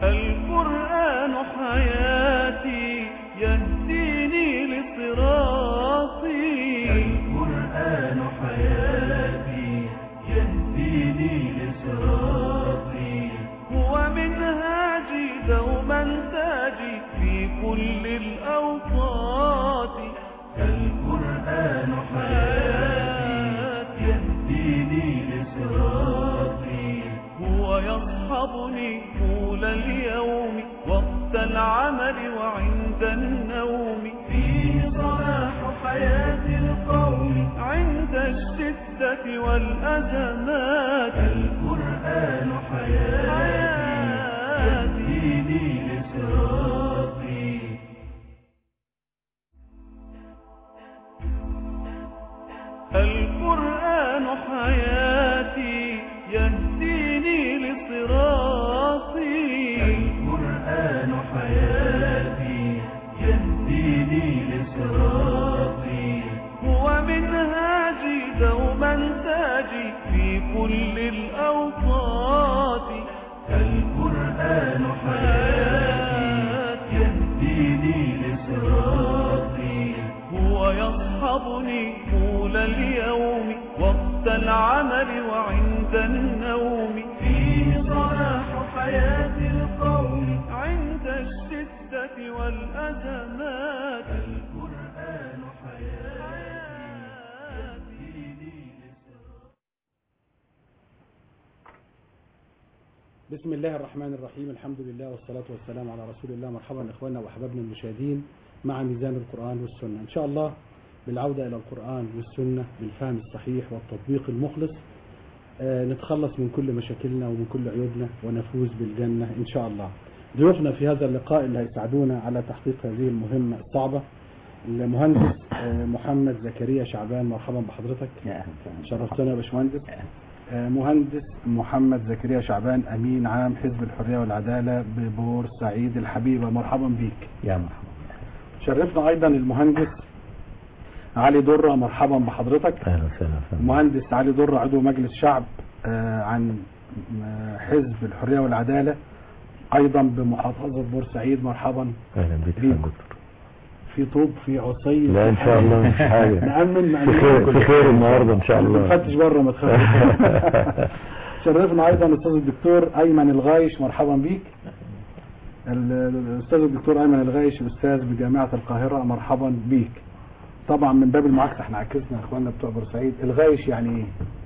القرآن حياتي يهديني لصراطي القرآن حياتي يهديني لصراطي هو منهاجي دوما تاجي في كل الأوقات القرآن حياتي يهديني لصراطي هو يصحبني طول اليوم وقت العمل وعند النوم فيه صلاح حياة القوم عند الشدة والأزمات القرآن حياتي يهديني لصراطي القرآن حياتي يهديني لصراطي القرآن حياتي يهديني لصراطي هو منهاجي دوما تاجي في كل الأوقات القرآن حياتي يهديني لصراطي هو يصحبني طول اليوم وقت العمل وعند النوم فيه صلاح حياة القوم عند الشدة والأزمات القرآن حياتي بسم الله الرحمن الرحيم الحمد لله والصلاة والسلام على رسول الله مرحبا إخواننا وأحبابنا المشاهدين مع ميزان القرآن والسنة إن شاء الله بالعودة إلى القرآن والسنة بالفهم الصحيح والتطبيق المخلص آه، نتخلص من كل مشاكلنا ومن كل عيوبنا ونفوز بالجنة إن شاء الله ضيوفنا في هذا اللقاء اللي هيساعدونا على تحقيق هذه المهمة الصعبة المهندس آه، محمد زكريا شعبان مرحبا بحضرتك شرفتنا يا باشمهندس آه، مهندس محمد زكريا شعبان امين عام حزب الحريه والعداله ببورسعيد الحبيبه مرحبا بيك يا مرحبا شرفنا ايضا المهندس علي دره مرحبا بحضرتك اهلا وسهلا فندم. المهندس علي دره عضو مجلس شعب آه، عن آه، حزب الحريه والعداله ايضا بمحافظه بورسعيد مرحبا اهلا بك يا بيك. دكتور في طوب في عصي لا ان شاء الله مش حاجه نأمن في خير في خير النهارده ان شاء الله نفتش بره ما تخافش شرفنا ايضا الاستاذ الدكتور ايمن الغايش مرحبا بيك ال- الاستاذ الدكتور ايمن الغايش استاذ بجامعه القاهره مرحبا بيك طبعا من باب المعاكسه احنا عكسنا اخواننا بتوع بورسعيد الغايش يعني ايه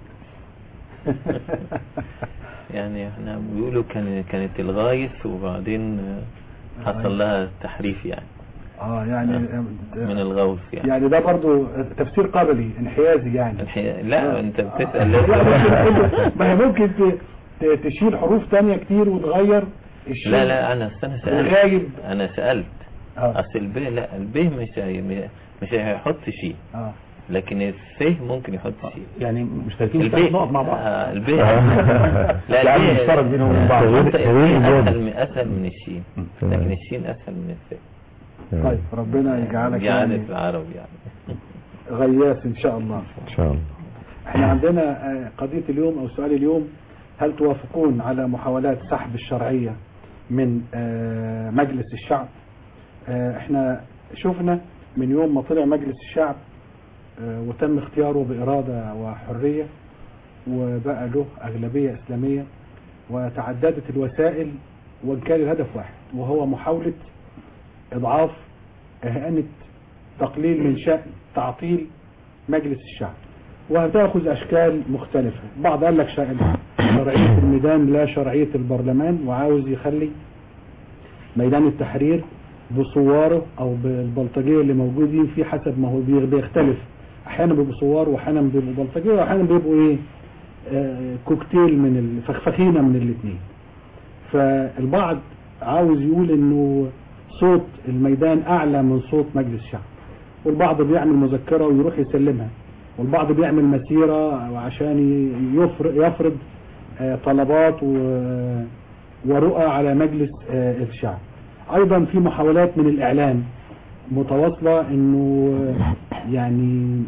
يعني احنا بيقولوا كان كانت الغايس وبعدين آه، حصل لها تحريف يعني اه يعني من الغوث يعني يعني ده برضو تفسير قبلي انحيازي يعني الحقيقة لا انت بتسأل لا ليه ممكن ما هي ممكن ت- ت- تشيل حروف تانية كتير وتغير الشيء لا لا انا استنى سألت الغايب انا سألت اه اصل الب لا الب مش هي- مش هيحط شيء اه لكن الس ممكن يحط شيء يعني مشتركين في الب ثلاث نقط مع بعض آه، الب آه. لا يعني الب مشترك بينهم وبين بعض. حتى تغيير الب إيجابي. اسهل من اسهل من الشين تمام. لكن الشين اسهل من الس طيب ربنا يجعلك جعلت يعني العرب يعني غياث ان شاء الله ان شاء الله احنا عندنا آه، قضية اليوم او سؤال اليوم هل توافقون على محاولات سحب الشرعية من آه، مجلس الشعب آه، احنا شفنا من يوم ما طلع مجلس الشعب آه، وتم اختياره بإرادة وحرية وبقى له أغلبية إسلامية وتعددت الوسائل وإن كان الهدف واحد وهو محاولة إضعاف إهانة تقليل من شأن تعطيل مجلس الشعب وهتاخذ أشكال مختلفة بعض قال لك شا- شرعية الميدان لا شرعية البرلمان وعاوز يخلي ميدان التحرير بصواره او بالبلطجيه اللي موجودين فيه حسب ما هو بي- بيختلف احيانا بيبقوا صوار واحيانا بيبقوا بلطجيه واحيانا بيبقوا ايه آه كوكتيل من الفخفخينه من الاثنين فالبعض عاوز يقول انه صوت الميدان اعلى من صوت مجلس الشعب والبعض بيعمل مذكره ويروح يسلمها والبعض بيعمل مسيره وعشان يفرض, يفرض آه، طلبات و- ورؤى على مجلس آه، الشعب ايضا في محاولات من الاعلام متواصله انه آه، يعني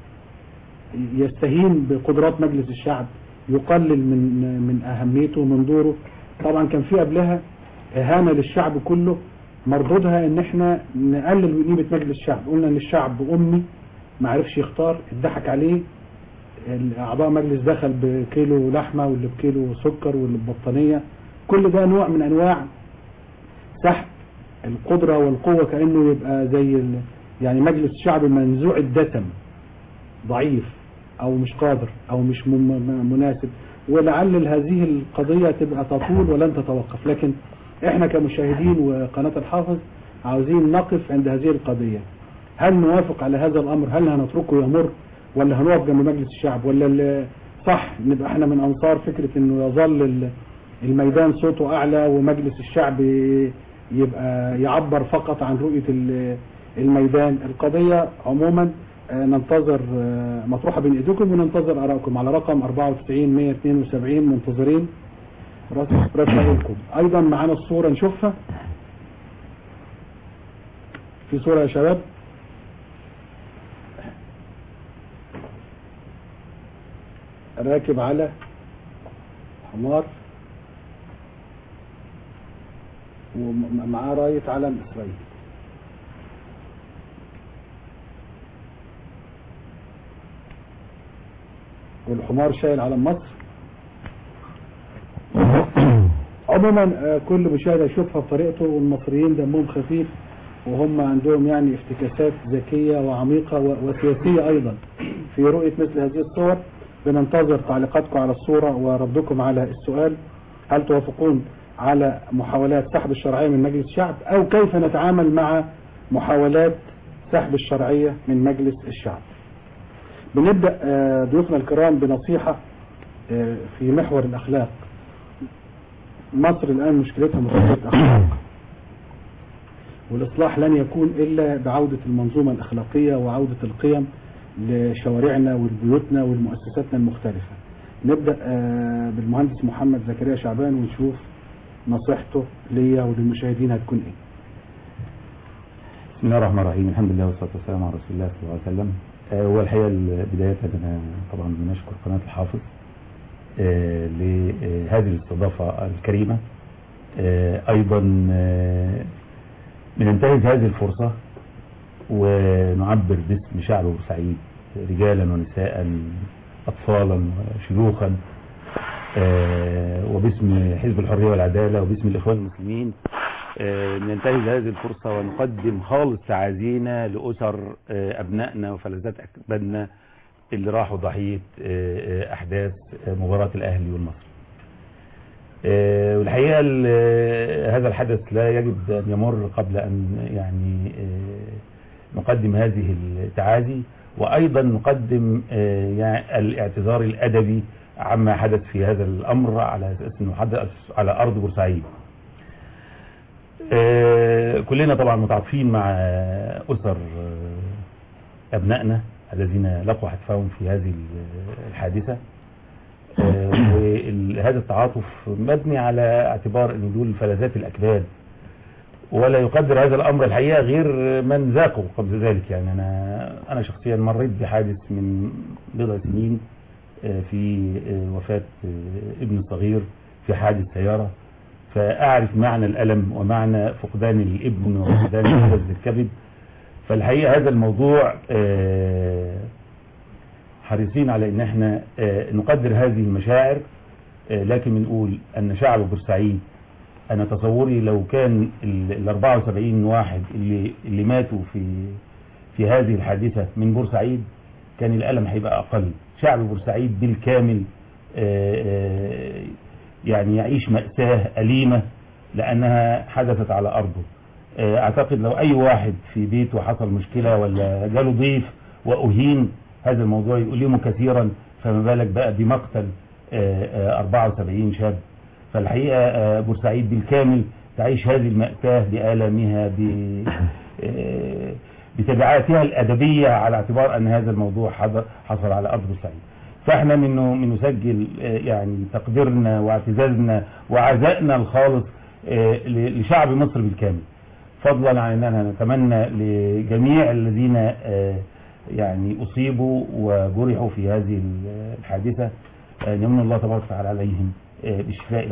يستهين بقدرات مجلس الشعب يقلل من من اهميته ومن دوره طبعا كان في قبلها اهانه للشعب كله مردودها ان احنا نقلل من قيمه مجلس الشعب قلنا ان الشعب امي ما عرفش يختار اتضحك عليه اعضاء مجلس دخل بكيلو لحمه واللي بكيلو سكر واللي ببطانيه كل ده نوع من انواع سحب القدره والقوه كانه يبقى زي ال... يعني مجلس الشعب منزوع الدسم ضعيف او مش قادر او مش م- م- مناسب ولعل هذه القضيه تبقى تطول ولن تتوقف لكن احنا كمشاهدين وقناه الحافظ عاوزين نقف عند هذه القضيه هل نوافق على هذا الامر هل هنتركه يمر ولا هنقف جنب مجلس الشعب ولا ال- صح نبقى احنا من انصار فكره انه يظل ال- الميدان صوته اعلى ومجلس الشعب يبقى يعبر فقط عن رؤيه ال- الميدان القضيه عموما آه، ننتظر آه، مطروحه بين ايديكم وننتظر ارائكم على رقم 94 172 منتظرين رس- رسائلكم ايضا معانا الصوره نشوفها في صوره يا شباب راكب على حمار ومعاه راية علم إسرائيل والحمار شايل علم مصر عموما آه، كل مشاهد يشوفها بطريقته والمصريين دمهم خفيف وهم عندهم يعني افتكاسات ذكية وعميقة و- وسياسية أيضا في رؤية مثل هذه الصور بننتظر تعليقاتكم على الصورة وردكم على السؤال هل توافقون على محاولات سحب الشرعية من مجلس الشعب أو كيف نتعامل مع محاولات سحب الشرعية من مجلس الشعب بنبدأ آه، ضيوفنا الكرام بنصيحة آه، في محور الأخلاق مصر الآن مشكلتها مشكلة أخلاق والإصلاح لن يكون إلا بعودة المنظومة الأخلاقية وعودة القيم لشوارعنا ولبيوتنا ولمؤسساتنا المختلفة نبدأ آه، بالمهندس محمد زكريا شعبان ونشوف نصيحته ليا وللمشاهدين هتكون ايه بسم الله الرحمن الرحيم الحمد لله والصلاة والسلام على رسول الله صلى الله عليه وسلم آه، هو الحقيقة ال- بداية أنا طبعا بنشكر قناة الحافظ آه، لهذه الاستضافة الكريمة آه، أيضا آه، بننتهز هذه الفرصة ونعبر باسم شعب بورسعيد رجالا ونساء أطفالا وشيوخا آه، وباسم حزب الحرية والعدالة وباسم الإخوان المسلمين آه، ننتهز هذه الفرصة ونقدم خالص تعازينا لأسر آه، أبنائنا وفلذات أكبادنا اللي راحوا ضحية آه، آه، أحداث آه، مباراة الأهلي والمصري آه، والحقيقة ال- آه، هذا الحدث لا يجب أن يمر قبل أن يعني آه، نقدم هذه التعازي وأيضا نقدم آه، يعني الاعتذار الأدبي عما حدث في هذا الأمر على أساس أنه حدث على أرض بورسعيد آه، كلنا طبعا متعاطفين مع أسر آه، أبنائنا الذين لقوا حتفهم في هذه ال- الحادثة آه، وهذا التعاطف مبني على اعتبار أن دول فلذات الأكباد ولا يقدر هذا الأمر الحقيقة غير من ذاقوا قبل ذلك يعني أنا أنا شخصيا مريت بحادث من بضع سنين آه، في آه، وفاة آه، ابن صغير في حادث سيارة فأعرف معنى الألم ومعنى فقدان الابن وفقدان الحدث الكبد فالحقيقة هذا الموضوع آه، حريصين على ان احنا آه، نقدر هذه المشاعر آه، لكن بنقول ان شعب بورسعيد انا تصوري لو كان ال ال 74 واحد اللي اللي ماتوا في في هذه الحادثة من بورسعيد كان الألم هيبقى أقل شعب بورسعيد بالكامل آه، آه، يعني يعيش مأساة أليمة لأنها حدثت على أرضه آه، أعتقد لو أي واحد في بيته حصل مشكلة ولا جاله ضيف وأهين هذا الموضوع يؤلمه كثيرا فما بالك بقى بمقتل آه، آه، 74 شاب فالحقيقة آه، بورسعيد بالكامل تعيش هذه المأساة بآلامها ب- آه، بتبعاتها الأدبية على اعتبار أن هذا الموضوع حض- حصل على أرض بورسعيد فاحنا منه من نسجل آه، يعني تقديرنا واعتزازنا وعزائنا الخالص آه، ل- لشعب مصر بالكامل فضلا عن اننا نتمنى لجميع الذين آه، يعني اصيبوا وجرحوا في هذه الحادثه آه، يمن الله تبارك وتعالى عليهم آه، بالشفاء العاجل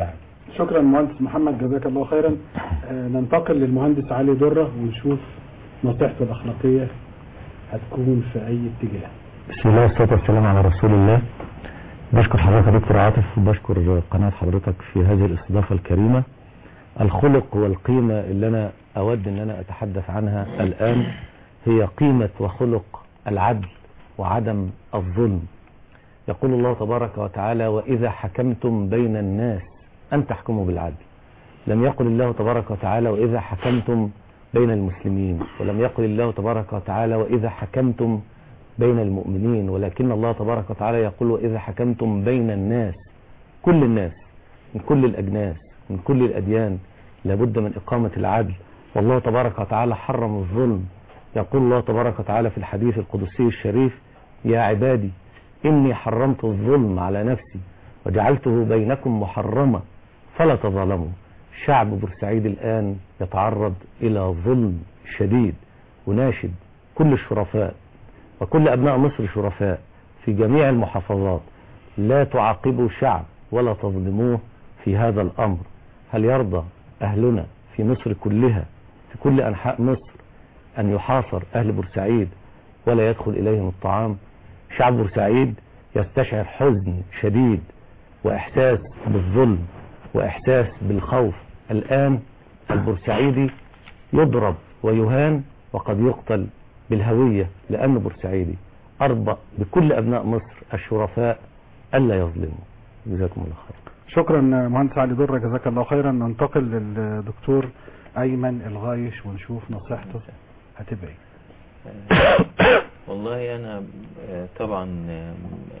شكرا مهندس محمد جزاك الله خيرا آه، ننتقل للمهندس علي درة ونشوف نصيحته الأخلاقية هتكون في أي اتجاه بسم الله والصلاة والسلام على رسول الله بشكر حضرتك يا دكتور عاطف وبشكر قناة حضرتك في هذه الاستضافة الكريمة الخلق والقيمة اللي أنا أود أن أنا أتحدث عنها الآن هي قيمة وخلق العدل وعدم الظلم يقول الله تبارك وتعالى وإذا حكمتم بين الناس أن تحكموا بالعدل لم يقل الله تبارك وتعالى وإذا حكمتم بين المسلمين ولم يقل الله تبارك وتعالى وإذا حكمتم بين المؤمنين ولكن الله تبارك وتعالى يقول وإذا حكمتم بين الناس كل الناس من كل الأجناس من كل الأديان لابد من إقامة العدل والله تبارك وتعالى حرم الظلم يقول الله تبارك وتعالى في الحديث القدسي الشريف يا عبادي إني حرمت الظلم على نفسي وجعلته بينكم محرمة فلا تظلموا شعب بورسعيد الآن يتعرض إلى ظلم شديد وناشد كل الشرفاء وكل أبناء مصر شرفاء في جميع المحافظات لا تعاقبوا شعب ولا تظلموه في هذا الأمر هل يرضى أهلنا في مصر كلها في كل أنحاء مصر أن يحاصر أهل بورسعيد ولا يدخل إليهم الطعام شعب بورسعيد يستشعر حزن شديد وإحساس بالظلم وإحساس بالخوف الآن البورسعيدي يضرب ويهان وقد يقتل بالهوية لأنه بورسعيدي أرضى بكل أبناء مصر الشرفاء ألا يظلموا جزاكم الله خير شكرا مهندس علي درة جزاك الله خيرا ننتقل للدكتور أيمن الغايش ونشوف نصيحته هتبقى ايه والله انا آه، طبعا آه،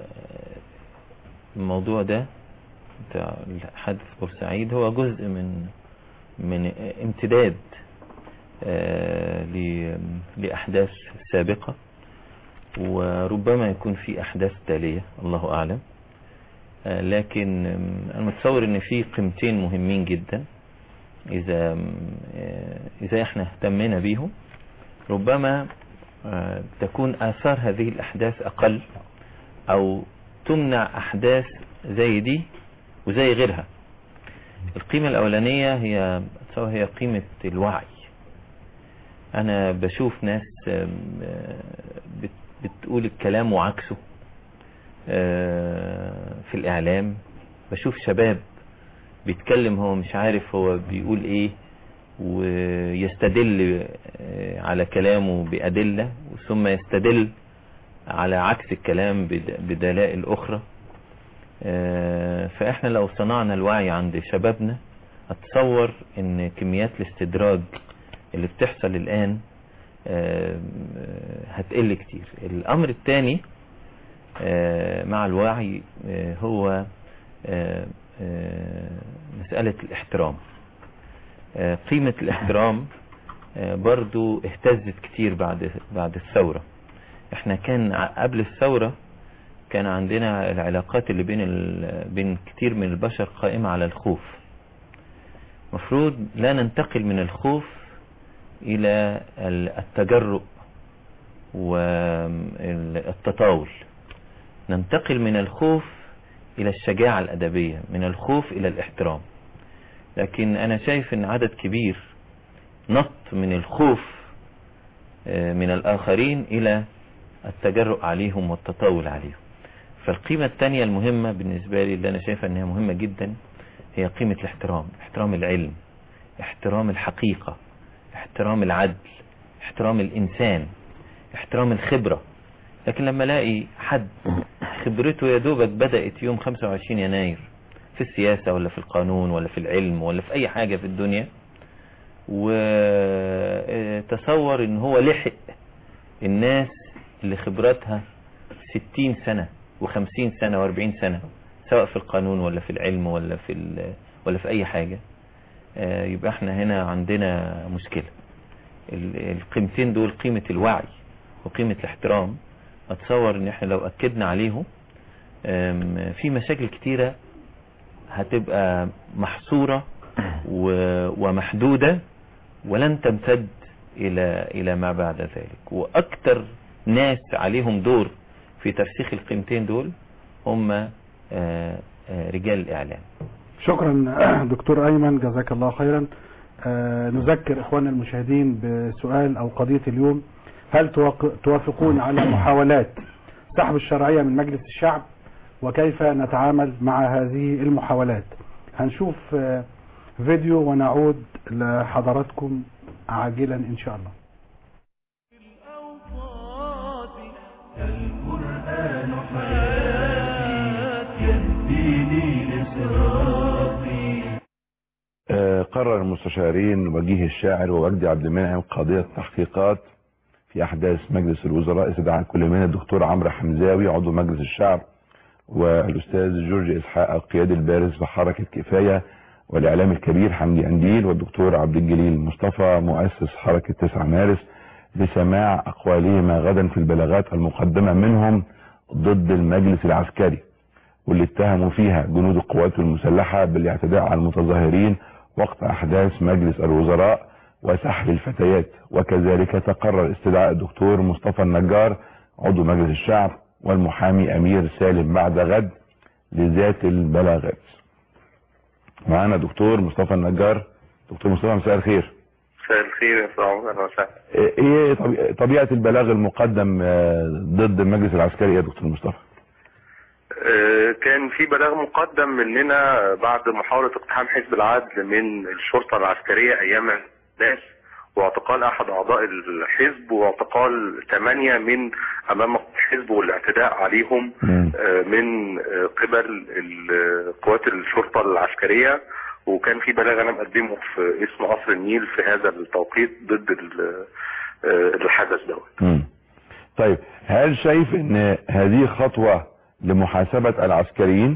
الموضوع ده بتاع حادث بورسعيد هو جزء من من امتداد آه، ل- لأحداث سابقة وربما يكون في أحداث تالية الله أعلم آه، لكن آم، أنا متصور إن في قيمتين مهمين جدا إذا آم، آه، إذا إحنا اهتمينا بيهم ربما آه، تكون آثار هذه الأحداث أقل أو تمنع أحداث زي دي وزي غيرها القيمة الأولانية هي سواء هي قيمة الوعي أنا بشوف ناس آم، آه، بت- بتقول الكلام وعكسه آه، في الإعلام بشوف شباب بيتكلم هو مش عارف هو بيقول إيه ويستدل آه، على كلامه بأدلة ثم يستدل على عكس الكلام بد- بدلائل أخرى آه، فإحنا لو صنعنا الوعي عند شبابنا أتصور إن كميات الاستدراج اللي بتحصل الآن آه، هتقل كتير الأمر الثاني مع الوعي آه، هو آه، آه، مسألة الاحترام آه، قيمة الاحترام آه، برضو اهتزت كتير بعد بعد الثورة احنا كان ع- قبل الثورة كان عندنا العلاقات اللي بين ال... بين كتير من البشر قائمة على الخوف مفروض لا ننتقل من الخوف إلى ال- التجرؤ والتطاول ننتقل من الخوف إلى الشجاعة الأدبية من الخوف إلى الاحترام لكن أنا شايف أن عدد كبير نط من الخوف آه، من الآخرين إلى التجرؤ عليهم والتطاول عليهم فالقيمة الثانية المهمة بالنسبة لي اللي أنا شايفها أنها مهمة جدا هي قيمة الاحترام احترام العلم احترام الحقيقة احترام العدل احترام الإنسان احترام الخبرة لكن لما الاقي حد خبرته يا دوبك بدأت يوم 25 يناير في السياسة ولا في القانون ولا في العلم ولا في أي حاجة في الدنيا وتصور ان هو لحق الناس اللي خبراتها 60 سنة و50 سنة و40 سنة سواء في القانون ولا في العلم ولا في ال- ولا في اي حاجة آه، يبقى احنا هنا عندنا مشكلة ال- القيمتين دول قيمة الوعي وقيمة الاحترام اتصور ان احنا لو اكدنا عليهم آم، في مشاكل كتيرة هتبقى محصورة و- ومحدودة ولن تمتد إلى إلى ما بعد ذلك وأكثر ناس عليهم دور في ترسيخ القيمتين دول هم آه، آه، رجال الإعلام شكرا دكتور أيمن جزاك الله خيرا آه، نذكر إخواننا المشاهدين بسؤال أو قضية اليوم هل توافق- توافقون على محاولات سحب الشرعية من مجلس الشعب وكيف نتعامل مع هذه المحاولات هنشوف آه، فيديو ونعود لحضراتكم عاجلا إن شاء الله الأوقات القرآن حياتي يهديني لصراطي آه، قرر المستشارين وجيه الشاعر ووجدي عبد المنعم قضية تحقيقات في أحداث مجلس الوزراء استدعاء كل من الدكتور عمرو حمزاوي عضو مجلس الشعب والأستاذ جورج إسحاق القيادي البارز بحركة كفاية والإعلام الكبير حمدي أنديل والدكتور عبد الجليل مصطفى مؤسس حركة 9 مارس لسماع أقوالهما غدا في البلاغات المقدمة منهم ضد المجلس العسكري واللي اتهموا فيها جنود القوات المسلحة بالاعتداء على المتظاهرين وقت أحداث مجلس الوزراء وسحب الفتيات وكذلك تقرر استدعاء الدكتور مصطفى النجار عضو مجلس الشعب والمحامي أمير سالم بعد غد لذات البلاغات معانا دكتور مصطفى النجار دكتور مصطفى مساء الخير مساء الخير يا استاذ عمر اهلا وسهلا ايه طبي- طبيعة البلاغ المقدم آه، ضد المجلس العسكري يا دكتور مصطفى آه، كان في بلاغ مقدم مننا بعد محاولة اقتحام حزب العدل من الشرطة العسكرية ايام الناس واعتقال احد اعضاء الحزب واعتقال ثمانية من امام الحزب والاعتداء عليهم مم. آه، من آه، قبل ال- قوات الشرطة العسكرية وكان في بلاغ انا مقدمه في اسم قصر النيل في هذا التوقيت ضد ال- آه، الحدث دوت مم. طيب هل شايف ان هذه خطوة لمحاسبة العسكريين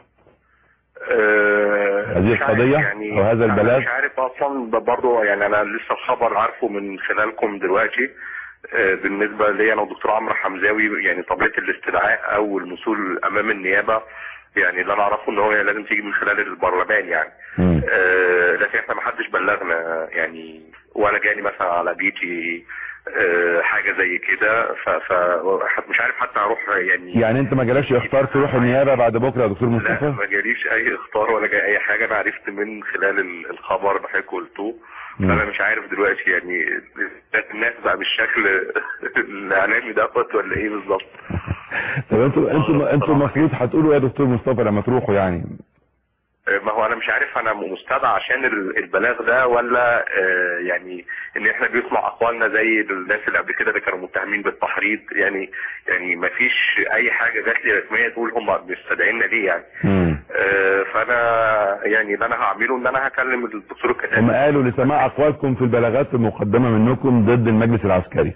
آه، هذه مش عارف القضية يعني أو هذا أنا البلاغ؟ مش عارف اصلا ب- برضه يعني انا لسه الخبر عارفه من خلالكم دلوقتي آه، بالنسبه لي انا والدكتور عمرو حمزاوي يعني طبيعه الاستدعاء او المثول امام النيابه يعني اللي انا اعرفه ان هو لازم تيجي من خلال البرلمان يعني مم. آه، لكن احنا ما حدش بلغنا يعني ولا جاني مثلا على بيتي آه، حاجه زي كده ف ف مش عارف حتى اروح يعني يعني انت ما جالكش اختار تروح النيابة بعد بكرة يا دكتور لا مصطفى ما جاليش اي اختار ولا جاي اي حاجه انا عرفت من خلال ال- الخبر اللي حضرتك قلته مم. فانا مش عارف دلوقتي يعني الناس بقى بالشكل الاعلامي دوت ولا ايه بالظبط طب انتوا انتوا انتوا المفروض هتقولوا يا دكتور مصطفى لما تروحوا يعني ما هو انا مش عارف انا مستدعى عشان ال- البلاغ ده ولا آه، يعني ان احنا بيسمع اقوالنا زي الناس اللي قبل كده اللي كانوا متهمين بالتحريض يعني يعني ما فيش اي حاجه جات لي رسميه تقول هم مستدعينا ليه يعني مم. آه، فانا يعني اللي انا هعمله ان انا هكلم الدكتور الكتابي هم قالوا لسماع اقوالكم في البلاغات المقدمة منكم ضد المجلس العسكري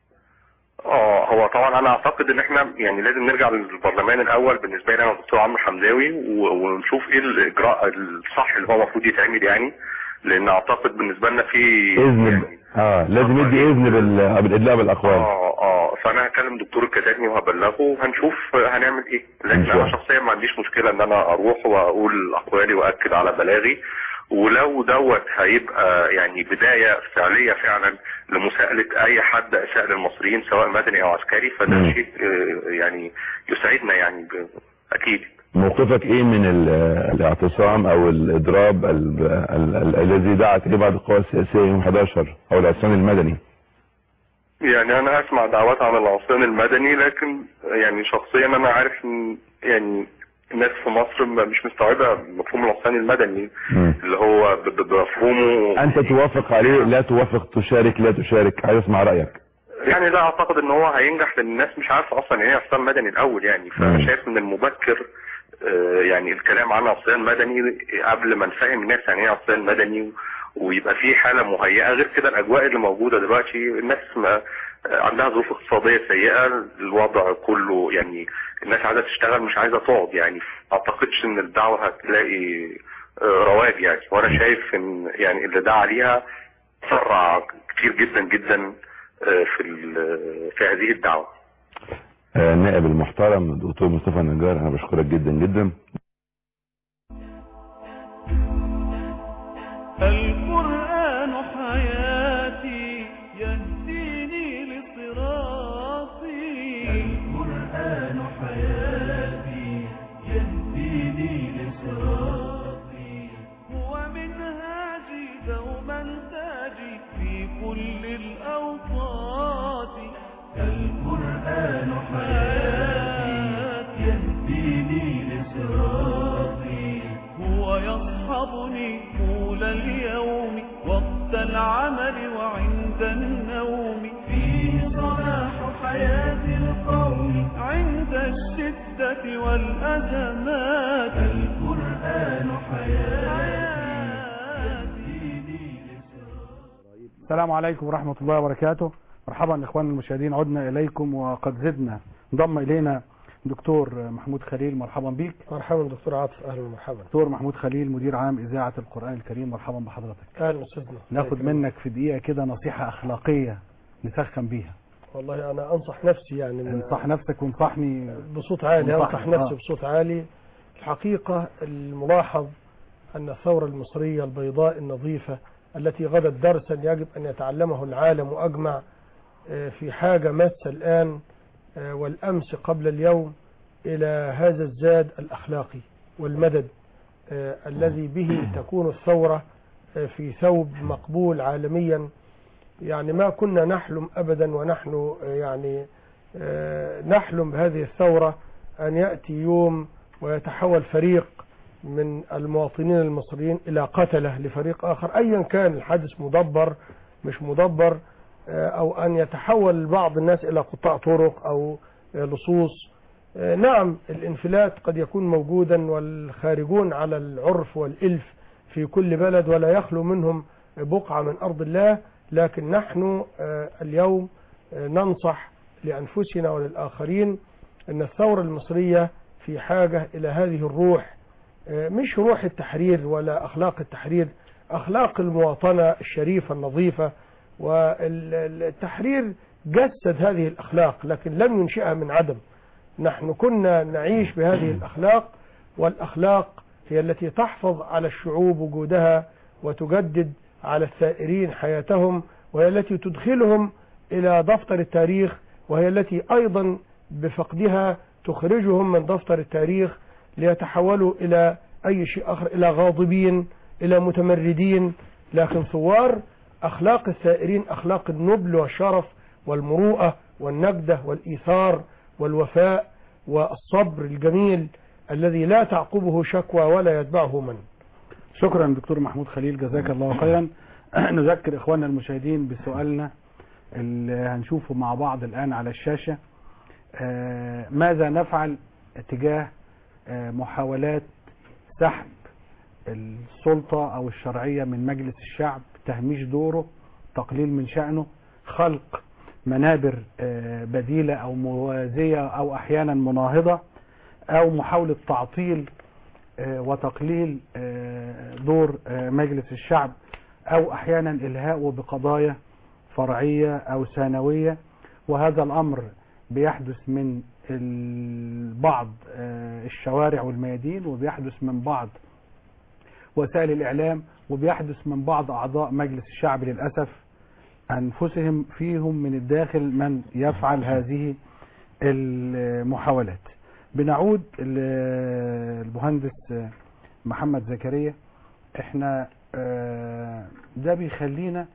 اه هو طبعا انا اعتقد ان احنا يعني لازم نرجع للبرلمان الاول بالنسبه لي انا والدكتور عمرو حمزاوي و- ونشوف ايه الاجراء الصح اللي هو المفروض يتعمل يعني لان اعتقد بالنسبه لنا في اذن يعني اه لازم يدي اذن بال- بالادلاء بالاقوال اه اه فانا هكلم دكتور الكتاتني وهبلغه وهنشوف هنعمل ايه لكن إن شاء الله. انا شخصيا ما عنديش مشكله ان انا اروح واقول اقوالي واكد على بلاغي ولو دوت هيبقى يعني بدايه فعليه فعلا لمساءله اي حد اساء للمصريين سواء مدني او عسكري فده مم. شيء آه، يعني يسعدنا يعني ب- اكيد موقفك ايه من ال- الاعتصام او الاضراب ال- ال- ال- الذي دعت اليه بعض القوى السياسيه يوم 11 او العصيان المدني يعني انا اسمع دعوات عن العصيان المدني لكن يعني شخصيا انا عارف ان يعني الناس في مصر م- مش مستوعبه مفهوم العصيان المدني مم. اللي هو ب- ب- بمفهومه انت توافق عليه لا توافق تشارك لا تشارك عايز اسمع رايك يعني لا اعتقد ان هو هينجح لان الناس مش عارفه اصلا يعني ايه عصيان مدني الاول يعني فانا مم. شايف من المبكر آه، يعني الكلام عن عصيان مدني قبل ما نفهم الناس يعني ايه عصيان مدني ويبقى في حاله مهيئه غير كده الاجواء اللي موجوده دلوقتي الناس ما عندها ظروف اقتصاديه سيئه الوضع كله يعني الناس عايزه تشتغل مش عايزه تقعد يعني ما اعتقدش ان الدعوه هتلاقي آه، رواج يعني وانا شايف ان يعني اللي دعا ليها سرع كتير جدا جدا آه، في ال- في هذه الدعوه آه، النائب المحترم الدكتور مصطفى النجار انا بشكرك جدا جدا القرآن حياتي يهديني لصراطي القرآن حياتي يهديني لصراطي كل الأوقات القرآن حياتي يهديني لصراطي هو يصحبني طول اليوم وقت العمل وعند النوم فيه صلاح حياة القوم عند الشدة والأزمات القرآن حياتي السلام عليكم ورحمة الله وبركاته مرحبا إخواننا المشاهدين عدنا إليكم وقد زدنا انضم إلينا دكتور محمود خليل مرحبا بيك مرحبا دكتور عاطف اهلا ومرحبا دكتور محمود خليل مدير عام إذاعة القرآن الكريم مرحبا بحضرتك اهلا استاذنا ناخد منك في دقيقة كده نصيحة أخلاقية نسخن بيها والله انا انصح نفسي يعني من- انصح نفسك وانصحني بصوت عالي انصح- انصح نفسي آه. بصوت عالي الحقيقة الملاحظ ان الثورة المصرية البيضاء النظيفة التي غدت درسا يجب ان يتعلمه العالم اجمع آه، في حاجة ماسة الان آه، والامس قبل اليوم الى هذا الزاد الاخلاقي والمدد آه، الذي به تكون الثورة آه، في ثوب مقبول عالميا يعني ما كنا نحلم ابدا ونحن آه، يعني آه، نحلم بهذه الثورة ان يأتي يوم ويتحول فريق من المواطنين المصريين الى قتلة لفريق اخر ايا كان الحادث مدبر مش مدبر آه، او ان يتحول بعض الناس الى قطاع طرق او آه، لصوص آه، نعم الانفلات قد يكون موجودا والخارجون على العرف والإلف في كل بلد ولا يخلو منهم بقعة من أرض الله لكن نحن آه، اليوم آه، ننصح لأنفسنا وللآخرين أن الثورة المصرية في حاجة إلى هذه الروح آه، مش روح التحرير ولا أخلاق التحرير أخلاق المواطنة الشريفة النظيفة والتحرير جسد هذه الأخلاق لكن لم ينشئها من عدم نحن كنا نعيش بهذه الأخلاق والأخلاق هي التي تحفظ على الشعوب وجودها وتجدد على الثائرين حياتهم وهي التي تدخلهم إلى دفتر التاريخ وهي التي أيضا بفقدها تخرجهم من دفتر التاريخ ليتحولوا إلى أي شيء آخر إلى غاضبين إلى متمردين لكن ثوار أخلاق الثائرين أخلاق النبل والشرف والمروءة والنجدة والإيثار والوفاء والصبر الجميل الذي لا تعقبه شكوى ولا يتبعه من شكرا دكتور محمود خليل جزاك الله خيرا نذكر إخواننا المشاهدين بسؤالنا اللي هنشوفه مع بعض الآن على الشاشة آه، ماذا نفعل تجاه آه، محاولات سحب السلطة أو الشرعية من مجلس الشعب تهميش دوره تقليل من شأنه خلق منابر آه، بديلة أو موازية أو أحيانا مناهضة أو محاولة تعطيل آه، وتقليل آه، دور آه، مجلس الشعب أو أحيانا إلهاءه بقضايا فرعية أو ثانوية وهذا الأمر بيحدث من ال- بعض آه، الشوارع والميادين وبيحدث من بعض وسائل الإعلام وبيحدث من بعض أعضاء مجلس الشعب للأسف أنفسهم فيهم من الداخل من يفعل هذه المحاولات بنعود للمهندس محمد زكريا احنا آه، ده بيخلينا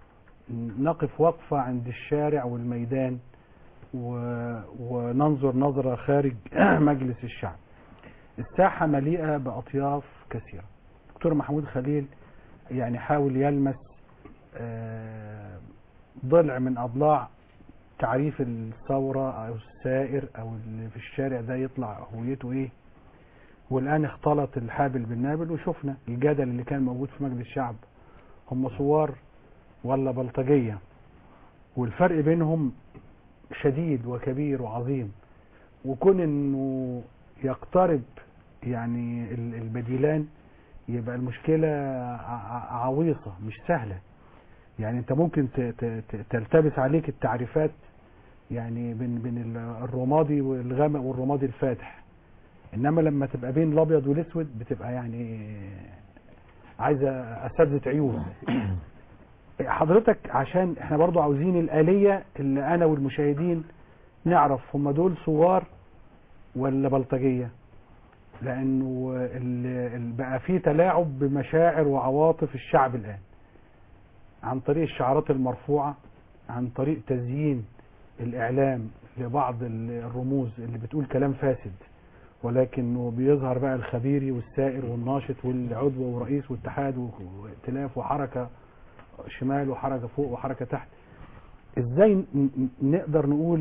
نقف وقفة عند الشارع والميدان و- وننظر نظرة خارج مجلس الشعب الساحة مليئة بأطياف كثيرة دكتور محمود خليل يعني حاول يلمس آه، ضلع من أضلاع تعريف الثورة أو السائر أو اللي في الشارع ده يطلع هويته إيه والآن اختلط الحابل بالنابل وشفنا الجدل اللي كان موجود في مجلس الشعب هم ثوار ولا بلطجية والفرق بينهم شديد وكبير وعظيم وكون انه يقترب يعني ال- البديلان يبقى المشكلة ع- ع- عويصة مش سهلة يعني انت ممكن ت- ت- ت- تلتبس عليك التعريفات يعني بين بين ال- الرمادي والغامق والرمادي الفاتح انما لما تبقى بين الابيض والاسود بتبقى يعني عايزه اساتذه عيون حضرتك عشان احنا برضو عاوزين الآلية اللي انا والمشاهدين نعرف هم دول صغار ولا بلطجية لانه ال- ال- بقى في تلاعب بمشاعر وعواطف الشعب الان عن طريق الشعارات المرفوعة عن طريق تزيين الإعلام لبعض ال- الرموز اللي بتقول كلام فاسد ولكنه بيظهر بقى الخبيري والسائر والناشط والعضو ورئيس واتحاد و- وائتلاف وحركة شمال وحركة فوق وحركة تحت ازاي ن- ن- نقدر نقول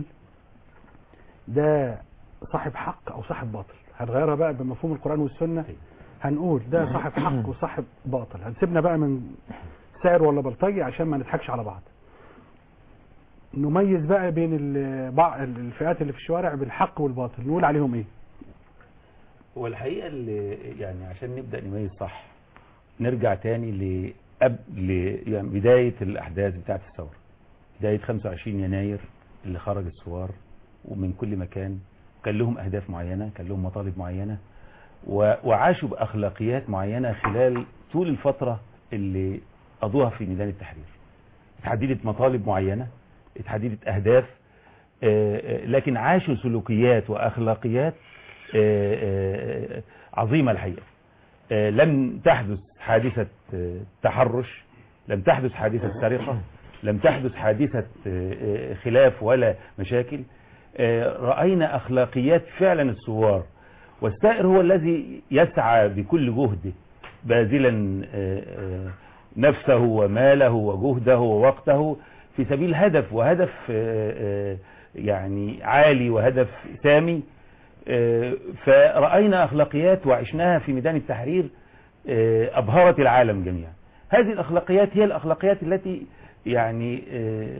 ده صاحب حق او صاحب باطل هنغيرها بقى بمفهوم القرآن والسنة هنقول ده صاحب حق وصاحب باطل هنسيبنا بقى من سائر ولا بلطجي عشان ما نضحكش على بعض نميز بقى بين ال- بعض الفئات اللي في الشوارع بالحق والباطل نقول عليهم ايه والحقيقة اللي يعني عشان نبدأ نميز صح نرجع تاني لأب ل يعني بداية الأحداث بتاعة الثورة بداية 25 يناير اللي خرج الثوار ومن كل مكان كان لهم أهداف معينة كان لهم مطالب معينة و- وعاشوا بأخلاقيات معينة خلال طول الفترة اللي قضوها في ميدان التحرير اتحددت مطالب معينة اتحددت أهداف آه، آه، لكن عاشوا سلوكيات وأخلاقيات آه، آه، عظيمة الحقيقة آه، لم تحدث حادثة آه، تحرش لم تحدث حادثة سرقة لم تحدث حادثة آه، آه، خلاف ولا مشاكل آه، رأينا أخلاقيات فعلا الثوار والسائر هو الذي يسعى بكل جهده باذلا آه، آه، نفسه وماله وجهده ووقته في سبيل هدف وهدف آه، آه، يعني عالي وهدف سامي آه، فرأينا أخلاقيات وعشناها في ميدان التحرير آه، أبهرت العالم جميعا هذه الأخلاقيات هي الأخلاقيات التي يعني آه،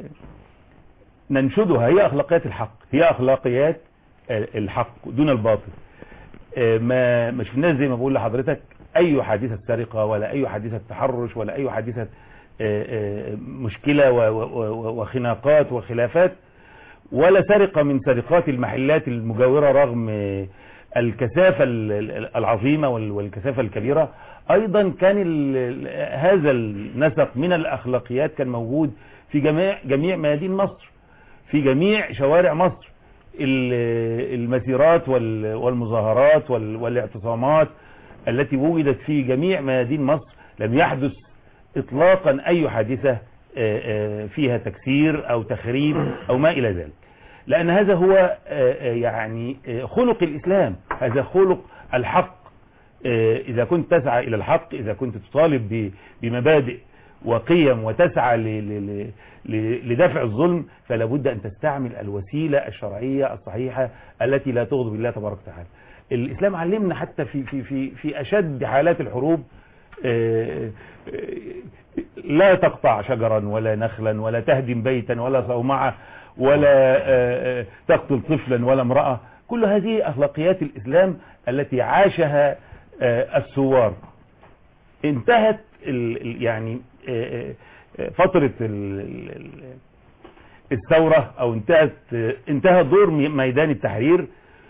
ننشدها هي أخلاقيات الحق هي أخلاقيات آه، الحق دون الباطل آه، ما ما شفناش زي ما بقول لحضرتك أي حادثة سرقة ولا أي حادثة تحرش ولا أي حادثة آه، آه، مشكلة و- و- و- وخناقات وخلافات ولا سرقة من سرقات المحلات المجاورة رغم آه، الكثافة ال- ال- العظيمة وال- والكثافة الكبيرة أيضا كان ال- ال- هذا النسق من الأخلاقيات كان موجود في جميع جميع ميادين مصر في جميع شوارع مصر ال- المسيرات وال- والمظاهرات وال- والاعتصامات التي وجدت في جميع ميادين مصر لم يحدث اطلاقا اي حادثة آه، آه، فيها تكسير او تخريب او ما الى ذلك لان هذا هو آه، آه، يعني آه، خلق الاسلام هذا خلق الحق آه، اذا كنت تسعى الى الحق اذا كنت تطالب ب- بمبادئ وقيم وتسعى ل- ل- ل- ل- لدفع الظلم فلا بد ان تستعمل الوسيله الشرعيه الصحيحه التي لا تغضب الله تبارك وتعالى. الاسلام علمنا حتى في في في في اشد حالات الحروب آه، آه، لا تقطع شجرا ولا نخلا ولا تهدم بيتا ولا صومعه ولا آه، آه، تقتل طفلا ولا امراه كل هذه اخلاقيات الاسلام التي عاشها آه، الثوار انتهت ال ال- يعني آه، آه، فترة ال- ال- ال- الثورة او انتهت آه، انتهى دور مي- ميدان التحرير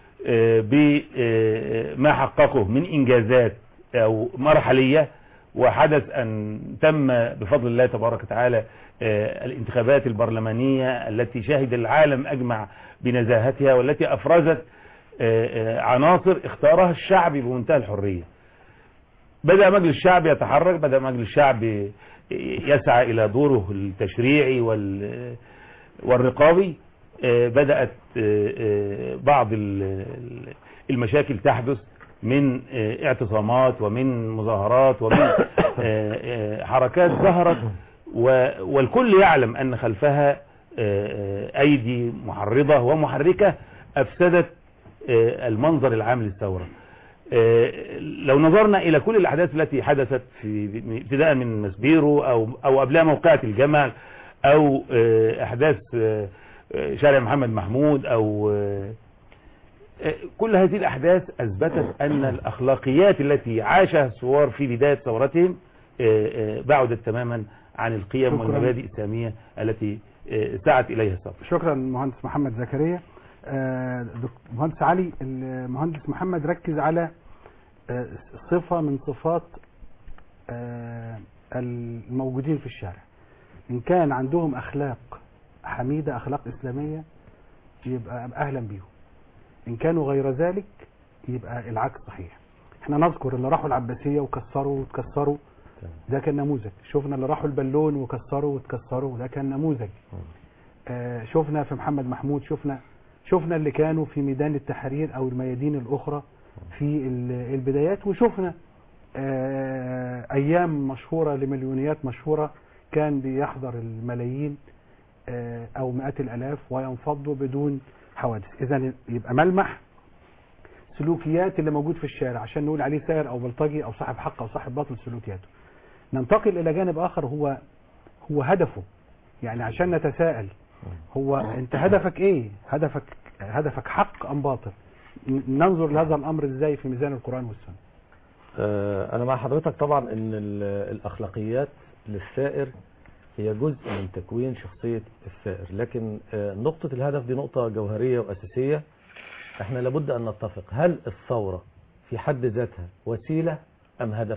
بما حققه من انجازات او مرحلية وحدث ان تم بفضل الله تبارك وتعالى آه، الانتخابات البرلمانية التي شهد العالم اجمع بنزاهتها والتي افرزت آه، آه، عناصر اختارها الشعب بمنتهى الحرية بدأ مجلس الشعب يتحرك بدأ مجلس الشعب يسعى إلى دوره التشريعي وال- والرقابي آه، بدأت آه، آه، بعض ال- المشاكل تحدث من آه، اعتصامات ومن مظاهرات ومن آه، آه، حركات ظهرت و- والكل يعلم أن خلفها آه، آه، أيدي محرضة ومحركة أفسدت آه، المنظر العام للثورة آه، لو نظرنا إلى كل الأحداث التي حدثت في ابتداء من مسبيرو أو أو قبلها موقعة الجمل أو آه، أحداث آه، آه، شارع محمد محمود أو آه، آه، كل هذه الأحداث أثبتت أن الأخلاقيات التي عاشها الثوار في بداية ثورتهم آه، آه، بعدت تماما عن القيم شكراً. والمبادئ السامية التي آه، سعت إليها الثورة شكرا مهندس محمد زكريا آه، دك- مهندس علي المهندس محمد ركز على آه، صفة من صفات آه، الموجودين في الشارع إن كان عندهم أخلاق حميدة أخلاق إسلامية يبقى أهلا بيهم إن كانوا غير ذلك يبقى العكس صحيح احنا نذكر اللي راحوا العباسية وكسروا وتكسروا ده كان نموذج شفنا اللي راحوا البالون وكسروا وتكسروا ده كان نموذج آه، شفنا في محمد محمود شفنا شفنا اللي كانوا في ميدان التحرير او الميادين الاخرى في ال- البدايات وشفنا آه، ايام مشهوره لمليونيات مشهوره كان بيحضر الملايين آه، او مئات الالاف وينفضوا بدون حوادث اذا يبقى ملمح سلوكيات اللي موجود في الشارع عشان نقول عليه سائر او بلطجي او صاحب حق او صاحب باطل سلوكياته ننتقل الى جانب اخر هو هو هدفه يعني عشان نتساءل هو انت هدفك ايه هدفك هدفك حق ام باطل ن- ننظر لهذا الامر ازاي في ميزان القران والسنه آه، أنا مع حضرتك طبعا إن ال- الأخلاقيات للسائر هي جزء من تكوين شخصية السائر لكن آه، نقطة الهدف دي نقطة جوهرية وأساسية احنا لابد أن نتفق هل الثورة في حد ذاتها وسيلة أم هدف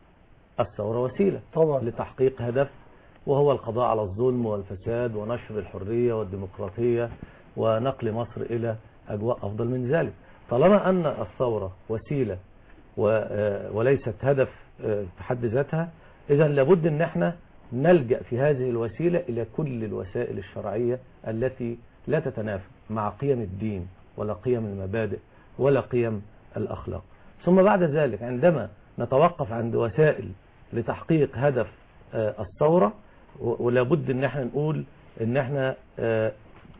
الثورة وسيلة طبعا لتحقيق هدف وهو القضاء على الظلم والفساد ونشر الحرية والديمقراطية ونقل مصر إلى أجواء أفضل من ذلك طالما أن الثورة وسيلة و- آه، وليست هدف آه، في حد ذاتها إذا لابد أن احنا نلجأ في هذه الوسيلة إلى كل الوسائل الشرعية التي لا تتنافى مع قيم الدين ولا قيم المبادئ ولا قيم الأخلاق ثم بعد ذلك عندما نتوقف عند وسائل لتحقيق هدف آه، الثورة و- ولابد ان احنا نقول ان احنا آه،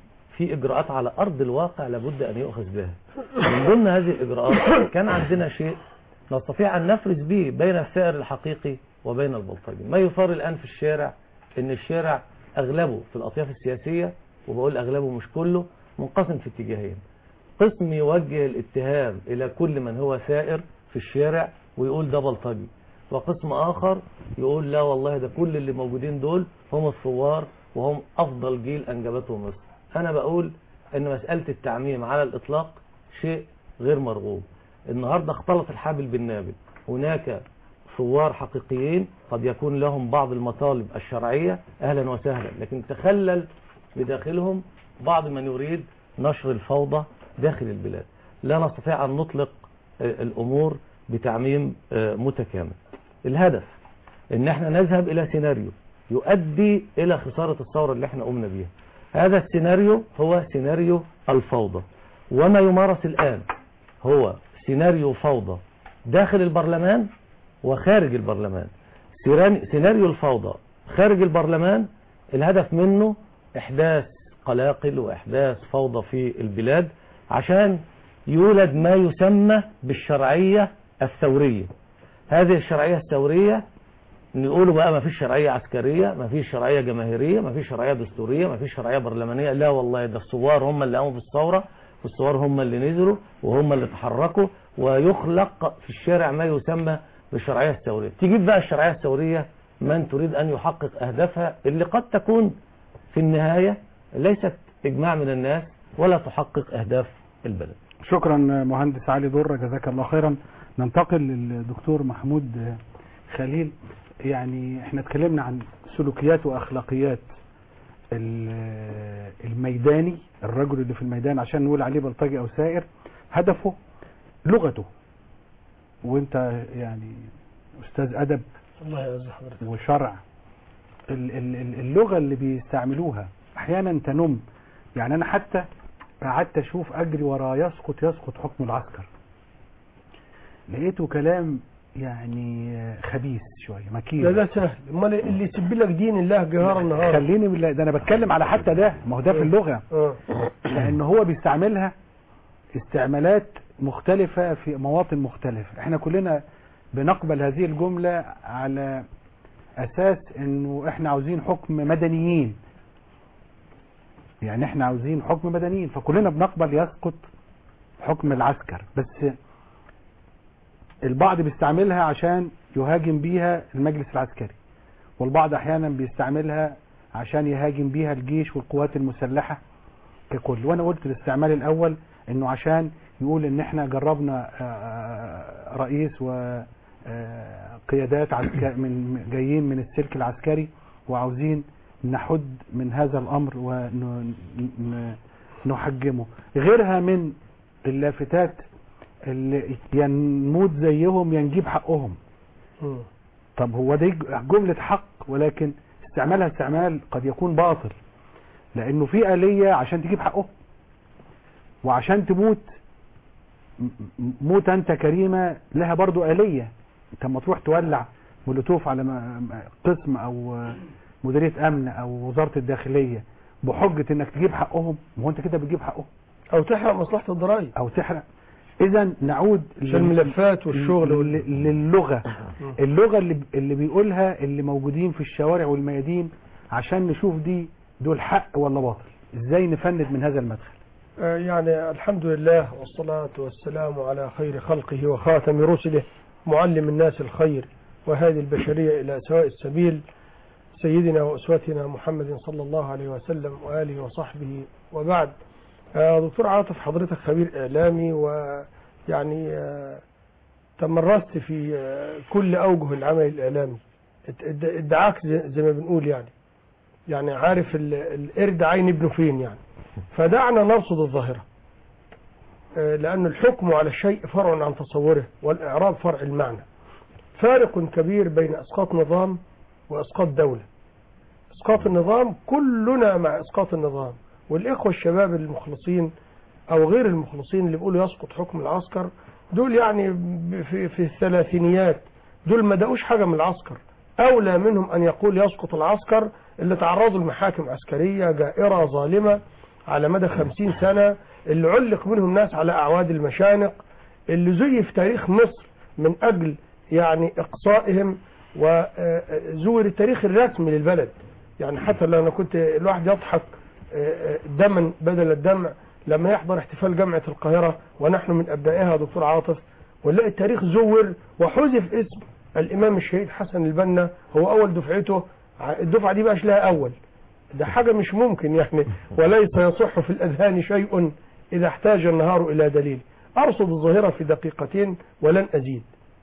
في اجراءات على ارض الواقع لابد ان يؤخذ بها من ضمن هذه الاجراءات كان عندنا شيء نستطيع ان نفرز به بين السائر الحقيقي وبين البلطجي ما يثار الان في الشارع ان الشارع اغلبه في الاطياف السياسية وبقول اغلبه مش كله منقسم في اتجاهين قسم يوجه الاتهام الى كل من هو ثائر في الشارع ويقول ده بلطجي وقسم اخر يقول لا والله ده كل اللي موجودين دول هم الثوار وهم افضل جيل انجبته مصر انا بقول ان مسألة التعميم على الاطلاق شيء غير مرغوب النهاردة اختلط الحابل بالنابل هناك ثوار حقيقيين قد يكون لهم بعض المطالب الشرعية اهلا وسهلا لكن تخلل بداخلهم بعض من يريد نشر الفوضى داخل البلاد لا نستطيع أن نطلق آه، الأمور بتعميم آه، متكامل الهدف ان احنا نذهب الى سيناريو يؤدي الى خسارة الثورة اللي احنا قمنا بيها هذا السيناريو هو سيناريو الفوضى وما يمارس الآن هو سيناريو فوضى داخل البرلمان وخارج البرلمان سيران- سيناريو الفوضى خارج البرلمان الهدف منه إحداث قلاقل وإحداث فوضى في البلاد عشان يولد ما يسمى بالشرعية الثورية هذه الشرعية الثورية نقولوا بقى ما فيش شرعية عسكرية ما فيش شرعية جماهيرية ما فيش شرعية دستورية ما فيش شرعية برلمانية لا والله ده الثوار هم اللي قاموا بالثورة والثوار هم اللي نزلوا وهم اللي تحركوا ويخلق في الشارع ما يسمى بالشرعية الثورية تجيب بقى الشرعية الثورية من تريد أن يحقق أهدافها اللي قد تكون في النهاية ليست إجماع من الناس ولا تحقق أهداف البلد شكرا مهندس علي در جزاك الله خيرا ننتقل للدكتور محمود خليل يعني احنا اتكلمنا عن سلوكيات واخلاقيات ال- الميداني الرجل اللي في الميدان عشان نقول عليه بلطجي او سائر هدفه لغته وانت يعني استاذ ادب الله يعز حضرتك وشرع ال- ال- ال- اللغة اللي بيستعملوها احيانا تنم يعني انا حتى قعدت اشوف اجري ورا يسقط يسقط حكم العسكر لقيته كلام يعني خبيث شوية ده مكين ده سهل امال اللي يسب لك دين الله جهار النهار خليني بالله ده انا بتكلم على حتى ده ما هو ده في اللغة اه لان هو بيستعملها استعمالات مختلفة في مواطن مختلفة احنا كلنا بنقبل هذه الجملة على اساس انه احنا عاوزين حكم مدنيين يعني احنا عاوزين حكم مدنيين فكلنا بنقبل يسقط حكم العسكر بس البعض بيستعملها عشان يهاجم بيها المجلس العسكري والبعض احيانا بيستعملها عشان يهاجم بيها الجيش والقوات المسلحة ككل وانا قلت الاستعمال الاول انه عشان يقول ان احنا جربنا آه، رئيس وقيادات عسكر من جايين من السلك العسكري وعاوزين نحد من هذا الامر ونحجمه غيرها من اللافتات اللي ينموت زيهم ينجيب حقهم مم. طب هو دي جملة حق ولكن استعمالها استعمال قد يكون باطل لانه في آلية عشان تجيب حقه وعشان تموت م- م- موت انت كريمة لها برضو آلية انت لما تروح تولع مولوتوف على م- م- قسم او آه، مديرية امن او وزارة الداخلية بحجة انك تجيب حقهم ما هو انت كده بتجيب حقهم او تحرق مصلحة الضرائب او تحرق اذا نعود عشان الملفات والشغل وال... لل- للغة اللغة اللي اللي بيقولها اللي موجودين في الشوارع والميادين عشان نشوف دي دول حق ولا باطل ازاي نفند من هذا المدخل آه، يعني الحمد لله والصلاة والسلام على خير خلقه وخاتم رسله معلم الناس الخير وهذه البشرية إلى سواء السبيل سيدنا وأسوتنا محمد صلى الله عليه وسلم وآله وصحبه وبعد آه، دكتور عاطف حضرتك خبير إعلامي ويعني آه، تمرست في آه، كل أوجه العمل الإعلامي اد- اد- ادعاك زي زي ما بنقول يعني يعني عارف ال- القرد عين ابنه فين يعني فدعنا نرصد الظاهرة آه، لأن الحكم على الشيء فرع عن تصوره والإعراب فرع المعنى فارق كبير بين إسقاط نظام وإسقاط دولة إسقاط النظام كلنا مع إسقاط النظام والإخوة الشباب المخلصين أو غير المخلصين اللي بيقولوا يسقط حكم العسكر دول يعني ب- في, في الثلاثينيات دول ما دقوش حاجة من العسكر أولى منهم أن يقول يسقط العسكر اللي تعرضوا لمحاكم عسكرية جائرة ظالمة على مدى خمسين سنة اللي علق منهم ناس على أعواد المشانق اللي زيف تاريخ مصر من أجل يعني إقصائهم وزور التاريخ الرسمي للبلد يعني حتى لو أنا كنت الواحد يضحك آه، آه، دما بدل الدمع لما يحضر احتفال جامعة القاهرة ونحن من أبنائها دكتور عاطف ونلاقي التاريخ زور وحذف اسم الإمام الشهيد حسن البنا هو أول دفعته ع- الدفعة دي بقاش لها أول ده حاجة مش ممكن يعني وليس يصح في الأذهان شيء إذا احتاج النهار إلى دليل أرصد الظاهرة في دقيقتين ولن أزيد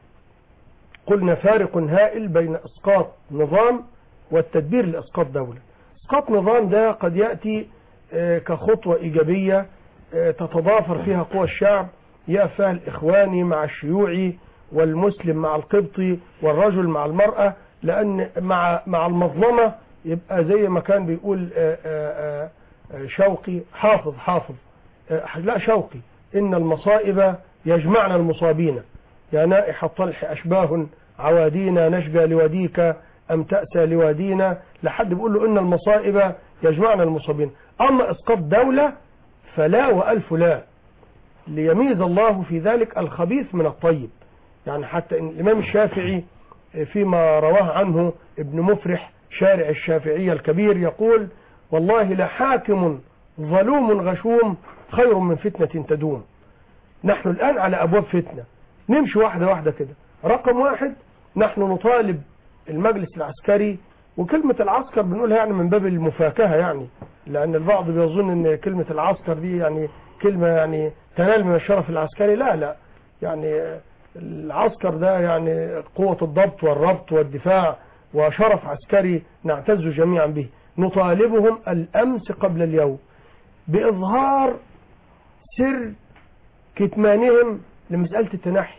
قلنا فارق هائل بين إسقاط نظام والتدبير لإسقاط دولة إسقاط نظام ده قد يأتي آه، كخطوة إيجابية آه، تتضافر فيها قوى الشعب يقف فيها الإخواني مع الشيوعي والمسلم مع القبطي والرجل مع المرأة لأن مع مع المظلمة يبقى زي ما كان بيقول آه، آه، آه، شوقي حافظ حافظ آه، لا شوقي إن المصائب يجمعنا المصابين يا نائح الطلح أشباه عوادينا نشجى لوديك أم تأسى لوادينا لحد بيقول له إن المصائب يجمعنا المصابين أما إسقاط دولة فلا وألف لا ليميز الله في ذلك الخبيث من الطيب يعني حتى إن الإمام الشافعي فيما رواه عنه ابن مفرح شارع الشافعية الكبير يقول والله لحاكم ظلوم غشوم خير من فتنة تدوم نحن الآن على أبواب فتنة نمشي واحدة واحدة كده رقم واحد نحن نطالب المجلس العسكري وكلمة العسكر بنقولها يعني من باب المفاكهة يعني لأن البعض بيظن أن كلمة العسكر دي يعني كلمة يعني تنال من الشرف العسكري لا لا يعني العسكر ده يعني قوة الضبط والربط والدفاع وشرف عسكري نعتز جميعا به نطالبهم الأمس قبل اليوم بإظهار سر كتمانهم لمسألة التنحي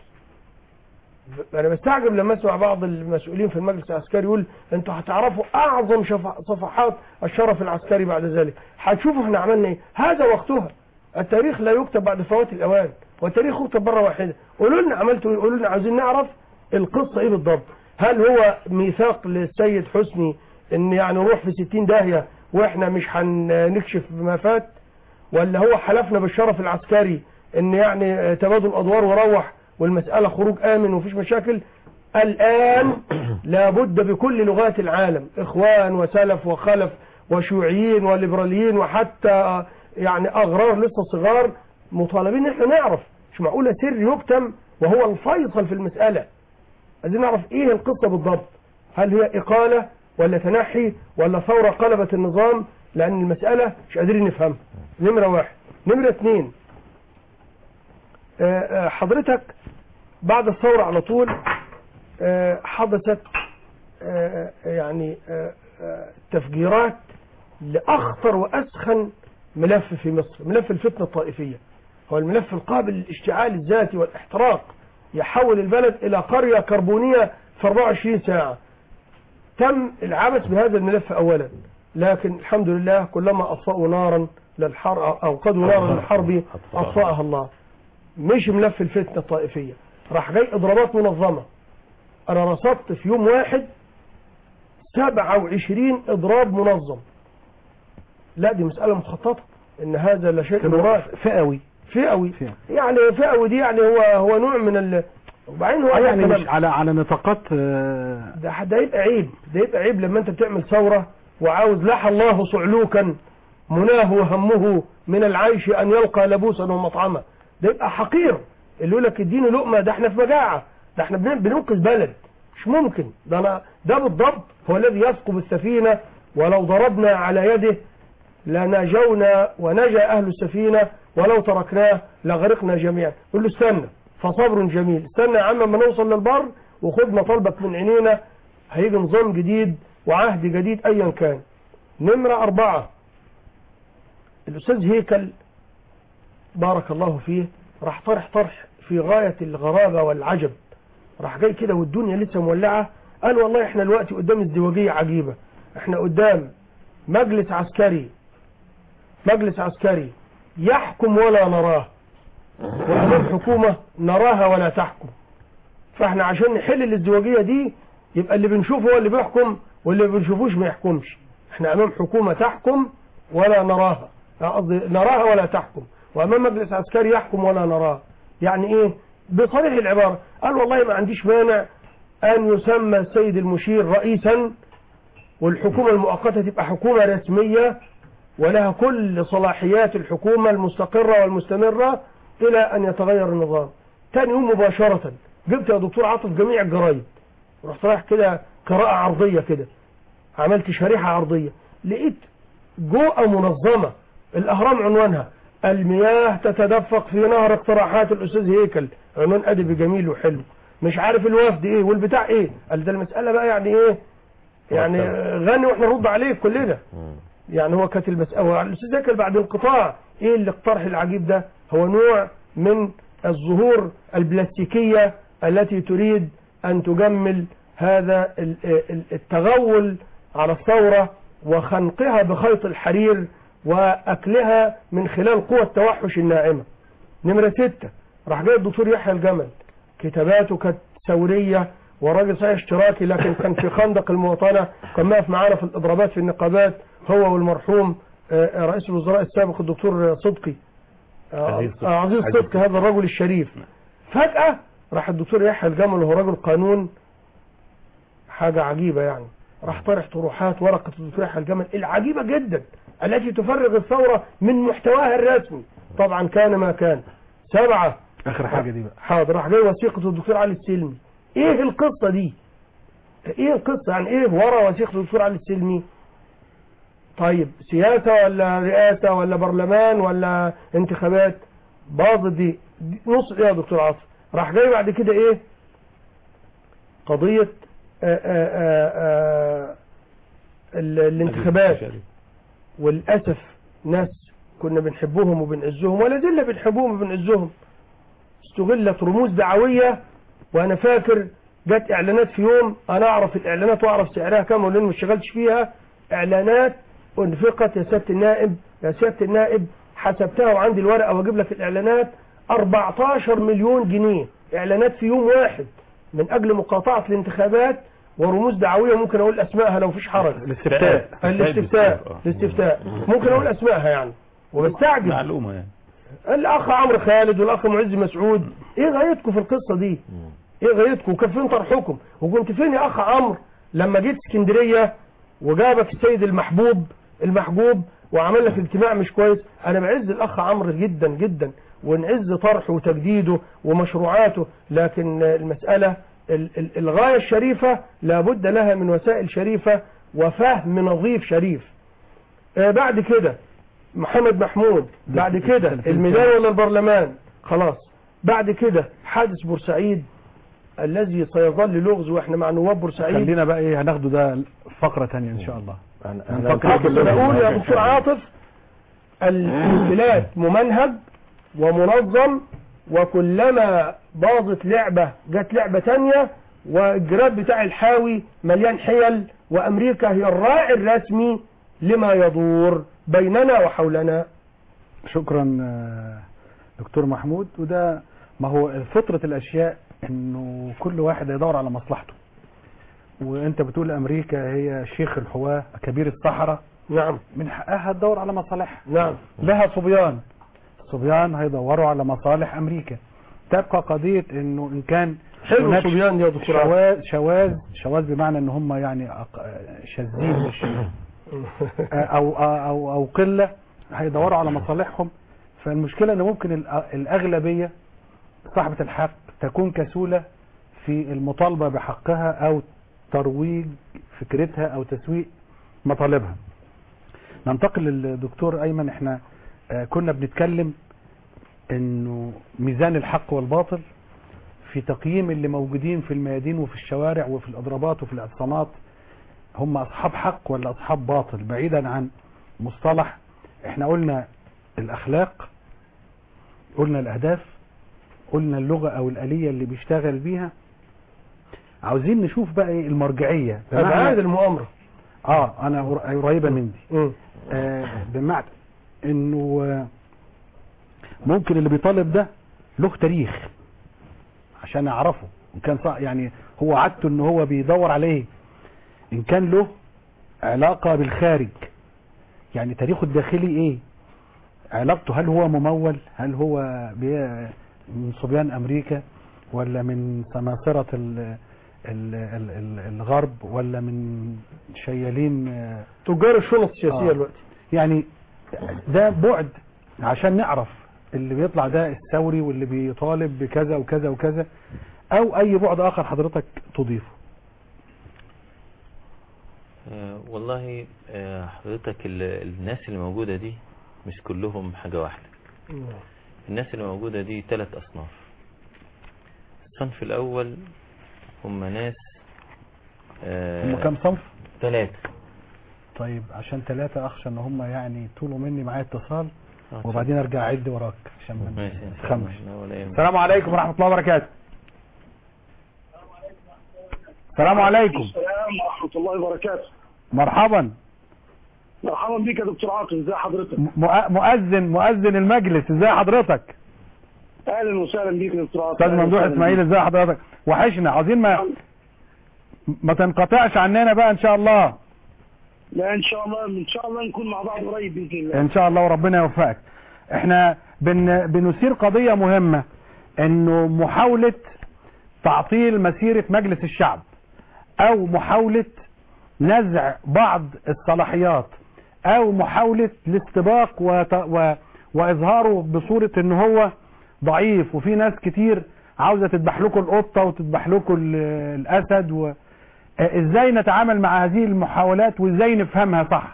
انا بستعجب لما اسمع بعض المسؤولين في المجلس العسكري يقول انتوا هتعرفوا اعظم شف- صفحات الشرف العسكري بعد ذلك هتشوفوا احنا عملنا ايه هذا وقتها التاريخ لا يكتب بعد فوات الاوان والتاريخ يكتب مره واحده قولوا لنا عملتوا ايه قولوا لنا عايزين نعرف القصه ايه بالضبط هل هو ميثاق للسيد حسني ان يعني نروح في 60 داهيه واحنا مش هنكشف ما فات ولا هو حلفنا بالشرف العسكري ان يعني تبادل ادوار وروح والمسألة خروج آمن ومفيش مشاكل الآن لابد بكل لغات العالم إخوان وسلف وخلف وشيوعيين وليبراليين وحتى يعني أغرار لسه صغار مطالبين إن احنا نعرف مش معقولة سر يكتم وهو الفيصل في المسألة عايزين نعرف إيه القصة بالضبط هل هي إقالة ولا تنحي ولا ثورة قلبت النظام لأن المسألة مش قادرين نفهمها نمرة واحد نمرة اثنين آه، آه، حضرتك بعد الثورة على طول آه، حدثت آه، يعني آه، آه، تفجيرات لأخطر وأسخن ملف في مصر ملف الفتنة الطائفية هو الملف القابل للاشتعال الذاتي والاحتراق يحول البلد إلى قرية كربونية في 24 ساعة تم العبث بهذا الملف أولا لكن الحمد لله كلما أطفأوا نارا للحرب أو قدوا نارا للحرب أطفأها الله مش ملف الفتنة الطائفية راح جاي إضرابات منظمة أنا رصدت في يوم واحد 27 إضراب منظم لا دي مسألة مخططة إن هذا لا شيء مراد فئوي فئوي فئوي. يعني فئوي دي يعني هو هو نوع من ال وبعدين هو آه يعني كمان- مش على على نطاقات آه، ده ده يبقى عيب ده يبقى عيب لما انت بتعمل ثورة وعاوز لحى الله صعلوكا مناه وهمه من العيش ان يلقى لبوسا ومطعما ده يبقى حقير اللي يقول لك اديني لقمة ده احنا في مجاعة ده احنا بن- بننقذ بلد مش ممكن ده انا ده بالضبط هو الذي يثقب السفينة ولو ضربنا على يده لنجونا ونجا اهل السفينة ولو تركناه لغرقنا جميعا يقول له استنى فصبر جميل استنى يا عم ما نوصل للبر وخد مطالبك من عينينا هيجي نظام جديد وعهد جديد ايا كان نمرة اربعة الاستاذ هيكل بارك الله فيه راح طرح طرح في غاية الغرابة والعجب راح جاي كده والدنيا لسه مولعة قال والله احنا دلوقتي قدام ازدواجية عجيبة احنا قدام مجلس عسكري مجلس عسكري يحكم ولا نراه وأمام حكومة نراها ولا تحكم فاحنا عشان نحل الازدواجية دي يبقى اللي بنشوفه هو اللي بيحكم واللي ما بنشوفوش ما يحكمش احنا امام حكومة تحكم ولا نراها قصدي نراها ولا تحكم وامام مجلس عسكري يحكم ولا نراه يعني ايه بصريح العبارة قال والله ما عنديش مانع ان يسمى السيد المشير رئيسا والحكومة المؤقتة تبقى حكومة رسمية ولها كل صلاحيات الحكومة المستقرة والمستمرة إلى أن يتغير النظام تاني يوم مباشرة جبت يا دكتور عاطف جميع الجرايد رحت رايح كده قراءة عرضية كده عملت شريحة عرضية لقيت جوء منظمة الأهرام عنوانها المياه تتدفق في نهر اقتراحات الأستاذ هيكل عنوان أدبي جميل وحلو مش عارف الوفد ايه والبتاع ايه قال ده المسألة بقى يعني ايه يعني غني واحنا نرد عليك كلنا يعني هو كانت المسألة هو الأستاذ هيكل بعد انقطاع ايه الاقتراح العجيب ده هو نوع من الظهور البلاستيكية التي تريد أن تجمل هذا ال- ال- التغول على الثورة وخنقها بخيط الحرير وأكلها من خلال قوى التوحش الناعمة نمرة ستة راح جاي الدكتور يحيى الجمل كتاباته كانت ثورية وراجل صحيح اشتراكي لكن كان في خندق المواطنة كان واقف معانا في الإضرابات في النقابات هو والمرحوم آه، آه، رئيس الوزراء السابق الدكتور صدقي آه، عزيز صدقي. آه، عزيز عزيز صدقي هذا الرجل الشريف فجأة راح الدكتور يحيى الجمل وهو رجل قانون حاجة عجيبة يعني راح طرح طروحات ورقة الدكتور يحيى الجمل العجيبة جدا التي تفرغ الثورة من محتواها الرسمي طبعا كان ما كان سبعة اخر حاجة دي بقى حاضر راح جاي وثيقة الدكتور علي السلمي ايه القصة دي ايه القصة يعني ايه ورا وثيقة الدكتور علي السلمي طيب سياسة ولا رئاسة ولا برلمان ولا انتخابات باظت دي, دي نص ايه يا دكتور عاطف راح جاي بعد كده ايه قضية آآ آآ آآ ال- الانتخابات وللأسف ناس كنا بنحبهم وبنعزهم ولا زلنا بنحبهم وبنعزهم استغلت رموز دعوية وأنا فاكر جت إعلانات في يوم أنا أعرف الإعلانات وأعرف سعرها كام ولأن ما اشتغلتش فيها إعلانات أنفقت يا سيادة النائب يا سيادة النائب حسبتها وعندي الورقة وأجيب لك الإعلانات 14 مليون جنيه إعلانات في يوم واحد من أجل مقاطعة الانتخابات ورموز دعوية ممكن أقول أسمائها لو فيش حرج الاستفتاء الاستفتاء الاستفتاء ممكن أقول أسمائها يعني وبستعجب معلومة يعني الاخ عمرو خالد والاخ معز مسعود ايه غايتكم في القصه دي ايه غايتكم وكان فين طرحكم وكنت فين يا اخ عمرو لما جيت اسكندريه وجابك السيد المحبوب المحجوب وعمل لك اجتماع مش كويس انا بعز الاخ عمرو جدا جدا ونعز طرحه وتجديده ومشروعاته لكن المساله ال- ال- الغايه الشريفه لابد لها من وسائل شريفه وفهم نظيف شريف آه بعد كده محمد محمود بعد كده الميدان ولا البرلمان خلاص بعد كده حادث بورسعيد الذي سيظل لغز واحنا مع نواب بورسعيد خلينا بقى ايه هناخده ده فقرة تانية ان شاء الله أنا نفكر عاطف بقول يا دكتور عاطف الانفلات ممنهج ومنظم وكلما باظت لعبة جت لعبة تانية والجراب بتاع الحاوي مليان حيل وامريكا هي الراعي الرسمي لما يدور بيننا وحولنا شكرا آه، دكتور محمود وده ما هو فطرة الأشياء إنه كل واحد يدور على مصلحته وأنت بتقول أمريكا هي شيخ الحواة كبير الصحراء نعم من حقها تدور على مصالحها نعم لها صبيان الصبيان هيدوروا على مصالح أمريكا تبقى قضية إنه إن كان حلو هناك صبيان يا دكتور عاطف. شواذ شواذ شواذ بمعنى ان هم يعني أق- شاذين مش او او او قله هيدوروا على مصالحهم فالمشكله ان ممكن الأ- الاغلبيه صاحبه الحق تكون كسوله في المطالبه بحقها او ترويج فكرتها او تسويق مطالبها ننتقل للدكتور ايمن احنا آه، كنا بنتكلم انه ميزان الحق والباطل في تقييم اللي موجودين في الميادين وفي الشوارع وفي الاضرابات وفي الاعتصامات هم اصحاب حق ولا اصحاب باطل بعيدا عن مصطلح احنا قلنا الاخلاق قلنا الاهداف قلنا اللغة او الالية اللي بيشتغل بيها عاوزين نشوف بقى ايه المرجعية بمعنى- ابعاد المؤامره اه انا قر- قريبة من دي مم. آه بمعنى انه آه، ممكن اللي بيطالب ده له تاريخ عشان اعرفه ان كان صح يعني هو عادته ان هو بيدور عليه ان كان له علاقة بالخارج يعني تاريخه الداخلي ايه علاقته هل هو ممول هل هو بي- من صبيان امريكا ولا من سماسرة ال ال ال ال الغرب ولا من شيالين آه، تجار الشنط السياسيه آه. دلوقتي يعني ده بعد عشان نعرف اللي بيطلع ده الثوري واللي بيطالب بكذا وكذا وكذا او اي بعد اخر حضرتك تضيفه آه، والله آه، حضرتك ال- الناس اللي موجودة دي مش كلهم حاجة واحدة الناس اللي موجودة دي ثلاث أصناف الصنف الأول هم ناس هم كام صنف ثلاثة طيب عشان ثلاثة اخشى ان هم يعني طولوا مني معايا اتصال وبعدين ارجع اعد وراك عشان ما ماشي إن شاء خمس الله. لا ولا يهمك. السلام عليكم ورحمة الله وبركاته السلام عليكم السلام ورحمة الله وبركاته مرحبا مرحبا بك يا دكتور عاطف ازي حضرتك مؤ- مؤذن مؤذن المجلس ازي حضرتك اهلا وسهلا بك يا دكتور عاطف استاذ أهلاً ممدوح وسهلاً اسماعيل بيك. ازي حضرتك وحشنا عاوزين ما ما تنقطعش عننا بقى ان شاء الله لا ان شاء الله ان شاء الله نكون مع بعض قريب باذن الله ان شاء الله وربنا يوفقك احنا بن بنثير قضية مهمة انه محاولة تعطيل مسيرة مجلس الشعب او محاولة نزع بعض الصلاحيات او محاولة الاستباق وت... و... واظهاره بصورة ان هو ضعيف وفي ناس كتير عاوزة تذبح لكم القطة وتذبح لكم ال- الاسد و... آه، ازاي نتعامل مع هذه المحاولات وازاي نفهمها صح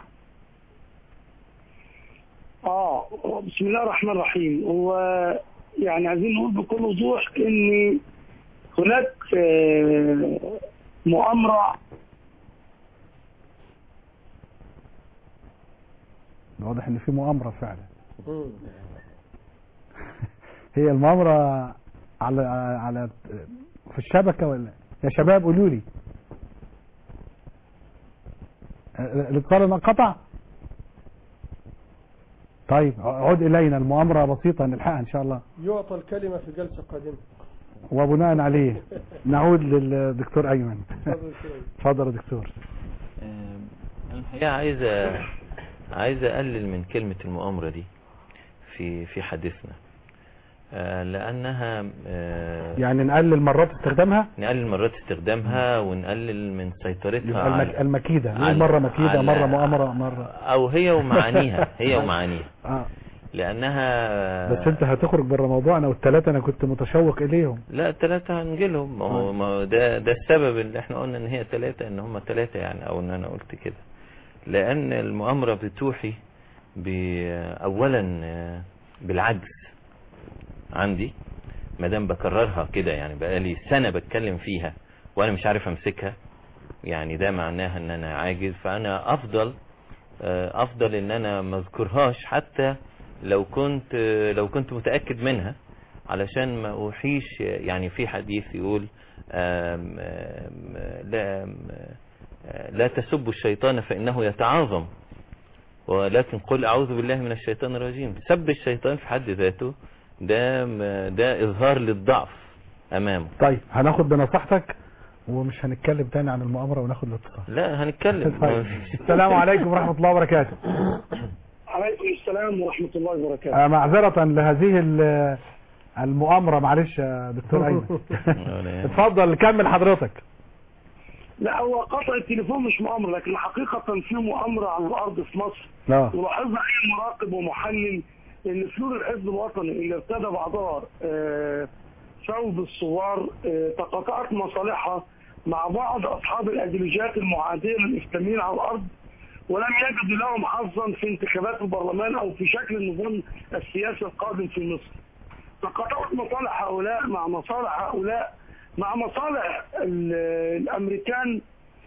اه بسم الله الرحمن الرحيم هو يعني عايزين نقول بكل وضوح ان هناك آه، مؤامرة واضح ان في مؤامرة فعلا هي المؤامرة على على في الشبكة ولا يا شباب قولوا لي الاتصال انقطع طيب عد الينا المؤامرة بسيطة نلحقها ان شاء الله يعطى الكلمه في جلسه قادمه وبناء عليه نعود للدكتور ايمن اتفضل يا شيخ. اتفضل يا دكتور آه، أنا الحقيقة عايز أ- عايز أقلل من كلمة المؤامرة دي في في حديثنا آه، لأنها آه، يعني نقلل مرات استخدامها نقلل مرات استخدامها ونقلل من سيطرتها يبقى المك... على المكيدة على- نقول مرة مكيدة على- مرة مؤامرة مرة أو هي ومعانيها هي ومعانيها اه لأنها بس انت هتخرج بره موضوعنا والثلاثة انا كنت متشوق اليهم لا التلاتة هنجيلهم ما هو ما هو ده ده السبب اللي احنا قلنا ان هي تلاتة ان هم تلاتة يعني او ان انا قلت كده لان المؤامرة بتوحي ب اولا آه، بالعجز عندي ما دام بكررها كده يعني بقالي سنة بتكلم فيها وانا مش عارف امسكها يعني ده معناها ان انا عاجز فانا افضل آه، افضل ان انا ما اذكرهاش حتى لو كنت لو كنت متأكد منها علشان ما اوحيش يعني في حديث يقول آم، آم، لا آم، آه، لا تسبوا الشيطان فإنه يتعاظم ولكن قل أعوذ بالله من الشيطان الرجيم سب الشيطان في حد ذاته ده ده إظهار للضعف أمامه طيب هناخد بنصيحتك ومش هنتكلم تاني عن المؤامرة وناخد الاتصال لا هنتكلم طيب. السلام عليكم ورحمة الله وبركاته عليكم السلام ورحمة الله وبركاته آه، معذرة لهذه ال- المؤامرة معلش يا دكتور أيمن اتفضل كمل حضرتك لا هو قطع التليفون مش مؤامرة لكن حقيقة في مؤامرة على الأرض في مصر اه ولاحظنا أي مراقب ومحلل إن فلول الحزب الوطني اللي ارتدى بعضها آه، ثوب الثوار آه، تقاطعت مصالحها مع بعض أصحاب الأيديولوجيات المعادية للإسلاميين على الأرض ولم يجد لهم حظا في انتخابات البرلمان أو في شكل النظام السياسي القادم في مصر تقاطعت مصالح هؤلاء مع مصالح هؤلاء مع مصالح ال- الامريكان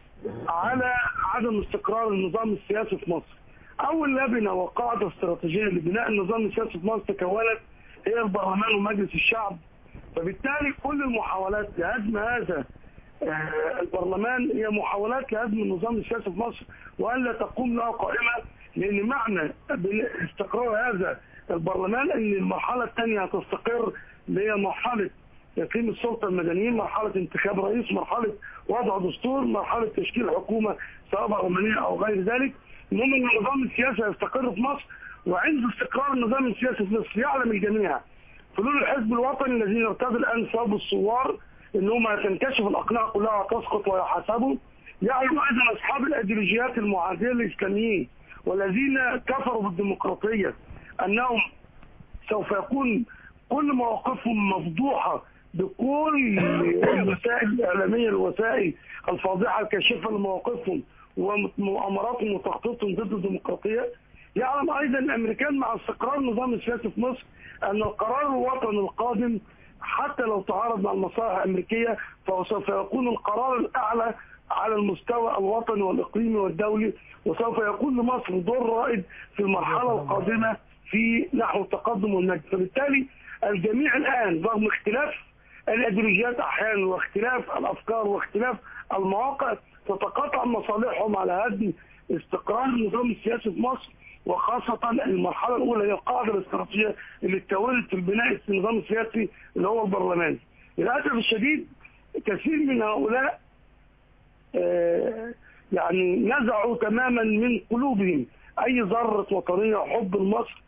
على عدم استقرار النظام السياسي في مصر. اول لبنه وقاعده استراتيجيه لبناء النظام السياسي في مصر تكونت هي البرلمان ومجلس الشعب. فبالتالي كل المحاولات لهدم هذا آه، البرلمان هي محاولات لهدم النظام السياسي في مصر وان لا تقوم له قائمه لان معنى استقرار هذا البرلمان ان المرحله الثانيه هتستقر اللي هي مرحله تقييم السلطه المدنيين، مرحله انتخاب رئيس، مرحله وضع دستور، مرحله تشكيل حكومه سواء برلمانيه او غير ذلك. المهم ان النظام السياسي هيستقر في مصر وعند استقرار النظام السياسي في مصر يعلم الجميع فلول الحزب الوطني الذين ارتدوا الان ثوب الثوار ان هم هتنكشف الاقنعه كلها وتسقط ويحاسبوا يعلم ايضا اصحاب الايديولوجيات المعاديه للاسلاميين والذين كفروا بالديمقراطيه انهم سوف يكون كل مواقفهم مفضوحه بكل الوسائل الاعلاميه الوسائل الفاضحه الكاشفه لمواقفهم ومؤامراتهم وتخطيطهم ضد الديمقراطيه يعلم ايضا الامريكان مع استقرار النظام السياسي في مصر ان القرار الوطني القادم حتى لو تعارض مع المصالح الامريكيه فهو سوف يكون القرار الاعلى على المستوى الوطني والاقليمي والدولي وسوف يكون لمصر دور رائد في المرحله القادمه في نحو التقدم والنجد فبالتالي الجميع الان رغم اختلاف الايديولوجيات احيانا واختلاف الافكار واختلاف المواقع تتقاطع مصالحهم على هدم استقرار النظام السياسي في مصر وخاصة المرحلة الأولى هي القاعدة الاستراتيجية اللي اتكونت في البناء النظام السياسي اللي هو البرلمان. للأسف الشديد كثير من هؤلاء آه، يعني نزعوا تماما من قلوبهم أي ذرة وطنية وحب لمصر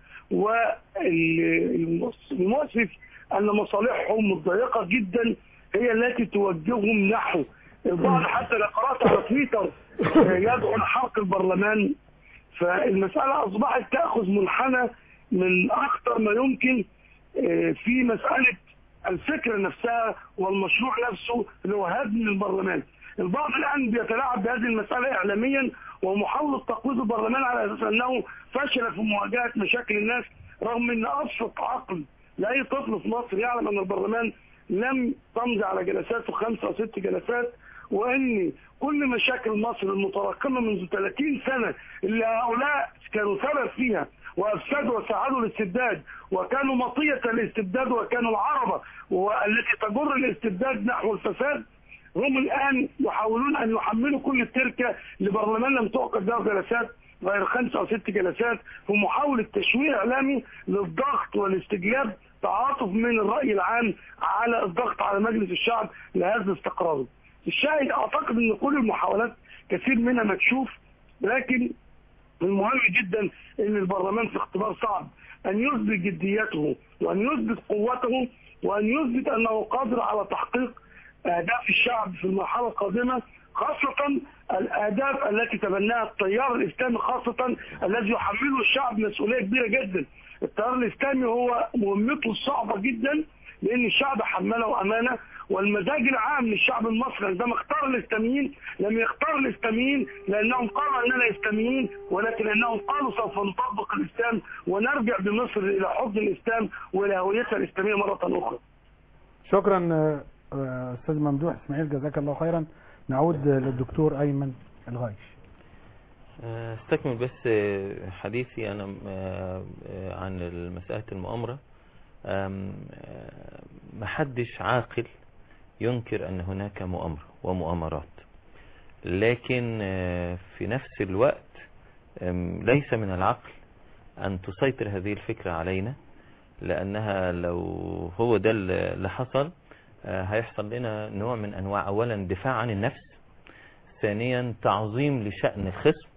والمؤسف أن مصالحهم الضيقة جدا هي التي توجههم نحو البعض حتى لو قرأت على تويتر آه، يدعو لحرق البرلمان فالمسألة أصبحت تأخذ منحنى من أخطر ما يمكن آه، في مسألة الفكرة نفسها والمشروع نفسه اللي هو هدم البرلمان البعض الآن بيتلاعب بهذه المسألة إعلاميا ومحاولة تقويض البرلمان على أساس أنه فشل في مواجهة مشاكل الناس رغم أن أبسط عقل لأي طفل في مصر يعلم أن البرلمان لم تمضي على جلساته خمسة أو ست جلسات وان كل مشاكل مصر المتراكمه منذ 30 سنه اللي هؤلاء كانوا سبب فيها وافسدوا وساعدوا الاستبداد وكانوا مطيه الاستبداد وكانوا العربه والتي تجر الاستبداد نحو الفساد هم الان يحاولون ان يحملوا كل التركه لبرلمان لم تعقد له جلسات غير خمس او ست جلسات في محاوله تشويه اعلامي للضغط والاستجلاب تعاطف من الراي العام على الضغط على مجلس الشعب لهذا استقراره. الشاهد اعتقد ان كل المحاولات كثير منها مكشوف لكن المهم جدا ان البرلمان في اختبار صعب ان يثبت جديته وان يثبت قوته وان يثبت انه قادر على تحقيق اهداف الشعب في المرحله القادمه خاصة الأهداف التي تبناها التيار الإسلامي خاصة الذي يحمله الشعب مسؤولية كبيرة جدا التيار الإسلامي هو مهمته الصعبة جدا لأن الشعب حمله أمانة والمزاج العام للشعب المصري عندما اختار الإسلاميين لم يختار الإسلاميين لأنهم قالوا أننا إسلاميين ولكن أنهم قالوا سوف نطبق الإسلام ونرجع بمصر إلى حضن الإسلام وإلى هويتها الإسلامية مرة أخرى شكرا آه، آه، استاذ ممدوح اسماعيل جزاك الله خيرا نعود للدكتور ايمن الغايش آه، استكمل بس آه، حديثي انا آه، آه، عن مسألة المؤامرة آم، آه، محدش عاقل ينكر أن هناك مؤامرة ومؤامرات لكن آه، في نفس الوقت آم، ليس من العقل أن تسيطر هذه الفكرة علينا لأنها لو هو ده اللي حصل آه، هيحصل لنا نوع من أنواع أولا دفاع عن النفس ثانيا تعظيم لشأن الخصم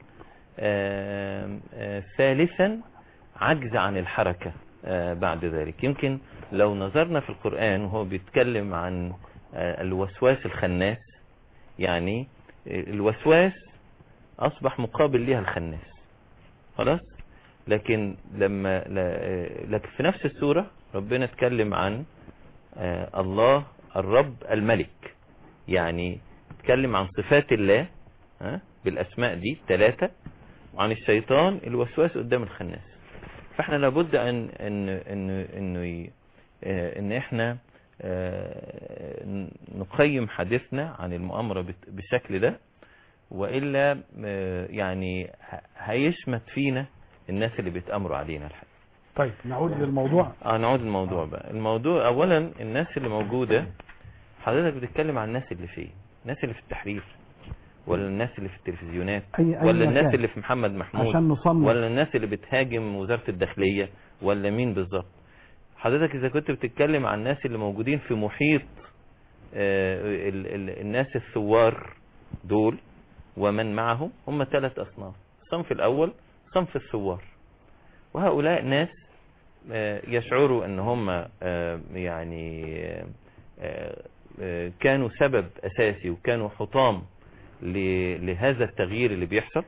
آم، آه، ثالثا عجز عن الحركة آه، بعد ذلك يمكن لو نظرنا في القرآن وهو بيتكلم عن آه، الوسواس الخناس يعني آه، الوسواس أصبح مقابل لها الخناس خلاص لكن لما لا- آه، لكن في نفس السورة ربنا اتكلم عن آه، الله الرب الملك يعني اتكلم عن صفات الله ها، بالأسماء دي ثلاثة وعن الشيطان الوسواس قدام الخناس فاحنا لابد ان ان ان انه ي- آه، ان احنا آه، ن- نقيم حديثنا عن المؤامرة بت- بالشكل ده والا آه، يعني ه- هيشمت فينا الناس اللي بيتامروا علينا الحقيقة طيب نعود للموضوع اه نعود الموضوع بقى الموضوع اولا الناس اللي موجودة حضرتك بتتكلم عن الناس اللي فين الناس اللي في التحرير ولا الناس اللي في التلفزيونات أي- أي ولا الناس مكان. اللي في محمد محمود عشان نصنف ولا الناس اللي بتهاجم وزارة الداخلية ولا مين بالظبط حضرتك اذا كنت بتتكلم عن الناس اللي موجودين في محيط آه، ال- ال- الناس الثوار دول ومن معهم هم ثلاث اصناف الصنف الاول صنف الثوار وهؤلاء ناس آه، يشعروا ان هم آه، يعني آه، آه، كانوا سبب اساسي وكانوا حطام ل- لهذا التغيير اللي بيحصل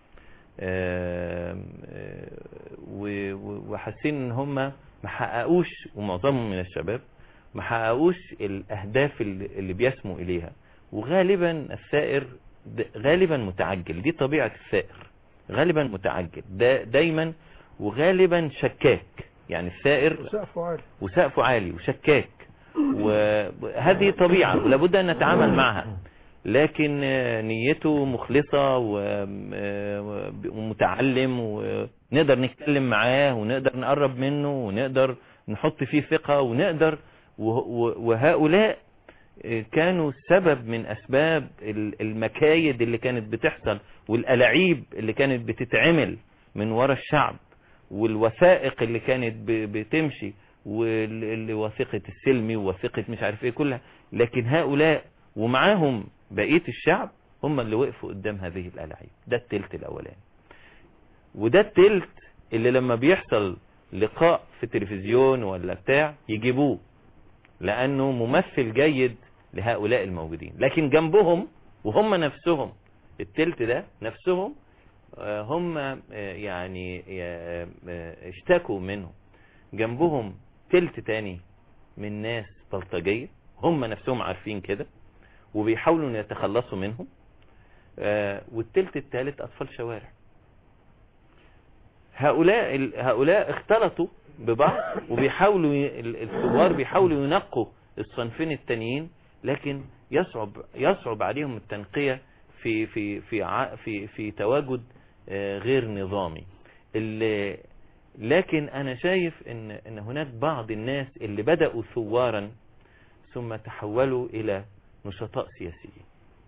آم، آه، و- و- وحاسين ان هم ما حققوش ومعظمهم من الشباب ما حققوش الاهداف اللي اللي بيسموا اليها وغالبا الثائر د- غالبا متعجل دي طبيعة الثائر غالبا متعجل دا دايما وغالبا شكاك يعني الثائر سقفه عالي وسقفه عالي وشكاك وهذه طبيعة ولابد أن نتعامل معها لكن آه، نيته مخلصة و- آه، ومتعلم ونقدر نتكلم معاه ونقدر نقرب منه ونقدر نحط فيه ثقة ونقدر وه- و- وهؤلاء آه، كانوا سبب من أسباب ال- المكايد اللي كانت بتحصل والألاعيب اللي كانت بتتعمل من وراء الشعب والوثائق اللي كانت ب- بتمشي ووثيقة السلمي ووثيقة مش عارف ايه كلها لكن هؤلاء ومعاهم بقية الشعب هم اللي وقفوا قدام هذه الألاعيب ده التلت الأولاني وده التلت اللي لما بيحصل لقاء في تلفزيون ولا بتاع يجيبوه لأنه ممثل جيد لهؤلاء الموجودين لكن جنبهم وهم نفسهم التلت ده نفسهم آه، هم آه، يعني آه، آه، اشتكوا منه جنبهم تلت تاني من ناس بلطجية هم نفسهم عارفين كده وبيحاولوا ان يتخلصوا منهم آه، والتلت التالت اطفال شوارع هؤلاء ال- هؤلاء اختلطوا ببعض وبيحاولوا ي- ال- الثوار بيحاولوا ينقوا الصنفين التانيين لكن يصعب يصعب عليهم التنقية في في في ع- في في تواجد آه، غير نظامي ال- لكن انا شايف ان ان هناك بعض الناس اللي بدأوا ثوارا ثم تحولوا الى نشطاء سياسيين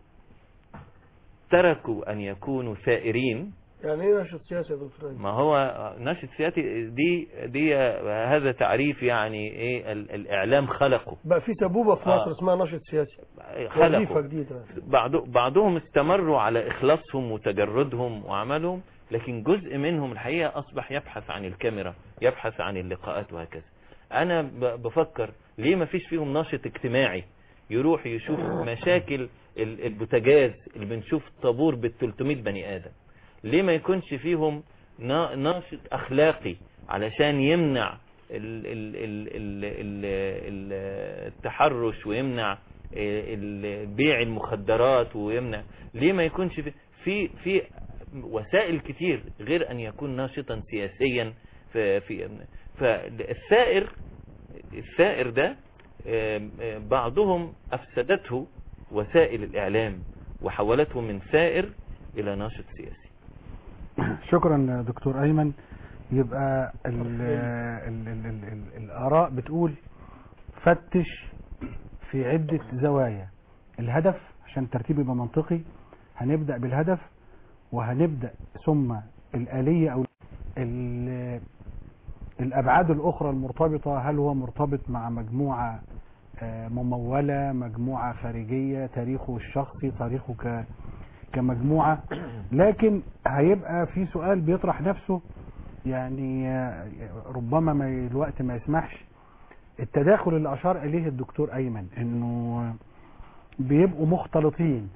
تركوا ان يكونوا ثائرين يعني ايه نشط سياسي يا دكتور أيمن؟ ما هو نشط سياسي دي دي هذا تعريف يعني ايه ال- الاعلام خلقه بقى في سبوبة في آه. مصر اسمها نشط سياسي وظيفة خلقه جديدة بعض بعضهم استمروا على إخلاصهم وتجردهم وعملهم لكن جزء منهم الحقيقة أصبح يبحث عن الكاميرا يبحث عن اللقاءات وهكذا أنا ب- بفكر ليه ما فيش فيهم ناشط اجتماعي يروح يشوف مشاكل ال- البوتاجاز اللي بنشوف طابور بال 300 بني آدم ليه ما يكونش فيهم نا- ناشط أخلاقي علشان يمنع ال- ال- ال- ال- ال- ال- التحرش ويمنع ال- بيع المخدرات ويمنع ليه ما يكونش في في, في وسائل كتير غير ان يكون ناشطا سياسيا في في فالثائر الثائر ده آم، آم، بعضهم افسدته وسائل الاعلام وحولته من ثائر الى ناشط سياسي شكرا دكتور أيمن يبقى ال ال ال ال ال الآراء بتقول فتش في عدة زوايا الهدف عشان الترتيب يبقى منطقي هنبدأ بالهدف وهنبدأ ثم الآلية أو ال- الأبعاد الأخرى المرتبطة هل هو مرتبط مع مجموعة آه، ممولة مجموعة خارجية تاريخه الشخصي تاريخه ك كمجموعة لكن هيبقى في سؤال بيطرح نفسه يعني آه، ربما ما الوقت ما يسمحش التداخل اللي أشار إليه الدكتور أيمن إنه بيبقوا مختلطين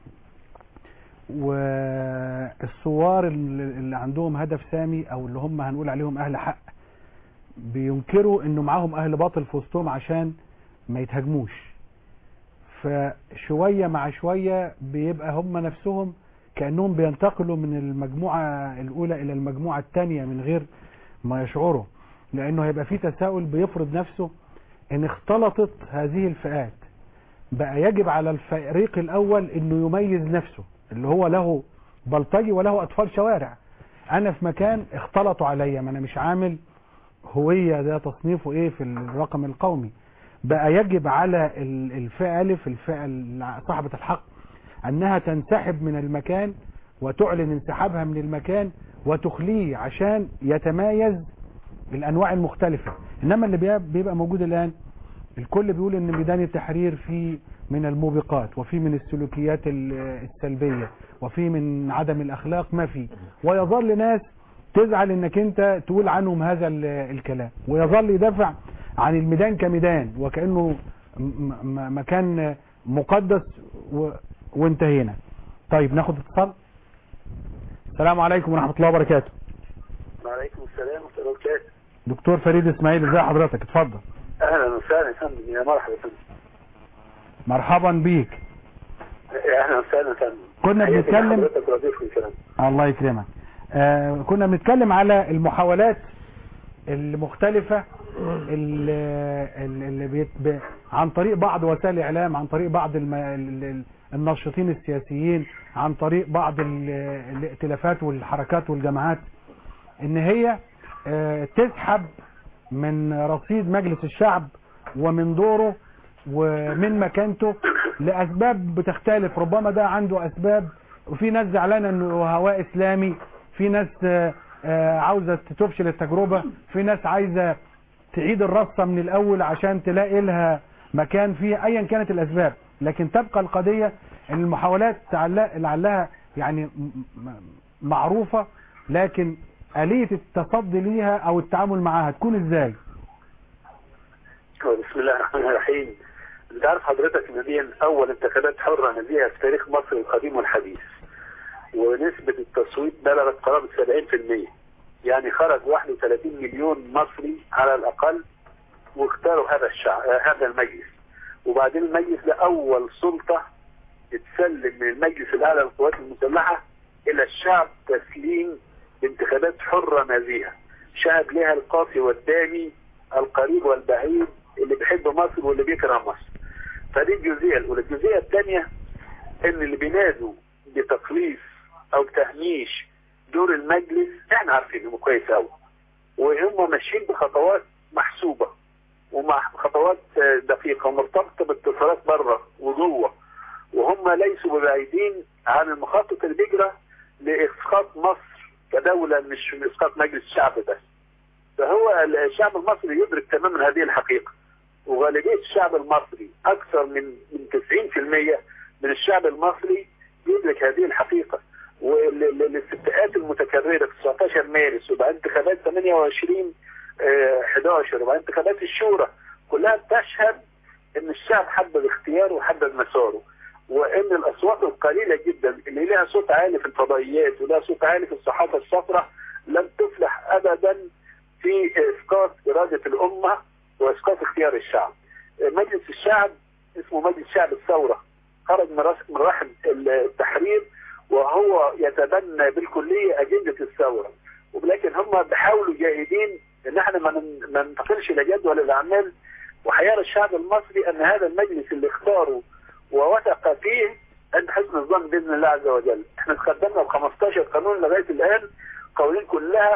والثوار اللي اللي عندهم هدف سامي او اللي هم هنقول عليهم اهل حق بينكروا انه معاهم اهل باطل في وسطهم عشان ما يتهاجموش فشوية مع شوية بيبقى هم نفسهم كأنهم بينتقلوا من المجموعة الأولى إلى المجموعة الثانية من غير ما يشعروا لأنه هيبقى في تساؤل بيفرض نفسه إن اختلطت هذه الفئات بقى يجب على الفريق الأول إنه يميز نفسه اللي هو له بلطجي وله أطفال شوارع أنا في مكان اختلطوا عليا ما أنا مش عامل هوية ده تصنيفه إيه في الرقم القومي بقى يجب على ال- الفئة ألف الفئة الع- صاحبة الحق أنها تنسحب من المكان وتعلن انسحابها من المكان وتخليه عشان يتمايز الأنواع المختلفة إنما اللي بيبقى- بيبقى موجود الآن الكل بيقول ان ميدان التحرير فيه من الموبقات وفي من السلوكيات ال- السلبية وفي من عدم الاخلاق ما في ويظل ناس تزعل انك انت تقول عنهم هذا ال- الكلام ويظل يدافع عن الميدان كميدان وكأنه م- م- مكان مقدس و... وانتهينا طيب ناخد اتصال السلام عليكم ورحمة الله وبركاته وعليكم السلام ورحمة الله وبركاته دكتور فريد اسماعيل ازي حضرتك اتفضل أهلا وسهلا يا فندم يا مرحبا يا فندم مرحبا بيك أهلا وسهلا يا فندم كنا حياتي بنتكلم لحضرتك وضيفك الكلام الله يكرمك آه كنا بنتكلم على المحاولات المختلفة اللي, اللي بيت ب... عن طريق بعض وسائل الإعلام عن طريق بعض الم... ال- ال- الناشطين السياسيين عن طريق بعض ال... الائتلافات والحركات والجماعات ان هي آه تسحب من رصيد مجلس الشعب ومن دوره ومن مكانته لأسباب بتختلف ربما ده عنده أسباب وفي ناس زعلانة انه هواء اسلامي في ناس آه، آه، عاوزة تفشل التجربة في ناس عايزة تعيد الرصة من الاول عشان تلاقي لها مكان فيه ايا كانت الاسباب لكن تبقى القضية ان المحاولات تعلق- لعلها يعني م- م- معروفة لكن آلية التصدي ليها او التعامل معاها تكون ازاي بسم الله الرحمن الرحيم انت عارف حضرتك ان دي اول انتخابات حرة نزيهة في تاريخ مصر القديم والحديث ونسبة التصويت بلغت قرابة 70% يعني خرج 31 مليون مصري على الاقل واختاروا هذا الشعب هذا المجلس وبعدين المجلس ده اول سلطة تتسلم من المجلس الاعلى للقوات المسلحة الى الشعب تسليم انتخابات حرة نزيهة شعب لها القاسي والدامي القريب والبعيد اللي بيحب مصر واللي بيكره مصر فدي الجزئية الأولى الجزئية الثانية إن اللي بينادوا بتقليص أو تهميش دور المجلس إحنا عارفينهم كويس أوي وهم ماشيين بخطوات محسوبة ومع خطوات آه، دقيقة ومرتبطة باتصالات بره وجوه وهم ليسوا ببعيدين عن المخطط اللي بيجرى لإسقاط مصر كدولة مش إسقاط مجلس الشعب بس فهو الشعب المصري يدرك تماما هذه الحقيقة وغالبية الشعب المصري أكثر من من 90% من الشعب المصري يدرك هذه الحقيقة والاستفتاءات المتكررة في 19 مارس وبعد انتخابات 28 آه، 11 وبعد انتخابات الشورى كلها بتشهد ان الشعب حدد اختياره وحدد مساره وان الاصوات القليلة جدا اللي لها صوت عالي في الفضائيات ولها صوت عالي في الصحافة الصفراء لم تفلح ابدا في اسقاط اراده الامه واسقاط اختيار الشعب. مجلس الشعب اسمه مجلس شعب الثوره خرج من راس من رحم التحرير وهو يتبنى بالكليه اجنده الثوره ولكن هم بيحاولوا جاهدين ان احنا ما نن- ما ننتقلش الى جدول الاعمال وحيرى الشعب المصري ان هذا المجلس اللي اختاره ووثق فيه عند حسن الظن باذن الله عز وجل. احنا تقدمنا ب 15 قانون لغايه الان قوانين كلها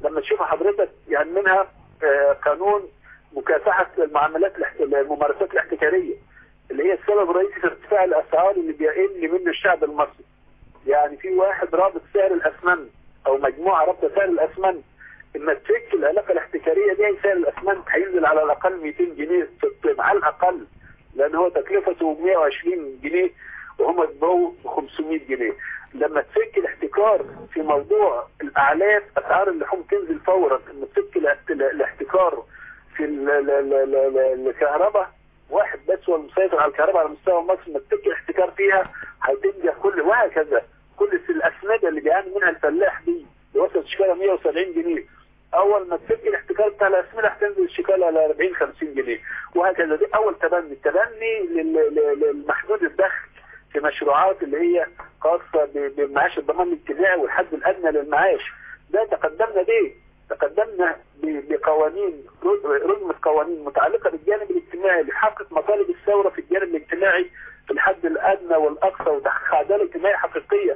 لما تشوف حضرتك يعني منها آه، قانون مكافحه المعاملات الاحت- الممارسات الاحتكاريه اللي هي السبب الرئيسي في ارتفاع الاسعار اللي بيقل منه الشعب المصري يعني في واحد رابط سعر الاسمنت او مجموعه رابطه سعر الاسمنت اما تفك العلاقه الاحتكاريه دي سعر الاسمنت هينزل على الاقل 200 جنيه في الطن على الاقل لان هو تكلفته 120 جنيه وهم اتباعوا ب 500 جنيه لما تفك الاحتكار في موضوع الاعلاف اسعار اللحوم تنزل فورا لما تفك الاحت- الاحتكار في ال- ال- ال- ال- ال- الكهرباء واحد بس هو المسيطر على الكهرباء على مستوى مصر لما تفك الاحتكار فيها هتنجح كل وهكذا كل الاسمده اللي بيعاني منها الفلاح دي اللي وصلت شكالها 170 جنيه اول ما تفك الاحتكار بتاع الاسمده هتنزل الشكاله على 40 50 جنيه وهكذا دي اول تبني التبني لل- لل- للمحدود الدخل في مشروعات اللي هي خاصه ب- بمعاش الضمان الاجتماعي والحد الادنى للمعاش ده تقدمنا بيه تقدمنا ب- بقوانين رجمة قوانين متعلقة بالجانب الاجتماعي لحقق مطالب الثورة في الجانب الاجتماعي في الحد الأدنى والأقصى وتحقيق عدالة اجتماعية حقيقية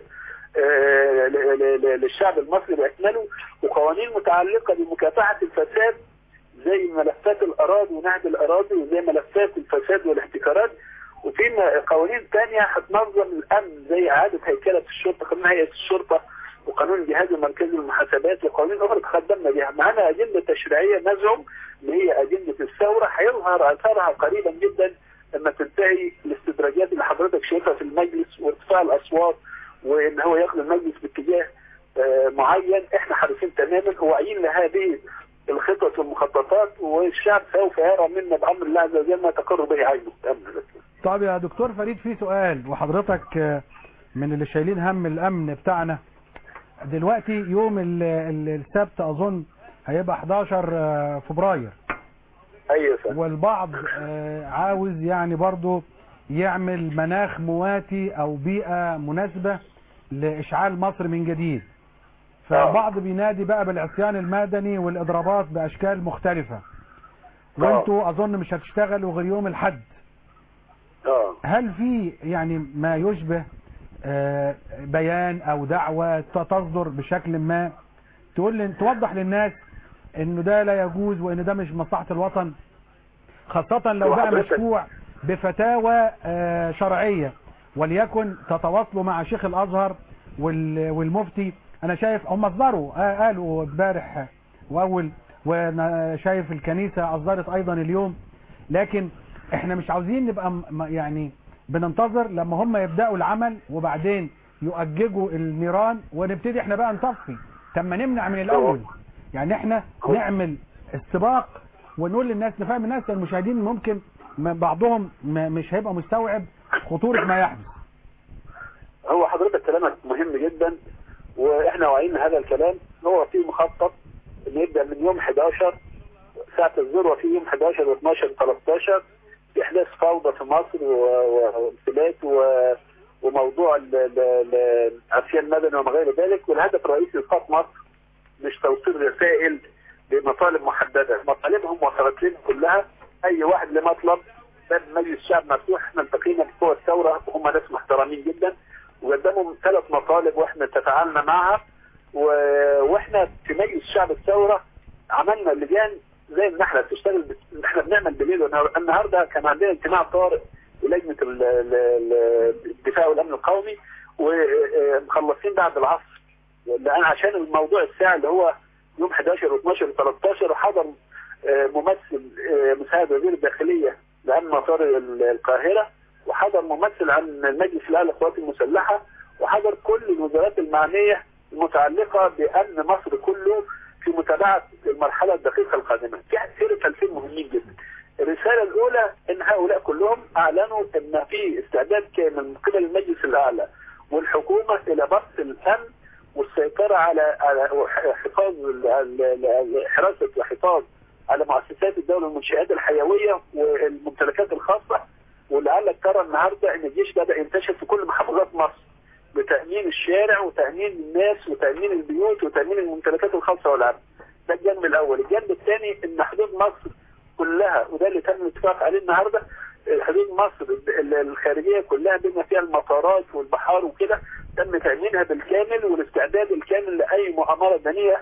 آه، ل- ل- ل- للشعب المصري بأكمله وقوانين متعلقة بمكافحة الفساد زي ملفات الأراضي ونهب الأراضي وزي ملفات الفساد والاحتكارات وفي م- قوانين تانية هتنظم الأمن زي إعادة هيكلة الشرطة قانون هيئة الشرطة وقانون الجهاز المركزي للمحاسبات وقوانين أخرى تقدمنا بها معنا أجندة تشريعية نزعم اللي هي أجندة الثورة هيظهر أثرها قريبا جدا لما تنتهي الاستدراجات اللي حضرتك شايفها في المجلس وارتفاع الأصوات وإن هو ياخد المجلس باتجاه آه، معين احنا حريصين تماما وواعيين لهذه الخطط والمخططات والشعب سوف يرى منا بأمر الله عز وجل ما تقر به عينه بأمر الله طب يا دكتور فريد في سؤال وحضرتك آه، من اللي شايلين هم الامن بتاعنا دلوقتي يوم ال- ال- السبت اظن هيبقى 11 آه، فبراير ايوه فندم. والبعض آه، عاوز يعني برضو يعمل مناخ مواتي او بيئة مناسبة لاشعال مصر من جديد فبعض بينادي بقى بالعصيان المدني والاضرابات باشكال مختلفة وانتوا اظن مش هتشتغلوا غير يوم الحد اه هل في يعني ما يشبه آه، بيان او دعوة تصدر بشكل ما تقول لن- توضح للناس انه ده لا يجوز وان ده مش مصلحة الوطن خاصة لو بقى وحضرتك- مشفوع بفتاوى آه، شرعية وليكن تتواصلوا مع شيخ الازهر وال- والمفتي انا شايف هم اصدروا آه، قالوا امبارح واول وانا شايف الكنيسة اصدرت ايضا اليوم لكن احنا مش عاوزين نبقى م- م- يعني بننتظر لما هم يبدأوا العمل وبعدين يؤججوا النيران ونبتدي احنا بقى نطفي طب ما نمنع من الاول يعني احنا نعمل السباق ونقول للناس نفهم الناس المشاهدين ممكن م- بعضهم م- مش هيبقى مستوعب خطورة ما يحدث هو حضرتك كلامك مهم جدا واحنا واعيين هذا الكلام هو في مخطط انه يبدا من يوم 11 ساعة الذروة في يوم 11 و12 13 بإحداث فوضى في مصر و- وانفلات و- وموضوع ال- ال- ال- العصيان المدني وما غير ذلك والهدف الرئيسي لإسقاط مصر مش توصيل رسائل بمطالب محددة مطالبهم وصلت لنا كلها أي واحد له مطلب باب مجلس الشعب مفتوح احنا التقينا بقوى الثورة وهم ناس محترمين جدا وقدموا ثلاث مطالب واحنا تفاعلنا معها و... واحنا في مجلس الشعب الثورة عملنا لجان زي النحلة بتشتغل بت... احنا بنعمل بالليل والنهار النهارده كان عندنا اجتماع طارئ للجنة ال... ال... ال- الدفاع والامن القومي ومخلصين بعد العصر لان عشان الموضوع الساعة اللي هو يوم 11 و12 و13 وحضر آه، ممثل آه، مساعد وزير الداخلية لأمن مطار ال- القاهرة وحضر ممثل عن المجلس الأعلى للقوات المسلحة وحضر كل الوزارات المعنية المتعلقة بأمن مصر كله في متابعة المرحلة الدقيقة القادمة في في رسالتين مهمين جدا الرسالة الأولى إن هؤلاء كلهم أعلنوا إن في استعداد كامل من قبل المجلس الأعلى والحكومة إلى بسط الأمن والسيطرة على على حفاظ ال- ال- ال- حراسة وحفاظ على مؤسسات الدولة والمنشآت الحيوية والممتلكات الخاصة ولعلك ترى النهاردة ان الجيش بدأ ينتشر في كل محافظات مصر بتأمين الشارع وتأمين الناس وتأمين البيوت وتأمين الممتلكات الخاصة والعامة ده الجانب الأول الجانب الثاني ان حدود مصر كلها وده اللي تم الاتفاق عليه النهارده حدود مصر ال- الخارجية كلها بما فيها المطارات والبحار وكده تم تأمينها بالكامل والاستعداد الكامل لأي مؤامرة دنية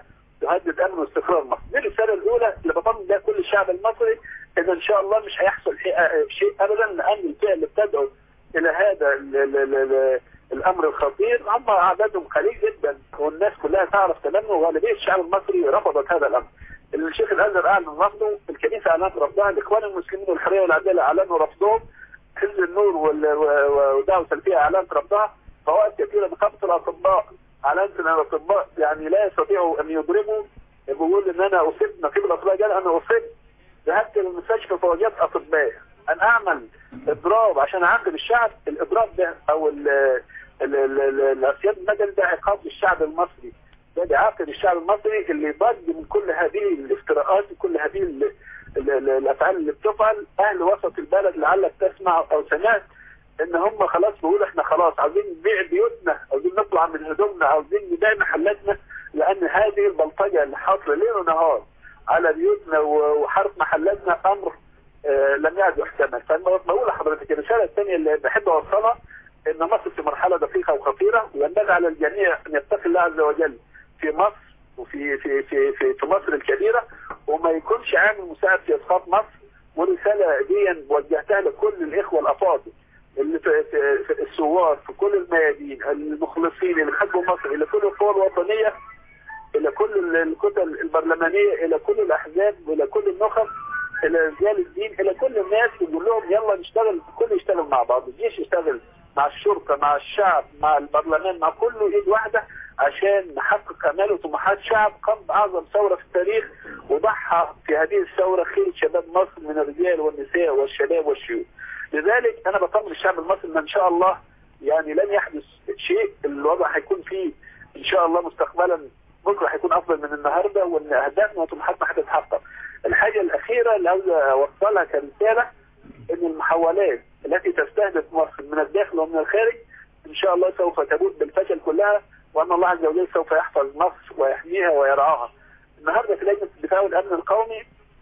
تهدد امن واستقرار مصر دي الرساله الاولى اللي بطمن بها كل الشعب المصري ان ان شاء الله مش هيحصل شيء شيء ابدا لان الفئه اللي بتدعو الى هذا ال ال ال ال الامر الخطير هم اعدادهم قليل جدا والناس كلها تعرف تماما وغالبيه الشعب المصري رفضت هذا الامر الشيخ الازهر اعلن رفضه الكنيسه اعلنت رفضها الاخوان المسلمين والحريه والعداله اعلنوا رفضهم حزب النور وال- و- و- ودعوه سلفيه اعلنت رفضها فوائد كثيره من خمسه الاطباء اعلنت ان الاطباء يعني لا يستطيعوا ان يضربوا بيقول ان انا اصبت نقيب الاطباء قال انا اصبت ذهبت للمستشفى فوجدت اطباء ان اعمل اضراب عشان اعاقب الشعب الاضراب ده او ال- ال- ال- ال- العصيان المدني ده عقاب للشعب المصري ده بيعاقب الشعب المصري اللي ضج من كل هذه الافتراءات وكل هذه ال- ال- ال- الافعال اللي بتفعل اهل وسط البلد لعلك تسمع او سمعت ان هم خلاص بيقولوا احنا خلاص عاوزين نبيع بيوتنا عاوزين نطلع من هدومنا عاوزين نبيع محلاتنا لان هذه البلطجه اللي حاصله ليل ونهار على بيوتنا و- وحرق محلاتنا امر آه، لم يعد يحتمل فانا بقول لحضرتك الرساله الثانيه اللي بحب اوصلها ان مصر في مرحله دقيقه وخطيره وينبغي على الجميع ان يتقي الله عز وجل في مصر وفي في في في, في مصر الكبيره وما يكونش عامل مساعد في اسقاط مصر ورساله دي وجهتها لكل الاخوه الافاضل اللي في, في, في الثوار في كل الميادين المخلصين اللي بيحبوا مصر الى كل القوى الوطنيه الى كل الكتل البرلمانيه الى كل الاحزاب الى كل النخب الى رجال الدين الى كل الناس يقول لهم يلا نشتغل الكل يشتغل مع بعض الجيش يشتغل مع الشرطه مع الشعب مع البرلمان مع كله ايد واحده عشان نحقق امال وطموحات شعب قام باعظم ثوره في التاريخ وضحى في هذه الثوره خير شباب مصر من الرجال والنساء والشباب والشيوخ لذلك انا بطمن الشعب المصري ان ان شاء الله يعني لن يحدث شيء الوضع هيكون فيه ان شاء الله مستقبلا بكره هيكون افضل من النهارده وان اهدافنا وطموحاتنا هتتحقق. الحاجه الاخيره اللي عاوز اوصلها كرساله ان المحاولات التي تستهدف مصر من الداخل ومن الخارج ان شاء الله سوف تموت بالفشل كلها وان الله عز وجل سوف يحفظ مصر ويحميها ويرعاها. النهارده في لجنه الدفاع والامن القومي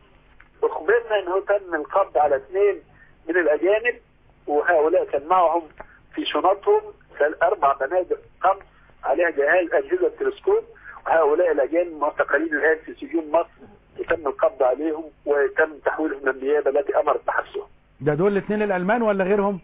اخبرنا انه تم القبض على اثنين من الاجانب وهؤلاء كان معهم في شنطهم اربع بنادق قمص عليها جهاز اجهزه تلسكوب وهؤلاء الاجانب معتقلين الان في سجون مصر وتم القبض عليهم وتم تحويلهم للنيابه التي امرت بحبسهم. ده دول الاثنين الالمان ولا غيرهم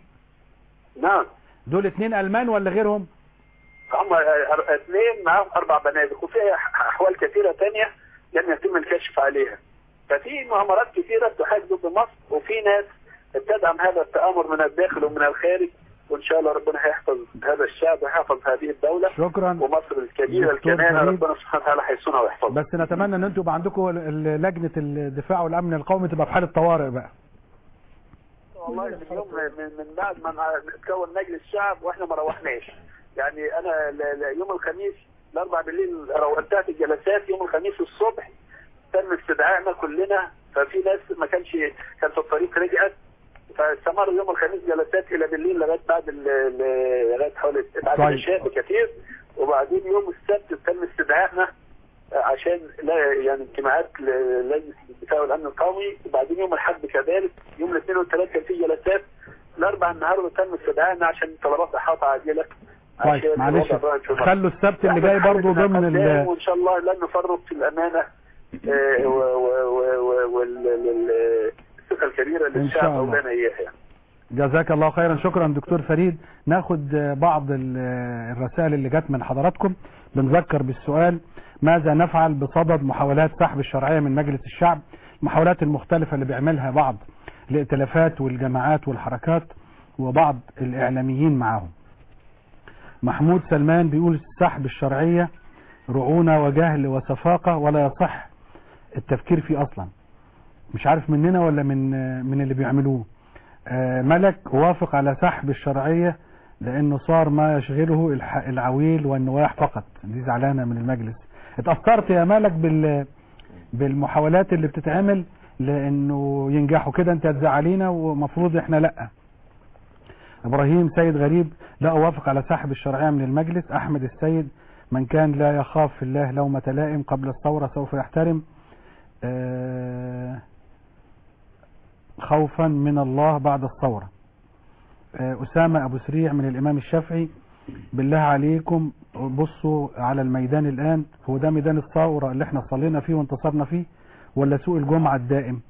نعم دول اثنين المان ولا غيرهم هم اثنين معهم اربع بنادق وفي احوال كثيره ثانيه لم يتم الكشف عليها. ففي مؤامرات كثيره تحاك ضد مصر وفي ناس تدعم هذا التآمر من الداخل ومن الخارج وان شاء الله ربنا هيحفظ هذا الشعب ويحفظ هذه الدولة شكرا ومصر الكبيرة دكتور الكنانة فريد. ربنا سبحانه وتعالى هيصونها ويحفظها بس نتمنى ان انتوا يبقى عندكم ال- ال- لجنه الدفاع والامن القومي تبقى في حاله طوارئ بقى والله من يوم من, من بعد ما تكون مجلس الشعب واحنا ما روحناش يعني انا ل- ل- يوم الخميس الاربع بالليل روتات الجلسات يوم الخميس الصبح تم استدعائنا كلنا ففي ناس ما كانش كان في الطريق رجعت فاستمر يوم الخميس جلسات الى بالليل لغايه بعد ال- ال- لغايه حوالي بعد طيب. العشاء بكثير وبعدين يوم السبت تم استدعائنا عشان لا يعني اجتماعات ل- لجنه الدفاع والامن القومي وبعدين يوم الاحد كذلك يوم الاثنين والثلاث كان في جلسات الاربع النهارده تم استدعائنا عشان طلبات احاطه عاجله طيب عشان معلش الوضع الراهن في مصر. خلوا السبت اللي جاي إحنا برضو بنحاول ضمن نتقدم ال وان شاء الله لن نفرط في الامانه آه، و- و- و- وال- ال- الثقه الكبيره اللي إن الشعب شاء الله. اولانا اياها يعني. جزاك الله خيرا شكرا دكتور فريد ناخد آه، بعض ال- آه، الرسائل اللي جت من حضراتكم بنذكر بالسؤال ماذا نفعل بصدد محاولات سحب الشرعية من مجلس الشعب المحاولات المختلفة اللي بيعملها بعض الائتلافات والجماعات والحركات وبعض الإعلاميين معاهم محمود سلمان بيقول سحب الشرعية رعونة وجهل وسفاقة ولا يصح التفكير فيه أصلا مش عارف مننا ولا من آه، من اللي بيعملوه آه، ملك وافق على سحب الشرعية لأنه صار ما يشغله الح- العويل والنواح فقط دي زعلانة من المجلس اتأثرت يا ملك بال بالمحاولات اللي بتتعمل لأنه ينجحوا كده أنت هتزعلينا ومفروض إحنا لأ إبراهيم سيد غريب لا أوافق على سحب الشرعية من المجلس أحمد السيد من كان لا يخاف في الله لومة لائم قبل الثورة سوف يحترم آه خوفا من الله بعد الثورة آه، أسامة أبو سريع من الإمام الشافعي بالله عليكم بصوا على الميدان الآن هو ده ميدان الثورة اللي احنا صلينا فيه وانتصرنا فيه ولا سوق الجمعة الدائم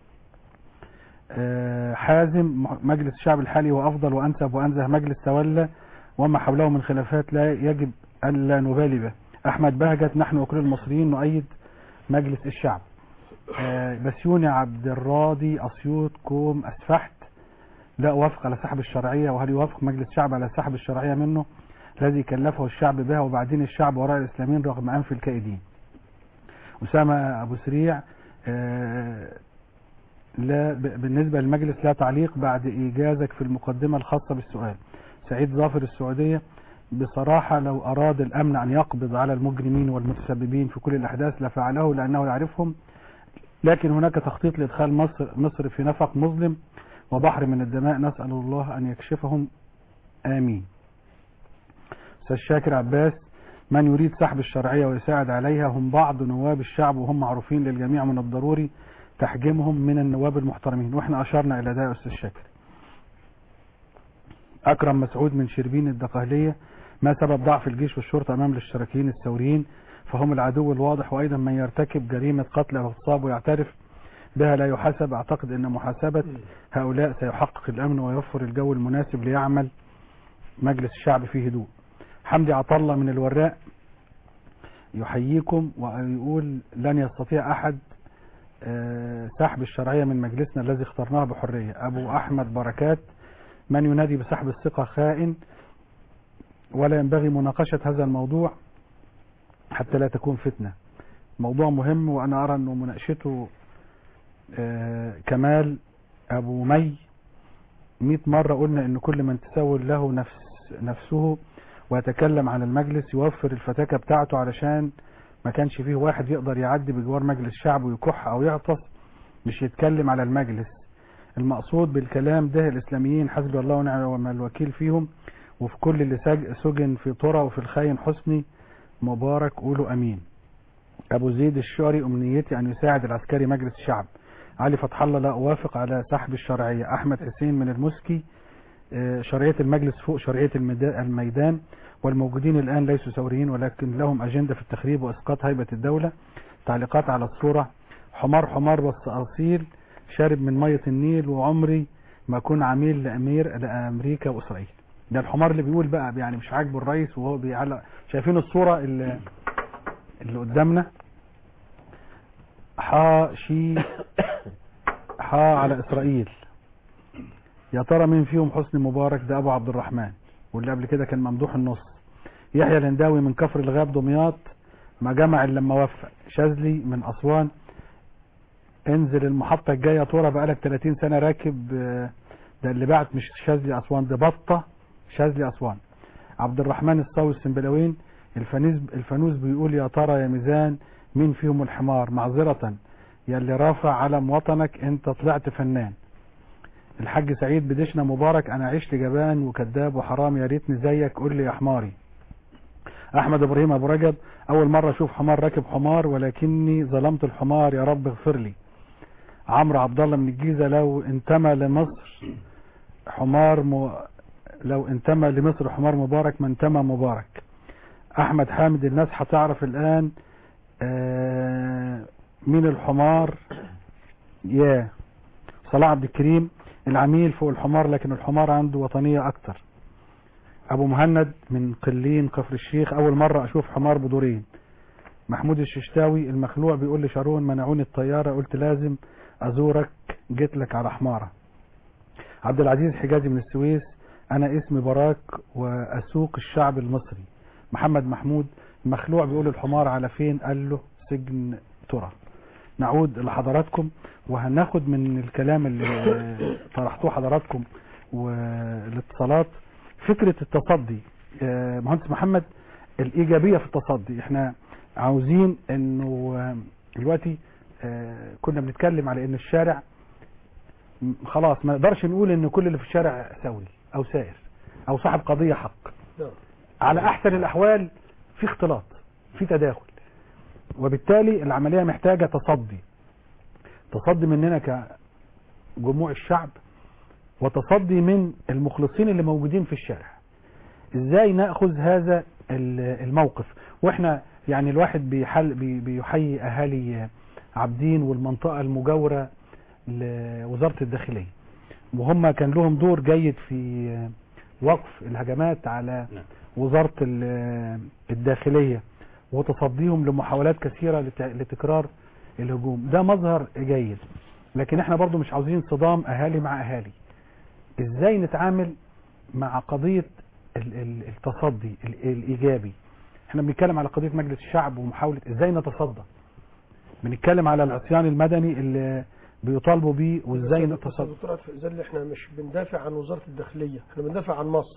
آه، حازم مجلس الشعب الحالي هو أفضل وأنسب وأنزه مجلس تولى وما حوله من خلافات لا يجب ألا نبالي به أحمد بهجت نحن وكل المصريين نؤيد مجلس الشعب آه، بسيوني عبد الراضي أسيوط كوم أسفحت لا أوافق على سحب الشرعية وهل يوافق مجلس الشعب على سحب الشرعية منه الذي كلفه الشعب بها وبعدين الشعب وراء الإسلاميين رغم أنف الكائدين أسامة أبو سريع آه، لا ب- بالنسبة للمجلس لا تعليق بعد إيجازك في المقدمة الخاصة بالسؤال سعيد ظافر السعودية بصراحة لو أراد الأمن أن يقبض على المجرمين والمتسببين في كل الأحداث لفعله لأنه يعرفهم لكن هناك تخطيط لإدخال مصر, مصر في نفق مظلم وبحر من الدماء نسأل الله أن يكشفهم آمين أستاذ شاكر عباس من يريد سحب الشرعية ويساعد عليها هم بعض نواب الشعب وهم معروفين للجميع من الضروري تحجيمهم من النواب المحترمين واحنا أشرنا إلى ده يا أستاذ شاكر أكرم مسعود من شربين الدقهلية ما سبب ضعف الجيش والشرطة أمام الاشتراكيين الثوريين فهم العدو الواضح وأيضا من يرتكب جريمة قتل أو اغتصاب ويعترف بها لا يحاسب أعتقد أن محاسبة هؤلاء سيحقق الأمن ويوفر الجو المناسب ليعمل مجلس الشعب في هدوء حمدي عطلة من الوراق يحييكم ويقول لن يستطيع أحد آه، سحب الشرعية من مجلسنا الذي اخترناه بحرية أبو أحمد بركات من ينادي بسحب الثقة خائن ولا ينبغي مناقشة هذا الموضوع حتى لا تكون فتنة موضوع مهم وأنا أرى أنه مناقشته آه، كمال أبو مي مئة مرة قلنا أن كل من تسول له نفس نفسه ويتكلم عن المجلس يوفر الفتاكة بتاعته علشان ما كانش فيه واحد يقدر يعدي بجوار مجلس الشعب ويكح أو يعطس مش يتكلم على المجلس المقصود بالكلام ده الإسلاميين حسبي الله ونعم الوكيل فيهم وفي كل اللي سج- سجن في طرى وفي الخاين حسني مبارك قولوا أمين أبو زيد الشعري أمنيتي أن يساعد العسكري مجلس الشعب علي فتح الله لا أوافق على سحب الشرعية أحمد حسين من المسكي آه، شرعية المجلس فوق شرعية الميدا- الميدان والموجودين الآن ليسوا ثوريين ولكن لهم أجندة في التخريب وإسقاط هيبة الدولة تعليقات على الصورة حمار حمار بس أصيل شارب من مية النيل وعمري ما أكون عميل لأمير لأمريكا وإسرائيل ده الحمار اللي بيقول بقى يعني مش عاجبه الرئيس وهو بيعلق شايفين الصورة اللي, اللي قدامنا حا شي حا على إسرائيل يا ترى مين فيهم حسني مبارك ده أبو عبد الرحمن واللي قبل كده كان ممدوح النص يحيى الهنداوي من كفر الغاب دمياط ما جمع إلا لما وفق شاذلي من أسوان انزل المحطة الجاية تورا بقالك 30 سنة راكب آه، ده اللي بعت مش شاذلي أسوان ده بطة شاذلي أسوان عبد الرحمن الصاوي السنبلاوين الفانوس الفانوس بيقول يا ترى يا ميزان مين فيهم الحمار معذرة يا اللي رافع علم وطنك انت طلعت فنان الحاج سعيد بدشنا مبارك انا عشت جبان وكذاب وحرام يا ريتني زيك قول لي يا حماري احمد ابراهيم ابو رجب اول مرة اشوف حمار راكب حمار ولكني ظلمت الحمار يا رب اغفر لي عمرو عبد الله من الجيزة لو انتمى لمصر حمار م... لو انتمى لمصر حمار مبارك ما انتمى مبارك احمد حامد الناس هتعرف الان آه، مين الحمار يا صلاح عبد الكريم العميل فوق الحمار لكن الحمار عنده وطنية اكتر ابو مهند من قلين كفر الشيخ اول مرة اشوف حمار بدورين محمود الششتاوي المخلوع بيقول لي شارون منعوني الطيارة قلت لازم ازورك جيت لك على حمارة عبد العزيز حجازي من السويس انا اسمي براك واسوق الشعب المصري محمد محمود مخلوع بيقول الحمار على فين قال له سجن ترى نعود لحضراتكم وهناخد من الكلام اللي طرحتوه حضراتكم والاتصالات فكرة التصدي آه، مهندس محمد الإيجابية في التصدي احنا عاوزين انه آه، دلوقتي آه، كنا بنتكلم على ان الشارع م- خلاص ما نقدرش نقول ان كل اللي في الشارع سوي او سائر او صاحب قضية حق على احسن الاحوال في اختلاط في تداخل وبالتالي العملية محتاجة تصدي تصدي مننا كجموع الشعب وتصدي من المخلصين اللي موجودين في الشارع ازاي ناخذ هذا ال- الموقف واحنا يعني الواحد بيحل بي- بيحيي اهالي عابدين والمنطقه المجاوره لوزاره الداخليه وهم كان لهم دور جيد في وقف الهجمات على نعم. وزاره ال- الداخليه وتصديهم لمحاولات كثيره لت- لتكرار الهجوم ده مظهر جيد لكن احنا برضو مش عاوزين صدام اهالي مع اهالي ازاي نتعامل مع قضية ال- ال- التصدي ال- الايجابي احنا بنتكلم على قضية مجلس الشعب ومحاولة ازاي نتصدى بنتكلم على العصيان المدني اللي بيطالبوا بيه وازاي بس نتصدى دكتور عاطف، إذا اللي احنا مش بندافع عن وزارة الداخلية احنا بندافع عن مصر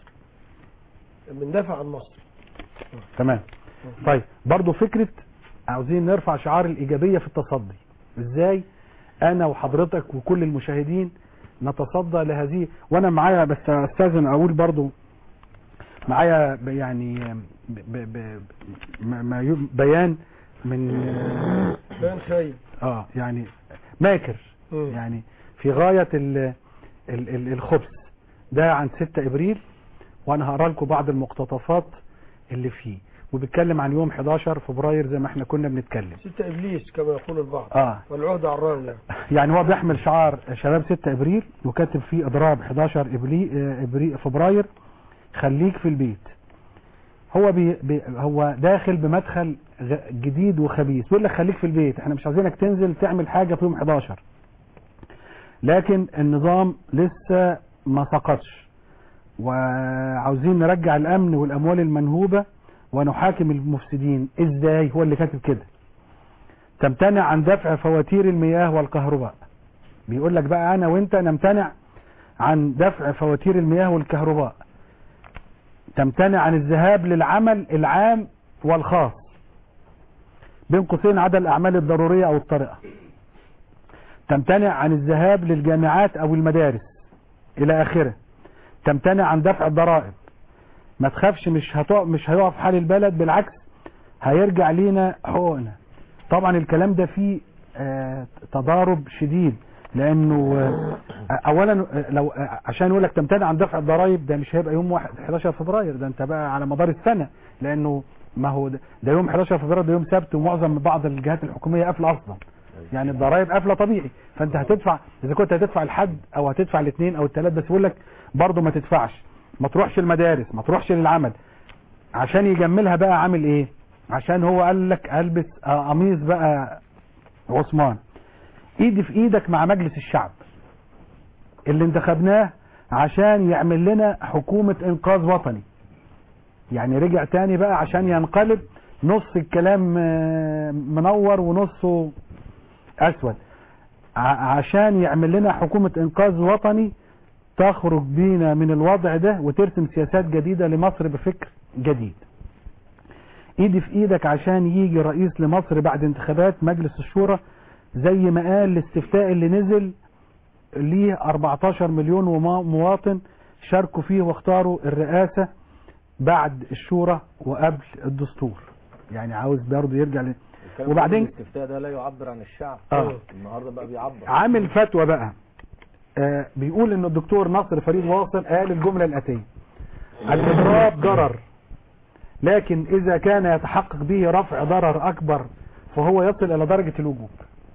بندافع عن مصر تمام طيب برضو فكرة عاوزين نرفع شعار الإيجابية في التصدي إزاي أنا وحضرتك وكل المشاهدين نتصدى لهذه وأنا معايا بس أستاذن أقول برضو معايا ب- يعني ب ب ب ما- ما ي- بيان من بيان خايب اه يعني ماكر مم. يعني في غاية ال ال ال الخبث ده عن 6 ابريل وانا هقرا لكم بعض المقتطفات اللي فيه وبيتكلم عن يوم 11 فبراير زي ما احنا كنا بنتكلم ستة ابليس كما يقول البعض اه والعهد على الراوي يعني. يعني هو بيحمل شعار شباب 6 ابريل وكاتب فيه اضراب 11 ابريل آه، إبريل فبراير خليك في البيت هو بي بي هو داخل بمدخل غ- جديد وخبيث بيقول لك خليك في البيت احنا مش عايزينك تنزل تعمل حاجه في يوم 11 لكن النظام لسه ما سقطش وعاوزين نرجع الامن والاموال المنهوبه ونحاكم المفسدين ازاي هو اللي كاتب كده تمتنع عن دفع فواتير المياه والكهرباء بيقول لك بقى انا وانت نمتنع عن دفع فواتير المياه والكهرباء تمتنع عن الذهاب للعمل العام والخاص بين قوسين عدا الاعمال الضروريه او الطارئه تمتنع عن الذهاب للجامعات او المدارس الى اخره تمتنع عن دفع الضرائب ما تخافش مش هتقف مش هيقف حال البلد بالعكس هيرجع لينا حقوقنا طبعا الكلام ده فيه آه، تضارب شديد لانه آه، اولا آه، لو آه، عشان يقول لك تمتنع عن دفع الضرائب ده مش هيبقى يوم واحد 11 فبراير ده انت بقى على مدار السنه لانه ما هو ده, ده يوم 11 فبراير ده يوم سبت ومعظم بعض الجهات الحكوميه قافله اصلا يعني الضرائب قافله طبيعي فانت هتدفع اذا كنت هتدفع الحد او هتدفع الاثنين او الثلاث بس بيقول لك برضه ما تدفعش ما تروحش المدارس ما تروحش للعمل عشان يجملها بقى عامل ايه عشان هو قال لك البس آه، قميص بقى عثمان ايدي في ايدك مع مجلس الشعب اللي انتخبناه عشان يعمل لنا حكومة انقاذ وطني يعني رجع تاني بقى عشان ينقلب نص الكلام آه، منور ونصه اسود ع- عشان يعمل لنا حكومة انقاذ وطني تخرج بينا من الوضع ده وترسم سياسات جديدة لمصر بفكر جديد ايدي في ايدك عشان يجي رئيس لمصر بعد انتخابات مجلس الشورى زي ما قال الاستفتاء اللي نزل ليه 14 مليون وما- مواطن شاركوا فيه واختاروا الرئاسة بعد الشورى وقبل الدستور يعني عاوز برضه يرجع ل... وبعدين الاستفتاء ده لا يعبر عن الشعب آه. النهارده بقى بيعبر عامل فتوى بقى آه بيقول ان الدكتور ناصر فريد واصل قال الجملة الاتية الاضراب ضرر لكن اذا كان يتحقق به رفع ضرر اكبر فهو يصل الى درجة الوجوب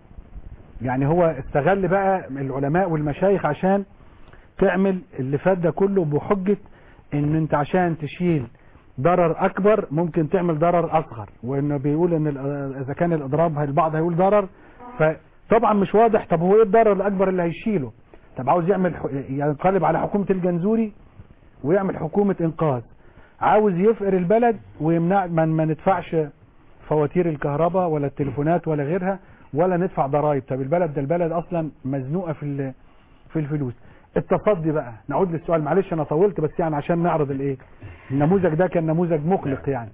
يعني هو استغل بقى العلماء والمشايخ عشان تعمل اللي فات ده كله بحجة ان انت عشان تشيل ضرر اكبر ممكن تعمل ضرر اصغر وانه بيقول ان ال- اذا كان الاضراب البعض هيقول ضرر فطبعا مش واضح طب هو ايه الضرر الاكبر اللي هيشيله طب عاوز يعمل ح- ينقلب على حكومة الجنزوري ويعمل حكومة انقاذ عاوز يفقر البلد ويمنع ما ما ندفعش فواتير الكهرباء ولا التليفونات ولا غيرها ولا ندفع ضرائب طب البلد ده البلد اصلا مزنوقه في ال- في الفلوس التصدي بقى نعود للسؤال معلش انا طولت بس يعني عشان نعرض الايه النموذج ده كان نموذج مقلق يعني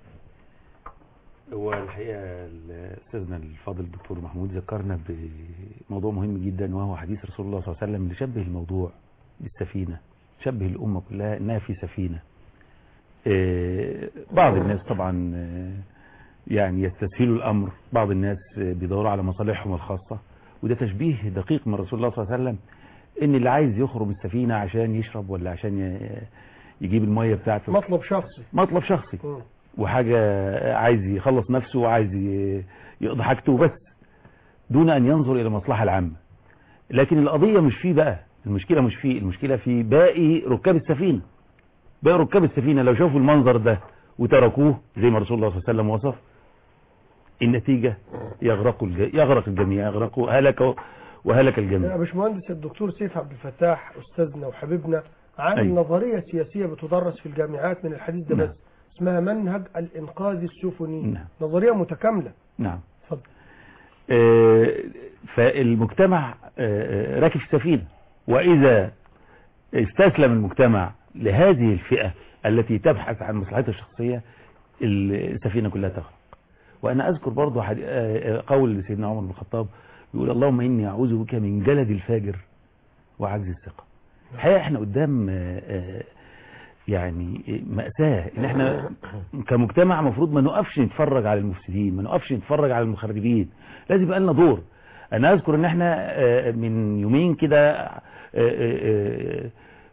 هو الحقيقة ال- أستاذنا الفاضل الدكتور محمود ذكرنا بموضوع مهم جدا وهو حديث رسول الله صلى الله عليه وسلم اللي شبه الموضوع بالسفينة شبه الأمة كلها إنها في سفينة آه، بعض الناس طبعا آه، يعني يستسهلوا الأمر بعض الناس آه، بيدوروا على مصالحهم الخاصة وده تشبيه دقيق من رسول الله صلى الله عليه وسلم إن اللي عايز يخرج من السفينة عشان يشرب ولا عشان ي- يجيب الميه بتاعته مطلب شخصي مطلب شخصي مم. وحاجة عايز يخلص نفسه وعايز ي- يقضي حاجته بس دون أن ينظر إلى المصلحة العامة لكن القضية مش فيه بقى المشكلة مش فيه المشكلة في باقي ركاب السفينة باقي ركاب السفينة لو شافوا المنظر ده وتركوه زي ما رسول الله صلى الله عليه وسلم وصف النتيجة يغرق الج... يغرق الجميع يغرق هلك وهلك يا الجميع باشمهندس الدكتور سيف عبد الفتاح استاذنا وحبيبنا عامل أيوة. نظريه سياسيه بتدرس في الجامعات من الحديث ده نعم. بس اسمها منهج الانقاذ السفني نعم. نظريه متكامله نعم اتفضل آه، فالمجتمع آه، راكب في سفينة وإذا استسلم المجتمع لهذه الفئة التي تبحث عن مصلحتها الشخصية السفينة كلها تغرق وأنا أذكر برضو حدي- آه، آه، قول سيدنا عمر بن الخطاب يقول اللهم إني أعوذ بك من جلد الفاجر وعجز الثقة الحقيقة احنا قدام آه، آه، يعني مأساة ان احنا كمجتمع مفروض ما نقفش نتفرج على المفسدين ما نقفش نتفرج على المخربين لازم يبقى لنا دور انا اذكر ان احنا آه، من يومين كده آه، آه، آه،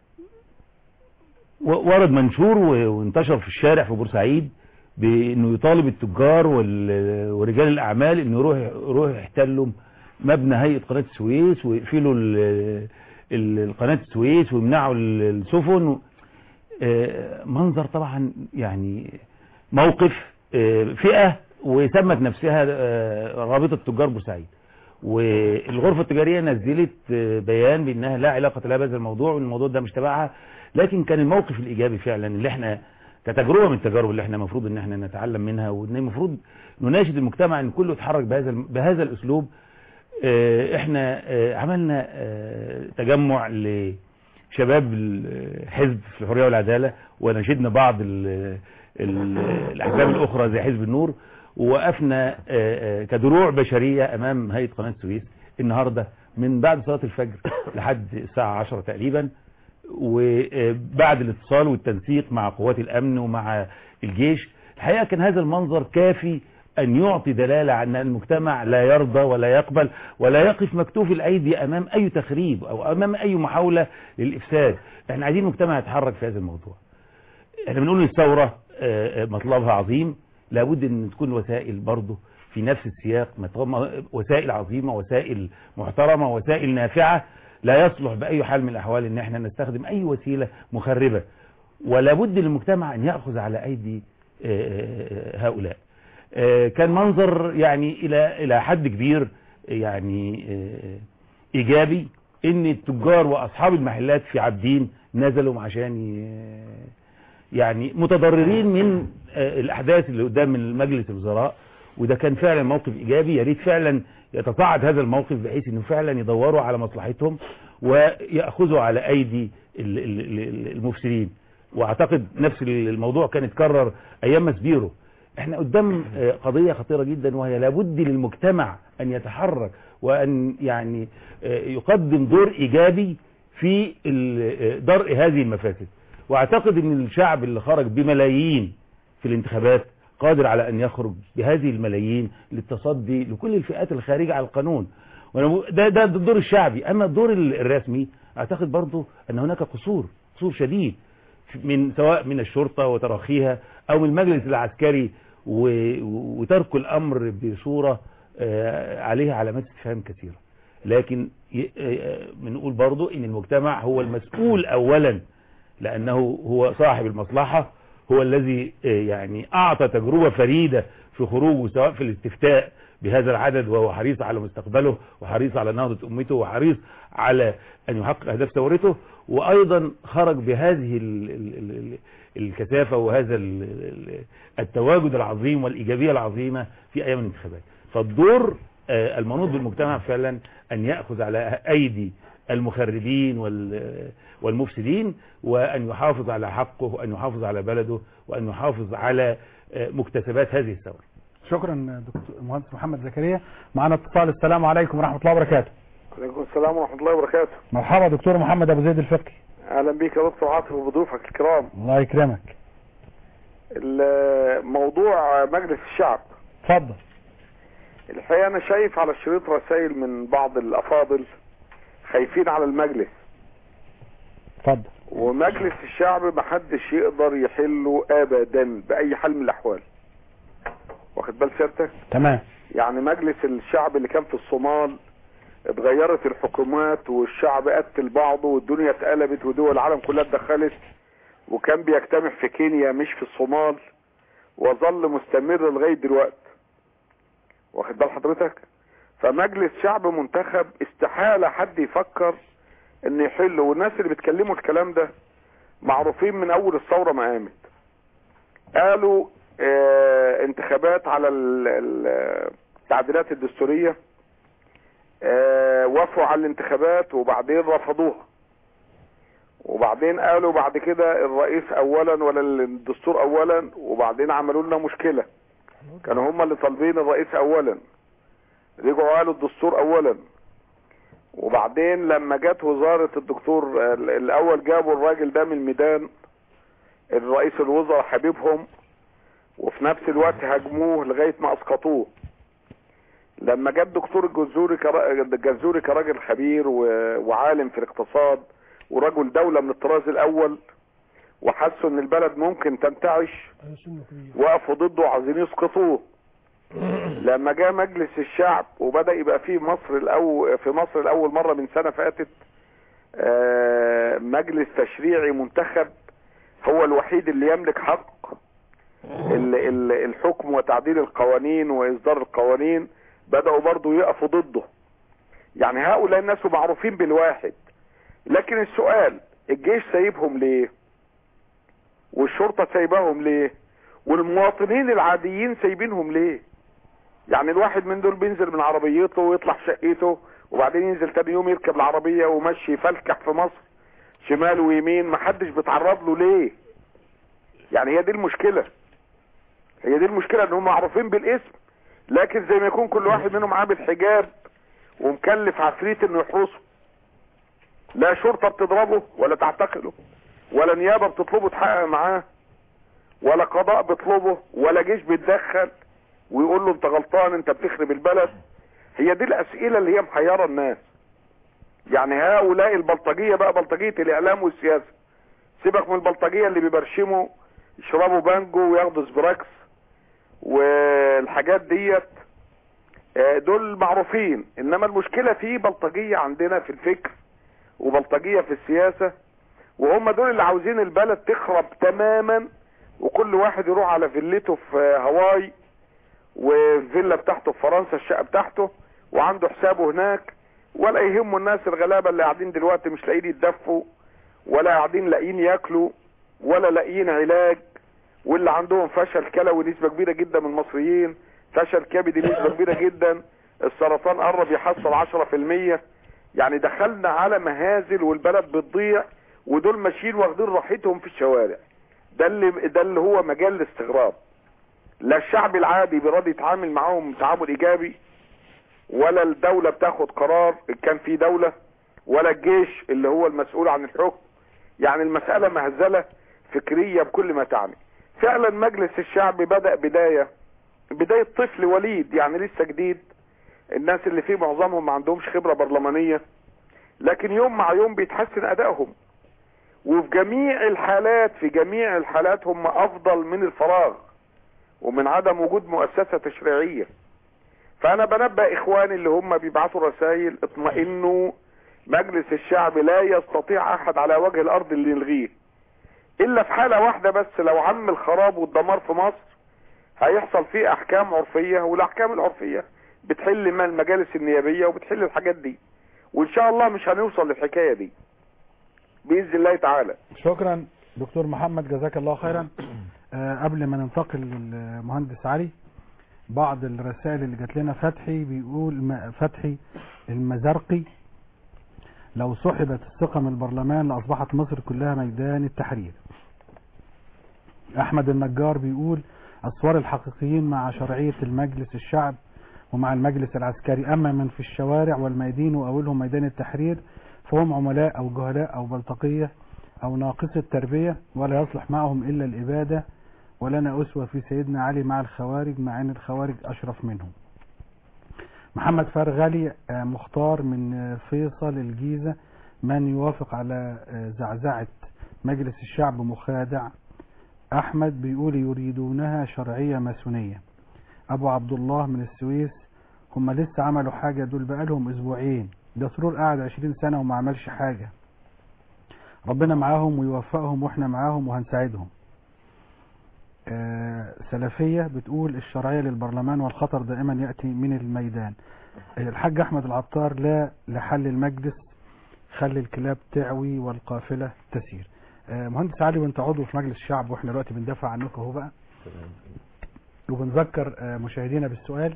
و- ورد منشور و- وانتشر في الشارع في بورسعيد بانه يطالب التجار وال- ورجال الاعمال انه يروح يروح يحتلوا مبنى هيئه قناه السويس ويقفلوا ال- ال- قناه السويس ويمنعوا ال- السفن آه، منظر طبعا يعني موقف آه، فئة وسمت نفسها آه، رابطة تجار بورسعيد والغرفة التجارية نزلت آه، بيان بأنها لا علاقة لها بهذا الموضوع وان الموضوع ده مش تبعها لكن كان الموقف الإيجابي فعلا اللي احنا كتجربة من التجارب اللي احنا المفروض ان احنا نتعلم منها وان المفروض نناشد المجتمع ان كله يتحرك بهذا الم- بهذا الاسلوب آه، احنا آه، عملنا آه، تجمع لشباب الحزب في الحرية والعدالة ونشدنا بعض ال- ال- الاحزاب الاخرى زي حزب النور ووقفنا آه، آه، كدروع بشرية امام هيئة قناة السويس النهاردة من بعد صلاة الفجر لحد الساعة 10 تقريبا وبعد الاتصال والتنسيق مع قوات الامن ومع الجيش الحقيقة كان هذا المنظر كافي ان يعطي دلالة عن أن المجتمع لا يرضى ولا يقبل ولا يقف مكتوف الايدي امام اي تخريب او امام اي محاولة للافساد احنا عايزين المجتمع يتحرك في هذا الموضوع احنا بنقول ان الثورة آه، آه، مطلبها عظيم لابد ان تكون وسائل برضه في نفس السياق مطلب- وسائل عظيمة وسائل محترمة وسائل نافعة لا يصلح بأي حال من الأحوال ان احنا نستخدم أي وسيلة مخربة ولا بد للمجتمع ان يأخذ على أيدي آه، آه، هؤلاء آه، كان منظر يعني إلى إلى حد كبير يعني آه، إيجابي ان التجار وأصحاب المحلات في عابدين نزلوا عشان ي- يعني متضررين من آه، الاحداث اللي قدام من مجلس الوزراء وده كان فعلا موقف ايجابي يا ريت فعلا يتصاعد هذا الموقف بحيث انه فعلا يدوروا على مصلحتهم وياخذوا على ايدي ال- ال- ال- المفسدين واعتقد نفس الموضوع كان اتكرر ايام مسبيرو احنا قدام آه، قضية خطيرة جدا وهي لابد للمجتمع ان يتحرك وان يعني آه، يقدم دور ايجابي في ال- آه، درء هذه المفاسد واعتقد ان الشعب اللي خرج بملايين في الانتخابات قادر على ان يخرج بهذه الملايين للتصدي لكل الفئات الخارجة على القانون وأنا بقول- ده ده الدور الشعبي اما الدور ال- الرسمي اعتقد برضو ان هناك قصور قصور شديد من سواء من الشرطة وتراخيها او من المجلس العسكري و- و- وترك الامر بصورة آه، عليها علامات استفهام كثيرة لكن ي- آه، بنقول برضو ان المجتمع هو المسؤول اولا لانه هو صاحب المصلحة هو الذي آه، يعني اعطى تجربة فريدة في خروجه سواء في الاستفتاء بهذا العدد وهو حريص على مستقبله وحريص على نهضة امته وحريص على ان يحقق اهداف ثورته وايضا خرج بهذه ال ال ال الكثافة وهذا ال ال التواجد العظيم والايجابية العظيمة في ايام الانتخابات فالدور آه، المنوط بالمجتمع فعلا ان يأخذ على ايدي المخربين وال- والمفسدين وأن يحافظ على حقه وأن يحافظ على بلده وأن يحافظ على آه، مكتسبات هذه الثورة شكرا دكتور مهندس محمد زكريا معنا اتصال السلام عليكم ورحمة الله وبركاته عليكم السلام ورحمة الله وبركاته مرحبا دكتور محمد ابو زيد الفقي أهلا بك يا دكتور عاطف وبضيوفك الكرام الله يكرمك ال- موضوع مجلس الشعب اتفضل الحقيقة أنا شايف على الشريط رسائل من بعض الأفاضل خايفين على المجلس اتفضل ومجلس الشعب محدش يقدر يحله ابدا باي حال من الاحوال واخد بال سيادتك تمام يعني مجلس الشعب اللي كان في الصومال اتغيرت الحكومات والشعب قتل بعضه والدنيا اتقلبت ودول العالم كلها اتدخلت وكان بيجتمع في كينيا مش في الصومال وظل مستمر لغايه دلوقتي واخد بال حضرتك فمجلس شعب منتخب استحاله حد يفكر ان يحله والناس اللي بيتكلموا الكلام ده معروفين من اول الثوره ما قامت قالوا اه انتخابات على ال- ال- التعديلات الدستوريه اه وافقوا على الانتخابات وبعدين رفضوها وبعدين قالوا بعد كده الرئيس اولا ولا الدستور اولا وبعدين عملوا لنا مشكله كانوا هم اللي طالبين الرئيس اولا رجعوا قالوا الدستور اولا وبعدين لما جت وزارة الدكتور ال- الاول جابوا الراجل ده من الميدان الرئيس الوزراء حبيبهم وفي نفس الوقت هاجموه لغاية ما اسقطوه لما جه الدكتور الجزوري كرا- الجزوري كراجل خبير و- وعالم في الاقتصاد ورجل دولة من الطراز الاول وحسوا ان البلد ممكن تنتعش وقفوا ضده وعايزين يسقطوه لما جاء مجلس الشعب وبدا يبقى في مصر الأول في مصر لاول مره من سنه فاتت آه، مجلس تشريعي منتخب هو الوحيد اللي يملك حق ال- ال- الحكم وتعديل القوانين واصدار القوانين بداوا برضو يقفوا ضده يعني هؤلاء الناس معروفين بالواحد لكن السؤال الجيش سايبهم ليه والشرطه سايباهم ليه والمواطنين العاديين سايبينهم ليه يعني الواحد من دول بينزل من عربيته ويطلع شقته وبعدين ينزل تاني يوم يركب العربية ومشي يفلكح في مصر شمال ويمين محدش بيتعرض له ليه يعني هي دي المشكلة هي دي المشكلة ان هم معروفين بالاسم لكن زي ما يكون كل واحد منهم عامل حجاب ومكلف عفريت انه يحرسه لا شرطة بتضربه ولا تعتقله ولا نيابة بتطلبه تحقق معاه ولا قضاء بيطلبه ولا جيش بيتدخل ويقول له انت غلطان انت بتخرب البلد هي دي الاسئله اللي هي محيره الناس يعني هؤلاء البلطجيه بقى بلطجيه الاعلام والسياسه سيبك من البلطجيه اللي بيبرشموا يشربوا بانجو وياخدوا سبراكس والحاجات ديت آه، دول معروفين انما المشكله في بلطجيه عندنا في الفكر وبلطجيه في السياسه وهم دول اللي عاوزين البلد تخرب تماما وكل واحد يروح على فيلته في هواي والفيلا بتاعته في فرنسا الشقه بتاعته وعنده حسابه هناك ولا يهمه الناس الغلابه اللي قاعدين دلوقتي مش لاقيين يتدفوا ولا قاعدين لاقيين ياكلوا ولا لاقيين علاج واللي عندهم فشل كلوي نسبه كبيره جدا من المصريين فشل كبدي نسبه كبيره جدا السرطان قرب يحصل 10% يعني دخلنا على مهازل والبلد بتضيع ودول ماشيين واخدين راحتهم في الشوارع ده اللي ده اللي هو مجال الاستغراب لا الشعب العادي بيراضي يتعامل معاهم تعامل ايجابي ولا الدولة بتاخد قرار إن كان في دولة ولا الجيش اللي هو المسؤول عن الحكم يعني المسألة مهزلة فكرية بكل ما تعني فعلا مجلس الشعب بدأ بداية بداية طفل وليد يعني لسه جديد الناس اللي فيه معظمهم ما عندهمش خبرة برلمانية لكن يوم مع يوم بيتحسن ادائهم وفي جميع الحالات في جميع الحالات هم افضل من الفراغ ومن عدم وجود مؤسسة تشريعية فانا بنبه اخواني اللي هم بيبعتوا رسائل اطمئنوا مجلس الشعب لا يستطيع احد على وجه الارض اللي يلغيه الا في حالة واحدة بس لو عم الخراب والدمار في مصر هيحصل فيه احكام عرفية والاحكام العرفية بتحل ما المجالس النيابية وبتحل الحاجات دي وان شاء الله مش هنوصل للحكاية دي باذن الله تعالى شكرا دكتور محمد جزاك الله خيرا آه قبل ما ننتقل للمهندس علي بعض الرسائل اللي جات لنا فتحي بيقول م- فتحي المزرقي لو سحبت الثقة من البرلمان لأصبحت مصر كلها ميدان التحرير أحمد النجار بيقول أسوار الحقيقيين مع شرعية المجلس الشعب ومع المجلس العسكري أما من في الشوارع والميادين وأولهم ميدان التحرير فهم عملاء أو جهلاء أو بلطقية أو ناقصة تربية ولا يصلح معهم إلا الإبادة ولنا أسوة في سيدنا علي مع الخوارج مع أن الخوارج أشرف منهم محمد فرغلي آه، مختار من آه، فيصل الجيزة من يوافق على آه، زعزعة مجلس الشعب مخادع أحمد بيقول يريدونها شرعية ماسونية أبو عبد الله من السويس هم لسه عملوا حاجة دول بقالهم أسبوعين ده سرور قاعد عشرين سنة وما عملش حاجة ربنا معاهم ويوفقهم واحنا معاهم وهنساعدهم آه، سلفية بتقول الشرعية للبرلمان والخطر دائما يأتي من الميدان الحاج أحمد العطار لا لحل المجلس خلي الكلاب تعوي والقافلة تسير آه، مهندس علي وانت عضو في مجلس الشعب واحنا دلوقتي بندافع عنكم اهو بقى وبنذكر آه، مشاهدينا بالسؤال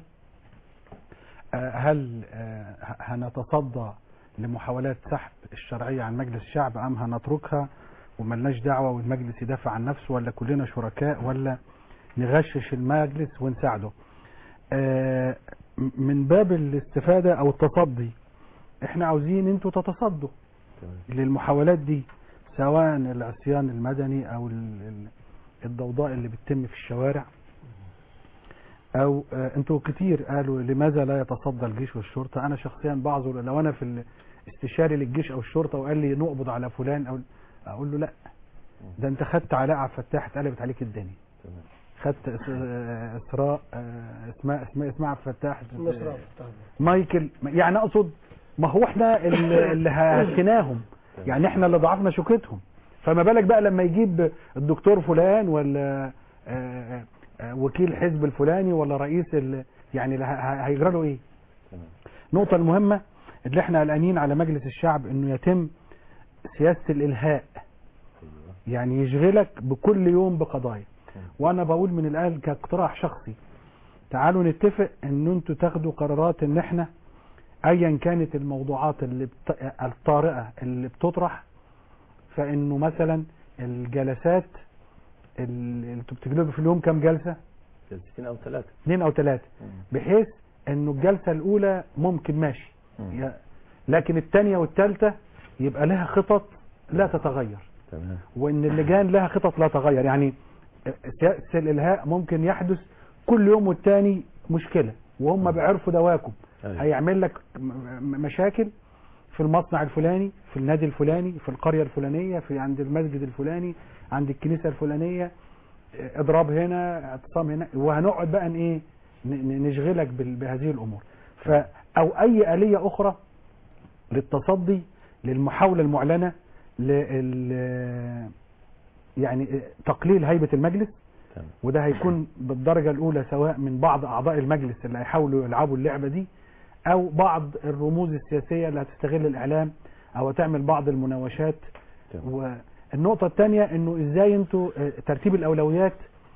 آه، هل آه، ه- هنتصدى لمحاولات سحب الشرعية عن مجلس الشعب أم هنتركها وملناش دعوة والمجلس يدافع عن نفسه ولا كلنا شركاء ولا نغشش المجلس ونساعده آه، م- من باب الاستفادة أو التصدي احنا عاوزين انتوا تتصدوا للمحاولات دي سواء العصيان المدني او ال- ال- الضوضاء اللي بتتم في الشوارع او آه، انتوا كتير قالوا لماذا لا يتصدى الجيش والشرطه انا شخصيا بعذر لو انا في الاستشاري للجيش او الشرطه وقال لي نقبض على فلان او اقول له لا ده انت خدت علاء عبد الفتاح اتقلبت عليك الدنيا خدت إس- آه، اسراء آه، اسماء اسماء اسماء عبد الفتاح مصر مايكل يعني اقصد ما هو احنا اللي اللي هكناهم يعني احنا اللي ضعفنا شوكتهم فما بالك بقى لما يجيب الدكتور فلان ولا آه، آه، وكيل حزب الفلاني ولا رئيس ال... يعني ه- ه- هيجرى له ايه النقطة المهمة اللي احنا قلقانين على مجلس الشعب انه يتم سياسة الالهاء يعني يشغلك بكل يوم بقضايا وانا بقول من الان كاقتراح شخصي تعالوا نتفق ان انتوا تاخدوا قرارات ان احنا ايا كانت الموضوعات اللي بت... الطارئة اللي بتطرح فانه مثلا الجلسات اللي انتوا بتجلبوا في اليوم كام جلسة جلستين او ثلاثة اثنين او ثلاثة بحيث انه الجلسة الاولى ممكن ماشي يا- لكن الثانية والثالثة يبقى لها خطط لا تتغير تمام وان اللجان لها خطط لا تتغير يعني سياسة الالهاء ممكن يحدث كل يوم والتاني مشكلة وهم بيعرفوا دواكم أيوة. هيعمل لك م- م- مشاكل في المصنع الفلاني في النادي الفلاني في القرية الفلانية في عند المسجد الفلاني عند الكنيسة الفلانية اه، اضراب هنا اعتصام هنا وهنقعد بقى ان ايه ن- ن- نشغلك بال- بهذه الامور ف او اي آلية اخرى للتصدي للمحاولة المعلنة لل يعني تقليل هيبة المجلس تمام. وده هيكون بالدرجة الأولى سواء من بعض أعضاء المجلس اللي هيحاولوا يلعبوا اللعبة دي أو بعض الرموز السياسية اللي هتستغل الإعلام أو هتعمل بعض المناوشات تمام. والنقطة الثانية إنه إزاي أنتوا آه، ترتيب الأولويات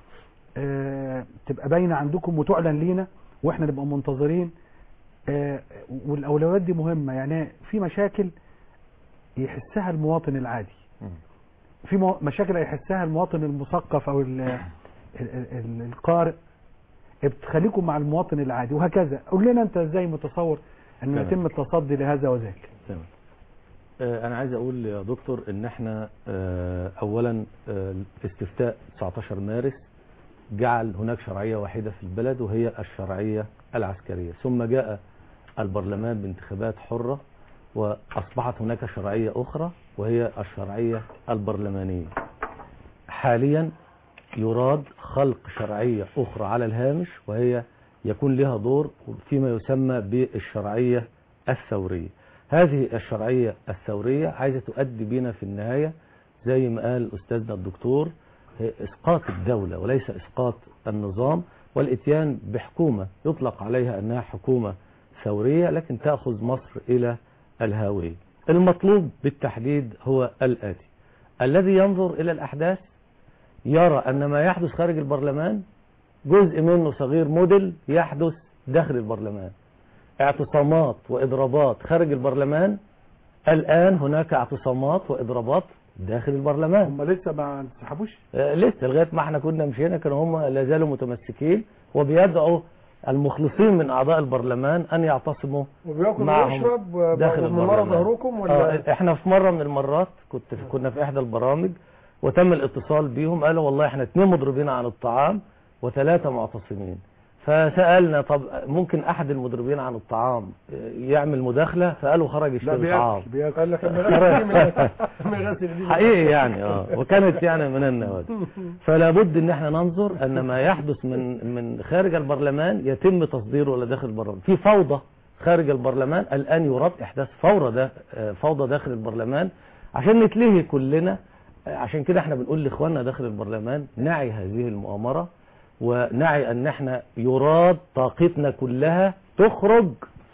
آه، تبقى باينة عندكم وتعلن لينا وإحنا نبقى منتظرين آه، والأولويات دي مهمة يعني في مشاكل يحسها المواطن العادي مم. في مو- مشاكل هيحسها المواطن المثقف او ال- ال- ال- القارئ بتخليكم مع المواطن العادي وهكذا قول لنا انت ازاي متصور انه تمام. يتم التصدي لهذا وذاك تمام آه، انا عايز اقول يا دكتور ان احنا آه، اولا آه، استفتاء 19 مارس جعل هناك شرعية واحدة في البلد وهي الشرعية العسكرية ثم جاء البرلمان بانتخابات حرة وأصبحت هناك شرعية أخرى وهي الشرعية البرلمانية حاليا يراد خلق شرعية أخرى على الهامش وهي يكون لها دور فيما يسمى بالشرعية الثورية هذه الشرعية الثورية عايزة تؤدي بنا في النهاية زي ما قال أستاذنا الدكتور هي إسقاط الدولة وليس إسقاط النظام والإتيان بحكومة يطلق عليها أنها حكومة ثورية لكن تأخذ مصر إلى الهاوية المطلوب بالتحديد هو الآتي الذي ينظر إلى الأحداث يرى أن ما يحدث خارج البرلمان جزء منه صغير موديل يحدث داخل البرلمان اعتصامات وإضرابات خارج البرلمان الآن هناك اعتصامات وإضرابات داخل البرلمان هم لسه ما انسحبوش آه، لسه لغايه ما احنا كنا مشينا كانوا هم لا زالوا متمسكين وبيدعوا المخلصين من اعضاء البرلمان ان يعتصموا وبياكل معهم ويشرب داخل من مرة البرلمان. ظهركم ولا آه، احنا في مره من المرات كنت في كنا في احدى البرامج وتم الاتصال بيهم قالوا والله احنا اتنين مضربين عن الطعام وثلاثه معتصمين فسالنا طب ممكن احد المضربين عن الطعام يعمل مداخله فقالوا خرج لا يشتري طعام بياكل بياكل قال لك أما غسل دي حقيقي يعني اه وكانت يعني من النوادر فلا بد ان احنا ننظر ان ما يحدث من من خارج البرلمان يتم تصديره الى داخل البرلمان في فوضى خارج البرلمان الان يراد احداث فوضى ده آه، فوضى داخل البرلمان عشان نتلهي كلنا آه، عشان كده احنا بنقول لاخواننا داخل البرلمان نعي هذه المؤامره ونعي ان احنا يراد طاقتنا كلها تخرج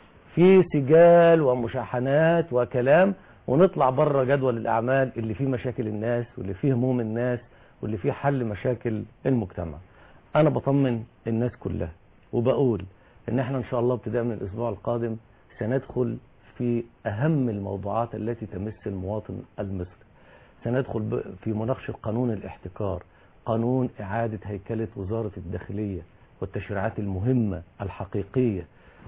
في سجال ومشاحنات وكلام ونطلع بره جدول الاعمال اللي فيه مشاكل الناس واللي فيه هموم الناس واللي فيه حل مشاكل المجتمع انا بطمن الناس كلها وبقول ان احنا ان شاء الله ابتداء من الاسبوع القادم سندخل في اهم الموضوعات التي تمس المواطن المصري سندخل ب- في مناقشه قانون الاحتكار قانون اعاده هيكله وزاره الداخليه والتشريعات المهمه الحقيقيه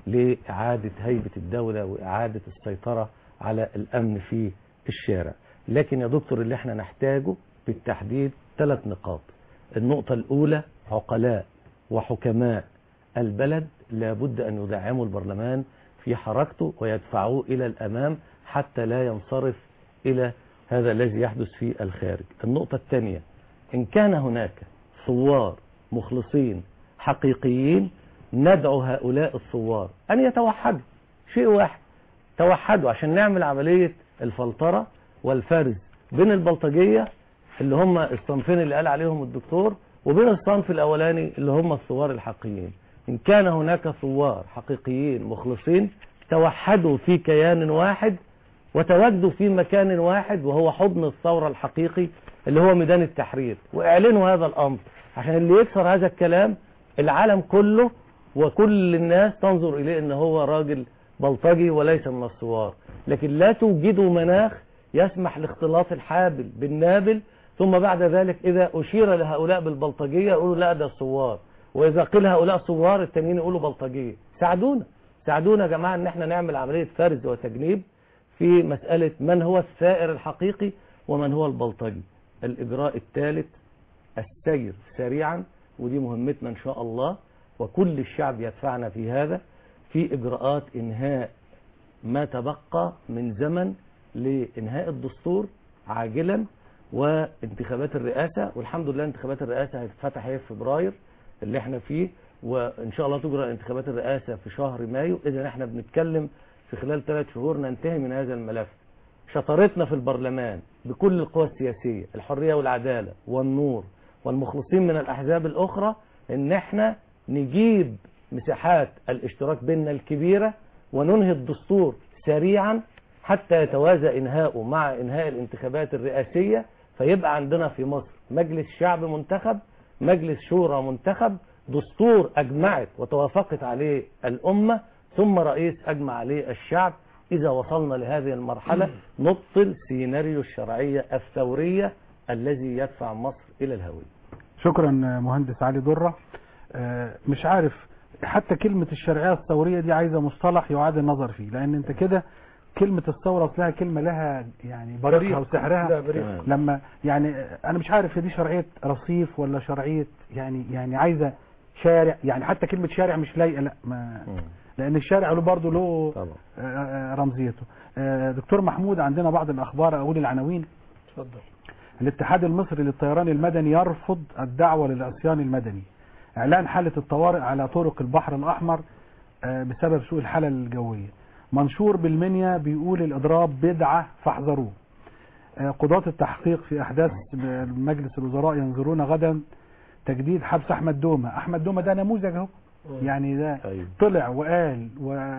لإعادة هيبة الدولة وإعادة السيطرة على الأمن في الشارع لكن يا دكتور اللي احنا نحتاجه بالتحديد ثلاث نقاط النقطة الأولى عقلاء وحكماء البلد لابد أن يدعموا البرلمان في حركته ويدفعوه إلى الأمام حتى لا ينصرف إلى هذا الذي يحدث في الخارج النقطة الثانية إن كان هناك ثوار مخلصين حقيقيين ندعو هؤلاء الثوار أن يتوحدوا شيء واحد توحدوا عشان نعمل عملية الفلترة والفرز بين البلطجية اللي هم الصنفين اللي قال عليهم الدكتور وبين الصنف الأولاني اللي هم الثوار الحقيقيين إن كان هناك ثوار حقيقيين مخلصين توحدوا في كيان واحد وتواجدوا في مكان واحد وهو حضن الثورة الحقيقي اللي هو ميدان التحرير واعلنوا هذا الأمر عشان اللي يكسر هذا الكلام العالم كله وكل الناس تنظر إليه أنه هو راجل بلطجي وليس من الثوار لكن لا توجدوا مناخ يسمح لاختلاط الحابل بالنابل ثم بعد ذلك إذا أشير لهؤلاء بالبلطجية يقولوا لا ده الثوار وإذا قيل هؤلاء ثوار التانيين يقولوا بلطجية ساعدونا ساعدونا يا جماعة ان احنا نعمل عملية فرز وتجنيب في مسألة من هو الثائر الحقيقي ومن هو البلطجي الإجراء الثالث السير سريعا ودي مهمتنا إن شاء الله وكل الشعب يدفعنا في هذا في إجراءات إنهاء ما تبقى من زمن لإنهاء الدستور عاجلا وانتخابات الرئاسة والحمد لله انتخابات الرئاسة هتتفتح هي في فبراير اللي احنا فيه وإن شاء الله تجرى انتخابات الرئاسة في شهر مايو إذا احنا بنتكلم في خلال ثلاث شهور ننتهي من هذا الملف شطارتنا في البرلمان بكل القوى السياسية الحرية والعدالة والنور والمخلصين من الأحزاب الأخرى إن احنا نجيب مساحات الاشتراك بيننا الكبيرة وننهي الدستور سريعا حتى يتوازى إنهاؤه مع إنهاء الانتخابات الرئاسية فيبقى عندنا في مصر مجلس شعب منتخب مجلس شورى منتخب دستور أجمعت وتوافقت عليه الأمة ثم رئيس أجمع عليه الشعب إذا وصلنا لهذه المرحلة نبطل سيناريو الشرعية الثورية الذي يدفع مصر إلى الهوية شكرا مهندس علي درة آه، مش عارف حتى كلمة الشرعية الثورية دي عايزة مصطلح يعاد النظر فيه لأن أنت كده كلمة الثورة أصلها كلمة لها يعني بريقها بريق. لا، وسحرها بريق. لما يعني أنا مش عارف هي دي شرعية رصيف ولا شرعية يعني يعني عايزة شارع يعني حتى كلمة شارع مش لايقة لا ما لأن الشارع له برضه له طبعا آه، آه، رمزيته آه، دكتور محمود عندنا بعض الأخبار أقول العناوين اتفضل الاتحاد المصري للطيران المدني يرفض الدعوة للعصيان المدني اعلان حالة الطوارئ على طرق البحر الاحمر آه، بسبب سوء الحالة الجوية منشور بالمنيا بيقول الاضراب بدعة فاحذروه آه، قضاة التحقيق في احداث مجلس الوزراء ينظرون غدا تجديد حبس احمد دومة احمد دومة ده نموذج اهو يعني ده أيوة. طلع وقال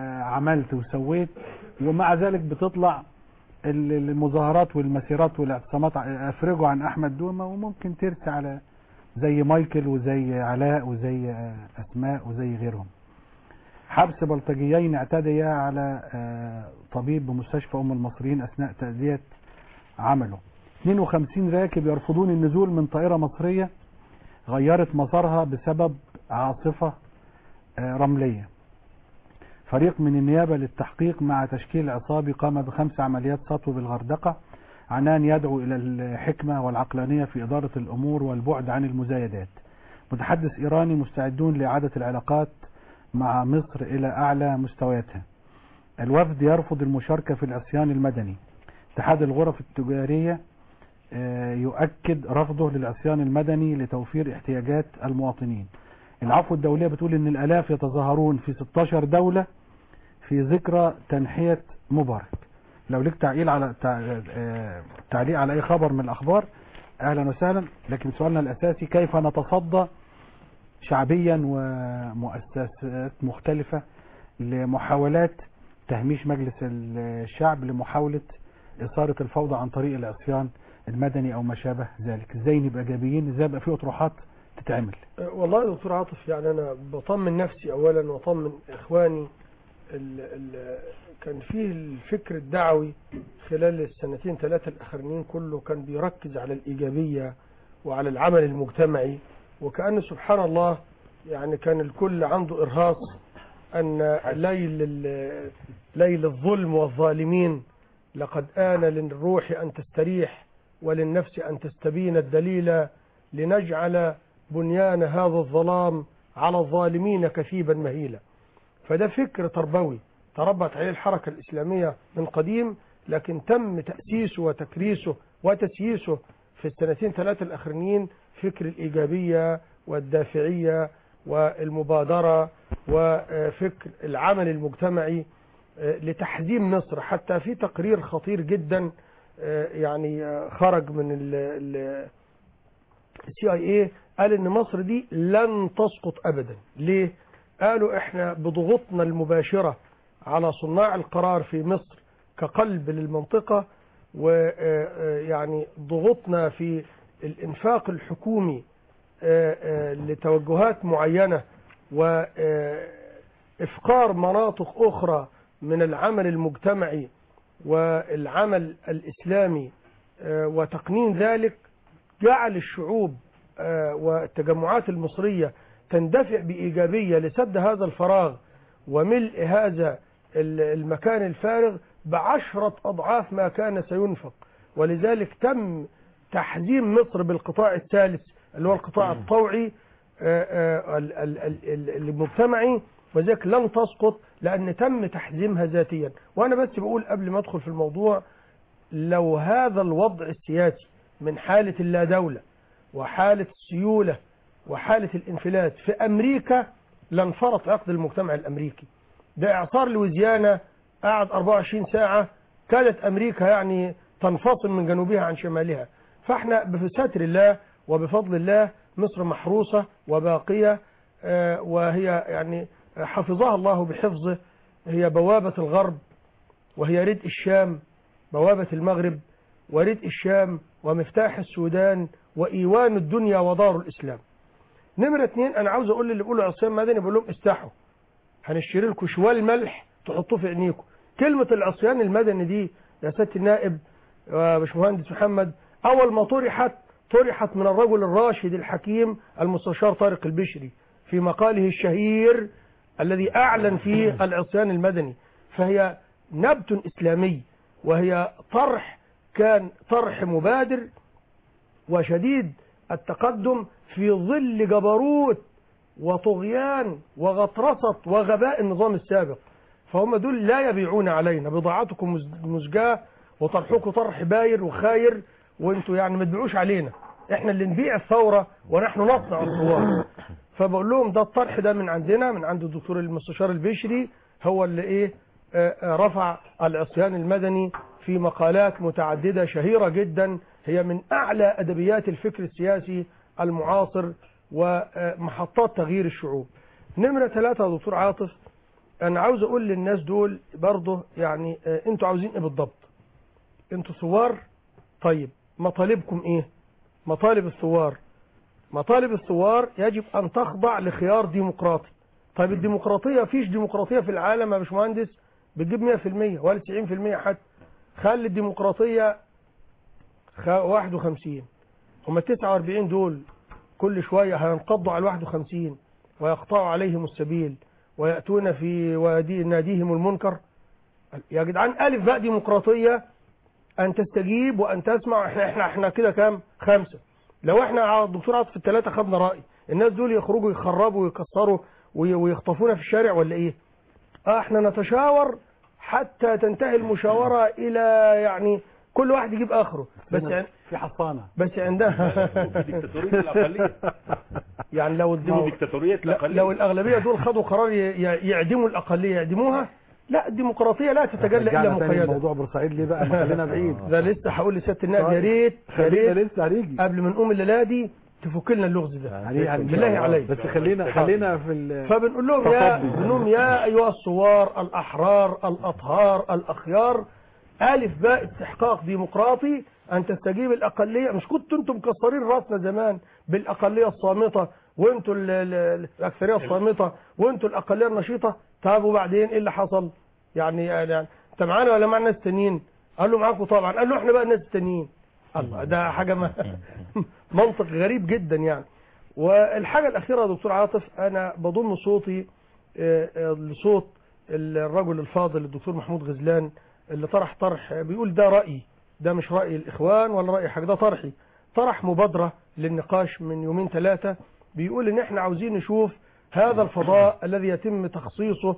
وعملت وسويت ومع ذلك بتطلع ال- المظاهرات والمسيرات والاعتصامات ع- افرجوا عن احمد دومه وممكن ترسي على زي مايكل وزي علاء وزي آه، اسماء وزي غيرهم حبس بلطجيين اعتديا على آه، طبيب بمستشفى ام المصريين اثناء تأدية عمله 52 راكب يرفضون النزول من طائرة مصرية غيرت مسارها بسبب عاصفة آه، رملية فريق من النيابة للتحقيق مع تشكيل عصابي قام بخمس عمليات سطو بالغردقة عنان يدعو إلى الحكمة والعقلانية في إدارة الأمور والبعد عن المزايدات متحدث إيراني مستعدون لإعادة العلاقات مع مصر إلى أعلى مستوياتها الوفد يرفض المشاركة في العصيان المدني اتحاد الغرف التجارية آه، يؤكد رفضه للعصيان المدني لتوفير احتياجات المواطنين العفو الدولية بتقول ان الالاف يتظاهرون في 16 دولة في ذكرى تنحية مبارك لو لك تعليق على تع- آه، تعليق على اي خبر من الاخبار اهلا وسهلا لكن سؤالنا الاساسي كيف نتصدى شعبيا ومؤسسات مختلفة لمحاولات تهميش مجلس الشعب لمحاولة إثارة الفوضى عن طريق العصيان المدني أو ما شابه ذلك ازاي نبقى إيجابيين ازاي يبقى في أطروحات تتعمل أه، والله يا دكتور عاطف يعني انا بطمن نفسي اولا واطمن اخواني ال ال كان فيه الفكر الدعوي خلال السنتين ثلاثة الاخرانيين كله كان بيركز على الايجابية وعلى العمل المجتمعي وكأن سبحان الله يعني كان الكل عنده ارهاص ان ليل ال- ليل الظلم والظالمين لقد آن للروح أن تستريح وللنفس أن تستبين الدليل لنجعل بنيان هذا الظلام على الظالمين كثيبا مهيلا فده فكر تربوي تربت عليه الحركة الإسلامية من قديم لكن تم تأسيسه وتكريسه وتسييسه في السنتين ثلاثة الأخرانيين فكر الإيجابية والدافعية والمبادرة وفكر العمل المجتمعي آه، لتحزيم مصر حتى في تقرير خطير جدا آه، يعني آه، خرج من السي اي اي قال ان مصر دي لن تسقط ابدا ليه قالوا احنا بضغوطنا المباشرة على صناع القرار في مصر كقلب للمنطقة ويعني ضغوطنا في الانفاق الحكومي آه، آه، لتوجهات معينة وإفقار مناطق أخرى من العمل المجتمعي والعمل الإسلامي آه، وتقنين ذلك جعل الشعوب آه، والتجمعات المصرية تندفع بإيجابية لسد هذا الفراغ وملء هذا ال- المكان الفارغ بعشرة أضعاف ما كان سينفق ولذلك تم تحزيم مصر بالقطاع الثالث اللي هو القطاع الطوعي آه، آه، ال- ال- ال- ال- المجتمعي وذلك لن تسقط لأن تم تحزيمها ذاتيا وأنا بس بقول قبل ما أدخل في الموضوع لو هذا الوضع السياسي من حالة اللا دولة وحالة السيولة وحالة الانفلات في أمريكا لانفرط عقد المجتمع الأمريكي ده إعصار لويزيانا قعد 24 ساعة كانت أمريكا يعني تنفصل من جنوبها عن شمالها فاحنا بستر الله وبفضل الله مصر محروسة وباقية آه، وهي يعني حفظها الله بحفظه هي بوابة الغرب وهي ردء الشام بوابة المغرب وردء الشام ومفتاح السودان وإيوان الدنيا ودار الإسلام نمرة اتنين أنا عاوز أقول اللي بيقولوا عصيان مدني بقول لهم استحوا هنشتري لكم شوال ملح تحطوه في عينيكم كلمة العصيان المدني دي يا سيادة النائب يا باشمهندس محمد أول ما طرحت طرحت من الرجل الراشد الحكيم المستشار طارق البشري في مقاله الشهير الذي أعلن فيه العصيان المدني فهي نبت إسلامي وهي طرح كان طرح مبادر وشديد التقدم في ظل جبروت وطغيان وغطرسة وغباء النظام السابق فهم دول لا يبيعون علينا بضاعتكم مز- مزجاة وطرحكم طرح باير وخاير وانتوا يعني ما تبيعوش علينا احنا اللي نبيع الثورة ونحن نصنع الثوار فبقول لهم ده الطرح ده من عندنا من عند الدكتور المستشار البشري هو اللي ايه آه، آه، رفع العصيان المدني في مقالات متعددة شهيرة جدا هي من أعلى أدبيات الفكر السياسي المعاصر ومحطات تغيير الشعوب نمرة ثلاثة يا دكتور عاطف أنا عاوز أقول للناس دول برضه يعني آه، أنتوا عاوزين إيه بالضبط أنتوا ثوار طيب مطالبكم إيه مطالب الثوار مطالب الثوار يجب أن تخضع لخيار ديمقراطي طيب الديمقراطية فيش ديمقراطية في العالم يا باشمهندس بتجيب 100% ولا 90% حتى خلي الديمقراطية خ- 51 هم ال 49 دول كل شوية هينقضوا على 51 ويقطعوا عليهم السبيل ويأتون في وادي ناديهم المنكر يا جدعان ألف بقى ديمقراطية أن تستجيب وأن تسمع احنا احنا احنا كده كام؟ خمسة لو احنا على الدكتور عاطف الثلاثة خدنا رأي الناس دول يخرجوا يخربوا ويكسروا وي- ويخطفونا في الشارع ولا ايه اه احنا نتشاور حتى تنتهي المشاورة الى يعني كل واحد يجيب اخره بس عن- في حصانه بس عندها ديكتاتورية الأقلية يعني لو اسمه الدمو... ديكتاتورية لا- الأقلية لو الأغلبية دول خدوا قرار ي- ي- يعدموا الأقلية يعدموها لا الديمقراطية لا تتجلى إلا رجعنا تاني مقيدة موضوع بورسعيد ليه بقى ما خلينا بعيد ده لسه هقول لسيادة النائب يا ريت يا خلينا ريت لسه هنيجي قبل ما نقوم الليلة دي تفك لنا اللغز ده عليه إن شاء بالله الله. عليك بس خلينا خلينا في ال- فبنقول لهم يا تصدي. بنقول لهم يا أيها الثوار الأحرار الأطهار الأخيار ألف باء استحقاق ديمقراطي أن تستجيب الأقلية مش كنتوا أنتم مكسرين راسنا زمان بالأقلية الصامتة وأنتوا ال- ال- الأكثرية الصامتة وأنتوا الأقلية النشيطة طب وبعدين إيه اللي حصل؟ يعني يعني أنت معانا ولا معنا ناس تانيين؟ قال له معاكم طبعا قال له إحنا بقى الناس التانيين الله ده حاجة ما منطق غريب جدا يعني والحاجة الأخيرة يا دكتور عاطف أنا بضم صوتي آه، آه، لصوت الرجل الفاضل الدكتور محمود غزلان اللي طرح طرح بيقول ده رأيي ده مش رأي الإخوان ولا رأي حاجة ده طرحي طرح مبادرة للنقاش من يومين ثلاثة بيقول إن إحنا عاوزين نشوف هذا الفضاء الذي يتم تخصيصه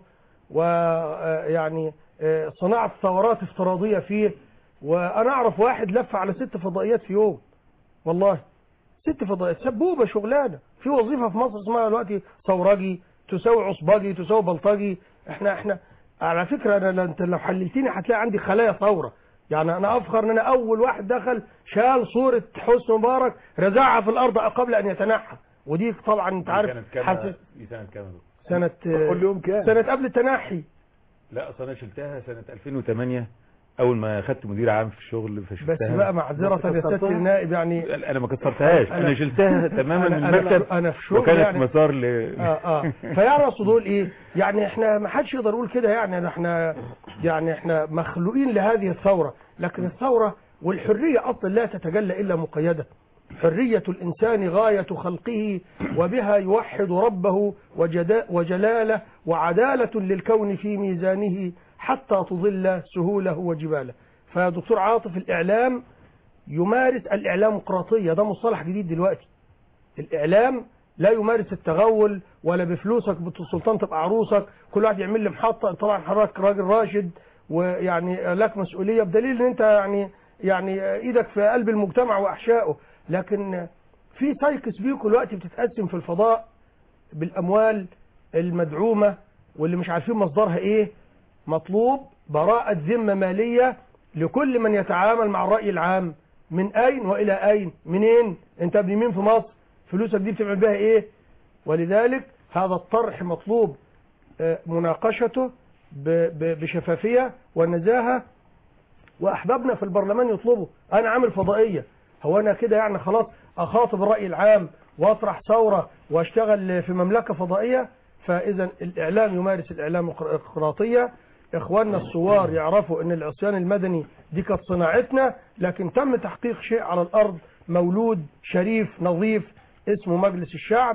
ويعني صناعة ثورات افتراضية فيه وأنا أعرف واحد لف على ست فضائيات في يوم والله ست فضائيات سبوبة شغلانة في وظيفة في مصر اسمها دلوقتي ثورجي تساوي عصبجي تساوي بلطجي احنا احنا على فكرة انا لو- انت لو حللتني هتلاقي عندي خلايا ثورة يعني انا افخر ان انا اول واحد دخل شال صورة حسني مبارك رزعها في الارض قبل ان يتنحى ودي طبعا انت عارف كانت كام حاسس دي سنة كام يا دكتور؟ سنة كل يوم كام سنة قبل التنحي لا اصل انا شلتها سنة 2008 اول ما خدت مدير عام في الشغل بس فشلتها بقى معذرة يا سيادة النائب يعني انا ما كسرتهاش انا شلتها تماما أنا- من أنا- المكتب أنا في شغل وكانت يعني. مسار ل اه اه فيعني اقصد اقول ايه يعني احنا ما حدش يقدر يقول كده يعني احنا يعني احنا مخلوقين لهذه الثوره لكن الثوره والحريه اصلا لا تتجلى الا مقيده حرية الإنسان غاية خلقه وبها يوحد ربه وجدا- وجلاله وعدالة للكون في ميزانه حتى تضل سهوله وجباله فيا دكتور عاطف الإعلام يمارس الإعلامقراطية ده مصطلح جديد دلوقتي الإعلام لا يمارس التغول ولا بفلوسك بالسلطان تبقى عروسك كل واحد يعمل لي محطة طبعا حضرتك راجل راشد ويعني لك مسؤولية بدليل ان انت يعني يعني ايدك في قلب المجتمع واحشائه لكن في سايكس بيكو دلوقتي بتتقسم في الفضاء بالاموال المدعومة واللي مش عارفين مصدرها ايه مطلوب براءة ذمة مالية لكل من يتعامل مع الرأي العام من أين وإلى أين منين أنت ابن مين في مصر فلوسك دي بتعمل بها إيه ولذلك هذا الطرح مطلوب آه، مناقشته ب- ب- بشفافية ونزاهة وأحبابنا في البرلمان يطلبوا أنا عامل فضائية هو أنا كده يعني خلاص أخاطب الرأي العام وأطرح ثورة وأشتغل في مملكة فضائية فإذا الإعلام يمارس الإعلامقراطية إخواننا الثوار يعرفوا أن العصيان المدني دي كانت صناعتنا لكن تم تحقيق شيء على الأرض مولود شريف نظيف اسمه مجلس الشعب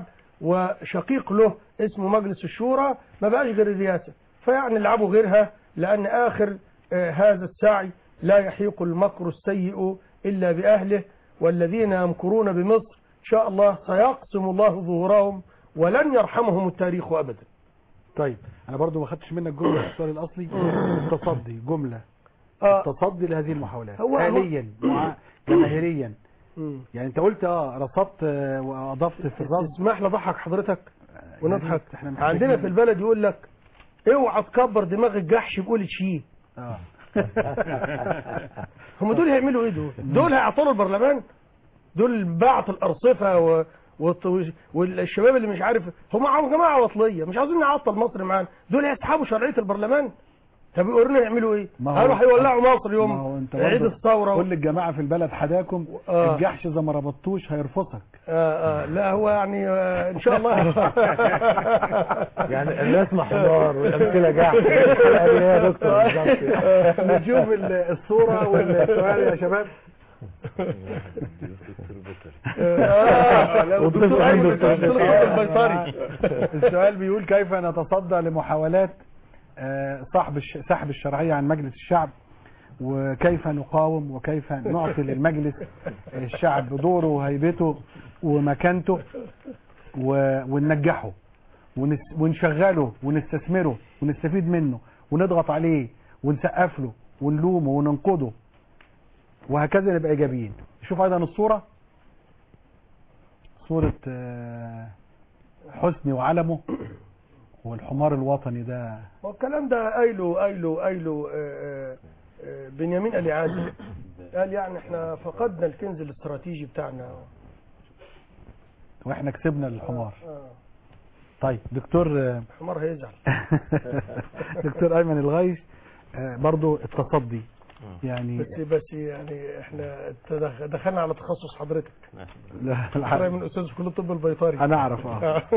وشقيق له اسمه مجلس الشورى ما بقاش غير الرئاسة فيعني العبوا غيرها لأن آخر آه، هذا السعي لا يحيق المكر السيء إلا بأهله والذين يمكرون بمصر إن شاء الله سيقسم الله ظهورهم ولن يرحمهم التاريخ أبدا طيب انا برضو ما خدتش منك جمله في السؤال الاصلي التصدي جمله آه. التصدي لهذه المحاولات هو- هو- حاليا مع- جماهيريا مم. يعني انت قلت اه رصدت آه، واضفت في الرصد اسمح لي اضحك حضرتك ونضحك احنا محتاجين- عندنا في البلد يقول لك اوعى تكبر دماغ الجحش بقول تشيه اه هم دول هيعملوا ايه دول دول هيعطلوا البرلمان دول بعت الارصفه و... والط- والشباب اللي مش عارف هم معاهم جماعه وطليه مش عاوزين نعطل مصر معانا دول هيسحبوا شرعيه البرلمان طب يقولوا يعملوا ايه ما هو- قالوا هيولعوا مصر ما هو يوم انت عيد برضه الثوره كل الجماعه في البلد حداكم آه. الجحش اذا ما ربطتوش هيرفضك آه آه لا هو يعني آه ان شاء الله يعني الناس محمار والامثله جحش الحلقه دي هي يا دكتور بالظبط نشوف ال- الصوره والسؤال يا شباب آه، لا، والدكتور أيمن دكتور الدكتور آه، البيطري السؤال بيقول كيف نتصدى لمحاولات آه، صاحب الش- سحب الشرعية عن مجلس الشعب وكيف نقاوم وكيف نعطي للمجلس الشعب دوره وهيبته ومكانته و- وننجحه ونس- ونشغله ونستثمره ونستفيد منه ونضغط عليه ونسقف له ونلومه وننقده وهكذا نبقى ايجابيين شوف ايضا الصوره صوره آه، حسني وعلمه والحمار الوطني ده هو الكلام ده قايله قايله قايله آه، آه، بنيامين آل عادل قال يعني احنا فقدنا الكنز الاستراتيجي بتاعنا واحنا كسبنا الحمار آه، طيب دكتور آه، الحمار هيزعل دكتور ايمن الغيث آه، برضو التصدي يعني بس بس يعني احنا تدخ- دخلنا على تخصص حضرتك لا حضرتك من لا استاذ في كليه الطب البيطري انا اعرف اه آه.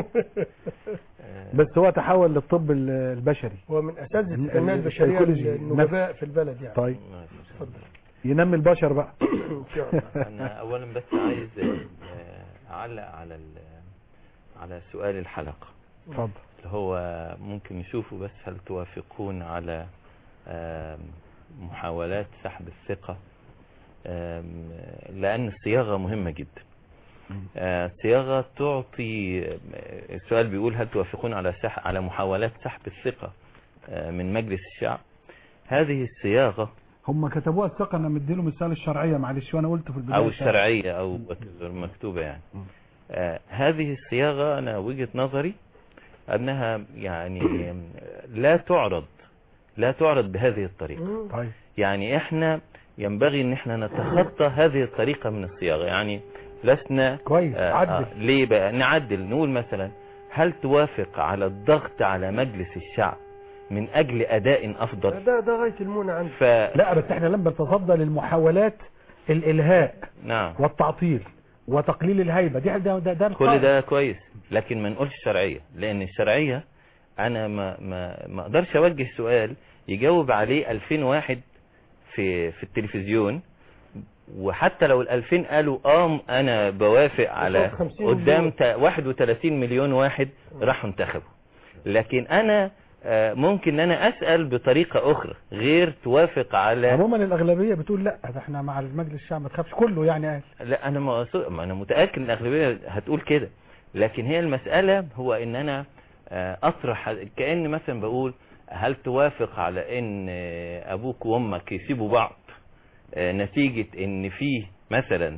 بس هو تحول للطب ال- البشري هو من اساتذه ال- التنميه ال- البشريه السيكولوجي. النجباء في البلد يعني طيب اتفضل ينمي البشر بقى ان شاء الله انا اولا بس عايز آه، اعلق على ال- على سؤال الحلقه اتفضل اللي هو ممكن نشوفه بس هل توافقون على آم، محاولات سحب الثقة آم، لأن الصياغة مهمة جدا آه، الصياغة تعطي آه، السؤال بيقول هل توافقون على سح على محاولات سحب الثقة آه، من مجلس الشعب هذه الصياغة هم كتبوها الثقه انا مديله مثال الشرعيه معلش وانا قلت في البدايه أو الشرعية أو مكتوبة يعني آه، هذه الصياغة أنا وجهة نظري أنها يعني لا تعرض لا تعرض بهذه الطريقة طيب يعني احنا ينبغي ان احنا نتخطى هذه الطريقة من الصياغة يعني لسنا كويس آه، عدل آه، ليه بقى نعدل نقول مثلا هل توافق على الضغط على مجلس الشعب من اجل اداء افضل ده ده غايه المنى عندي ف لا بس احنا لما نتصدى للمحاولات الالهاء نعم والتعطيل وتقليل الهيبه دي ده ده, ده كل القائد. ده كويس لكن ما نقولش شرعية لان الشرعية انا ما ما ما اقدرش اوجه سؤال يجاوب عليه 2000 واحد في في التلفزيون وحتى لو ال 2000 قالوا اه انا بوافق على 50 قدام مليون. تا- 31 مليون واحد راحوا انتخبوا لكن انا آه، ممكن ان انا اسال بطريقه اخرى غير توافق على عموما الاغلبيه بتقول لا ده احنا مع المجلس الشعب ما تخافش كله يعني قال لا انا ما أقصد- ما انا متاكد ان الاغلبيه هتقول كده لكن هي المساله هو ان انا آه، اطرح كان مثلا بقول هل توافق على ان آه، ابوك وامك يسيبوا بعض آه، نتيجه ان فيه مثلا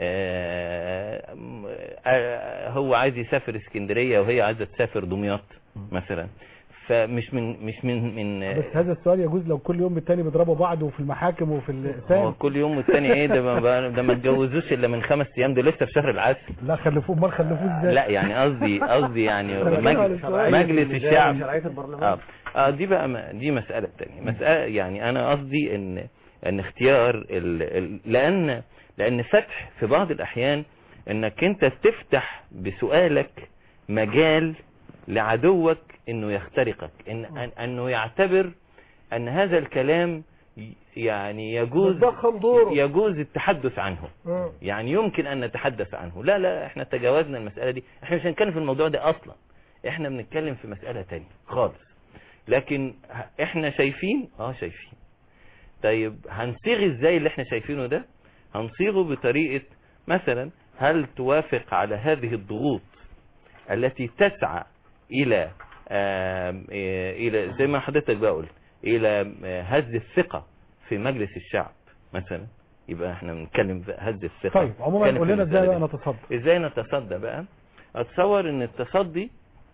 آه، م- آه، هو عايز يسافر اسكندريه وهي عايزه تسافر دمياط مثلا فمش من مش من من بس هذا السؤال يجوز لو كل يوم التاني بيضربوا بعض وفي المحاكم وفي هو الاقسام كل يوم والتاني ايه ده ما ده ما اتجوزوش الا من خمس ايام ده لسه في شهر العسل لا خلفوه امال خلفوه ازاي لا يعني قصدي قصدي يعني أنا بتكلم على مجلس, السؤال. مجلس الشعب شرعية البرلمان اه, آه دي بقى م- دي مسألة تانية مسألة يعني انا قصدي ان ان اختيار ال ال لان لان فتح في بعض الاحيان انك انت تفتح بسؤالك مجال لعدوك انه يخترقك ان أن- انه يعتبر ان هذا الكلام ي- يعني يجوز بتضخم دوره يجوز التحدث عنه آه. يعني يمكن ان نتحدث عنه لا لا احنا تجاوزنا المسألة دي احنا مش هنتكلم في الموضوع ده اصلا احنا بنتكلم في مسألة تانية خالص لكن ه- احنا شايفين اه شايفين طيب هنصيغ ازاي اللي احنا شايفينه ده هنصيغه بطريقة مثلا هل توافق على هذه الضغوط التي تسعى الى آم، إيه، الى زي ما حضرتك بقول الى آه، هز الثقة في مجلس الشعب مثلا يبقى احنا بنتكلم في هز الثقة طيب عموما نتكلم قول في لنا ازاي المسألة بقى دي. نتصدى ازاي نتصدى بقى اتصور ان التصدي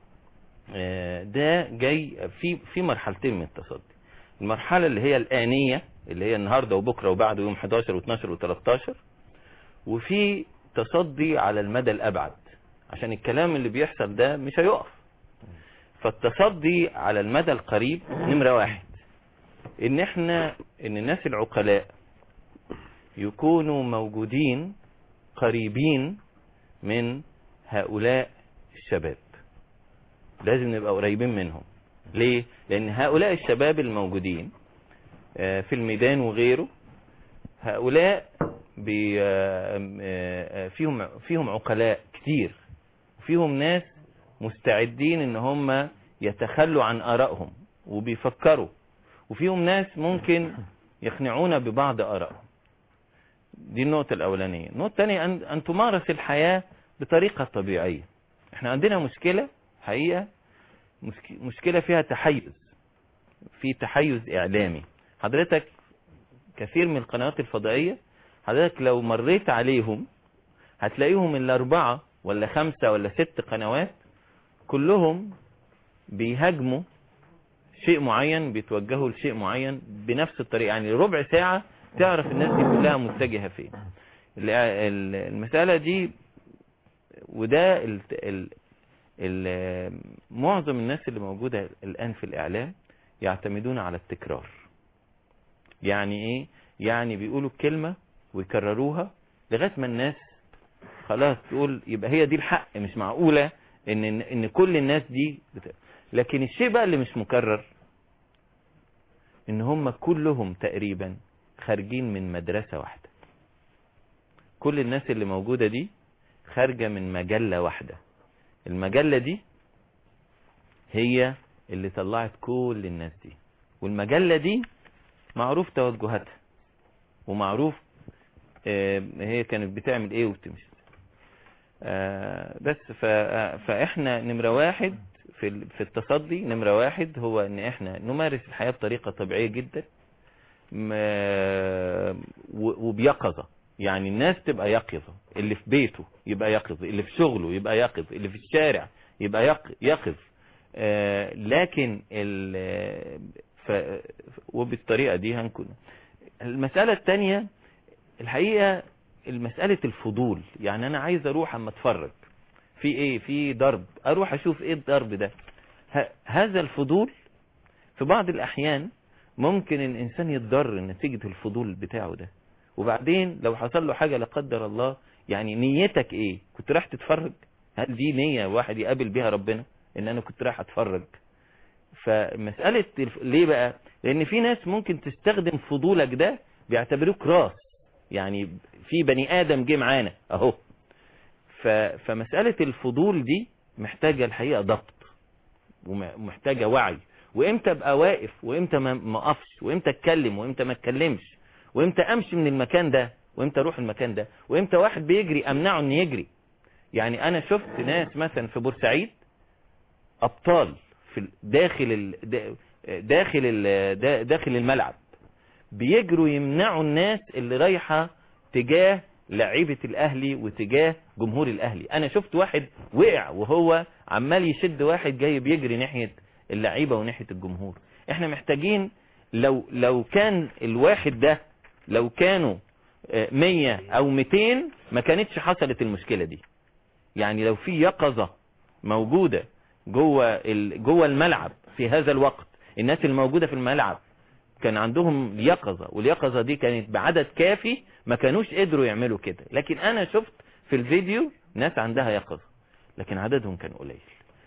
آه، ده جاي في في مرحلتين من التصدي المرحله اللي هي الانيه اللي هي النهارده وبكره وبعده يوم 11 و12 و13 وفي تصدي على المدى الابعد عشان الكلام اللي بيحصل ده مش هيقف فالتصدي على المدى القريب نمره واحد ان احنا ان الناس العقلاء يكونوا موجودين قريبين من هؤلاء الشباب لازم نبقى قريبين منهم ليه لان هؤلاء الشباب الموجودين آه، في الميدان وغيره هؤلاء بي آه، آه، فيهم فيهم عقلاء كتير فيهم ناس مستعدين ان هم يتخلوا عن ارائهم وبيفكروا وفيهم ناس ممكن يقنعونا ببعض ارائهم دي النقطة الأولانية النقطة الثانية أن, أن تمارس الحياة بطريقة طبيعية احنا عندنا مشكلة حقيقة مشك- مشكلة فيها تحيز في تحيز اعلامي حضرتك كثير من القنوات الفضائية حضرتك لو مريت عليهم هتلاقيهم الاربعة ولا خمسة ولا ست قنوات كلهم بيهاجموا شيء معين بيتوجهوا لشيء معين بنفس الطريقة يعني ربع ساعة تعرف الناس دي كلها متجهة فين ال- ال- المسألة دي وده ال ال ال معظم الناس اللي موجودة الآن في الإعلام يعتمدون على التكرار يعني إيه يعني بيقولوا الكلمة ويكرروها لغاية ما الناس خلاص تقول يبقى هي دي الحق مش معقولة ان ان إن كل الناس دي بت... لكن الشيء بقى اللي مش مكرر ان هم كلهم تقريبا خارجين من مدرسة واحدة كل الناس اللي موجودة دي خارجة من مجلة واحدة المجلة دي هي اللي طلعت كل الناس دي والمجلة دي معروف توجهاتها ومعروف آه، هي كانت بتعمل ايه وبتمشي آه، بس ف- آه، فاحنا نمرة واحد في ال- في التصدي نمرة واحد هو ان احنا نمارس الحياة بطريقة طبيعية جدا ما- و- وبيقظة يعني الناس تبقى يقظة اللي في بيته يبقى يقظ اللي في شغله يبقى يقظ اللي في الشارع يبقى يق- يقظ آه، لكن ال- ف- وبالطريقة دي هنكون المسألة الثانية الحقيقة المسألة الفضول يعني أنا عايز أروح أما أتفرج في إيه في ضرب أروح أشوف إيه الضرب ده ه- هذا الفضول في بعض الأحيان ممكن الإنسان يتضر نتيجة الفضول بتاعه ده وبعدين لو حصل له حاجة لا قدر الله يعني نيتك إيه كنت رايح تتفرج هل دي نية واحد يقابل بيها ربنا إن أنا كنت رايح أتفرج فمسألة الف... ليه بقى لأن في ناس ممكن تستخدم فضولك ده بيعتبروك راس يعني في بني آدم جه معانا أهو ف... فمسألة الفضول دي محتاجة الحقيقة ضبط ومحتاجة وعي وامتى ابقى واقف وامتى ما ما اقفش وامتى اتكلم وامتى ما اتكلمش وامتى امشي من المكان ده وامتى اروح المكان ده وامتى واحد بيجري امنعه انه يجري يعني انا شفت ناس مثلا في بورسعيد ابطال في ال- داخل ال... دا- داخل ال... دا- داخل الملعب بيجروا يمنعوا الناس اللي رايحة تجاه لعيبة الاهلي وتجاه جمهور الاهلي انا شفت واحد وقع وهو عمال يشد واحد جاي بيجري ناحية اللعيبة وناحية الجمهور احنا محتاجين لو لو كان الواحد ده لو كانوا آه، مية او ميتين ما كانتش حصلت المشكلة دي يعني لو في يقظة موجودة جوه ال- جوه الملعب في هذا الوقت الناس الموجودة في الملعب كان عندهم يقظة واليقظة دي كانت بعدد كافي ما كانوش قدروا يعملوا كده لكن انا شفت في الفيديو ناس عندها يقظة لكن عددهم كان قليل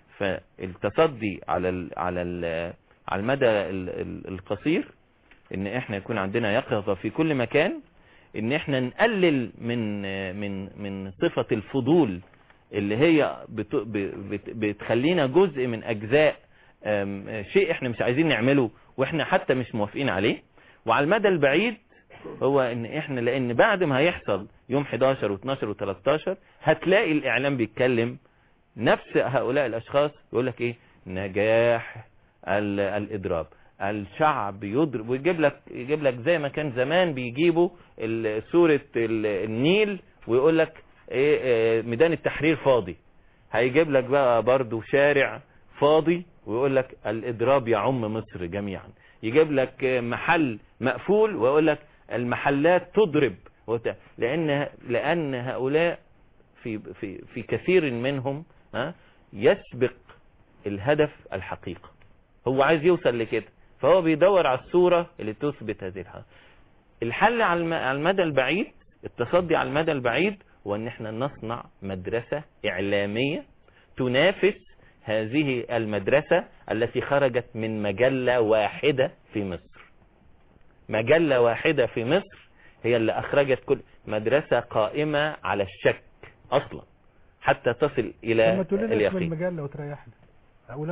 فالتصدي على ال على ال على المدى ال- ال- القصير ان احنا يكون عندنا يقظة في كل مكان ان احنا نقلل من من من صفة الفضول اللي هي بت بت بتخلينا جزء من اجزاء أم، شيء احنا مش عايزين نعمله واحنا حتى مش موافقين عليه وعلى المدى البعيد هو ان احنا لان بعد ما هيحصل يوم 11 و12 و13 هتلاقي الاعلام بيتكلم نفس هؤلاء الاشخاص يقول لك ايه نجاح ال- الاضراب الشعب يضرب ويجيب لك يجيب لك زي ما كان زمان بيجيبوا ال- صورة ال- النيل ويقول لك ايه إيه، ميدان التحرير فاضي هيجيب لك بقى برضو شارع فاضي ويقول لك الاضراب يعم مصر جميعا يجيب لك محل مقفول ويقول لك المحلات تضرب وت- لان لان هؤلاء في في في كثير منهم ها يسبق الهدف الحقيقة هو عايز يوصل لكده فهو بيدور على الصورة اللي تثبت هذه الحقيقة الحل على الم- على المدى البعيد التصدي على المدى البعيد هو ان احنا نصنع مدرسة اعلامية تنافس هذه المدرسة التي خرجت من مجلة واحدة في مصر مجلة واحدة في مصر هي اللي اخرجت كل مدرسة قائمة على الشك اصلا حتى تصل لما الى تقول لنا اسم اليقين المجله وتريحنا اقول انا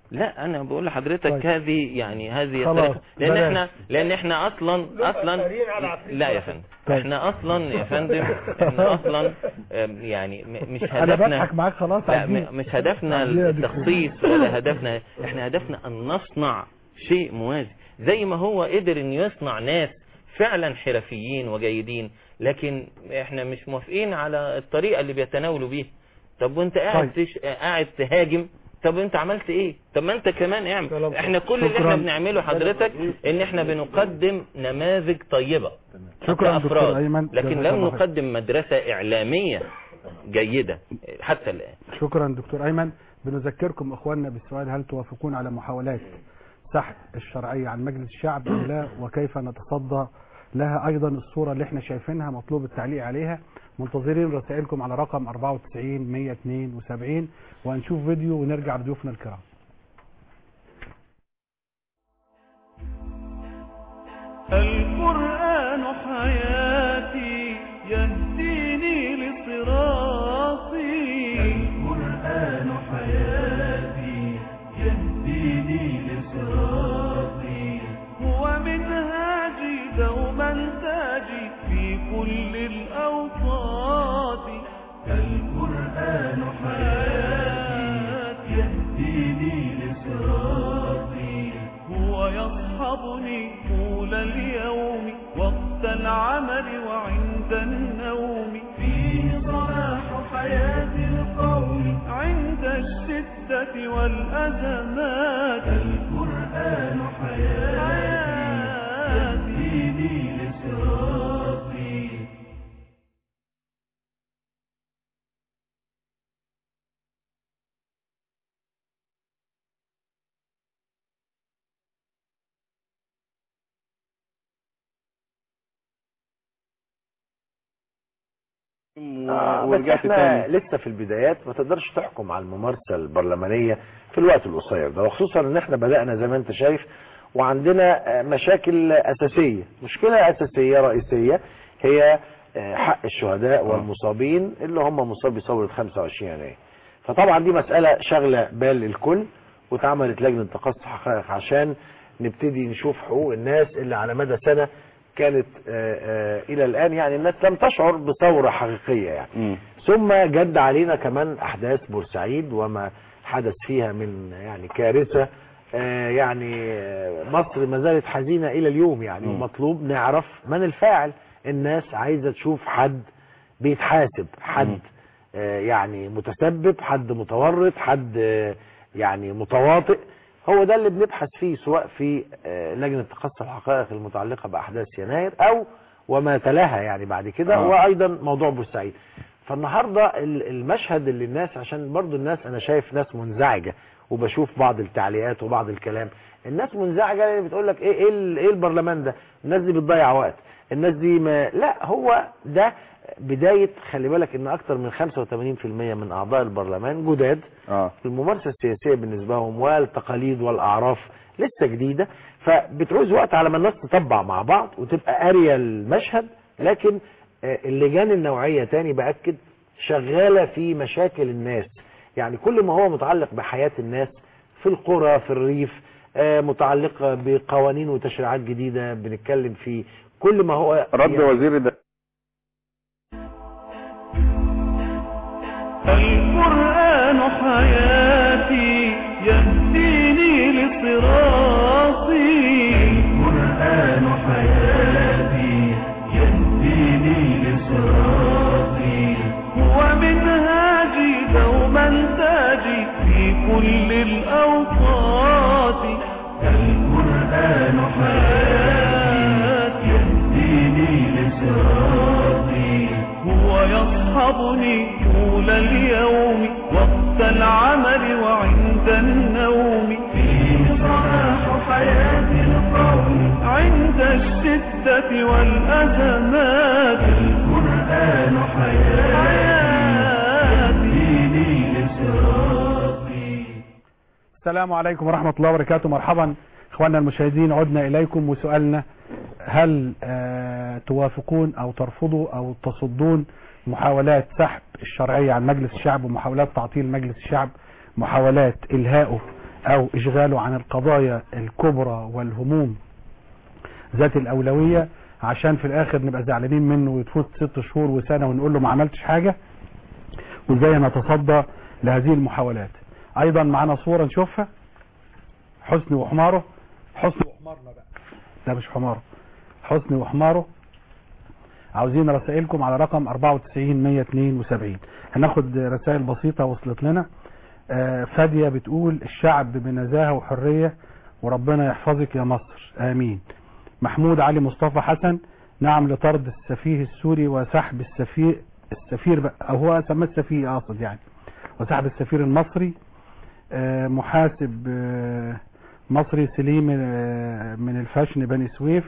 لا انا بقول لحضرتك طيب. هذه يعني هذه خلاص، طريقة لان بلاش. احنا لان احنا اصلا اصلا قارين على عفريت لا يا واحد. فندم طيب. احنا اصلا يا فندم احنا اصلا آم، يعني م- مش انا هدفنا بضحك معاك خلاص لا عايزين. م- مش هدفنا عايزين يا دكتور. التخصيص ولا هدفنا احنا هدفنا ان نصنع شيء موازي زي ما هو قدر ان يصنع ناس فعلا حرفيين وجيدين لكن احنا مش موافقين على الطريقة اللي بيتناولوا بيها طب وانت قاعد طيب. تش... قاعد تهاجم طب انت عملت ايه طب ما انت كمان اعمل كلام احنا كل اللي شكراً. احنا بنعمله حضرتك ان احنا بنقدم نماذج طيبة شكراً دكتور كأفراد. أيمن. لكن جزاك لم الله خير. نقدم مدرسة اعلامية جيدة حتى الان شكرا دكتور ايمن بنذكركم اخواننا بالسؤال هل توافقون على محاولات سحب الشرعيه عن مجلس الشعب ام لا وكيف نتصدى لها ايضا الصوره اللي احنا شايفينها مطلوب التعليق عليها منتظرين رسائلكم على رقم 94 172 وهنشوف فيديو ونرجع لضيوفنا الكرام القرآن حياتي يهديني لصراطي القرآن حياتي يهديني لصراطي هو منهاجي دوما تاجي في كل الأوقات القرآن حياتي يهديني لصراطي هو يصحبني طول اليوم وقت العمل وعند النوم فيه صلاح حياة القوم عند الشدة والأزمات القرآن حياتي يهديني لصراطي آه بس احنا لسه في البدايات ما تقدرش تحكم على الممارسة البرلمانية في الوقت القصير ده وخصوصا ان احنا بدأنا زي ما انت شايف وعندنا آه، مشاكل اساسية مشكلة اساسية رئيسية هي آه، حق الشهداء والمصابين اللي هم مصابي ثورة 25 يناير فطبعا دي مسألة شغلة بال الكل واتعملت لجنة تقصي حقائق عشان نبتدي نشوف حقوق الناس اللي على مدى سنة كانت آه، آه، الى الان يعني الناس لم تشعر بثورة حقيقية يعني ثم جد علينا كمان احداث بورسعيد وما حدث فيها من يعني كارثة آه، يعني آه، مصر ما زالت حزينة الى اليوم يعني ومطلوب نعرف من الفاعل الناس عايزة تشوف حد بيتحاسب حد آه، يعني متسبب حد متورط حد آه، يعني متواطئ هو ده اللي بنبحث فيه سواء في آه، لجنة تقصي الحقائق المتعلقة بأحداث يناير أو وما تلاها يعني بعد كده آه. وأيضا موضوع بورسعيد فالنهاردة ال- المشهد اللي الناس عشان برضو الناس أنا شايف ناس منزعجة وبشوف بعض التعليقات وبعض الكلام الناس منزعجة لأن بتقول لك إيه إيه, ال- إيه البرلمان ده الناس دي بتضيع وقت الناس دي ما لا هو ده بداية خلي بالك ان اكتر من 85% من اعضاء البرلمان جداد اه الممارسة السياسية بالنسبة لهم والتقاليد والأعراف لسه جديدة فبتعوز وقت على ما الناس تطبع مع بعض وتبقى قارية المشهد لكن آه، اللجان النوعية تاني بأكد شغالة في مشاكل الناس يعني كل ما هو متعلق بحياة الناس في القرى في الريف آه، متعلقة بقوانين وتشريعات جديدة بنتكلم في كل ما هو رد يعني وزير ده القرآن حياتي يهديني لصراطي القرآن حياتي يهديني لصراطي هو منهاجي دوما تاجي في كل الأوقات القرآن حياتي يهديني لصراطي هو يصحبني طول اليوم وقت العمل وعند النوم فيه صلاح حياة القوم عند الشدة والأزمات القرآن حياتي يهديني لصراطي السلام عليكم ورحمة الله وبركاته مرحبا اخواننا المشاهدين عدنا اليكم وسؤالنا هل آه توافقون او ترفضوا او تصدون محاولات سحب الشرعية عن مجلس الشعب ومحاولات تعطيل مجلس الشعب محاولات الهائه او اشغاله عن القضايا الكبرى والهموم ذات الاولويه عشان في الاخر نبقى زعلانين منه وتفوت ست شهور وسنه ونقول له ما عملتش حاجه وازاي نتصدى لهذه المحاولات ايضا معانا صوره نشوفها حسني وحماره حسني وحمارنا بقى ده مش حماره حسني وحماره عاوزين رسائلكم على رقم 94 172 هناخد رسائل بسيطة وصلت لنا آه، فادية بتقول الشعب بنزاهة وحرية وربنا يحفظك يا مصر آمين محمود علي مصطفى حسن نعم لطرد السفيه السوري وسحب السفير السفير بقى او هو سماه السفيه اقصد يعني وسحب السفير المصري آه، محاسب آه، مصري سليم آه، من الفاشن بني سويف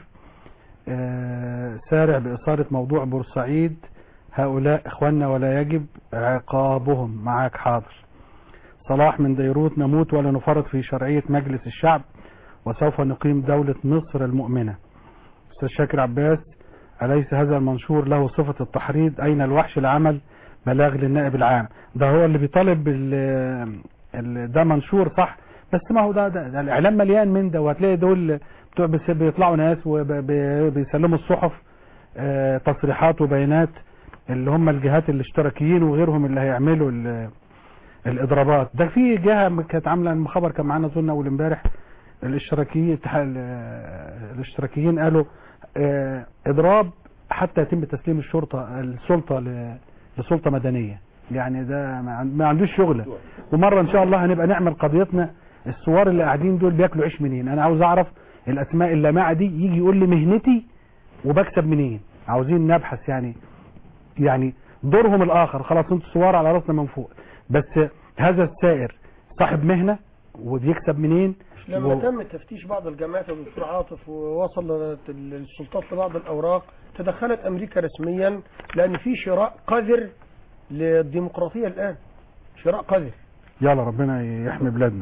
آه، سارع بإثارة موضوع بورسعيد هؤلاء إخواننا ولا يجب عقابهم معاك حاضر صلاح من ديروت نموت ولا نفرط في شرعية مجلس الشعب وسوف نقيم دولة مصر المؤمنة أستاذ شاكر عباس أليس هذا المنشور له صفة التحريض أين الوحش العمل بلاغ للنائب العام ده هو اللي بيطالب بال- ال- ده منشور صح بس ما هو ده, ده, ده الإعلام مليان من ده وهتلاقي دول بتوع بس- بيطلعوا ناس وبيسلموا الصحف آه، تصريحات وبيانات اللي هم الجهات الاشتراكيين وغيرهم اللي هيعملوا ال- الاضرابات ده في جهه كانت عامله المخابر كان معانا اظن اول امبارح الاشتراكيين اتحاد ال- الاشتراكيين قالوا آه، اضراب حتى يتم تسليم الشرطه السلطه ل- لسلطه مدنيه يعني ده ما عن- ما عندوش شغله ومره ان شاء الله هنبقى نعمل قضيتنا الثوار اللي قاعدين دول بياكلوا عيش منين انا عاوز اعرف الاسماء اللامعه دي يجي يقول لي مهنتي وبكسب منين عاوزين نبحث يعني يعني دورهم الاخر خلاص انتوا ثوار على راسنا من فوق بس هذا السائر صاحب مهنه وبيكسب منين لما و- تم تفتيش بعض الجامعات يا دكتور عاطف ووصل السلطات لبعض الاوراق تدخلت امريكا رسميا لان في شراء قذر للديمقراطيه الان شراء قذر يلا ربنا يحمي بلادنا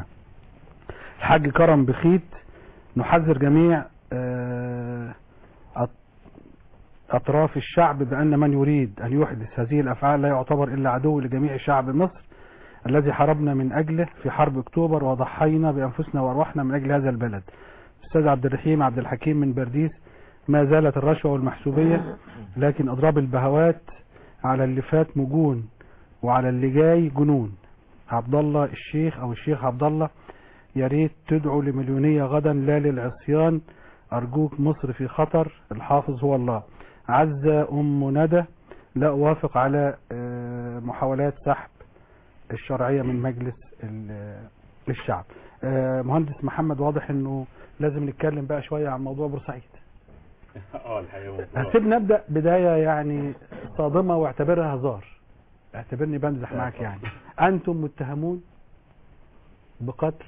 الحاج كرم بخيت نحذر جميع آه، أط- أطراف الشعب بأن من يريد أن يحدث هذه الأفعال لا يعتبر إلا عدو لجميع شعب مصر الذي حاربنا من أجله في حرب أكتوبر وضحينا بأنفسنا وأرواحنا من أجل هذا البلد أستاذ عبد الرحيم عبد الحكيم من برديس ما زالت الرشوة والمحسوبية لكن أضراب البهوات على اللي فات مجون وعلى اللي جاي جنون عبد الله الشيخ او الشيخ عبد الله يا ريت تدعو لمليونية غدا لا للعصيان ارجوك مصر في خطر الحافظ هو الله عزة ام ندى لا اوافق على آه، محاولات سحب الشرعية من مجلس ال- الشعب آه، مهندس محمد واضح انه لازم نتكلم بقى شوية عن موضوع بورسعيد اه الحقيقه هسيب نبدأ بداية يعني صادمة واعتبرها هزار اعتبرني بمزح معك يعني أنتم متهمون بقتل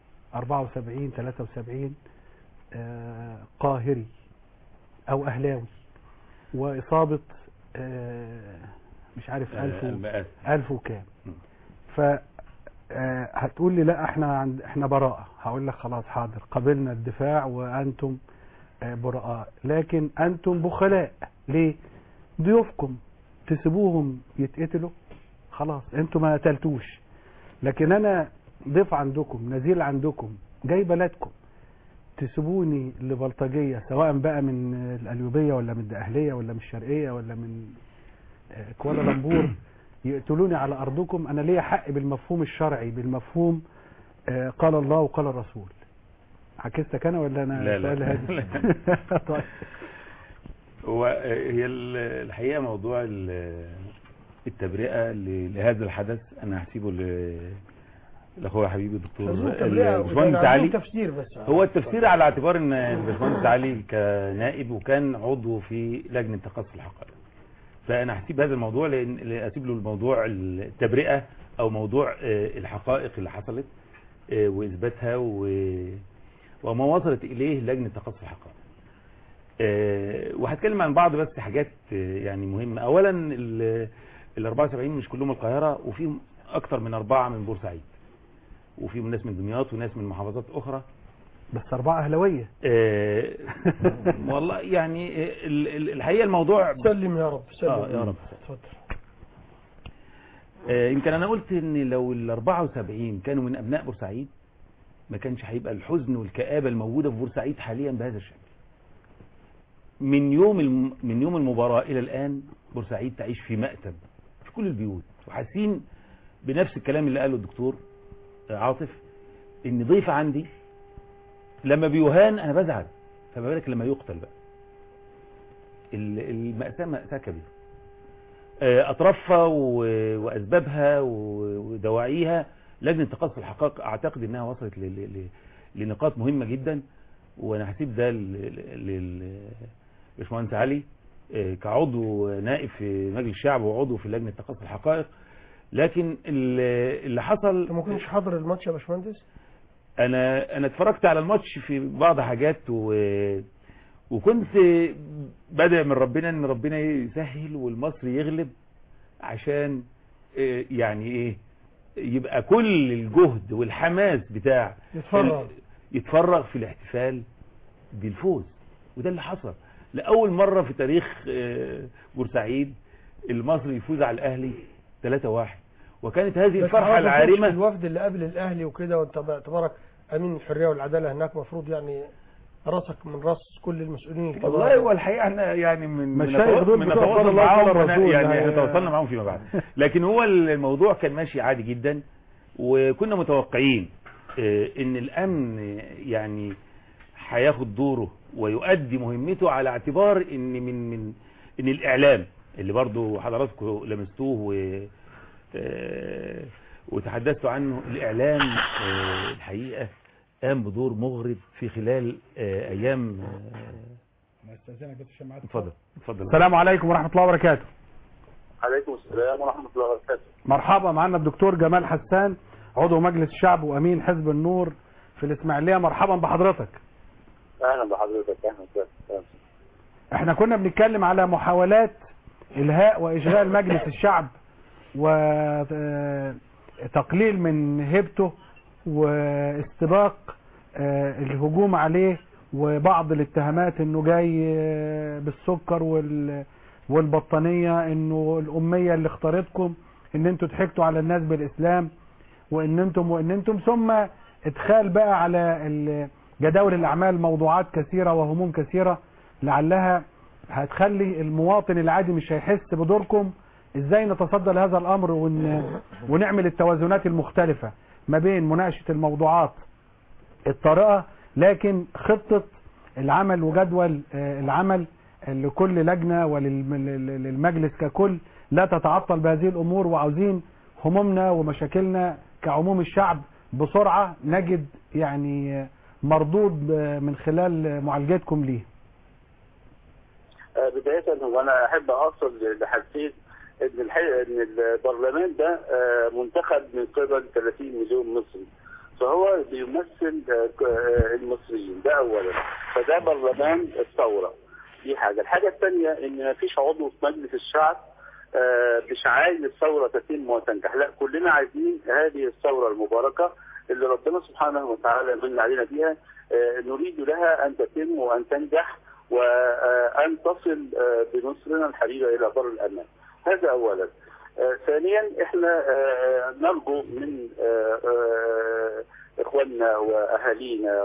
74 73 آه، قاهري أو أهلاوي وإصابة آه، مش عارف آه، ألف و- المئات. ألف وكام م. ف آه، هتقول لي لا احنا عند احنا براءة هقول لك خلاص حاضر قبلنا الدفاع وانتم آه، براء لكن انتم بخلاء ليه ضيوفكم تسيبوهم يتقتلوا خلاص انتم ما قتلتوش لكن انا ضيف عندكم نزيل عندكم جاي بلدكم تسيبوني لبلطجية سواء بقى من القليوبية ولا من الدقهلية ولا من الشرقية ولا من آه، كوالالمبور يقتلوني على أرضكم أنا ليا حق بالمفهوم الشرعي بالمفهوم آه، قال الله وقال الرسول عكستك أنا ولا أنا لا، لا. سؤال هادي؟ طيب هو هي ال- الحقيقه موضوع ال- التبرئه ل- لهذا الحدث انا هسيبه ل- لاخويا حبيبي الدكتور عايزين تبرئة الباشمهندس وعايزين علي تفسير بس هو التفسير على اعتبار ان الباشمهندس علي كنائب وكان عضو في لجنه تقصي الحقائق فانا هسيب هذا الموضوع لان اسيب له الموضوع التبرئه او موضوع آه، الحقائق اللي حصلت آه، واثباتها و- وما وصلت اليه لجنه تقصي الحقائق آه، وهتكلم عن بعض بس حاجات آه، يعني مهمه اولا ال ال 74 مش كلهم القاهره وفيهم اكثر من اربعه من بورسعيد وفيهم ناس من دمياط وناس من محافظات اخرى بس أربعة أهلوية آه، والله يعني آه، ال- ال- الحقيقه الموضوع سلم يا رب سلم آه، يا رب. اتفضل آه، يمكن انا قلت ان لو ال 74 كانوا من ابناء بورسعيد ما كانش هيبقى الحزن والكآبة الموجودة في بورسعيد حاليا بهذا الشكل من يوم الم... من يوم المباراة إلى الآن بورسعيد تعيش في مأتم في كل البيوت وحاسين بنفس الكلام اللي قاله الدكتور عاطف ان ضيف عندي لما بيهان انا بزعل فما بالك لما يقتل بقى ال- المأساة مأساة كبيرة آه، أطرافها و- وأسبابها و- ودواعيها لجنة تقصي الحقائق أعتقد أنها وصلت ل- ل- ل- لنقاط مهمة جدا وأنا هسيب ده للباشمهندس علي آه، كعضو نائب في مجلس الشعب وعضو في لجنة تقصي الحقائق لكن ال- اللي حصل انت ما كنتش حاضر الماتش يا باشمهندس انا انا اتفرجت على الماتش في بعض حاجات و... وكنت بدأ من ربنا ان ربنا يسهل والمصري يغلب عشان آه، يعني ايه يبقى كل الجهد والحماس بتاع يتفرغ. ال- يتفرغ في الاحتفال بالفوز وده اللي حصل لأول مرة في تاريخ آه، بورسعيد المصري يفوز على الأهلي 3-1 وكانت هذه بس الفرحة حضرتك ما كنتش في العارمة الوفد اللي قبل الاهلي وكده وانت باعتبارك امين الحريه والعداله هناك مفروض يعني راسك من راس كل المسؤولين الكبار. والله هو الحقيقه احنا يعني من من مشايخ نتوا- دول من بتوع نتواصل صلى الله على معاهم الرسول يعني يعني- احنا تواصلنا معاهم فيما بعد لكن هو الموضوع كان ماشي عادي جدا وكنا متوقعين آه، ان الامن يعني هياخد دوره ويؤدي مهمته على اعتبار ان من من ان الاعلام اللي برضو حضراتكم لمستوه و آه، وتحدثتوا عنه الاعلام آه، الحقيقه قام بدور مغرب في خلال آه، ايام آه، استاذنك بس عشان معاك اتفضل اتفضل السلام عليكم ورحمه الله وبركاته عليكم السلام ورحمة الله وبركاته مرحبا معنا الدكتور جمال حسان عضو مجلس الشعب وامين حزب النور في الاسماعيليه مرحبا بحضرتك أهلا بحضرتك أهلا وسهلا احنا كنا بنتكلم على محاولات الهاء واشغال مجلس الشعب وتقليل من هيبته واستباق آه، الهجوم عليه وبعض الاتهامات انه جاي آه، بالسكر وال والبطانية انه الامية اللي اختارتكم ان انتوا ضحكتوا على الناس بالاسلام وان انتم وان انتم ثم ادخال بقى على ال- جداول الاعمال موضوعات كثيرة وهموم كثيرة لعلها هتخلي المواطن العادي مش هيحس بدوركم ازاي نتصدى لهذا الامر ون... ونعمل التوازنات المختلفة ما بين مناقشة الموضوعات الطارئة لكن خطة العمل وجدول آه، العمل لكل لجنة وللمجلس ككل لا تتعطل بهذه الامور وعاوزين همومنا ومشاكلنا كعموم الشعب بسرعة نجد يعني آه، مردود آه، من خلال معالجتكم ليه آه، بداية هو أنا أحب أوصل لحاجتين إن الحقيقة إن البرلمان ده آه، منتخب من قبل 30 مليون مصري فهو بيمثل آه، ك- آه، المصريين ده أولا فده برلمان الثورة دي حاجة الحاجة الثانية إن ما فيش عضو في مجلس الشعب آه، مش عايز الثورة تتم وتنجح لا كلنا عايزين هذه الثورة المباركة اللي ربنا سبحانه وتعالى من علينا بيها آه، نريد لها أن تتم وأن تنجح وأن تصل آه، بمصرنا الحبيبة إلى بر الأمان هذا أولا آه، ثانيا احنا آه، نرجو من آه، آه، اخواننا واهالينا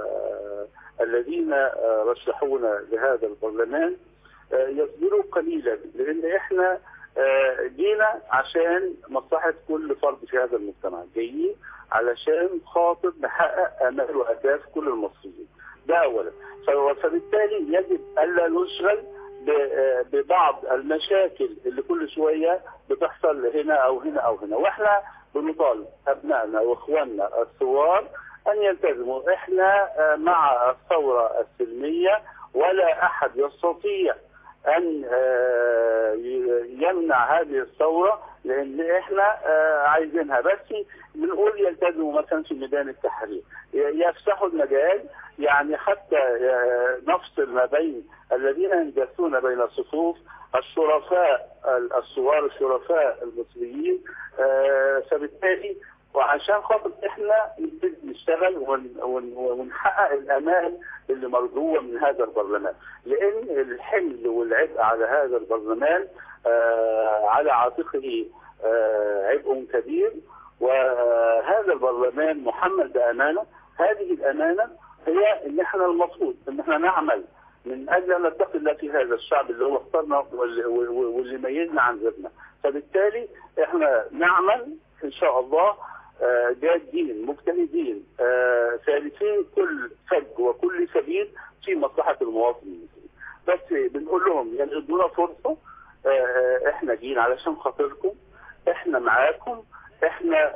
والذين آه، رشحونا لهذا البرلمان آه، يصبروا قليلا لان احنا آه، جينا عشان مصلحه كل فرد في هذا المجتمع جايين علشان خاطر نحقق امال واهداف كل المصريين ده اولا ف- فبالتالي يجب الا نشغل ب- آه، ببعض المشاكل اللي كل شويه بتحصل هنا او هنا او هنا واحنا بنطالب ابنائنا واخواننا الثوار ان يلتزموا احنا آه، مع الثوره السلميه ولا احد يستطيع ان آه، ي- يمنع هذه الثوره لان احنا آه، عايزينها بس بنقول يلتزموا مثلا في ميدان التحرير ي- يفسحوا المجال يعني حتى آه، نفصل ما بين الذين ينجسون بين الصفوف الشرفاء ال- الثوار الشرفاء المصريين آه، فبالتالي وعشان خاطر احنا نبتدي نشتغل ون- ون- ونحقق الامال اللي مرجوه من هذا البرلمان لان الحمل والعبء على هذا البرلمان آه، على عاتقه آه، عبء كبير وهذا البرلمان محمل بامانه هذه الامانه هي ان احنا المفروض ان احنا نعمل من اجل ان نتقي الله في هذا الشعب اللي هو اختارنا واللي, واللي ميزنا عن غيرنا فبالتالي احنا نعمل ان شاء الله آه، جادين مجتهدين آه، سالكين كل فج وكل سبيل في مصلحه المواطن المصري بس بنقول لهم يعني ادونا فرصه آه، احنا جينا علشان خاطركم احنا معاكم احنا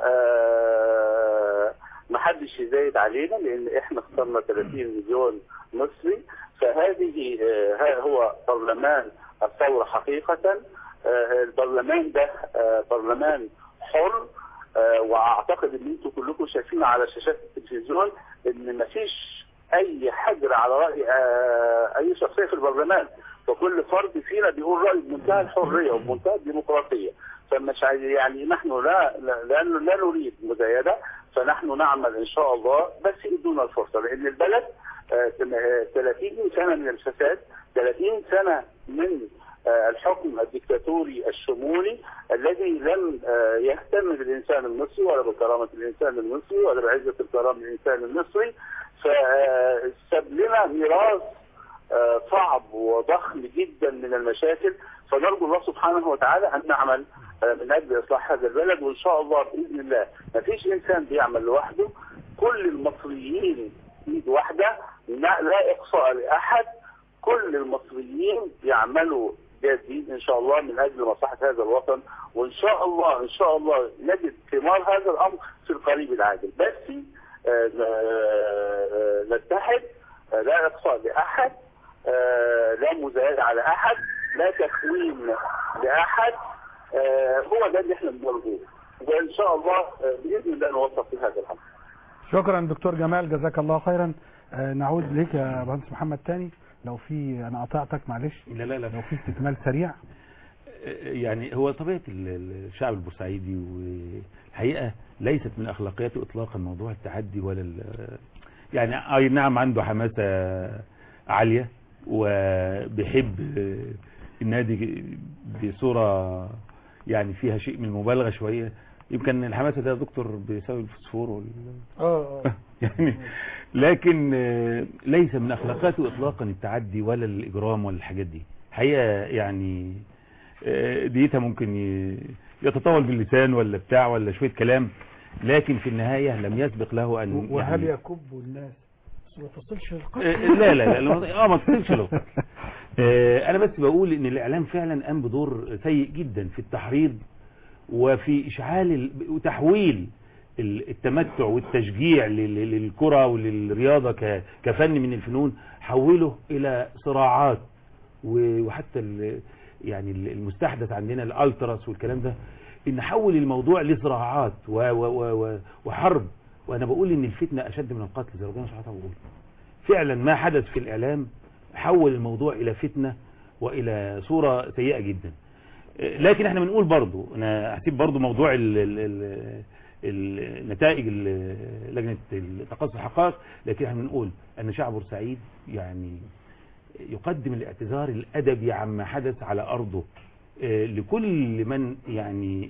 آه، محدش يزايد علينا لان احنا اخترنا 30 مليون مصري فهذه آه، ها هو برلمان الثوره حقيقه آه، البرلمان ده آه، برلمان حر آه، واعتقد ان انتم كلكم شايفين على شاشات التلفزيون ان مفيش اي حجر على راي آه، اي شخصيه في البرلمان فكل فرد فينا بيقول رايه بمنتهى الحريه وبمنتهى الديمقراطيه فمش عايز- يعني نحن لا لا, لا, لا نريد مزايده فنحن نعمل ان شاء الله بس ادونا الفرصه لان البلد آه، تم- آه، 30 سنه من الفساد 30 سنه من آه، الحكم الدكتاتوري الشمولي الذي لم آه، يهتم بالانسان المصري ولا بكرامه الانسان المصري ولا بعزه الكرامه الانسان المصري فساب لنا ميراث آه، صعب وضخم جدا من المشاكل فنرجو الله سبحانه وتعالى ان نعمل آه، من اجل اصلاح هذا البلد وان شاء الله باذن الله ما فيش انسان بيعمل لوحده كل المصريين ايد واحده لا لا اقصاء لاحد كل المصريين يعملوا جادين ان شاء الله من اجل مصلحه هذا الوطن وان شاء الله ان شاء الله نجد ثمار هذا الامر في القريب العاجل بس آه، آه، نتحد آه، لا اقصاء لاحد آه، لا مزايدة على احد لا تخوين لاحد آه، هو ده اللي احنا بنرجوه وان شاء الله آه، باذن الله نوفق في هذا الامر شكرا دكتور جمال جزاك الله خيرا آه، نعود ليك يا مهندس محمد تاني لو في انا قطعتك معلش لا لا لا لو في استكمال سريع يعني هو طبيعة ال- الشعب البورسعيدي والحقيقة ليست من أخلاقياته إطلاقا موضوع التعدي ولا ال- يعني أي نعم عنده حماسة عالية وبيحب النادي بصورة يعني فيها شيء من المبالغة شوية يمكن الحماسة ده يا دكتور بسبب الفوسفور وال... اه اه يعني لكن آه، ليس من اخلاقاته اطلاقا التعدي ولا الاجرام ولا الحاجات دي حقيقه يعني آه، ديتها ممكن ي- يتطاول باللسان ولا بتاع ولا شويه كلام لكن في النهايه لم يسبق له ان وهل يعني يكب الناس بس ما تصلش آه، للقتل لا لا لا اه ما تصلش له آه، انا بس بقول ان الاعلام فعلا قام بدور سيء جدا في التحريض وفي اشعال ال- وتحويل ال- التمتع والتشجيع لل- للكرة وللرياضة ك- كفن من الفنون حوله الى صراعات و- وحتى ال- يعني ال- المستحدث عندنا الالتراس والكلام ده ان حول الموضوع لصراعات و- و- و- و- وحرب وانا بقول ان الفتنة اشد من القتل زي ربنا سبحانه وتعالى بيقول فعلا ما حدث في الاعلام حول الموضوع الى فتنة والى صورة سيئة جدا لكن احنا بنقول برضو انا هسيب برضو موضوع ال ال ال النتائج ال- لجنة تقصي الحقائق لكن احنا بنقول ان شعب بورسعيد يعني يقدم الاعتذار الادبي عما حدث على ارضه آه، لكل من يعني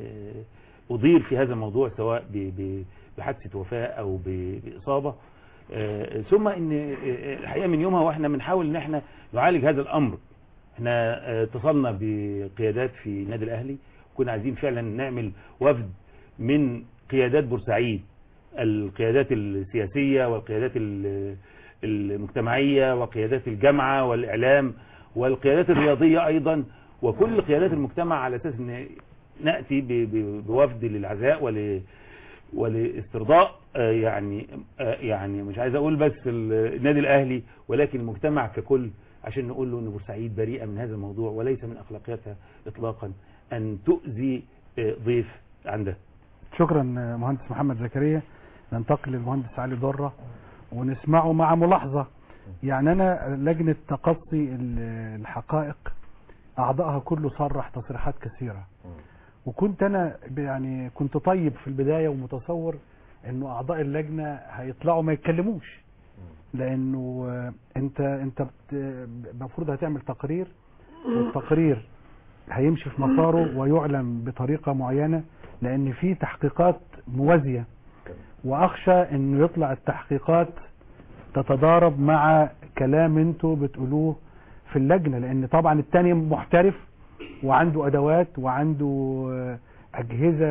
آه، اضير في هذا الموضوع سواء ب- ب- بحادثة وفاة او ب- باصابة آه، ثم ان آه، الحقيقة من يومها واحنا بنحاول ان احنا نعالج هذا الامر احنا آه، اتصلنا بقيادات في النادي الاهلي كنا عايزين فعلا نعمل وفد من قيادات بورسعيد القيادات السياسية والقيادات ال- المجتمعية وقيادات الجامعة والإعلام والقيادات الرياضية أيضا وكل قيادات المجتمع على أساس أن نأتي ب- ب- بوفد للعزاء ول ولاسترضاء آه، يعني آه، يعني مش عايز اقول بس ال- النادي الاهلي ولكن المجتمع ككل عشان نقول له ان بورسعيد بريئه من هذا الموضوع وليس من اخلاقياتها اطلاقا ان تؤذي آه، ضيف عندها شكرا آه، مهندس محمد زكريا ننتقل للمهندس علي ضرة ونسمعه مع ملاحظة يعني أنا لجنة تقصي ال- الحقائق أعضائها كله صرح تصريحات كثيرة وكنت أنا ب- يعني كنت طيب في البداية ومتصور إنه أعضاء اللجنة هيطلعوا ما يتكلموش لأنه آه، أنت أنت بت- المفروض هتعمل تقرير والتقرير هيمشي في مساره ويعلن بطريقة معينة لأن في تحقيقات موازية واخشى انه يطلع التحقيقات تتضارب مع كلام انتوا بتقولوه في اللجنة لان طبعا التاني محترف وعنده ادوات وعنده آه، اجهزة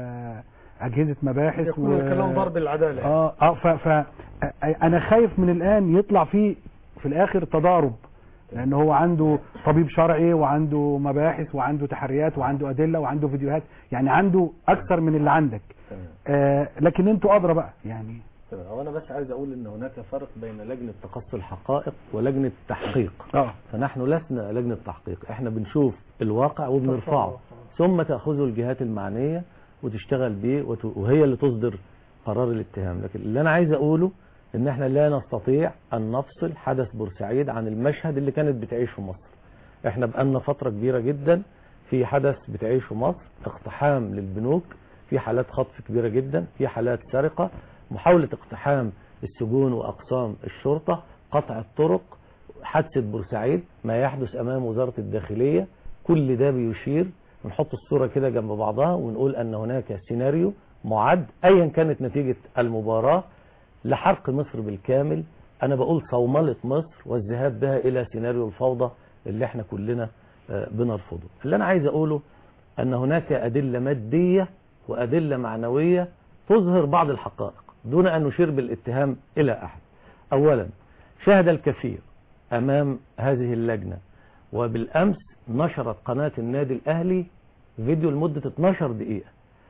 اجهزة مباحث يكون الكلام ضرب العدالة اه اه ف, ف انا خايف من الان يطلع فيه في الاخر تضارب لان هو عنده طبيب شرعي وعنده مباحث وعنده تحريات وعنده ادله وعنده فيديوهات يعني عنده اكثر من اللي عندك آه لكن انتوا ادرى بقى يعني تمام هو انا بس عايز اقول ان هناك فرق بين لجنه تقصي الحقائق ولجنه تحقيق اه فنحن لسنا لجنه تحقيق احنا بنشوف الواقع وبنرفعه ثم تاخذه الجهات المعنيه وتشتغل بيه وت- وهي اللي تصدر قرار الاتهام لكن اللي انا عايز اقوله ان احنا لا نستطيع ان نفصل حدث بورسعيد عن المشهد اللي كانت بتعيشه مصر احنا بقالنا فتره كبيره جدا في حدث بتعيشه مصر اقتحام للبنوك في حالات خطف كبيره جدا في حالات سرقه محاوله اقتحام السجون واقسام الشرطه قطع الطرق حادثه بورسعيد ما يحدث امام وزاره الداخليه كل ده بيشير ونحط الصوره كده جنب بعضها ونقول ان هناك سيناريو معد ايا كانت نتيجه المباراه لحرق مصر بالكامل انا بقول صومله مصر والذهاب بها الى سيناريو الفوضى اللي احنا كلنا آه، بنرفضه اللي انا عايز اقوله ان هناك ادله ماديه وادله معنويه تظهر بعض الحقائق دون ان نشير بالاتهام الى احد اولا شاهد الكثير امام هذه اللجنه وبالامس نشرت قناه النادي الاهلي فيديو لمده 12 دقيقه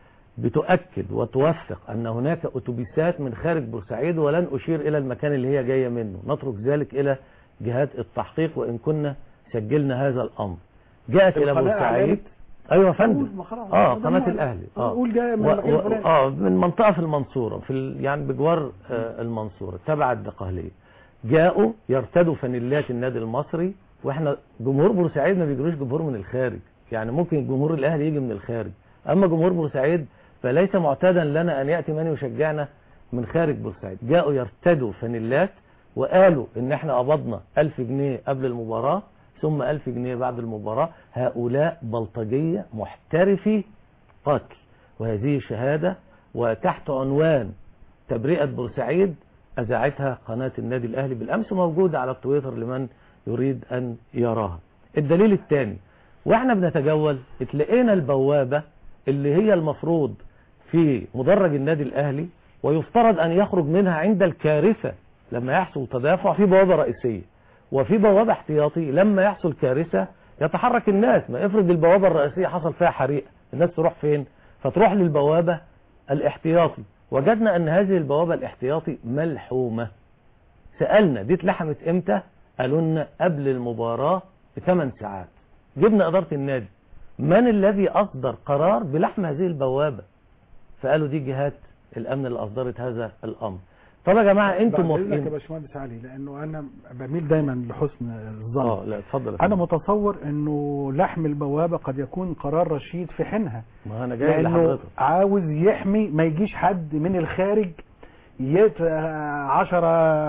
بتؤكد وتوثق أن هناك أتوبيسات من خارج بورسعيد ولن أشير إلى المكان اللي هي جاية منه نترك ذلك إلى جهات التحقيق وإن كنا سجلنا هذا الأمر جاءت إلى القناة بورسعيد أعلنت؟ أيوة يا فندم قول ما خلاص. اه ده قناة ما- الأهلي اه قول جاية من و- المكان و- الفلاني. اه من منطقة في المنصورة في ال... يعني بجوار آه المنصورة تبع الدقهلية جاءوا يرتدوا فانيلات النادي المصري واحنا جمهور بورسعيد ما بيجروش جمهور من الخارج يعني ممكن جمهور الاهلي يجي من الخارج اما جمهور بورسعيد فليس معتادا لنا ان ياتي من يشجعنا من خارج بورسعيد جاءوا يرتدوا فانيلات وقالوا ان احنا قبضنا 1000 جنيه قبل المباراة ثم 1000 جنيه بعد المباراة هؤلاء بلطجية محترفي قتل وهذه شهادة وتحت عنوان تبرئة بورسعيد أذاعتها قناة النادي الأهلي بالأمس موجودة على التويتر لمن يريد أن يراها الدليل الثاني واحنا بنتجول اتلقينا البوابة اللي هي المفروض في مدرج النادي الأهلي ويفترض أن يخرج منها عند الكارثة لما يحصل تدافع في بوابة رئيسية وفي بوابة احتياطي لما يحصل كارثة يتحرك الناس ما افرض البوابة الرئيسية حصل فيها حريق الناس تروح فين فتروح للبوابة الاحتياطي وجدنا ان هذه البوابة الاحتياطي ملحومة سألنا دي اتلحمت امتى قالوا لنا قبل المباراة بثمان ساعات جبنا إدارة النادي من الذي أصدر قرار بلحم هذه البوابة فقالوا دي جهات الأمن اللي أصدرت هذا الأمر طب يا جماعة انتم بعد إذنك يا موافقين باشمهندس علي لانه انا بميل دايما لحسن الظن اه لا اتفضل يا انا فندم. متصور انه لحم البوابه قد يكون قرار رشيد في حينها ما انا جاي لانه لحضرتك عاوز يحمي ما يجيش حد من الخارج يت 10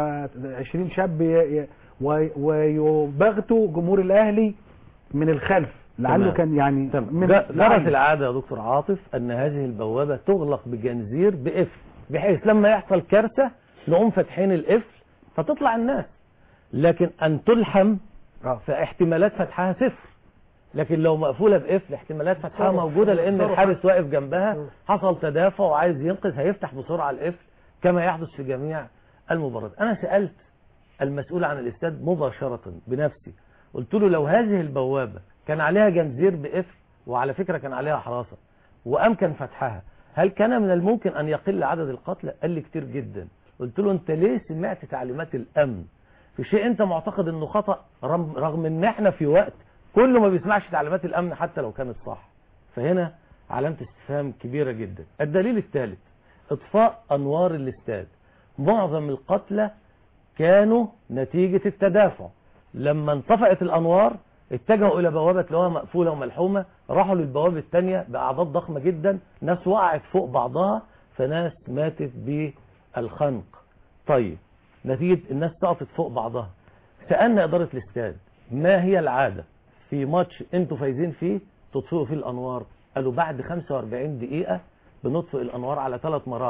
20 شاب ي- ي- وي- ويبغتوا جمهور الاهلي من الخلف لعله تمام. كان يعني تمام. من ج- جرت لعل. العادة يا دكتور عاطف أن هذه البوابة تغلق بجنزير بقفل بحيث لما يحصل كارثة نقوم فاتحين القفل فتطلع الناس لكن أن تلحم آه. فاحتمالات فتحها صفر لكن لو مقفولة بقفل احتمالات فتحها تصرف. موجودة لأن تصرف. الحارس واقف جنبها م. حصل تدافع وعايز ينقذ هيفتح بسرعة القفل كما يحدث في جميع المباريات أنا سألت المسؤول عن الاستاد مباشرة بنفسي قلت له لو هذه البوابة كان عليها جنزير بقفل وعلى فكرة كان عليها حراسة وأمكن فتحها هل كان من الممكن أن يقل عدد القتلى قال لي كتير جدا قلت له أنت ليه سمعت تعليمات الأمن في شيء أنت معتقد أنه خطأ رغم رغم أن احنا في وقت كله ما بيسمعش تعليمات الأمن حتى لو كانت صح فهنا علامة استفهام كبيرة جدا الدليل الثالث اطفاء أنوار الاستاد معظم القتلى كانوا نتيجة التدافع لما انطفأت الأنوار اتجهوا إلى بوابة لقوها مقفولة وملحومة راحوا للبوابة الثانية بأعداد ضخمة جدا ناس وقعت فوق بعضها فناس ماتت بالخنق طيب نتيجة الناس سقطت فوق بعضها سألنا إدارة الاستاد ما هي العادة في ماتش انتوا فايزين فيه تطفئوا فيه الأنوار قالوا بعد 45 دقيقة بنطفئ الأنوار على ثلاث مراحل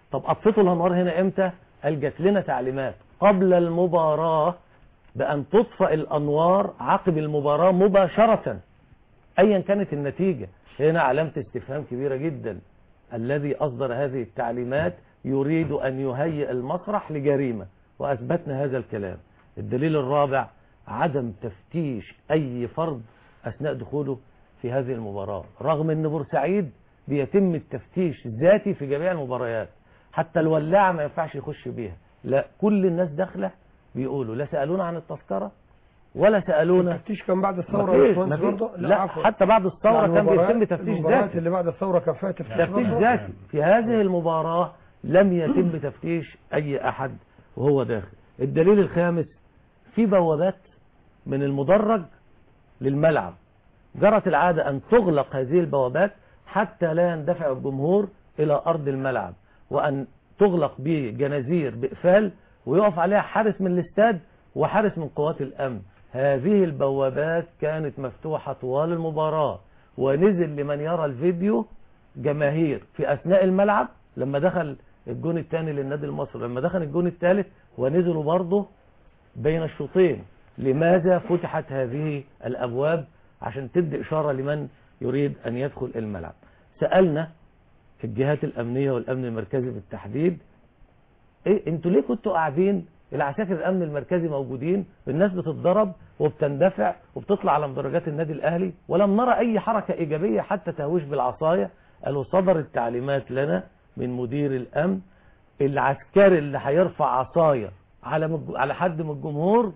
طب اطفئوا الانوار هنا امتى قال جات لنا تعليمات قبل المباراه بان تطفئ الانوار عقب المباراه مباشره ايا كانت النتيجه هنا علامه استفهام كبيره جدا الذي اصدر هذه التعليمات يريد ان يهيئ المسرح لجريمه واثبتنا هذا الكلام الدليل الرابع عدم تفتيش اي فرد اثناء دخوله في هذه المباراه رغم ان بورسعيد بيتم التفتيش ذاتي في جميع المباريات حتى الولاعه ما ينفعش يخش بيها لا كل الناس داخله بيقولوا لا سالونا عن التذكره ولا سالونا التفتيش كان بعد الثوره مفيش- يا باشمهندس مفيش. برضه؟ لا عفوا. حتى بعد الثوره يعني كان المباريات- بيتم تفتيش المباريات ذاتي اللي بعد الثوره كان فيها تفتيش تفتيش برضه؟ ذاتي في هذه المباراة لم يتم تفتيش أي أحد وهو داخل الدليل الخامس في بوابات من المدرج للملعب جرت العادة أن تغلق هذه البوابات حتى لا يندفع الجمهور إلى أرض الملعب وأن تغلق بجنازير بإقفال ويقف عليها حارس من الاستاد وحارس من قوات الأمن هذه البوابات كانت مفتوحة طوال المباراة ونزل لمن يرى الفيديو جماهير في أثناء الملعب لما دخل الجون الثاني للنادي المصري لما دخل الجون الثالث ونزلوا برضه بين الشوطين لماذا فتحت هذه الأبواب عشان تدي إشارة لمن يريد أن يدخل الملعب سألنا في الجهات الأمنية والأمن المركزي بالتحديد إيه انتوا ليه كنتوا قاعدين العساكر الأمن المركزي موجودين الناس بتتضرب وبتندفع وبتطلع على مدرجات النادي الأهلي ولم نرى أي حركة إيجابية حتى تهويش بالعصاية قالوا صدرت تعليمات لنا من مدير الأمن العسكري اللي هيرفع عصاية على مج... على حد من الجمهور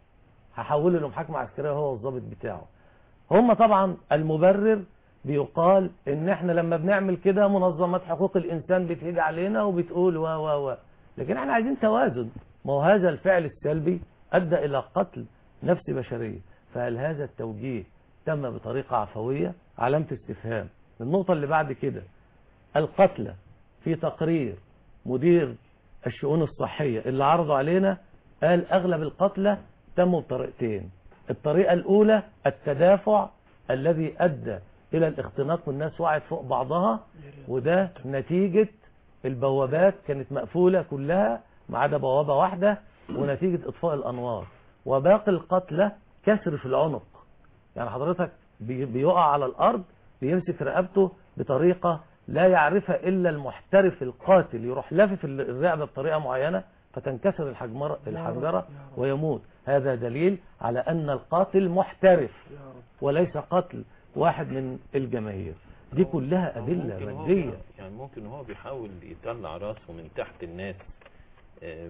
هحوله لمحاكمة عسكرية هو والضابط بتاعه هم طبعا المبرر بيقال ان احنا لما بنعمل كده منظمات حقوق الانسان بتهيج علينا وبتقول و و و لكن احنا عايزين توازن ما هو هذا الفعل السلبي ادى الى قتل نفس بشرية فهل هذا التوجيه تم بطريقة عفوية علامة استفهام النقطة اللي بعد كده القتلى في تقرير مدير الشؤون الصحية اللي عرضوا علينا قال أغلب القتلى تموا بطريقتين الطريقة الأولى التدافع الذي أدى إلى الاختناق والناس وقعت فوق بعضها وده نتيجة البوابات كانت مقفولة كلها ما عدا بوابة واحدة ونتيجة إطفاء الأنوار وباقي القتلى كسر في العنق يعني حضرتك بي- بيقع على الأرض بيمسك رقبته بطريقة لا يعرفها إلا المحترف القاتل يروح لافف ال- الرقبة بطريقة معينة فتنكسر الحجمرة الحنجرة ويموت هذا دليل على أن القاتل محترف وليس قتل واحد من الجماهير دي كلها أدلة ممكن هو مادية يعني ممكن هو بيحاول يطلع راسه من تحت الناس آه، ب-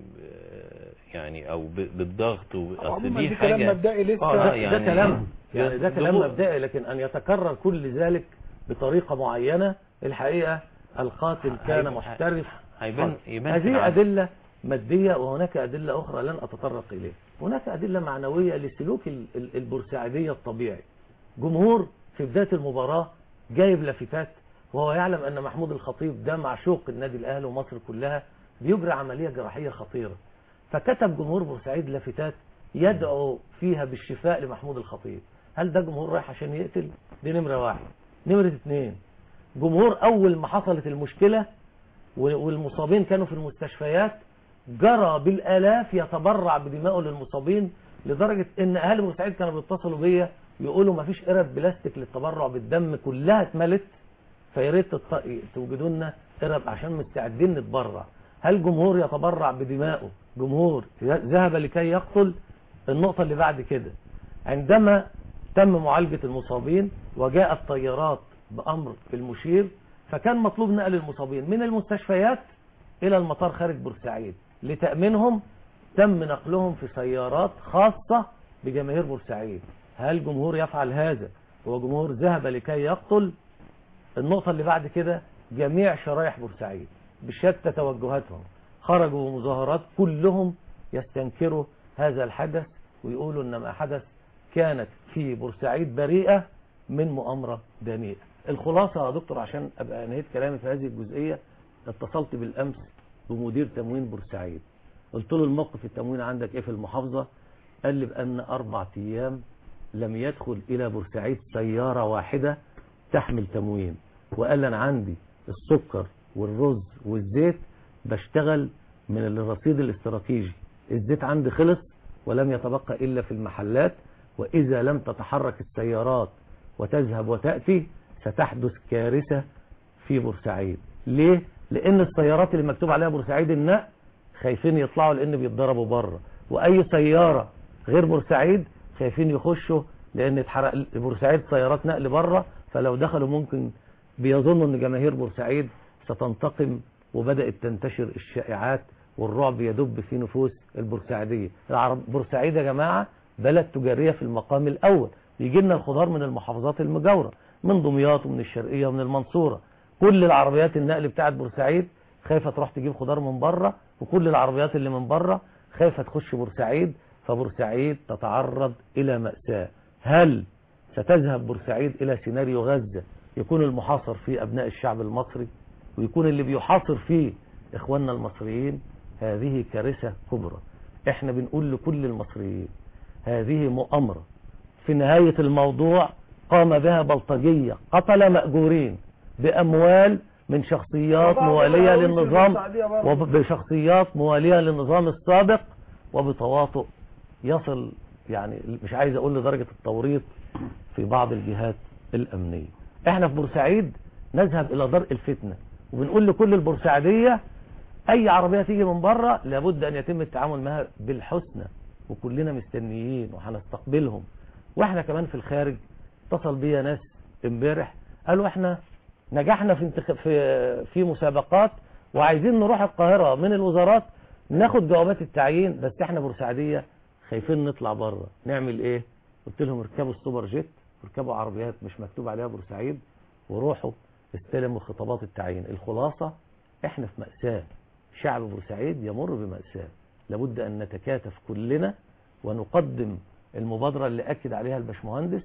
يعني او ب- بالضغط و- أصل عموما دي دي كلام حاجه مبدئي لسه آه، ده, يعني- ده كلام يعني ده كلام ضغوط. مبدئي لكن أن يتكرر كل ذلك بطريقة معينة الحقيقة القاتل كان هيبقى- محترف هيبان يبان في هذه العمل. أدلة مادية وهناك أدلة أخرى لن أتطرق إليها هناك أدلة معنوية لسلوك ال- ال- البورسعيدية الطبيعي جمهور في بداية المباراة جايب لافتات وهو يعلم أن محمود الخطيب ده معشوق النادي الأهلي ومصر كلها بيجري عملية جراحية خطيرة فكتب جمهور بورسعيد لافتات يدعو فيها بالشفاء لمحمود الخطيب هل ده جمهور رايح عشان يقتل دي نمرة واحد نمرة اتنين جمهور أول ما حصلت المشكلة والمصابين كانوا في المستشفيات جرى بالآلاف يتبرع بدمائه للمصابين لدرجة ان اهالي بورسعيد كانوا بيتصلوا بيا يقولوا ما فيش قرب بلاستيك للتبرع بالدم كلها اتملت فيا ريت تط- توجدوا لنا قرب عشان مستعدين نتبرع هل جمهور يتبرع بدمائه جمهور ذهب لكي يقتل النقطة اللي بعد كده عندما تم معالجة المصابين وجاءت طيارات بأمر المشير فكان مطلوب نقل المصابين من المستشفيات إلى المطار خارج بورسعيد لتأمينهم تم نقلهم في سيارات خاصة بجماهير بورسعيد هل جمهور يفعل هذا هو جمهور ذهب لكي يقتل النقطة اللي بعد كده جميع شرايح بورسعيد بشتى توجهاتهم خرجوا بمظاهرات كلهم يستنكروا هذا الحدث ويقولوا ان ما حدث كانت في بورسعيد بريئة من مؤامرة دنيئة الخلاصة يا دكتور عشان ابقى نهيت كلامي في هذه الجزئية اتصلت بالامس بمدير تموين بورسعيد قلت له الموقف التموين عندك ايه في المحافظة قال لي بأن أربع أيام لم يدخل إلى بورسعيد سيارة واحدة تحمل تموين وقال لي أنا عندي السكر والرز والزيت بشتغل من الرصيد الاستراتيجي الزيت عندي خلص ولم يتبقى إلا في المحلات وإذا لم تتحرك السيارات وتذهب وتأتي ستحدث كارثة في بورسعيد ليه؟ لأن السيارات اللي مكتوب عليها بورسعيد النقل خايفين يطلعوا لأن بيتضربوا بره وأي سيارة غير بورسعيد خايفين يخشوا لأن اتحرق بورسعيد سيارات نقل بره فلو دخلوا ممكن بيظنوا أن جماهير بورسعيد ستنتقم وبدأت تنتشر الشائعات والرعب يدب في نفوس البورسعيدية العرب بورسعيد يا جماعة بلد تجارية في المقام الأول يجي لنا الخضار من المحافظات المجاورة من دمياط ومن الشرقية ومن المنصورة كل العربيات النقل بتاعت بورسعيد خايفة تروح تجيب خضار من بره وكل العربيات اللي من بره خايفة تخش بورسعيد فبورسعيد تتعرض إلى مأساة هل ستذهب بورسعيد إلى سيناريو غزة يكون المحاصر فيه أبناء الشعب المصري ويكون اللي بيحاصر فيه إخواننا المصريين هذه كارثة كبرى احنا بنقول لكل المصريين هذه مؤامرة في نهاية الموضوع قام بها بلطجية قتل مأجورين بأموال من شخصيات موالية للنظام وبشخصيات موالية للنظام السابق وبتواطؤ يصل يعني مش عايز اقول لدرجة التوريط في بعض الجهات الامنية احنا في بورسعيد نذهب الى درء الفتنة وبنقول لكل البورسعيدية اي عربية تيجي من بره لابد ان يتم التعامل معها بالحسنى وكلنا مستنيين وهنستقبلهم واحنا كمان في الخارج اتصل بيا ناس امبارح قالوا احنا نجحنا في انتخ... في في مسابقات وعايزين نروح القاهرة من الوزارات ناخد جوابات التعيين بس احنا بورسعيدية خايفين نطلع بره نعمل ايه قلت لهم اركبوا السوبر جيت اركبوا عربيات مش مكتوب عليها بورسعيد وروحوا استلموا خطابات التعيين الخلاصة احنا في مأساة شعب بورسعيد يمر بمأساة لابد ان نتكاتف كلنا ونقدم المبادرة اللي اكد عليها الباشمهندس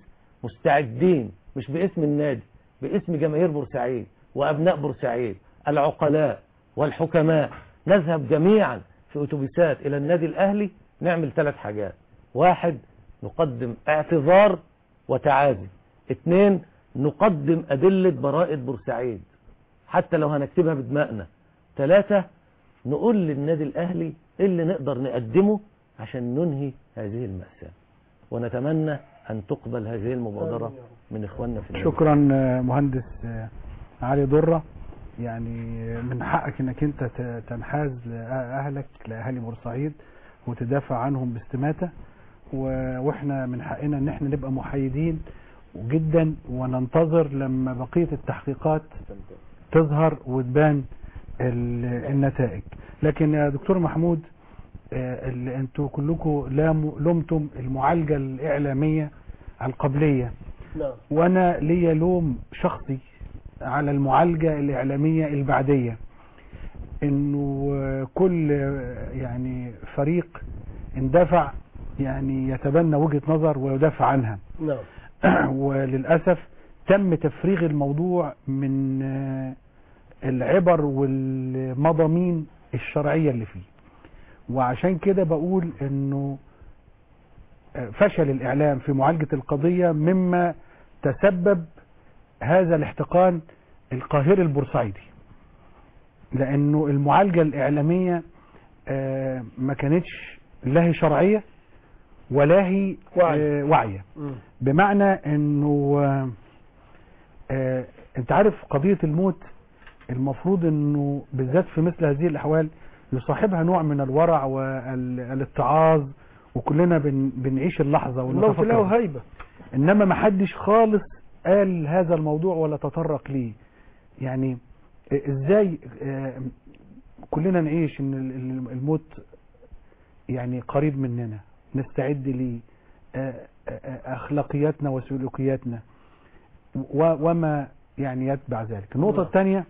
مستعدين مش باسم النادي باسم جماهير بورسعيد وابناء بورسعيد العقلاء والحكماء نذهب جميعا في اتوبيسات الى النادي الاهلي نعمل ثلاث حاجات واحد نقدم اعتذار وتعازي اثنين نقدم ادلة براءة بورسعيد حتى لو هنكتبها بدمائنا ثلاثة نقول للنادي الاهلي إيه اللي نقدر نقدمه عشان ننهي هذه المأساة ونتمنى ان تقبل هذه المبادرة من اخواننا في النادي شكرا مهندس علي درة يعني من حقك انك انت تنحاز لاهلك لاهالي بورسعيد وتدافع عنهم باستماتة واحنا من حقنا ان احنا نبقى محايدين جدا وننتظر لما بقية التحقيقات تظهر وتبان النتائج لكن يا دكتور محمود اللي انتوا كلكم لومتم المعالجة الاعلامية القبلية نعم وانا ليا لوم شخصي على المعالجة الاعلامية البعدية انه كل يعني فريق اندفع يعني يتبنى وجهة نظر ويدافع عنها نعم وللأسف تم تفريغ الموضوع من العبر والمضامين الشرعية اللي فيه وعشان كده بقول انه فشل الاعلام في معالجة القضية مما تسبب هذا الاحتقان القاهري البورسعيدي لانه المعالجة الاعلامية ما كانتش لا هي شرعية ولا هي وعي. واعية مم. بمعنى انه آه انت عارف قضية الموت المفروض انه بالذات في مثل هذه الاحوال يصاحبها نوع من الورع والاتعاظ وكلنا بن بنعيش اللحظة الموت له ونتفكر هيبة انما ما حدش خالص قال هذا الموضوع ولا تطرق ليه يعني ازاي آه، كلنا نعيش ان ال- ال- الموت يعني قريب مننا نستعد ليه آه، آه، اخلاقياتنا وسلوكياتنا و- وما يعني يتبع ذلك النقطة نعم. الثانية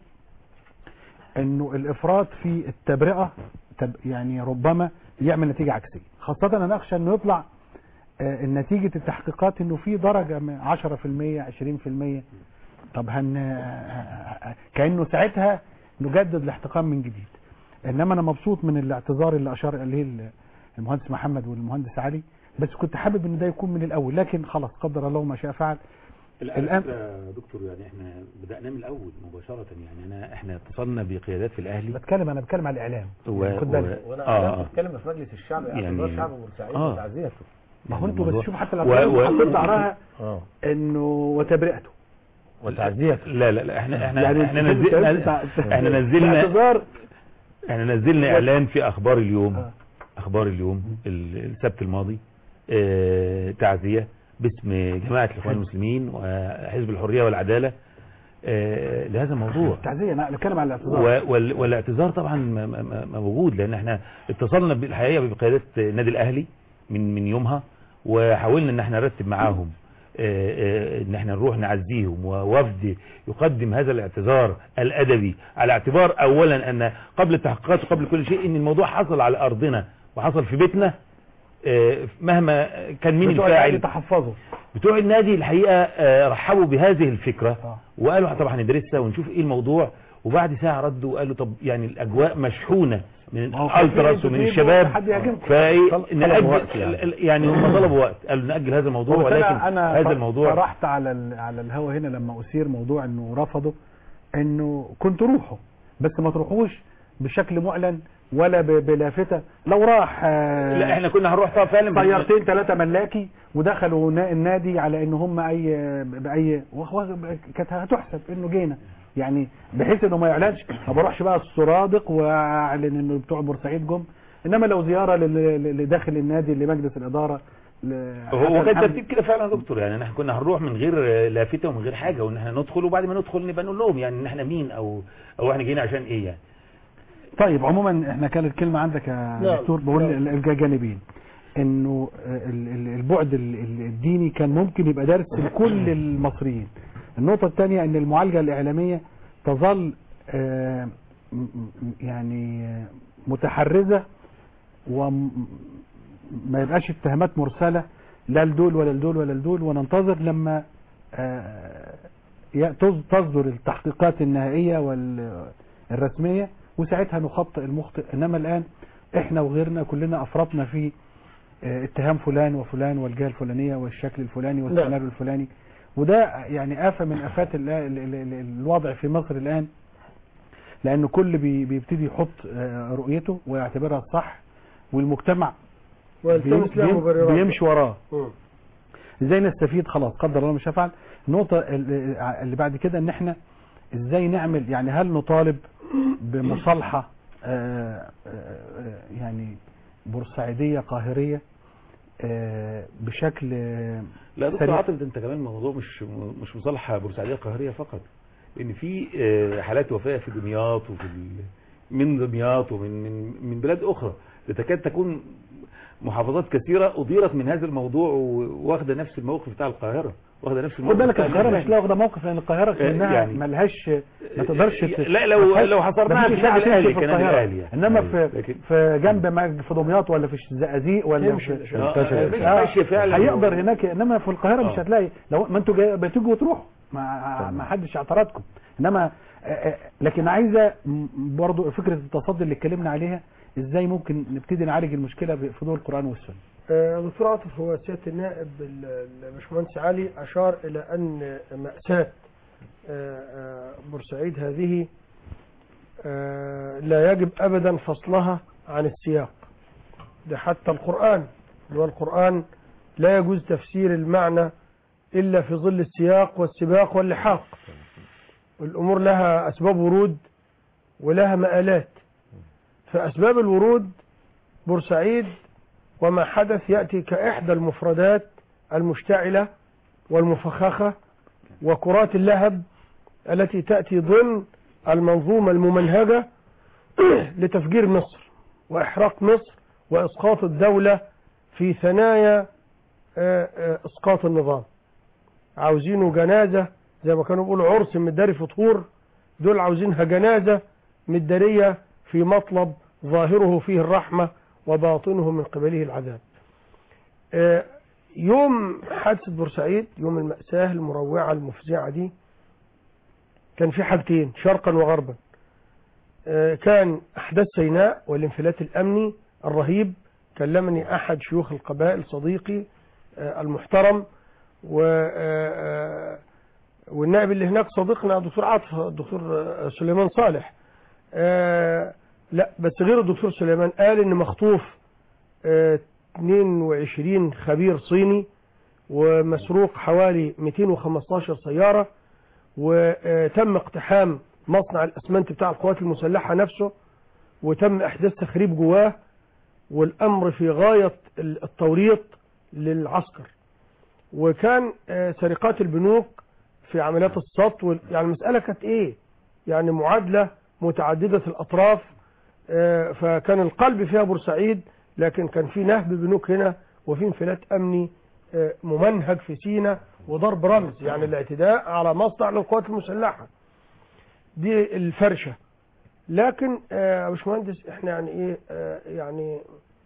انه الافراط في التبرئة تب يعني ربما يعمل نتيجة عكسية خاصة انا اخشى انه يطلع آه، نتيجة التحقيقات انه في درجة من 10% 20% طب هن آه، كأنه ساعتها نجدد الاحتقان من جديد انما انا مبسوط من الاعتذار اللي اشار اليه المهندس محمد والمهندس علي بس كنت حابب ان ده يكون من الاول لكن خلاص قدر الله ما شاء فعل الان دكتور يعني احنا بدأنا من الاول مباشرة يعني انا احنا اتصلنا بقيادات في الاهلي بتكلم انا بتكلم على الاعلام و... يعني خد بالك و... وانا آه. آه. بتكلم في مجلس الشعب يعني- يعني شعب بورسعيد آه. وتعزيته ما هو انتوا الموضوع- بس شوفوا حتى و- الأرقام و- حطيت شعرها اه انه وتبرئته وتعزيته لا لا لا احنا احنا يعني احنا انتوا نزلنا بتاع- احنا نزلنا اعتذار احنا نزلنا اعلان في اخبار اليوم آه. اخبار اليوم ال- السبت الماضي اه تعزية باسم جماعة الاخوان المسلمين وحزب الحرية والعدالة اه لهذا الموضوع تعزيه انا بتكلم على الاعتذار و- وال- والاعتذار طبعا م- م- م- موجود لان احنا اتصلنا بالحقيقه بقياده النادي الاهلي من من يومها وحاولنا ان احنا نرتب معاهم آه، آه، ان احنا نروح نعزيهم ووفد يقدم هذا الاعتذار الادبي على اعتبار اولا ان قبل التحقيقات وقبل كل شيء ان الموضوع حصل على ارضنا وحصل في بيتنا آه، مهما كان مين بتوع الأهلي الفاعل تحفظوا بتوع النادي الحقيقة آه، رحبوا بهذه الفكرة آه. وقالوا طبعا هندرسها ونشوف ايه الموضوع وبعد ساعة ردوا وقالوا طب يعني الاجواء مشحونة من ما هو الالتراس خايفين ومن انتوا الشباب تجيبوا حد يهاجمكم. فايه طلبوا نأجل وقت يعني. يعني, يعني هم طلبوا وقت قالوا نأجل هذا الموضوع بس ولكن انا انا هذا ف- الموضوع فرحت على ال- على الهوا هنا لما اثير موضوع انه رفضوا انه كنتوا روحوا بس ما تروحوش بشكل معلن ولا ب- بلافته لو راح آه، لا احنا كنا هنروح طبعا فعلا طيارتين ثلاثة ملاكي ودخلوا نا- النادي على ان هم اي باي وخ- كانت هتحسب انه جينا يعني بحيث انه ما يعلنش ما بروحش بقى السرادق واعلن انه بتوع بورسعيد جم انما لو زياره لل- لل- لداخل النادي لمجلس الاداره ل- هو حسن كان حمدي. ترتيب كده فعلا يا دكتور يعني احنا كنا هنروح من غير لافتة ومن غير حاجة وان احنا ندخل وبعد ما ندخل نبقى نقول لهم يعني ان احنا مين او او احنا جايين عشان ايه يعني طيب عموما احنا كانت كلمة عندك يا نعم، دكتور بقول نعم. ال- الجانبين انه ال- ال- البعد ال- ال- الديني كان ممكن يبقى درس لكل المصريين النقطة الثانية ان المعالجة الاعلامية تظل آه، م- م- يعني آه، متحرزة وما يبقاش اتهامات مرسلة لا لدول ولا لدول ولا لدول وننتظر لما آه، ي- تص- تصدر التحقيقات النهائية والرسمية وساعتها نخطئ المخطئ انما الان احنا وغيرنا كلنا افرطنا في آه، اتهام فلان وفلان والجهه الفلانيه والشكل الفلاني والسيناريو الفلاني وده يعني آفة من آفات ال- ال- ال- ال- الوضع في مصر الآن لأن كل بي- بيبتدي يحط آه، رؤيته ويعتبرها الصح والمجتمع ويلتمس له بيم- مبررات. بيمشي وراه مم. ازاي نستفيد خلاص قدر الله مش هفعل النقطة ال- اللي بعد كده ان احنا ازاي نعمل يعني هل نطالب بمصالحة آه، آه، يعني بورسعيدية قاهرية آه، بشكل آه، لا دكتور سريع. عاطف ده انت كمان الموضوع مش مش مصالحه بورسعيديه قاهريه فقط ان في آه، حالات وفاه في دمياط وفي ال- من دمياط ومن من من بلاد اخرى تكاد تكون محافظات كثيره اضيرت من هذا الموضوع واخده نفس الموقف بتاع القاهره واخده نفس خد الموقف بالك بتاع القاهرة النادي مش لا واخدة موقف لان القاهرة آه، منها يعني- ملهاش ما تقدرش ت- لا لو ما فيهاش- لو حصرناها ما في فيش النادي ساعة الاهلي تمشي في كنادي القاهرة. الاهلي يعني. انما أيوة. في لكن في جنب ما- في دمياط ولا في الزقازيق ولا تمشي في شوية. آه، مش آه، ماشيه فعلا هيقدر هناك انما في القاهره مش آه. هتلاقي لو ما انتوا جاي- بتيجوا وتروحوا ما ما حدش اعترضكم انما آه، آه، لكن عايزه م- برضو فكره التصدي اللي اتكلمنا عليها ازاي ممكن نبتدي نعالج المشكله في ضوء القران والسنه آه، دكتور عاطف هو سيادة النائب ال- الباشمهندس علي أشار إلى أن مأساة آه، آه، بورسعيد هذه آه، لا يجب أبدا فصلها عن السياق ده حتى القرآن اللي هو القرآن لا يجوز تفسير المعنى إلا في ظل السياق والسباق واللحاق الأمور لها أسباب ورود ولها مآلات فأسباب الورود بورسعيد وما حدث يأتي كإحدى المفردات المشتعلة والمفخخة وكرات اللهب التي تأتي ضمن المنظومة الممنهجة لتفجير مصر وإحراق مصر وإسقاط الدولة في ثنايا آه، آه، إسقاط النظام عاوزينه جنازة زي ما كانوا بيقولوا عرس مداري فطور دول عاوزينها جنازة مدارية في مطلب ظاهره فيه الرحمة وباطنه من قبله العذاب آه، يوم حادثة بورسعيد يوم المأساة المروعة المفزعة دي كان في حاجتين شرقا وغربا آه، كان أحداث سيناء والانفلات الأمني الرهيب كلمني أحد شيوخ القبائل صديقي آه، المحترم والنائب اللي هناك صديقنا الدكتور عاطف الدكتور آه، سليمان صالح آه لا بس غير الدكتور سليمان قال ان مخطوف آه 22 خبير صيني ومسروق حوالي 215 سيارة وتم اقتحام مصنع الاسمنت بتاع القوات المسلحة نفسه وتم احداث تخريب جواه والامر في غاية التوريط للعسكر وكان آه، سرقات البنوك في عمليات السطو وال- يعني المسألة كانت ايه يعني معادلة متعددة الأطراف آه، فكان القلب فيها بورسعيد لكن كان في نهب بنوك هنا وفي انفلات أمني آه، ممنهج في سينا وضرب رمز يعني الاعتداء على مصنع للقوات المسلحة دي الفرشة لكن آه، يا باشمهندس احنا يعني ايه آه، يعني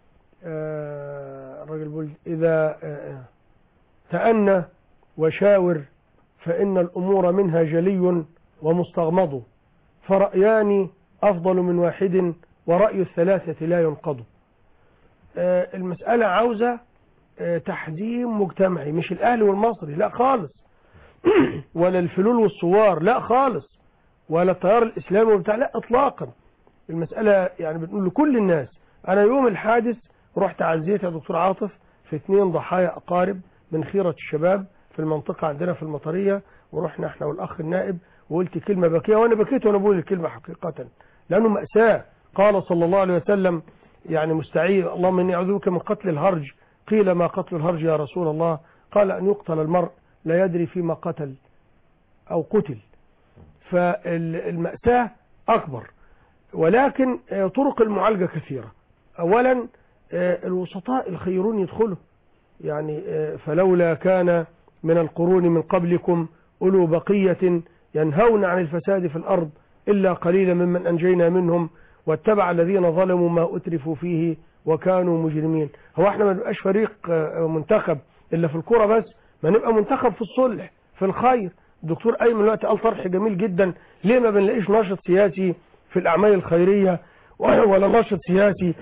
آه، الراجل بيقول اذا آه، تأنى وشاور فإن الأمور منها جلي ومستغمض فرأيان أفضل من واحد ورأي الثلاثة لا ينقض آه، المسألة عاوزة آه، تحزيم مجتمعي مش الأهلي والمصري لا خالص ولا الفلول والصوار لا خالص ولا التيار الإسلامي وبتاع لا إطلاقا المسألة يعني بنقول لكل الناس أنا يوم الحادث رحت عزيت يا دكتور عاطف في اثنين ضحايا أقارب من خيرة الشباب في المنطقة عندنا في المطرية ورحنا احنا والأخ النائب وقلت كلمة بكية وأنا بكيت وأنا بقول الكلمة حقيقة لأنه مأساة قال صلى الله عليه وسلم يعني مستعيذ اللهم إني أعوذ بك من قتل الهرج قيل ما قتل الهرج يا رسول الله قال أن يقتل المرء لا يدري فيما قتل أو قتل فالمأساة أكبر ولكن آه، طرق المعالجة كثيرة أولا آه، الوسطاء الخيرون يدخلوا يعني آه، فلولا كان من القرون من قبلكم أولو بقية ينهون عن الفساد في الأرض إلا قليلا ممن أنجينا منهم واتبع الذين ظلموا ما أترفوا فيه وكانوا مجرمين هو احنا ما نبقاش فريق آه، منتخب إلا في الكرة بس ما نبقى منتخب في الصلح في الخير الدكتور أيمن دلوقتي قال طرح جميل جدا ليه ما بنلاقيش ناشط سياسي في الأعمال الخيرية ولا ناشط سياسي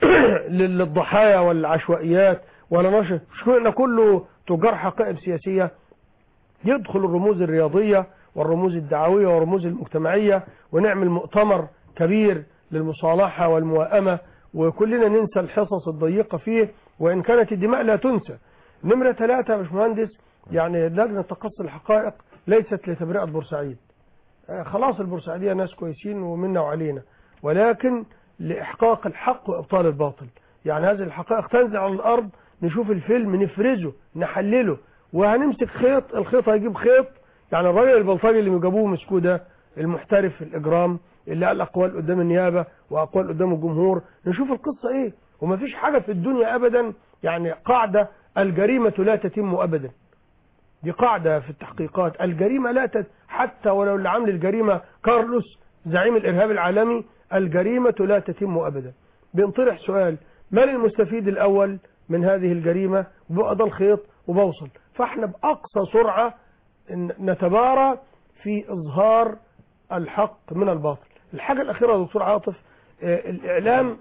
للضحايا والعشوائيات ولا ناشط شكلنا كله تجار حقائب سياسية يدخل الرموز الرياضية والرموز الدعوية والرموز المجتمعية ونعمل مؤتمر كبير للمصالحة والموائمة وكلنا ننسى الحصص الضيقة فيه وإن كانت الدماء لا تنسى نمرة ثلاثة يا باشمهندس يعني لجنة تقصي الحقائق ليست لتبرئة بورسعيد آه، خلاص البورسعيدية ناس كويسين ومنا وعلينا ولكن لإحقاق الحق وإبطال الباطل يعني هذه الحقائق تنزل على الأرض نشوف الفيلم نفرزه نحلله وهنمسك خيط الخيط هيجيب خيط يعني الراجل البلطجي اللي جابوه مسكوه ده المحترف في الإجرام اللي قال أقوال قدام النيابة وأقوال قدام الجمهور نشوف القصة إيه ومفيش حاجة في الدنيا أبدا يعني قاعدة الجريمة لا تتم أبدا دي قاعدة في التحقيقات الجريمة لا تت... حتى ولو اللي عامل الجريمة كارلوس زعيم الإرهاب العالمي الجريمة لا تتم أبدا بنطرح سؤال من المستفيد الأول من هذه الجريمة بقى ده الخيط وبوصل فاحنا بأقصى سرعة ن- نتبارى في إظهار الحق من الباطل الحاجة الأخيرة يا دكتور عاطف آه، الإعلام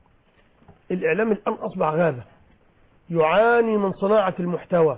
الإعلام الآن أصبح غابة يعاني من صناعة المحتوى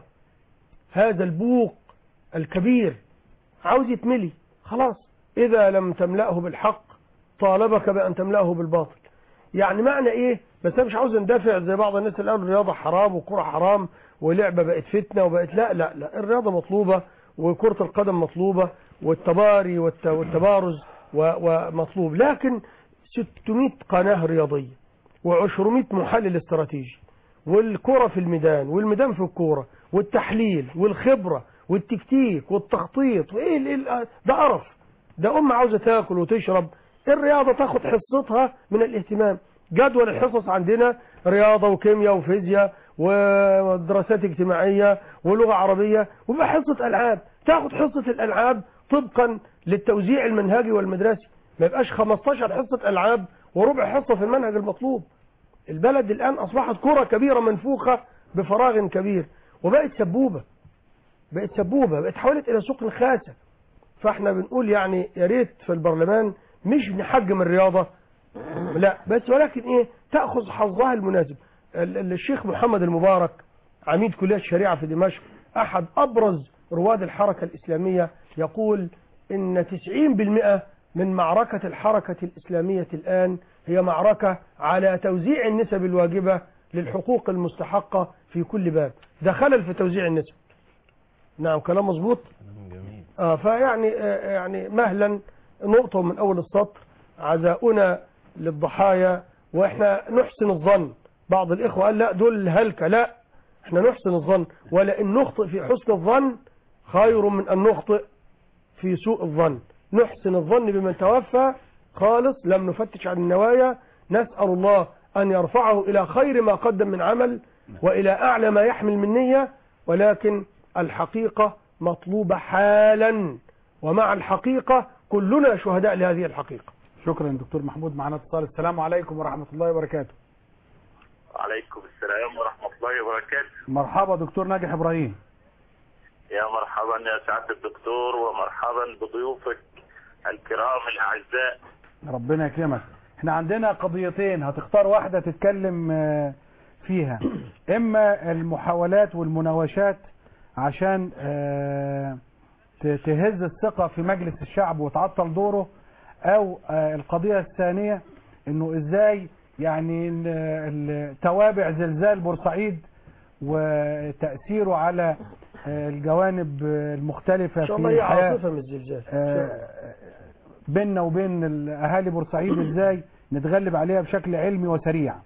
هذا البوق الكبير عاوز يتملي خلاص إذا لم تملأه بالحق طالبك بأن تملأه بالباطل يعني معنى إيه بس أنا مش عاوز اندفع زي بعض الناس اللي قالوا الرياضة حرام وكرة حرام ولعبة بقت فتنة وبقت لا لا لا الرياضة مطلوبة وكرة القدم مطلوبة والتباري والت- والتبارز و- ومطلوب لكن 600 قناة رياضية و200 محلل استراتيجي والكرة في الميدان والميدان في الكورة والتحليل والخبرة والتكتيك والتخطيط وايه ال- ال- ده قرف ده ام عاوزة تاكل وتشرب الرياضة تاخد حصتها من الاهتمام جدول الحصص عندنا رياضة وكيمياء وفيزياء ودراسات اجتماعية ولغة عربية وبقى حصة ألعاب تاخد حصة الألعاب طبقا للتوزيع المنهجي والمدرسي ما يبقاش 15 حصة ألعاب وربع حصة في المنهج المطلوب البلد الآن أصبحت كرة كبيرة منفوخة بفراغ كبير وبقت سبوبة بقت سبوبة بقت حولت إلى سوق خاسة فاحنا بنقول يعني يا ريت في البرلمان مش نحجم الرياضة لا بس ولكن ايه تأخذ حظها المناسب ال- ال- الشيخ محمد المبارك عميد كلية الشريعة في دمشق أحد أبرز رواد الحركة الإسلامية يقول إن 90% من معركة الحركة الإسلامية الآن هي معركة على توزيع النسب الواجبة للحقوق المستحقة في كل باب ده خلل في توزيع النسب نعم كلام مظبوط جميل آه فيعني آه يعني مهلا نقطة من أول السطر عزاؤنا للضحايا وإحنا نحسن الظن بعض الإخوة قال لا دول هلكة لا إحنا نحسن الظن ولئن نخطئ في حسن الظن خير من أن نخطئ في سوء الظن نحسن الظن بمن توفى خالص لم نفتش عن النوايا نسأل الله أن يرفعه إلى خير ما قدم من عمل وإلى أعلى ما يحمل من نية ولكن الحقيقة مطلوبة حالا ومع الحقيقة كلنا شهداء لهذه الحقيقة شكرا دكتور محمود معنا اتصال السلام عليكم ورحمة الله وبركاته وعليكم السلام ورحمة الله وبركاته مرحبا دكتور ناجح إبراهيم يا مرحبا يا سعادة الدكتور ومرحبا بضيوفك الكرام الأعزاء ربنا يكرمك احنا عندنا قضيتين هتختار واحدة تتكلم آه، فيها اما المحاولات والمناوشات عشان آه، ت- تهز الثقة في مجلس الشعب وتعطل دوره او آه، القضية الثانية انه ازاي يعني ال- ال- توابع زلزال بورسعيد وتأثيره على آه، الجوانب آه، المختلفة إن شاء في الله هي الحياة عاصفة من الزلزال آه، بيننا وبين ال- اهالي بورسعيد ازاي نتغلب عليها بشكل علمي وسريع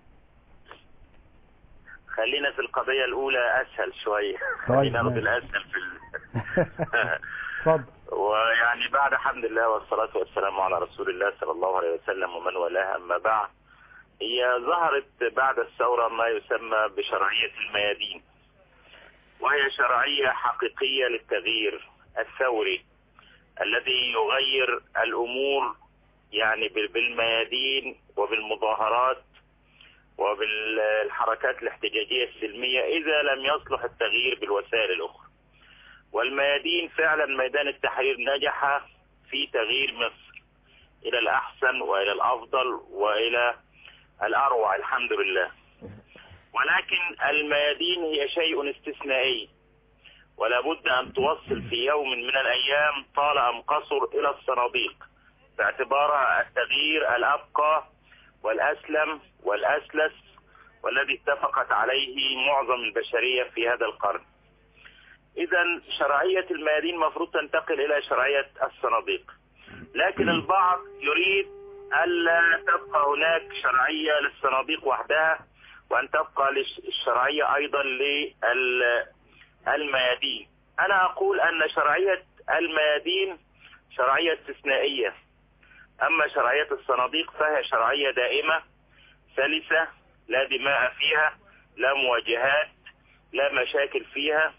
خلينا في القضية الأولى أسهل شوية طيب، خلينا ناخد ماشي. الأسهل في ال... اتفضل ويعني بعد حمد الله والصلاة والسلام على رسول الله صلى الله عليه وسلم ومن والاه أما بعد هي ظهرت بعد الثورة ما يسمى بشرعية الميادين وهي شرعية حقيقية للتغيير الثوري الذي يغير الأمور يعني بال- بالميادين وبالمظاهرات وبالحركات الاحتجاجية السلمية إذا لم يصلح التغيير بالوسائل الأخرى والميادين فعلا ميدان التحرير نجح في تغيير مصر إلى الأحسن وإلى الأفضل وإلى الأروع الحمد لله ولكن الميادين هي شيء استثنائي ولا بد أن توصل في يوم من الأيام طال أم قصر إلى الصناديق باعتبارها التغيير الأبقى والأسلم والأسلس والذي اتفقت عليه معظم البشرية في هذا القرن إذا شرعية الميادين مفروض تنتقل إلى شرعية الصناديق لكن البعض يريد ألا تبقى هناك شرعية للصناديق وحدها وأن تبقى للش- الشرعية أيضا للميادين أنا أقول أن شرعية الميادين شرعية استثنائية أما شرعية الصناديق فهي شرعية دائمة سلسة لا دماء فيها لا مواجهات لا مشاكل فيها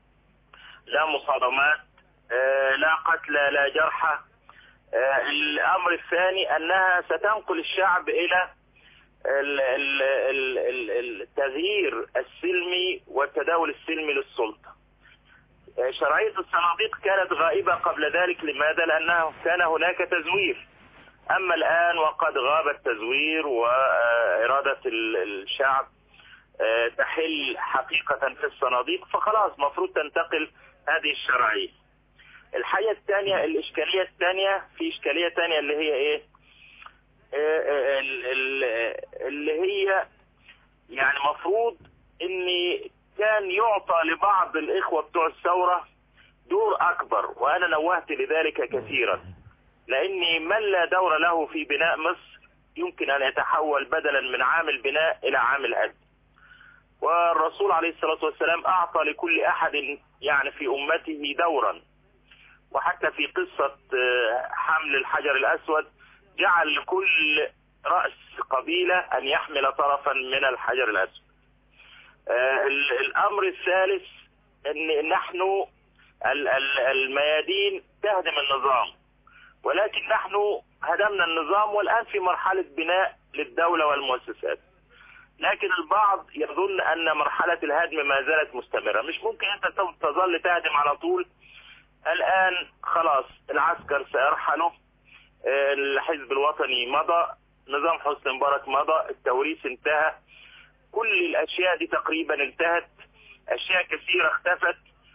لا مصادمات آه، لا قتلى لا جرحى آه، الأمر الثاني أنها ستنقل الشعب إلى ال- ال- ال- ال- التغيير السلمي والتداول السلمي للسلطة آه، شرعية الصناديق كانت غائبة قبل ذلك لماذا؟ لأنه كان هناك تزوير أما الآن وقد غاب التزوير وإرادة ال- الشعب آه، تحل حقيقة في الصناديق فخلاص مفروض تنتقل هذه الشرعية الحاجة الثانية الإشكالية الثانية في إشكالية ثانية اللي هي إيه آه، آه، ال- ال- اللي هي يعني مفروض ان كان يعطى لبعض الاخوة بتوع الثورة دور اكبر وانا نوهت لذلك كثيرا لان من لا دور له في بناء مصر يمكن ان يتحول بدلا من عامل بناء الى عامل هدم والرسول عليه الصلاة والسلام اعطى لكل احد يعني في امته دورا وحتى في قصة آه، حمل الحجر الاسود جعل لكل رأس قبيلة ان يحمل طرفا من الحجر الاسود آه، ال- الامر الثالث ان نحن ال- ال- الميادين تهدم النظام ولكن نحن هدمنا النظام والان في مرحلة بناء للدولة والمؤسسات لكن البعض يظن ان مرحلة الهدم ما زالت مستمرة مش ممكن انت تظل تهدم على طول الان خلاص العسكر سيرحلوا آه، الحزب الوطني مضى نظام حسني مبارك مضى التوريث انتهى كل الاشياء دي تقريبا انتهت اشياء كثيرة اختفت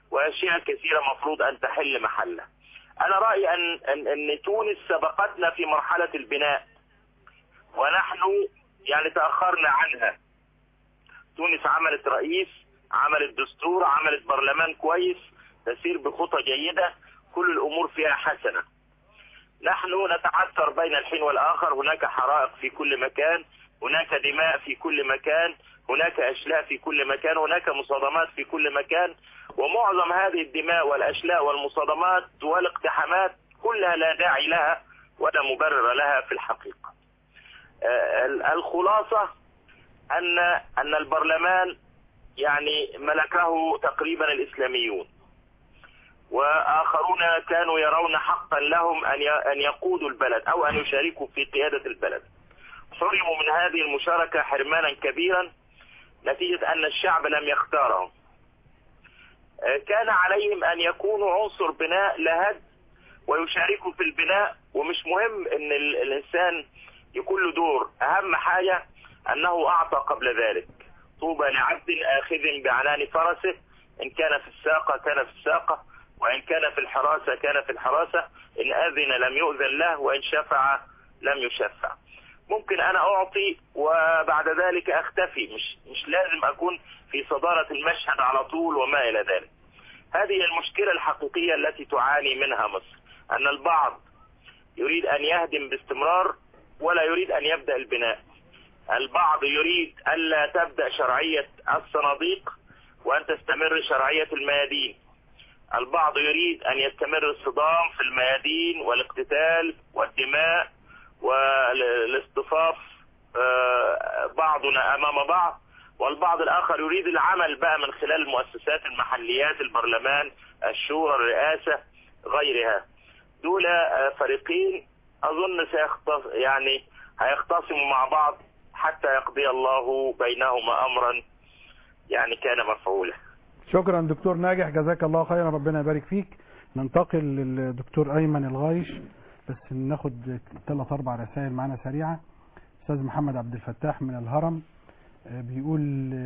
واشياء كثيره مفروض ان تحل محلها انا رايي ان ان, أن تونس سبقتنا في مرحله البناء ونحن يعني تاخرنا عنها تونس عملت رئيس عملت دستور عملت برلمان كويس تسير بخطى جيده كل الامور فيها حسنه نحن نتعثر بين الحين والاخر هناك حرائق في كل مكان هناك دماء في كل مكان هناك اشلاء في كل مكان هناك مصادمات في كل مكان ومعظم هذه الدماء والاشلاء والمصادمات والاقتحامات كلها لا داعي لها ولا مبرر لها في الحقيقه آه، الخلاصه ان ان البرلمان يعني ملكه تقريبا الاسلاميون واخرون كانوا يرون حقا لهم ان ان يقودوا البلد او ان يشاركوا في قياده البلد حرموا من هذه المشاركه حرمانا كبيرا نتيجه ان الشعب لم يختارهم كان عليهم ان يكونوا عنصر بناء لهد ويشاركوا في البناء ومش مهم ان الانسان يكون له دور اهم حاجه انه اعطى قبل ذلك طوبى لعبد اخذ بعنان فرسه ان كان في الساقه كان في الساقه وإن كان في الحراسة كان في الحراسة إن أذن لم يؤذن له وإن شفع لم يشفع ممكن أنا أعطي وبعد ذلك أختفي مش, مش لازم أكون في صدارة المشهد على طول وما إلى ذلك هذه المشكلة الحقيقية التي تعاني منها مصر أن البعض يريد أن يهدم باستمرار ولا يريد أن يبدأ البناء البعض يريد ألا تبدأ شرعية الصناديق وأن تستمر شرعية الميادين البعض يريد أن يستمر الصدام في الميادين والاقتتال والدماء والاصطفاف بعضنا أمام بعض والبعض الآخر يريد العمل بقى من خلال المؤسسات المحليات البرلمان الشورى الرئاسة غيرها دول فريقين أظن سيختص يعني هيختصموا مع بعض حتى يقضي الله بينهما أمرا يعني كان مفعولا شكرا دكتور ناجح جزاك الله خيرا ربنا يبارك فيك ننتقل للدكتور ايمن الغايش بس ناخد ثلاث اربع رسائل معانا سريعه استاذ محمد عبد الفتاح من الهرم بيقول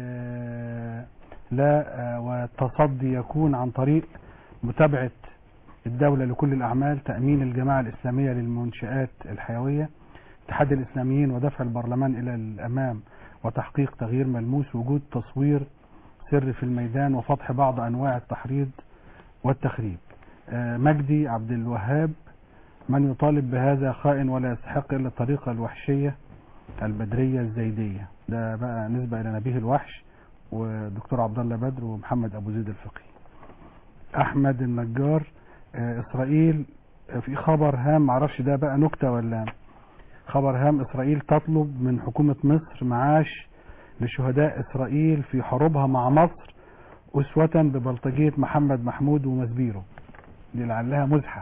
لا والتصدي يكون عن طريق متابعه الدوله لكل الاعمال تامين الجماعه الاسلاميه للمنشات الحيويه اتحاد الاسلاميين ودفع البرلمان الى الامام وتحقيق تغيير ملموس وجود تصوير سر في الميدان وفتح بعض انواع التحريض والتخريب مجدي عبد الوهاب من يطالب بهذا خائن ولا يستحق الا الطريقه الوحشيه البدريه الزيديه ده بقى نسبه الى نبيه الوحش ودكتور عبد الله بدر ومحمد ابو زيد الفقي احمد النجار اسرائيل في خبر هام معرفش ده بقى نكته ولا خبر هام اسرائيل تطلب من حكومه مصر معاش لشهداء إسرائيل في حروبها مع مصر أسوة ببلطجية محمد محمود ومزبيرو دي لعلها مزحة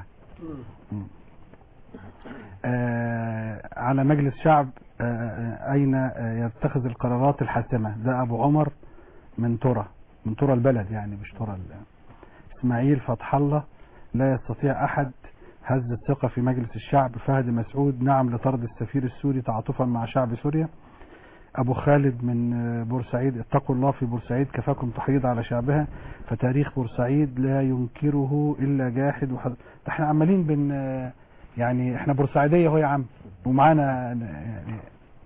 آه على مجلس شعب آه أين آه يتخذ القرارات الحاسمة ده أبو عمر من ترى من ترى البلد يعني مش ترى إسماعيل فتح الله لا يستطيع أحد هز الثقة في مجلس الشعب فهد مسعود نعم لطرد السفير السوري تعاطفا مع شعب سوريا ابو خالد من بورسعيد اتقوا الله في بورسعيد كفاكم تحريض على شعبها فتاريخ بورسعيد لا ينكره الا جاحد وحد احنا عمالين بن يعني احنا بورسعيديه اهو يا عم ومعانا يعني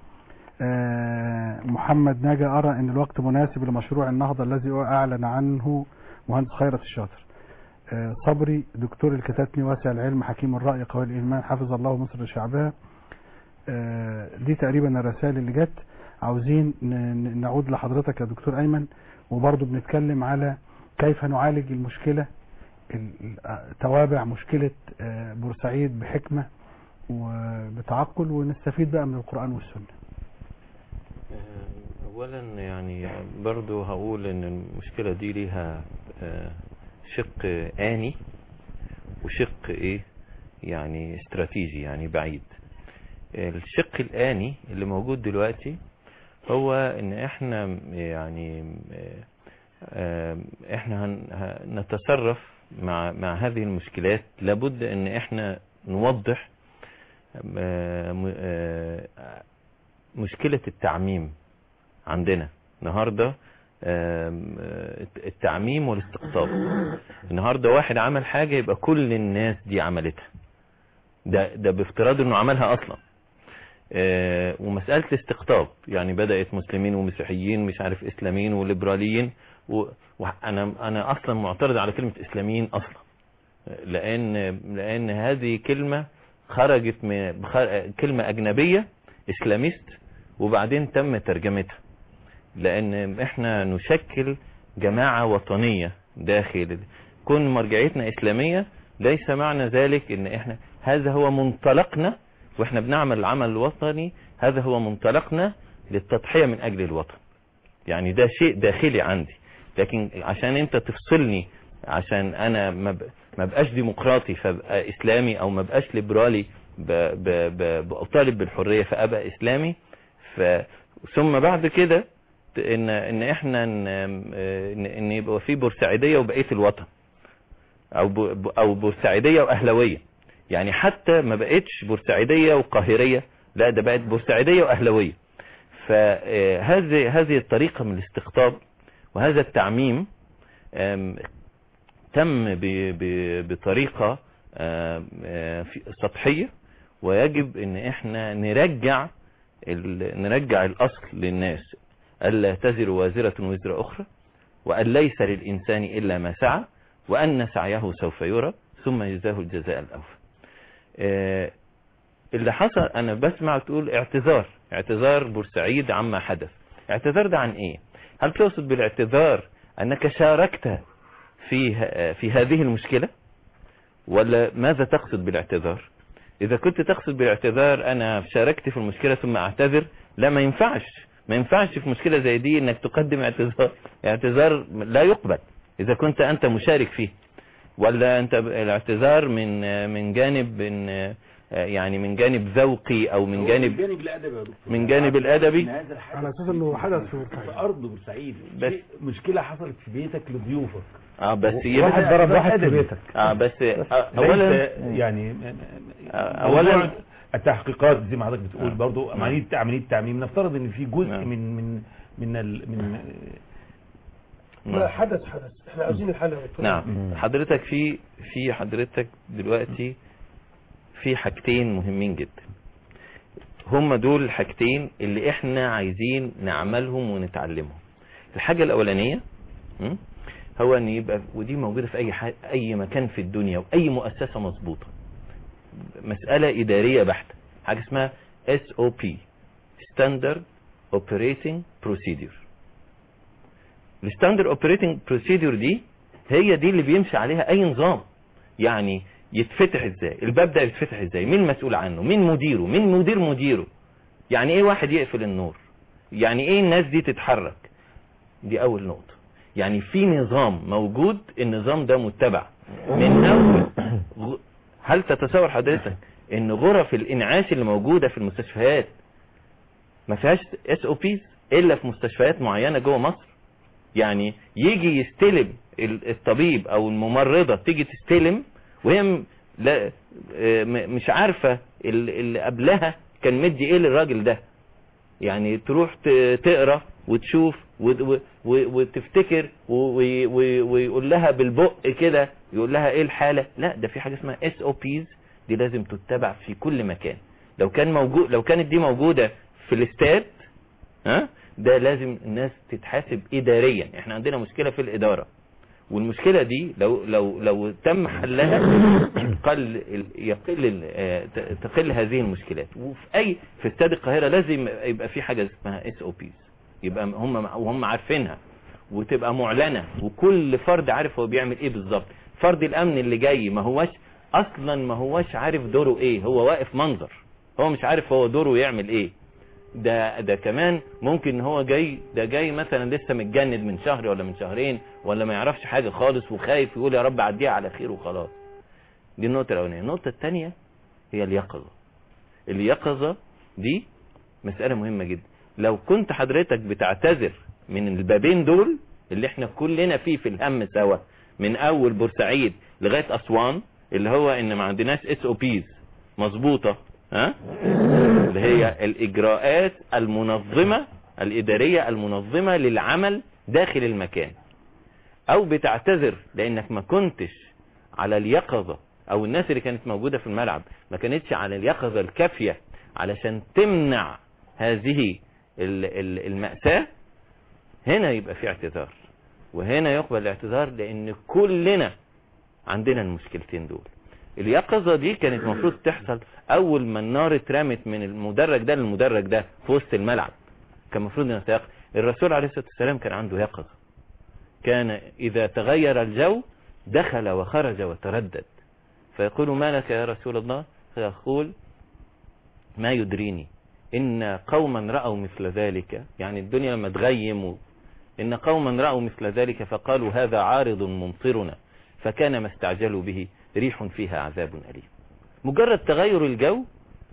محمد ناجي ارى ان الوقت مناسب لمشروع النهضه الذي اعلن عنه مهندس خيرت الشاطر صبري دكتور الكتاتني واسع العلم حكيم الراي قوي الايمان حفظ الله مصر لشعبها دي تقريبا الرسائل اللي جت عاوزين نعود لحضرتك يا دكتور ايمن وبرضه بنتكلم على كيف نعالج المشكله توابع مشكله بورسعيد بحكمه وبتعقل ونستفيد بقى من القران والسنه. اولا يعني برضه هقول ان المشكله دي ليها شق اني وشق ايه يعني استراتيجي يعني بعيد الشق الاني اللي موجود دلوقتي هو ان احنا يعني احنا نتصرف مع مع هذه المشكلات لابد ان احنا نوضح مشكلة التعميم عندنا النهاردة التعميم والاستقطاب النهارده واحد عمل حاجة يبقى كل الناس دي عملتها ده ده بافتراض انه عملها اصلا آه، ومسألة الاستقطاب يعني بدأت مسلمين ومسيحيين مش عارف اسلاميين وليبراليين و- وانا انا اصلا معترض على كلمة اسلاميين اصلا لان لان هذه كلمة خرجت من بخ- كلمة اجنبية اسلاميست وبعدين تم ترجمتها لان احنا نشكل جماعة وطنية داخل كون مرجعيتنا اسلامية ليس معنى ذلك ان احنا هذا هو منطلقنا واحنا بنعمل العمل الوطني هذا هو منطلقنا للتضحية من اجل الوطن يعني ده شيء داخلي عندي لكن عشان انت تفصلني عشان انا ما ب- ما بقاش ديمقراطي فابقى اسلامي او ما بقاش ليبرالي ب- ب- ب- بأطالب بالحرية فابقى اسلامي ف ثم بعد كده ت- ان ان احنا ان ان إن يبقى في بورسعيديه وبقيه الوطن او ب- او بورسعيديه واهلاويه يعني حتى ما بقتش بورسعيديه وقاهريه لا ده بقت بورسعيديه واهلاويه فهذه هذه الطريقه من الاستقطاب وهذا التعميم آم، تم ب- ب- بطريقه آم، آه، في- سطحيه ويجب ان احنا نرجع ال- نرجع الاصل للناس الا تزر وازره وزر اخرى وان ليس للانسان الا ما سعى وان سعيه سوف يرى ثم يجزاه الجزاء الاوفى آه، اللي حصل انا بسمع تقول اعتذار اعتذار بورسعيد عما حدث اعتذار ده عن ايه هل تقصد بالاعتذار انك شاركت في ه- في هذه المشكلة ولا ماذا تقصد بالاعتذار اذا كنت تقصد بالاعتذار انا شاركت في المشكلة ثم اعتذر لا ما ينفعش ما ينفعش في مشكلة زي دي انك تقدم اعتذار اعتذار لا يقبل اذا كنت انت مشارك فيه ولا انت ب- الاعتذار من من جانب من يعني من جانب ذوقي او من جانب جانب الادبي يا دكتور من جانب الادبي إن هذا الحدث على اساس انه حدث في في ارض بورسعيد بس- شيء- مشكله حصلت في بيتك لضيوفك اه بس واحد يبقى ضرب واحد في بيتك. اه بس آه، اولا اولا يعني اولا موضوع التحقيقات زي ما حضرتك بتقول آه. برضو نعم. عمليه عمليه تعميم نفترض ان في جزء نعم. من من من ال من لا حدث حدث احنا عايزين الحل يا دكتور نعم حضرتك في في حضرتك دلوقتي في حاجتين مهمين جدا هم دول الحاجتين اللي احنا عايزين نعملهم ونتعلمهم الحاجة الاولانية م? هو ان يبقى ودي موجودة في اي ح... اي مكان في الدنيا واي مؤسسة مظبوطة مسألة ادارية بحتة حاجة اسمها SOP Standard Operating Procedure الستاندر اوبريتنج بروسيدور دي هي دي اللي بيمشي عليها اي نظام يعني يتفتح ازاي الباب ده يتفتح ازاي مين مسؤول عنه مين مديره مين مدير مديره يعني ايه واحد يقفل النور يعني ايه الناس دي تتحرك دي اول نقطة يعني في نظام موجود النظام ده متبع من اول غ- هل تتصور حضرتك ان غرف الانعاش اللي موجودة في المستشفيات ما فيهاش اس او بيز الا في مستشفيات معينة جوه مصر يعني يجي يستلم ال- الطبيب او الممرضة تيجي تستلم وهي م- لا آه، م- مش عارفة ال- اللي قبلها كان مدي ايه للراجل ده يعني تروح ت- تقرا وتشوف و- و- و- وتفتكر و- و- و- ويقول لها بالبق كده يقول لها ايه الحالة لا ده في حاجة اسمها اس او بيز دي لازم تتبع في كل مكان لو كان موجود لو كانت دي موجودة في الاستاد ها ده لازم الناس تتحاسب اداريا احنا عندنا مشكلة في الادارة والمشكلة دي لو لو لو تم حلها قل ال- يقل ال- آه، ت- تقل هذه المشكلات وفي اي في استاد القاهرة لازم يبقى في حاجة اسمها اس او بيز يبقى هم وهم عارفينها وتبقى معلنة وكل فرد عارف هو بيعمل ايه بالظبط فرد الامن اللي جاي ما هوش اصلا ما هوش عارف دوره ايه هو واقف منظر هو مش عارف هو دوره يعمل ايه ده ده كمان ممكن ان هو جاي ده جاي مثلا لسه متجند من شهر ولا من شهرين ولا ما يعرفش حاجة خالص وخايف يقول يا رب عديها على خير وخلاص دي النقطة الأولانية النقطة الثانية هي اليقظة اليقظة دي مسألة مهمة جدا لو كنت حضرتك بتعتذر من البابين دول اللي احنا كلنا فيه في الهم سوا من اول بورسعيد لغاية اسوان اللي هو ان ما عندناش اس او بيز مظبوطة ها اللي هي الاجراءات المنظمة الادارية المنظمة للعمل داخل المكان او بتعتذر لانك ما كنتش على اليقظة او الناس اللي كانت موجودة في الملعب ما كانتش على اليقظة الكافية علشان تمنع هذه ال- ال- المأساة هنا يبقى في اعتذار وهنا يقبل الاعتذار لان كلنا عندنا المشكلتين دول اليقظة دي كانت المفروض تحصل اول ما النار اترمت من المدرج ده للمدرج ده في وسط الملعب كان المفروض انها تيقظ الرسول عليه الصلاة والسلام كان عنده يقظة كان اذا تغير الجو دخل وخرج وتردد فيقول ما لك يا رسول الله فيقول ما يدريني إن قوما رأوا مثل ذلك يعني الدنيا لما تغيم و- إن قوما رأوا مثل ذلك فقالوا هذا عارض ممطرنا فكان ما استعجلوا به ريح فيها عذاب أليم مجرد تغير الجو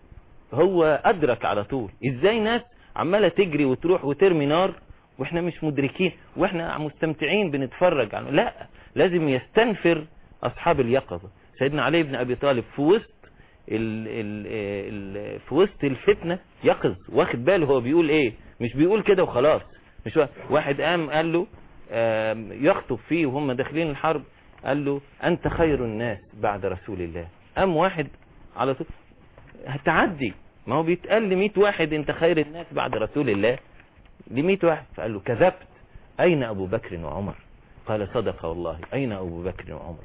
هو أدرك على طول إزاي ناس عمالة تجري وتروح وترمي نار واحنا مش مدركين واحنا مستمتعين بنتفرج عنه لا لازم يستنفر أصحاب اليقظة سيدنا علي بن أبي طالب في وسط ال ال ال في وسط الفتنة يقظ واخد باله هو بيقول ايه مش بيقول كده وخلاص مش وا- واحد قام قال له آم، يخطب فيه وهم داخلين الحرب قال له انت خير الناس بعد رسول الله قام واحد على طول هتعدي ما هو بيتقال ل 100 واحد انت خير الناس بعد رسول الله ل 100 واحد فقال له كذبت اين ابو بكر وعمر قال صدق والله اين ابو بكر وعمر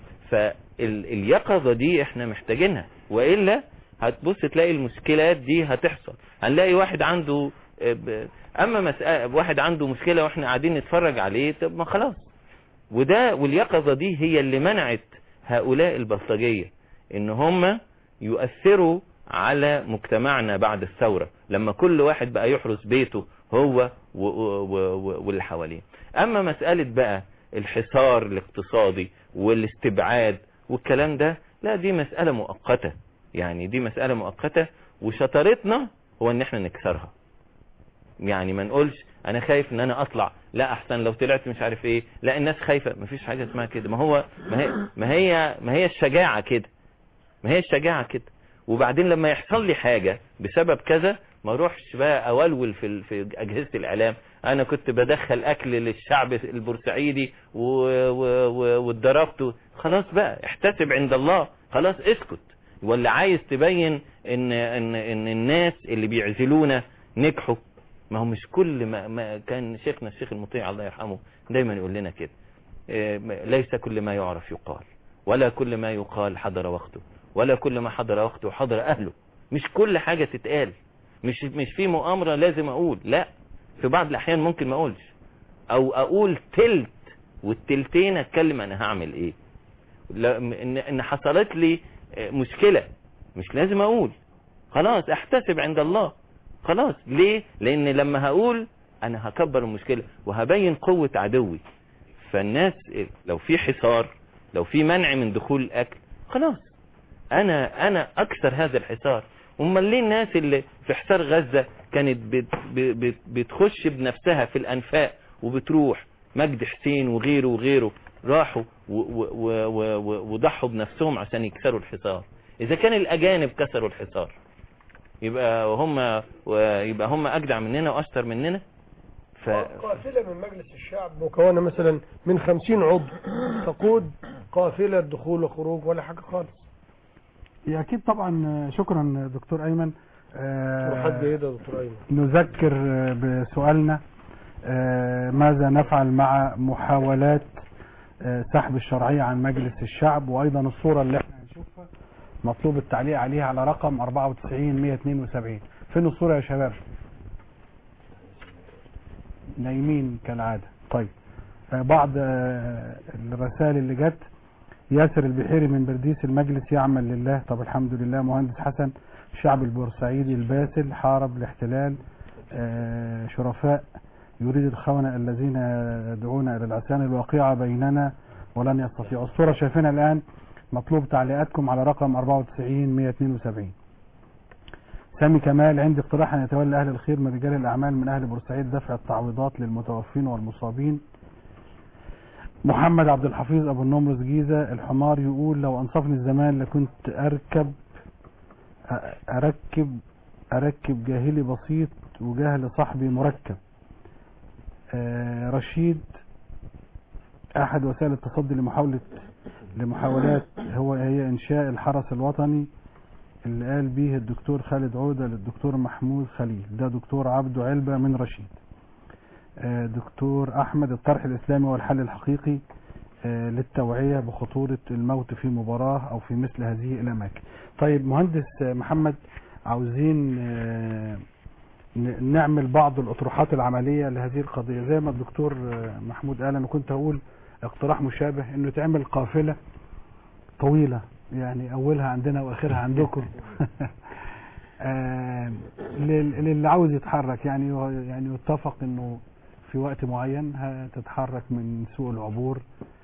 فاليقظة دي احنا محتاجينها وإلا هتبص تلاقي المشكلات دي هتحصل هنلاقي واحد عنده آه، ب- اما مسألة واحد عنده مشكلة واحنا قاعدين نتفرج عليه طب ما خلاص وده واليقظة دي هي اللي منعت هؤلاء البلطجية ان هم يؤثروا على مجتمعنا بعد الثورة لما كل واحد بقى يحرس بيته هو و- و- و- واللي حواليه اما مسألة بقى الحصار الاقتصادي والاستبعاد والكلام ده لا دي مسألة مؤقتة يعني دي مسألة مؤقتة وشطارتنا هو ان احنا نكسرها يعني ما نقولش انا خايف ان انا اطلع لا احسن لو طلعت مش عارف ايه لا الناس خايفة مفيش حاجة اسمها كده ما هو ما هي ما هي, ما هي الشجاعة كده ما هي الشجاعة كده وبعدين لما يحصل لي حاجة بسبب كذا ما اروحش بقى اولول في ال- في اجهزة الاعلام انا كنت بدخل اكل للشعب البورسعيدي و- و- و- واتضربت خلاص بقى احتسب عند الله خلاص اسكت ولا عايز تبين ان ان ان الناس اللي بيعزلونا نجحوا ما هو مش كل ما, ما كان شيخنا الشيخ المطيع الله يرحمه دايما يقول لنا كده إيه، ليس كل ما يعرف يقال ولا كل ما يقال حضر وقته ولا كل ما حضر وقته حضر اهله مش كل حاجة تتقال مش مش في مؤامرة لازم اقول لا في بعض الاحيان ممكن ما اقولش او اقول تلت والتلتين اتكلم انا هعمل ايه لا ان ان حصلت لي مشكلة مش لازم اقول خلاص احتسب عند الله خلاص ليه لان لما هقول انا هكبر المشكلة وهبين قوة عدوي فالناس لو في حصار لو في منع من دخول الاكل خلاص انا انا اكثر هذا الحصار امال ليه الناس اللي في حصار غزة كانت بت بت بتخش بنفسها في الانفاق وبتروح مجد حسين وغيره وغيره راحوا و- و- و- و- و- وضحوا بنفسهم عشان يكسروا الحصار اذا كان الاجانب كسروا الحصار يبقى هم ويبقى هم اجدع مننا واشطر مننا ف قافلة من مجلس الشعب مكونة مثلا من خمسين عضو تقود قافلة دخول وخروج ولا حاجة خالص هي اكيد طبعا شكرا دكتور ايمن آه، وحد ايه ده يا دكتور ايمن نذكر آه، بسؤالنا آه، ماذا نفعل مع محاولات آه، سحب الشرعية عن مجلس الشعب وايضا الصورة اللي احنا هنشوفها مطلوب التعليق عليها على رقم 94 172 فين الصورة يا شباب نايمين كالعادة طيب آه، بعض آه، الرسائل اللي جت ياسر البحيري من برديس المجلس يعمل لله طب الحمد لله مهندس حسن الشعب البورسعيدي الباسل حارب الاحتلال آه، شرفاء يريد الخونة الذين يدعون إلى العصيان الواقعة بيننا ولن يستطيعوا الصورة شايفينها الآن مطلوب تعليقاتكم على رقم 94 172 سامي كمال عندي اقتراح أن يتولى أهل الخير من رجال الأعمال من أهل بورسعيد دفع التعويضات للمتوفين والمصابين محمد عبد الحفيظ أبو النمرس جيزة الحمار يقول لو أنصفني الزمان لكنت أركب أ- أركب أركب جاهلي بسيط وجهل صاحبي مركب آه، رشيد أحد وسائل التصدي لمحاولة لمحاولات هو هي إنشاء الحرس الوطني اللي قال به الدكتور خالد عودة للدكتور محمود خليل ده دكتور عبده علبة من رشيد آه، دكتور أحمد الطرح الإسلامي والحل الحقيقي آه، للتوعية بخطورة الموت في مباراة أو في مثل هذه الأماكن طيب مهندس آه، محمد عاوزين آه، ن- نعمل بعض الأطروحات العملية لهذه القضية زي ما الدكتور آه، محمود قال أنا كنت هقول اقتراح مشابه انه تعمل قافلة طويلة يعني اولها عندنا واخرها عندكم آه، لل- للي عاوز يتحرك يعني يعني يتفق انه في وقت معين هتتحرك من سوق العبور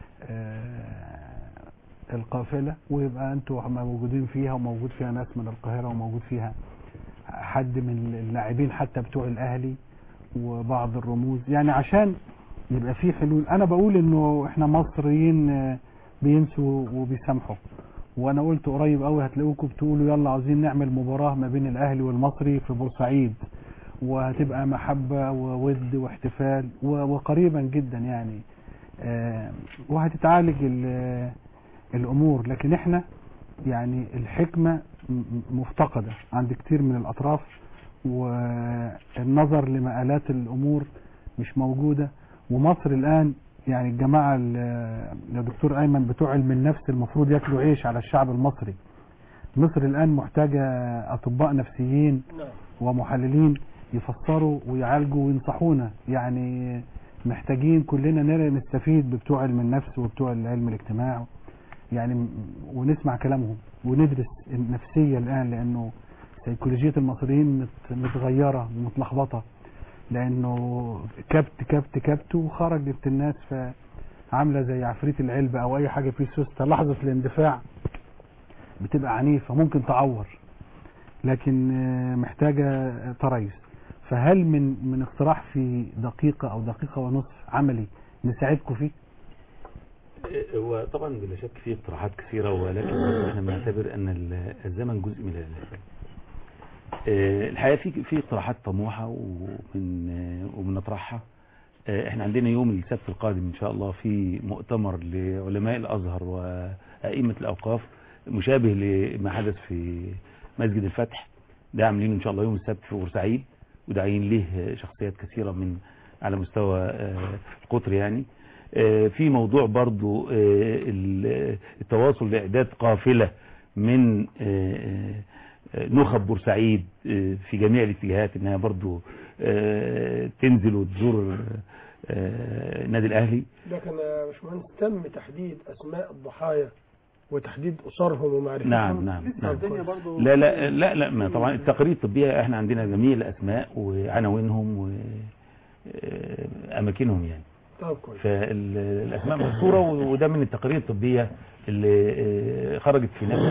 آه، القافلة ويبقى انتوا موجودين فيها وموجود فيها ناس من القاهرة وموجود فيها حد من اللاعبين حتى بتوع الاهلي وبعض الرموز يعني عشان يبقى في حلول انا بقول انه احنا مصريين آه، بينسوا وبيسامحوا وانا قلت قريب قوي هتلاقوكم بتقولوا يلا عاوزين نعمل مباراة ما بين الاهلي والمصري في بورسعيد وهتبقى محبة وود واحتفال و- وقريبا جدا يعني آه، وهتتعالج ال- الامور لكن احنا يعني الحكمة م- م- مفتقدة عند كتير من الاطراف والنظر لمآلات الامور مش موجودة ومصر الان يعني الجماعة ال- يا دكتور ايمن بتوع علم النفس المفروض ياكلوا عيش على الشعب المصري مصر الان محتاجة اطباء نفسيين ومحللين يفسروا ويعالجوا وينصحونا يعني محتاجين كلنا نرى نستفيد ببتوع علم النفس وبتوع علم الاجتماع يعني م- ونسمع كلامهم وندرس النفسية الآن لأنه سيكولوجية المصريين مت- متغيرة ومتلخبطة لأنه كبت كبت كبت وخرجت الناس فعاملة زي عفريت العلبة أو أي حاجة فيه سوستة لحظة الاندفاع بتبقى عنيفة ممكن تعور لكن آه، محتاجة تريث فهل من من اقتراح في دقيقة أو دقيقة ونصف عملي نساعدكم فيه؟ وطبعا بلا شك في اقتراحات كثيرة ولكن برضه احنا بنعتبر ان ال- الزمن جزء من الانسان. آه، الحقيقة في في اقتراحات طموحة ومن آه، وبنطرحها. آه، احنا عندنا يوم السبت القادم ان شاء الله في مؤتمر لعلماء الازهر وائمة الاوقاف مشابه لما حدث في مسجد الفتح ده عاملينه ان شاء الله يوم السبت في بورسعيد وداعين له شخصيات كثيرة من على مستوى آه، القطر يعني آه، في موضوع برضو آه، ال- التواصل لإعداد قافلة من آه، آه، نخب بورسعيد آه، في جميع الاتجاهات انها برضو آه، تنزل وتزور آه، النادي الاهلي لكن يا باشمهندس تم تحديد اسماء الضحايا وتحديد اسرهم ومعرفتهم نعم نعم, نعم. الدنيا برضو لا لا لا لا ما طبعا التقارير الطبية احنا عندنا جميع الاسماء وعناوينهم واماكنهم يعني طب كويس فالاسماء مذكوره وده من التقارير الطبيه اللي آه، خرجت في نفس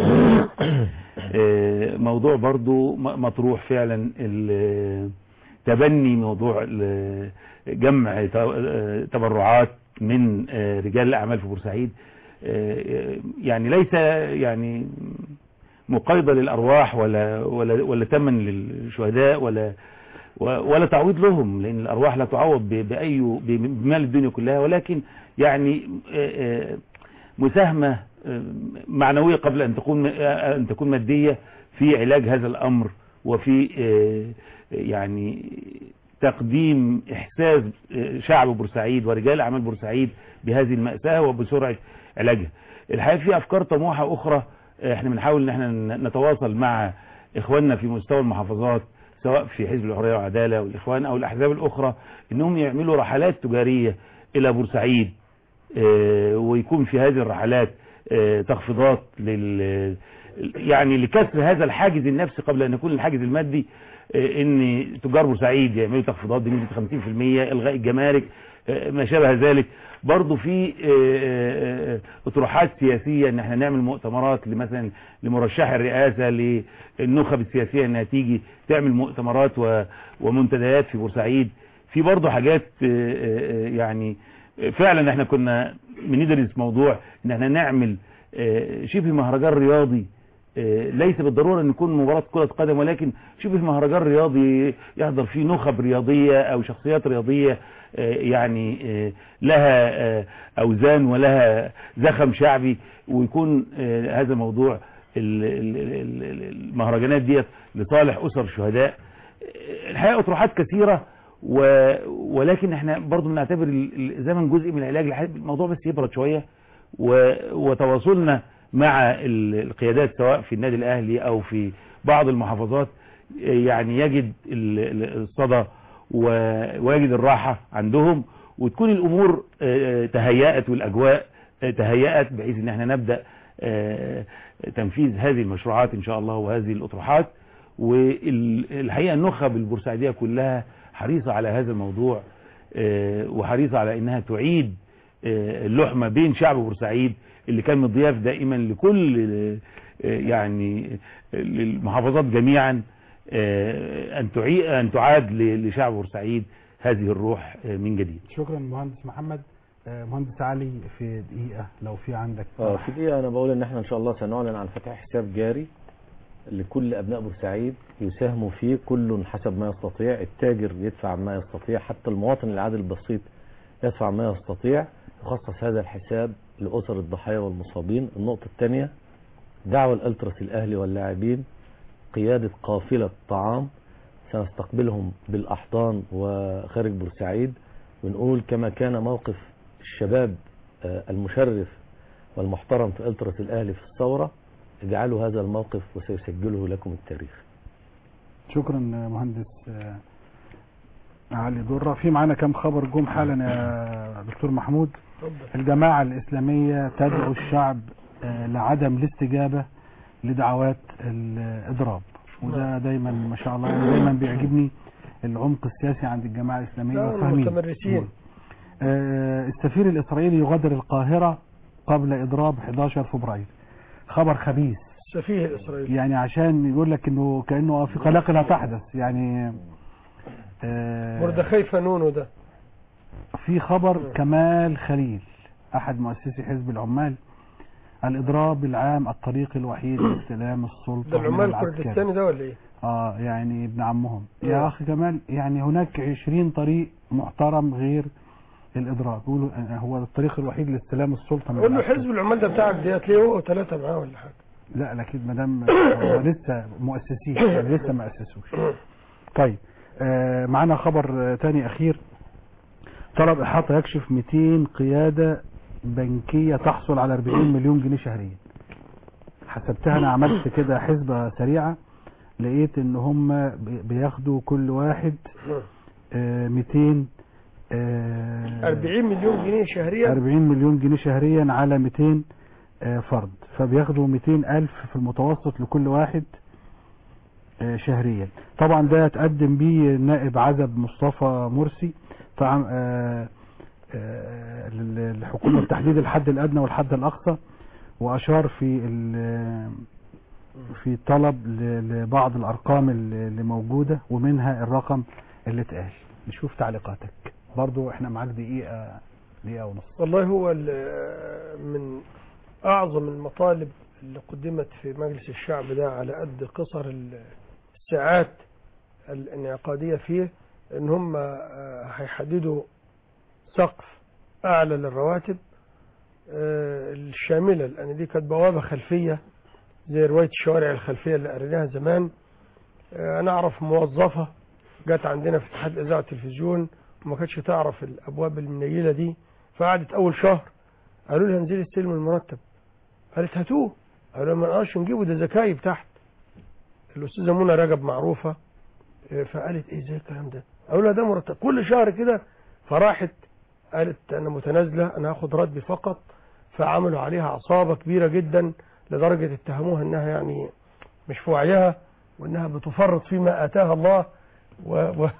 آه، موضوع برضو م- مطروح فعلا ال- تبني موضوع ال- جمع ت- آه، تبرعات من آه، رجال الاعمال في بورسعيد آه، يعني ليس يعني مقايضه للارواح ولا ولا ولا ثمن للشهداء ولا و- ولا تعويض لهم لان الارواح لا تعوض ب- باي ب- بمال الدنيا كلها ولكن يعني آه، آه، مساهمه آه، معنويه قبل ان تكون آه، ان تكون ماديه في علاج هذا الامر وفي آه، يعني تقديم احساس آه، شعب بورسعيد ورجال اعمال بورسعيد بهذه المأساة وبسرعة علاجها الحقيقة في افكار طموحة اخرى آه، احنا بنحاول ان احنا ن- نتواصل مع اخواننا في مستوى المحافظات سواء في حزب الحرية والعدالة والاخوان او الاحزاب الاخرى انهم يعملوا رحلات تجارية الى بورسعيد آه، ويكون في هذه الرحلات آه، تخفيضات لل يعني لكسر هذا الحاجز النفسي قبل ان يكون الحاجز المادي آه، ان تجار بورسعيد يعملوا تخفيضات بنسبه 50% الغاء الجمارك آه، ما شابه ذلك برضه في آه، آه، اطروحات سياسيه ان احنا نعمل مؤتمرات مثلا لمرشح الرئاسه للنخب السياسيه انها تيجي تعمل مؤتمرات و- ومنتديات في بورسعيد في برضه حاجات آه، آه، آه، يعني فعلا احنا كنا بندرس موضوع ان احنا نعمل آه، شبه مهرجان رياضي آه، ليس بالضرورة ان يكون مباراة كرة قدم ولكن شبه مهرجان رياضي يحضر فيه نخب رياضية او شخصيات رياضية آه، يعني آه، لها آه، أوزان ولها زخم شعبي ويكون آه، هذا موضوع ال- ال- ال- ال- المهرجانات ديت لصالح أسر الشهداء آه، الحقيقة أطروحات كثيرة و... ولكن احنا برضو بنعتبر ال- الزمن جزء من العلاج لحد الموضوع بس يبرد شوية و... وتواصلنا مع ال- القيادات سواء في النادي الأهلي أو في بعض المحافظات آه، يعني يجد ال- ال- الصدى و- ويجد الراحة عندهم وتكون الأمور آه، تهيأت والأجواء آه، تهيأت بحيث ان احنا نبدأ آه، تنفيذ هذه المشروعات ان شاء الله وهذه الأطروحات والحقيقة النخب البورسعيدية كلها حريصة على هذا الموضوع آه، وحريصة على انها تعيد آه، اللحمة بين شعب بورسعيد اللي كان مضياف دائما لكل آه، يعني للمحافظات جميعا آه، ان تعيد ان تعاد ل- لشعب بورسعيد هذه الروح آه، من جديد شكرا مهندس محمد آه، مهندس علي في دقيقة لو في عندك اه في دقيقة أنا بقول إن إحنا إن شاء الله سنعلن عن فتح حساب جاري لكل أبناء بورسعيد يساهموا فيه كل حسب ما يستطيع التاجر يدفع ما يستطيع حتى المواطن العادي البسيط يدفع ما يستطيع يخصص هذا الحساب لأسر الضحايا والمصابين النقطة الثانية دعوة الألتراس الأهلي واللاعبين قيادة قافلة طعام سنستقبلهم بالأحضان وخارج بورسعيد ونقول كما كان موقف الشباب آه، المشرف والمحترم في ألتراس الأهلي في الثورة اجعلوا هذا الموقف وسيسجله لكم التاريخ شكرا آه، مهندس آه، علي درة في معانا كم خبر جم حالا يا دكتور محمود الجماعة الإسلامية تدعو الشعب آه، لعدم الاستجابة لدعوات الإضراب وده دايما ما شاء الله يعني دايما بيعجبني العمق السياسي عند الجماعة الإسلامية لا، وفاهمين متمرسين. آه، السفير الإسرائيلي يغادر القاهرة قبل إضراب 11 فبراير خبر خبيث السفيه الإسرائيلي يعني عشان يقول لك انه كانه في قلاقل لا تحدث يعني آه، مردخي فنونو ده في خبر كمال خليل احد مؤسسي حزب العمال الاضراب العام الطريق الوحيد لاستلام السلطه ده من العمال العسكري. الكردستاني ده ولا ايه؟ اه يعني ابن عمهم مم. يا اخي كمال يعني هناك 20 طريق محترم غير الاضراب يقولوا آه، هو الطريق الوحيد لاستلام السلطه من قول له العسكري. حزب العمال ده بتاعك دي هتلاقيه هو ثلاثة معاه ولا حاجة لا لكن ما دام هو لسه مؤسسين يعني لسه ما اسسوش طيب آه معانا خبر آه تاني اخير طلب احاطه يكشف 200 قياده بنكيه تحصل على 40 مليون جنيه شهريا حسبتها انا عملت كده حسبه سريعه لقيت ان هم بي- بياخدوا كل واحد آه 200 آه 40 مليون جنيه شهريا 40 مليون جنيه شهريا على 200 آه، فرد فبياخدوا 200 ألف في المتوسط لكل واحد آه، شهريا طبعا ده تقدم بيه النائب عزب مصطفى مرسي فعم آه، آه، لل- لحكومة تحديد الحد الأدنى والحد الأقصى وأشار في ال- في طلب ل- لبعض الأرقام اللي اللي موجودة ومنها الرقم اللي اتقال نشوف تعليقاتك برضو احنا معاك دقيقة دقيقة ونص والله هو ال- من أعظم المطالب اللي قدمت في مجلس الشعب ده على قد قصر ال- الساعات الانعقادية فيه إن هم آه، هيحددوا سقف أعلى للرواتب آه، الشاملة لأن دي كانت بوابة خلفية زي رواية الشوارع الخلفية اللي قريناها زمان آه، أنا أعرف موظفة جت عندنا في اتحاد إذاعة والتلفزيون وما كانتش تعرف الأبواب المنيلة دي فقعدت أول شهر قالوا لها انزلي استلمي المرتب قالت هاتوه قالوا ما نقدرش نجيبه ده زكايب تحت الأستاذة منى رجب معروفة آه، فقالت إيه زي الكلام ده قالوا لها ده مرتب كل شهر كده فراحت قالت أنا متنازلة أنا هاخد راتبي فقط فعملوا عليها عصابة كبيرة جدا لدرجة اتهموها انها يعني مش في وعيها وانها بتفرط فيما اتاها الله و... و...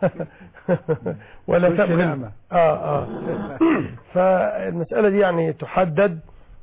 ولا وش تبغي نعمة. اه اه فالمسألة دي يعني تحدد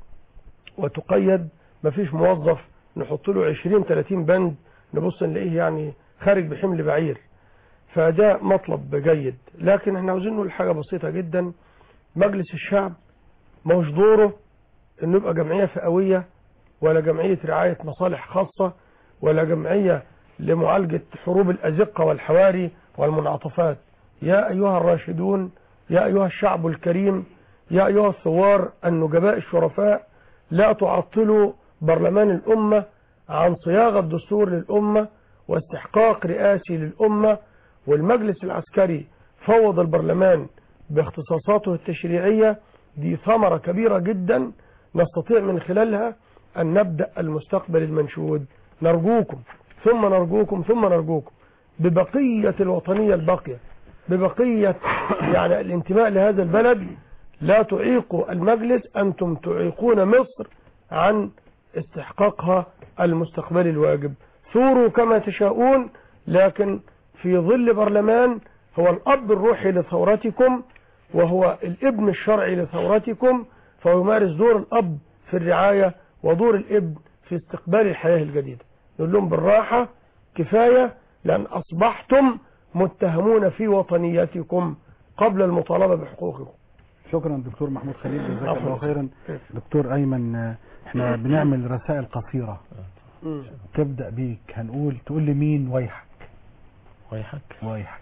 وتقيد مفيش موظف نحط له 20 30 بند نبص نلاقيه يعني خارج بحمل بعير فده مطلب جيد لكن احنا عاوزين نقول حاجة بسيطة جدا مجلس الشعب مش دوره انه يبقى جمعية فئوية ولا جمعية رعاية مصالح خاصة ولا جمعية لمعالجة حروب الأزقة والحواري والمنعطفات يا أيها الراشدون يا أيها الشعب الكريم يا أيها الثوار النجباء الشرفاء لا تعطلوا برلمان الأمة عن صياغة دستور للأمة واستحقاق رئاسي للأمة والمجلس العسكري فوض البرلمان باختصاصاته التشريعية دي ثمرة كبيرة جدا نستطيع من خلالها أن نبدأ المستقبل المنشود نرجوكم ثم نرجوكم ثم نرجوكم ببقية الوطنية الباقية ببقية يعني الانتماء لهذا البلد لا تعيقوا المجلس أنتم تعيقون مصر عن استحقاقها المستقبلي الواجب ثوروا كما تشاءون لكن في ظل برلمان هو الأب الروحي لثورتكم وهو الابن الشرعي لثورتكم فهو يمارس دور الأب في الرعاية ودور الابن في استقبال الحياة الجديدة نقول لهم بالراحة كفاية لأن أصبحتم متهمون في وطنيتكم قبل المطالبة بحقوقكم شكرا دكتور محمود خليل جزاك عفوا. الله خيرا دكتور ايمن آه، احنا بنعمل رسائل قصيره تبدا بيك هنقول تقول لي مين ويحك ويحك ويحك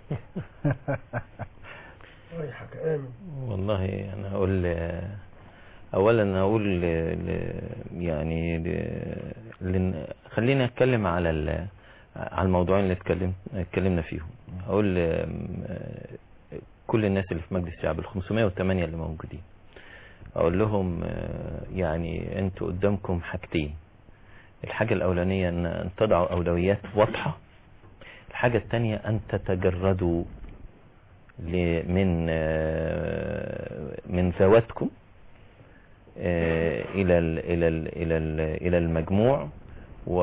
ويحك آمن والله انا هقول اولا هقول ل- ل- يعني ل- لن- خلينا نتكلم على ال- على الموضوعين اللي اتكلم اتكلمنا فيهم هقول آم، آه، كل الناس اللي في مجلس الشعب ال 508 اللي موجودين اقول لهم آه، يعني انتوا قدامكم حاجتين الحاجة الأولانية أن أن تضعوا أولويات واضحة الحاجة الثانية أن تتجردوا ل- من آه، من ذواتكم آه، إلى ال إلى ال إلى ال إلى المجموع و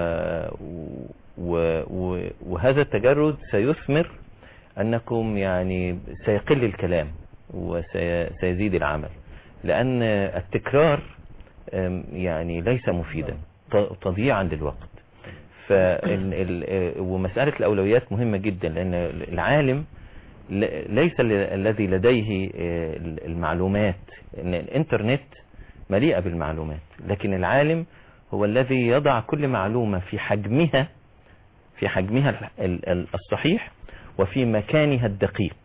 و و وهذا التجرد سيثمر أنكم يعني سيقل الكلام وسيزيد العمل لأن التكرار آم، يعني ليس مفيدا ت- تضييعا للوقت فال ال- ومسألة الأولويات مهمة جدا لأن العالم ل- ليس ال- الذي لديه آه، المعلومات إن الإنترنت مليئة بالمعلومات لكن العالم هو الذي يضع كل معلومة في حجمها في حجمها ال- ال- ال- الصحيح وفي مكانها الدقيق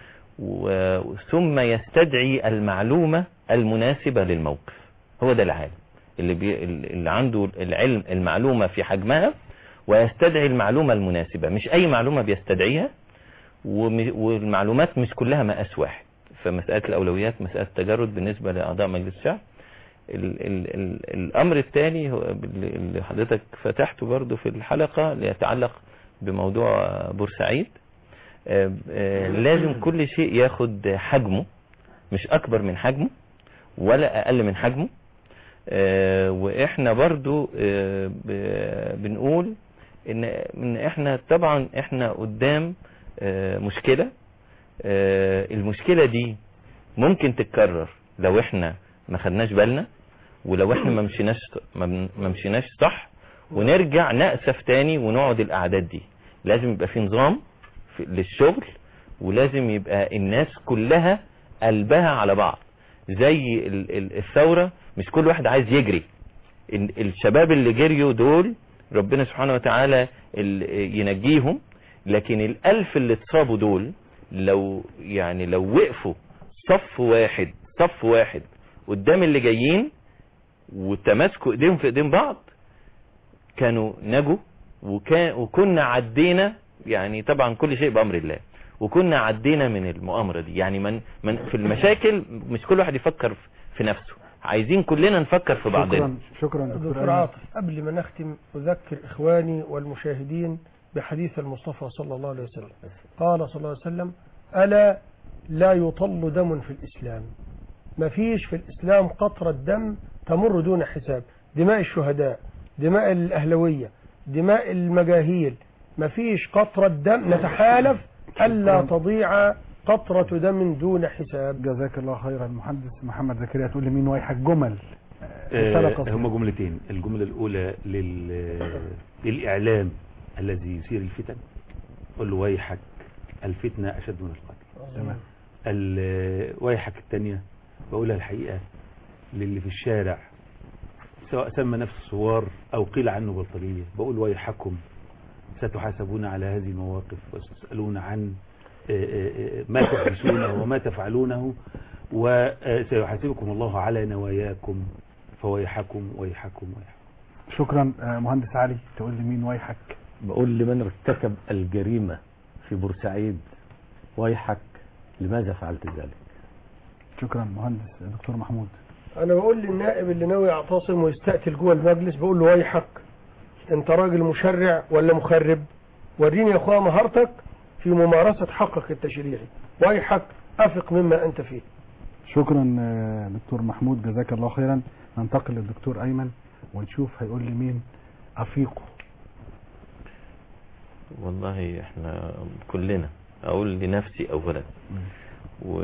و- ثم يستدعي المعلومة المناسبة للموقف هو ده العالم اللي, بي اللي عنده العلم المعلومة في حجمها ويستدعي المعلومة المناسبة مش أي معلومة بيستدعيها وم- والمعلومات مش كلها مقاس واحد فمسألة الأولويات مسألة تجرد بالنسبة لأعضاء مجلس الشعب ال ال ال الأمر الثاني هو اللي اللي حضرتك فتحته برضو في الحلقة اللي يتعلق بموضوع بورسعيد آه، آه، لازم كل شيء ياخد حجمه مش أكبر من حجمه ولا أقل من حجمه آه، وإحنا برضو آه، ب- بنقول إن إن إحنا طبعا إحنا قدام آه، مشكلة آه، المشكلة دي ممكن تتكرر لو إحنا ما خدناش بالنا ولو إحنا ما مشيناش ما بن- ما مشيناش صح ونرجع نأسف تاني ونقعد الأعداد دي لازم يبقى في نظام في- للشغل ولازم يبقى الناس كلها قلبها على بعض زي ال- ال- الثورة مش كل واحد عايز يجري ال- الشباب اللي جريوا دول ربنا سبحانه وتعالى ال- ينجيهم لكن الألف اللي اتصابوا دول لو يعني لو وقفوا صف واحد صف واحد قدام اللي جايين وتماسكوا ايديهم في ايدين بعض كانوا نجوا وكان وكنا عدينا يعني طبعا كل شيء بأمر الله وكنا عدينا من المؤامرة دي يعني من, من في المشاكل مش كل واحد يفكر في نفسه عايزين كلنا نفكر في بعضنا شكرا شكرا دكتور دكتور أيمن. عاطف قبل ما نختم أذكر إخواني والمشاهدين بحديث المصطفى صلى الله عليه وسلم قال صلى الله عليه وسلم ألا لا يطل دم في الإسلام ما فيش في الإسلام قطرة دم تمر دون حساب دماء الشهداء دماء الأهلوية دماء المجاهيل ما فيش قطرة دم نتحالف ألا تضيع قطرة دم دون حساب جزاك الله خيرا المهندس محمد زكريا تقول لي مين ويحك جمل رسالة آه، قصيرة. هما جملتين الجملة الأولى لل... للإعلام الذي يثير الفتن قل له ويحك الفتنة أشد من القتل تمام ال- ويحك الثانية بقولها الحقيقة للي في الشارع سواء سمى نفسه ثوار أو قيل عنه بلطجية بقول ويحكم ستحاسبون على هذه المواقف وستسألون عن ما تحدثونه وما تفعلونه وسيحاسبكم الله على نواياكم فويحكم ويحكم ويحكم شكرا آه، مهندس علي تقول لي مين ويحك بقول لمن ارتكب الجريمة في بورسعيد ويحك لماذا فعلت ذلك شكرا مهندس دكتور محمود انا بقول للنائب اللي ناوي يعتصم ويستقتل جوه المجلس بقول له ويحك انت راجل مشرع ولا مخرب وريني يا اخويا مهارتك في ممارسة حقك التشريعي ويحك افق مما انت فيه شكرا آه، دكتور محمود جزاك الله خيرا ننتقل للدكتور ايمن ونشوف هيقول لي مين افيقه والله احنا كلنا اقول لنفسي اولا و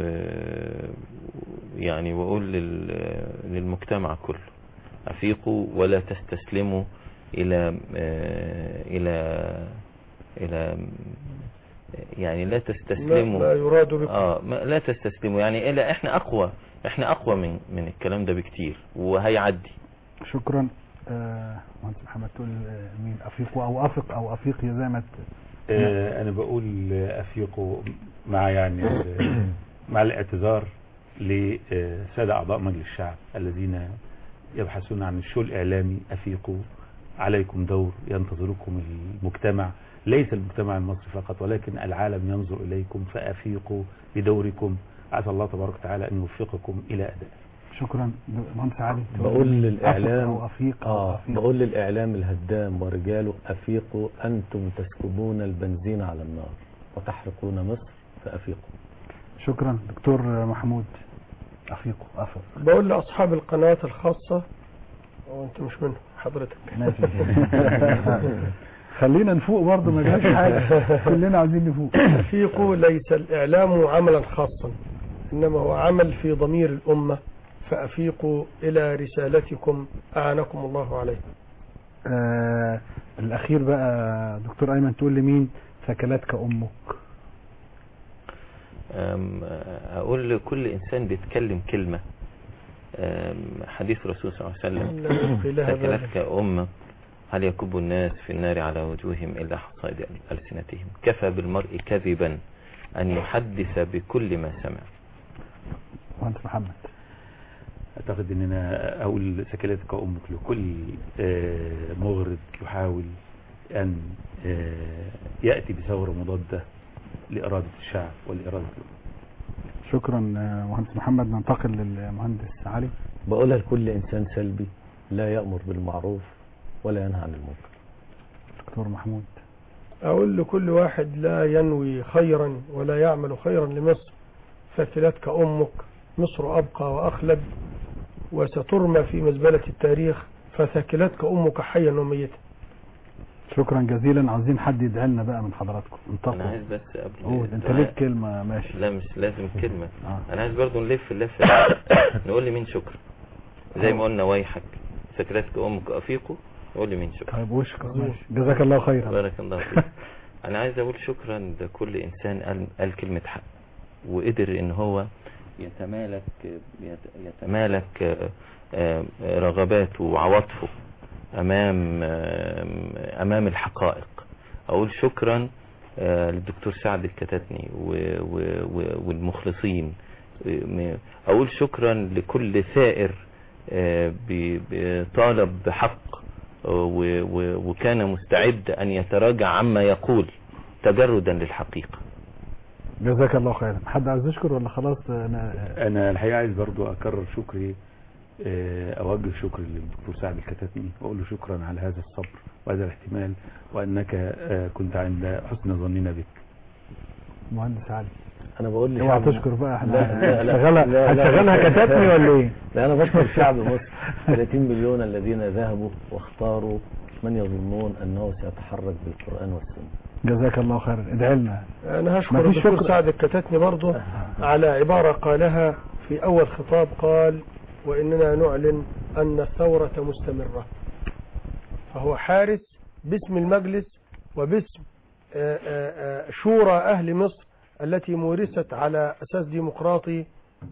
يعني واقول لل... للمجتمع كله افيقوا ولا تستسلموا الى آه، الى الى يعني لا تستسلموا ما يراد بكم. اه ما لا تستسلموا يعني الا احنا اقوى احنا اقوى من من الكلام ده بكتير وهيعدي شكرا آه، مهندس محمد تقول آه، مين افيقه او افق او افيقيا زي ما ت... آه، انا بقول افيقوا مع يعني ال- مع الاعتذار لسادة اعضاء مجلس الشعب الذين يبحثون عن الشو الاعلامي افيقوا عليكم دور ينتظركم المجتمع ليس المجتمع المصري فقط ولكن العالم ينظر اليكم فافيقوا بدوركم عسى الله تبارك وتعالى ان يوفقكم الى اداء شكرا مهندس علي تقول بقول لي للإعلام أفق او افيق أو آه أفيق. بقول للإعلام الهدام ورجاله أفيقوا أنتم تسكبون البنزين على النار وتحرقون مصر فأفيقوا شكرا دكتور محمود افيقه افق بقول لاصحاب القنوات الخاصة وانت مش منهم حضرتك ماشي خلينا نفوق برضه ما جاش حاجه كلنا عايزين نفوق أفيقوا ليس الإعلام عملا خاصا إنما هو عمل في ضمير الأمة فأفيقوا إلى رسالتكم أعانكم الله عليه آه الاخير بقى دكتور ايمن تقول لي مين ثكلتك امك أم، أقول لكل إنسان بيتكلم كلمة أم، حديث الرسول صلى الله عليه وسلم لا يلقي لها بالا. ثكلتك أمة هل يكب الناس في النار على وجوههم إلا حصائد ألسنتهم كفى بالمرء كذبا أن يحدث بكل ما سمع مهندس محمد اعتقد ان انا اقول سكلتك امك لكل آه، مغرض يحاول ان آه، ياتي بثوره مضاده لاراده الشعب ولاراده الامه شكرا آه، مهندس محمد ننتقل للمهندس علي بقولها لكل إنسان سلبي لا يأمر بالمعروف ولا ينهى عن المنكر دكتور محمود أقول لكل واحد لا ينوي خيرا ولا يعمل خيرا لمصر فتلتك أمك مصر أبقى وأخلد وسترمى في مزبلة التاريخ فثكلتك أمك حيا وميتا شكرا جزيلا عاوزين حد يدعي لنا بقى من حضراتكم أنا انتقوا عايز بس قبل قول انت الدعاء- ليك كلمه ماشي لا مش لازم الكلمة آه. أنا عايز برضو نلف اللفة نقول لي مين شكرا زي ما قلنا ويحك ثكلتك أمك أفيقوا نقول لي مين شكرا طيب وشكرا ماشي جزاك الله خيرا بارك الله فيك انا عايز اقول شكرا لكل انسان قال, قال كلمة حق وقدر ان هو يتمالك يت- يتمالك آه، آه، رغباته وعواطفه امام آه، امام الحقائق اقول شكرا آه، للدكتور سعد الكتاتني و- و- و- والمخلصين م- اقول شكرا لكل ثائر آه، بي- بي- طالب بحق و- و- وكان مستعد أن يتراجع عما يقول تجردا للحقيقة جزاك الله خيرا حد عايز يشكر ولا خلاص انا انا الحقيقه عايز برضو اكرر شكري آه، اوجه شكري للدكتور سعد الكتاتني واقول له شكرا على هذا الصبر وهذا الاحتمال وانك آه، كنت عند حسن ظننا بك مهندس علي أنا بقول اوعى لشعب تشكر بقى احنا لا لا لا هنشغلها لا لا. هنشغلها كتاتني ولا ايه لا أنا بشكر شعب مصر 30 مليون الذين ذهبوا واختاروا من يظنون أنه سيتحرك بالقرآن والسنة جزاك الله خيرا ادعي لنا أنا هشكر مفيش الدكتور شكر. سعد الكتاتني برضه على عبارة قالها في أول خطاب قال وإننا نعلن أن الثورة مستمرة فهو حارس باسم المجلس وباسم آه، آه، آه، شورى أهل مصر التي مورست على أساس ديمقراطي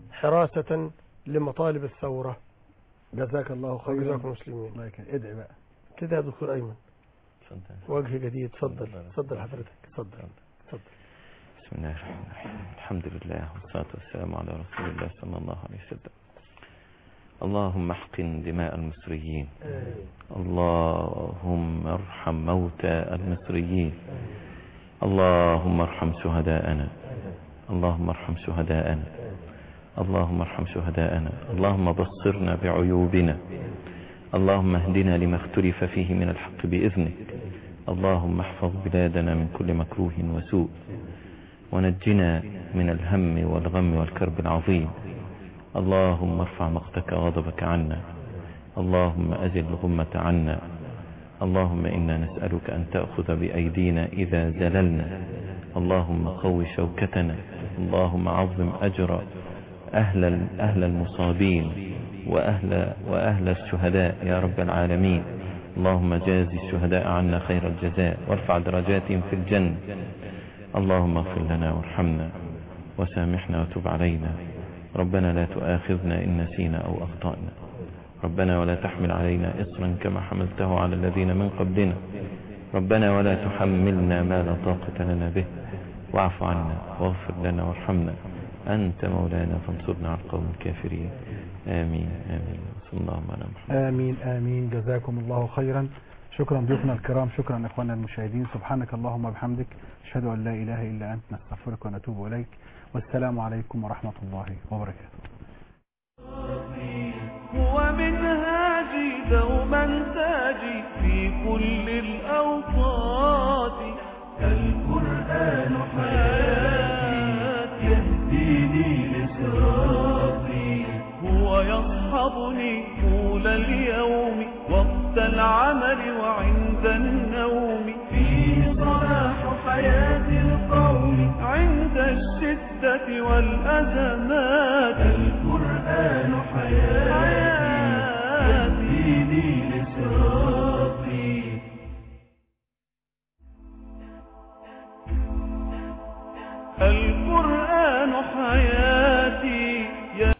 حراسة لمطالب الثورة جزاك الله خيرا وجزاكم مسلمين الله يكرمك. ادعي بقى كده يا دكتور أيمن وجه جديد اتفضل اتفضل حضرتك اتفضل اتفضل بسم الله الرحمن الرحيم الحمد لله والصلاة والسلام على رسول الله صلى الله عليه وسلم اللهم احقن دماء المصريين اللهم ارحم موتى المصريين اللهم ارحم شهداءنا اللهم ارحم شهداءنا اللهم ارحم شهداءنا اللهم بصرنا بعيوبنا اللهم اهدنا لما اختلف فيه من الحق بإذنك اللهم احفظ بلادنا من كل مكروه وسوء ونجنا من الهم والغم والكرب العظيم اللهم ارفع مقتك وغضبك عنا اللهم أزل الغمة عنا اللهم إنا نسألك أن تأخذ بأيدينا إذا زللنا اللهم قو شوكتنا اللهم عظم أجر أهل, أهل المصابين وأهل, وأهل الشهداء يا رب العالمين اللهم جازي الشهداء عنا خير الجزاء وارفع درجاتهم في الجنة اللهم اغفر لنا وارحمنا وسامحنا وتب علينا ربنا لا تؤاخذنا إن نسينا أو أخطأنا ربنا ولا تحمل علينا إصرا كما حملته على الذين من قبلنا ربنا ولا تحملنا ما لا طاقة لنا به واعف عنا واغفر لنا وارحمنا أنت مولانا فانصرنا على القوم الكافرين آمين آمين صلى الله على محمد آمين آمين جزاكم الله خيرا شكرا ضيوفنا الكرام شكرا إخواننا المشاهدين سبحانك اللهم وبحمدك أشهد أن لا إله إلا أنت نستغفرك ونتوب إليك والسلام عليكم ورحمة الله وبركاته هو منهاجي دوما تاجي في كل الأوقات القرآن حياتي يهديني لصراطي هو يصحبني طول اليوم وقت العمل وعند النوم فيه صلاح حياة القوم عند الشدة والأزمات القرآن حياتي يهديني لصراطي القرآن حياتي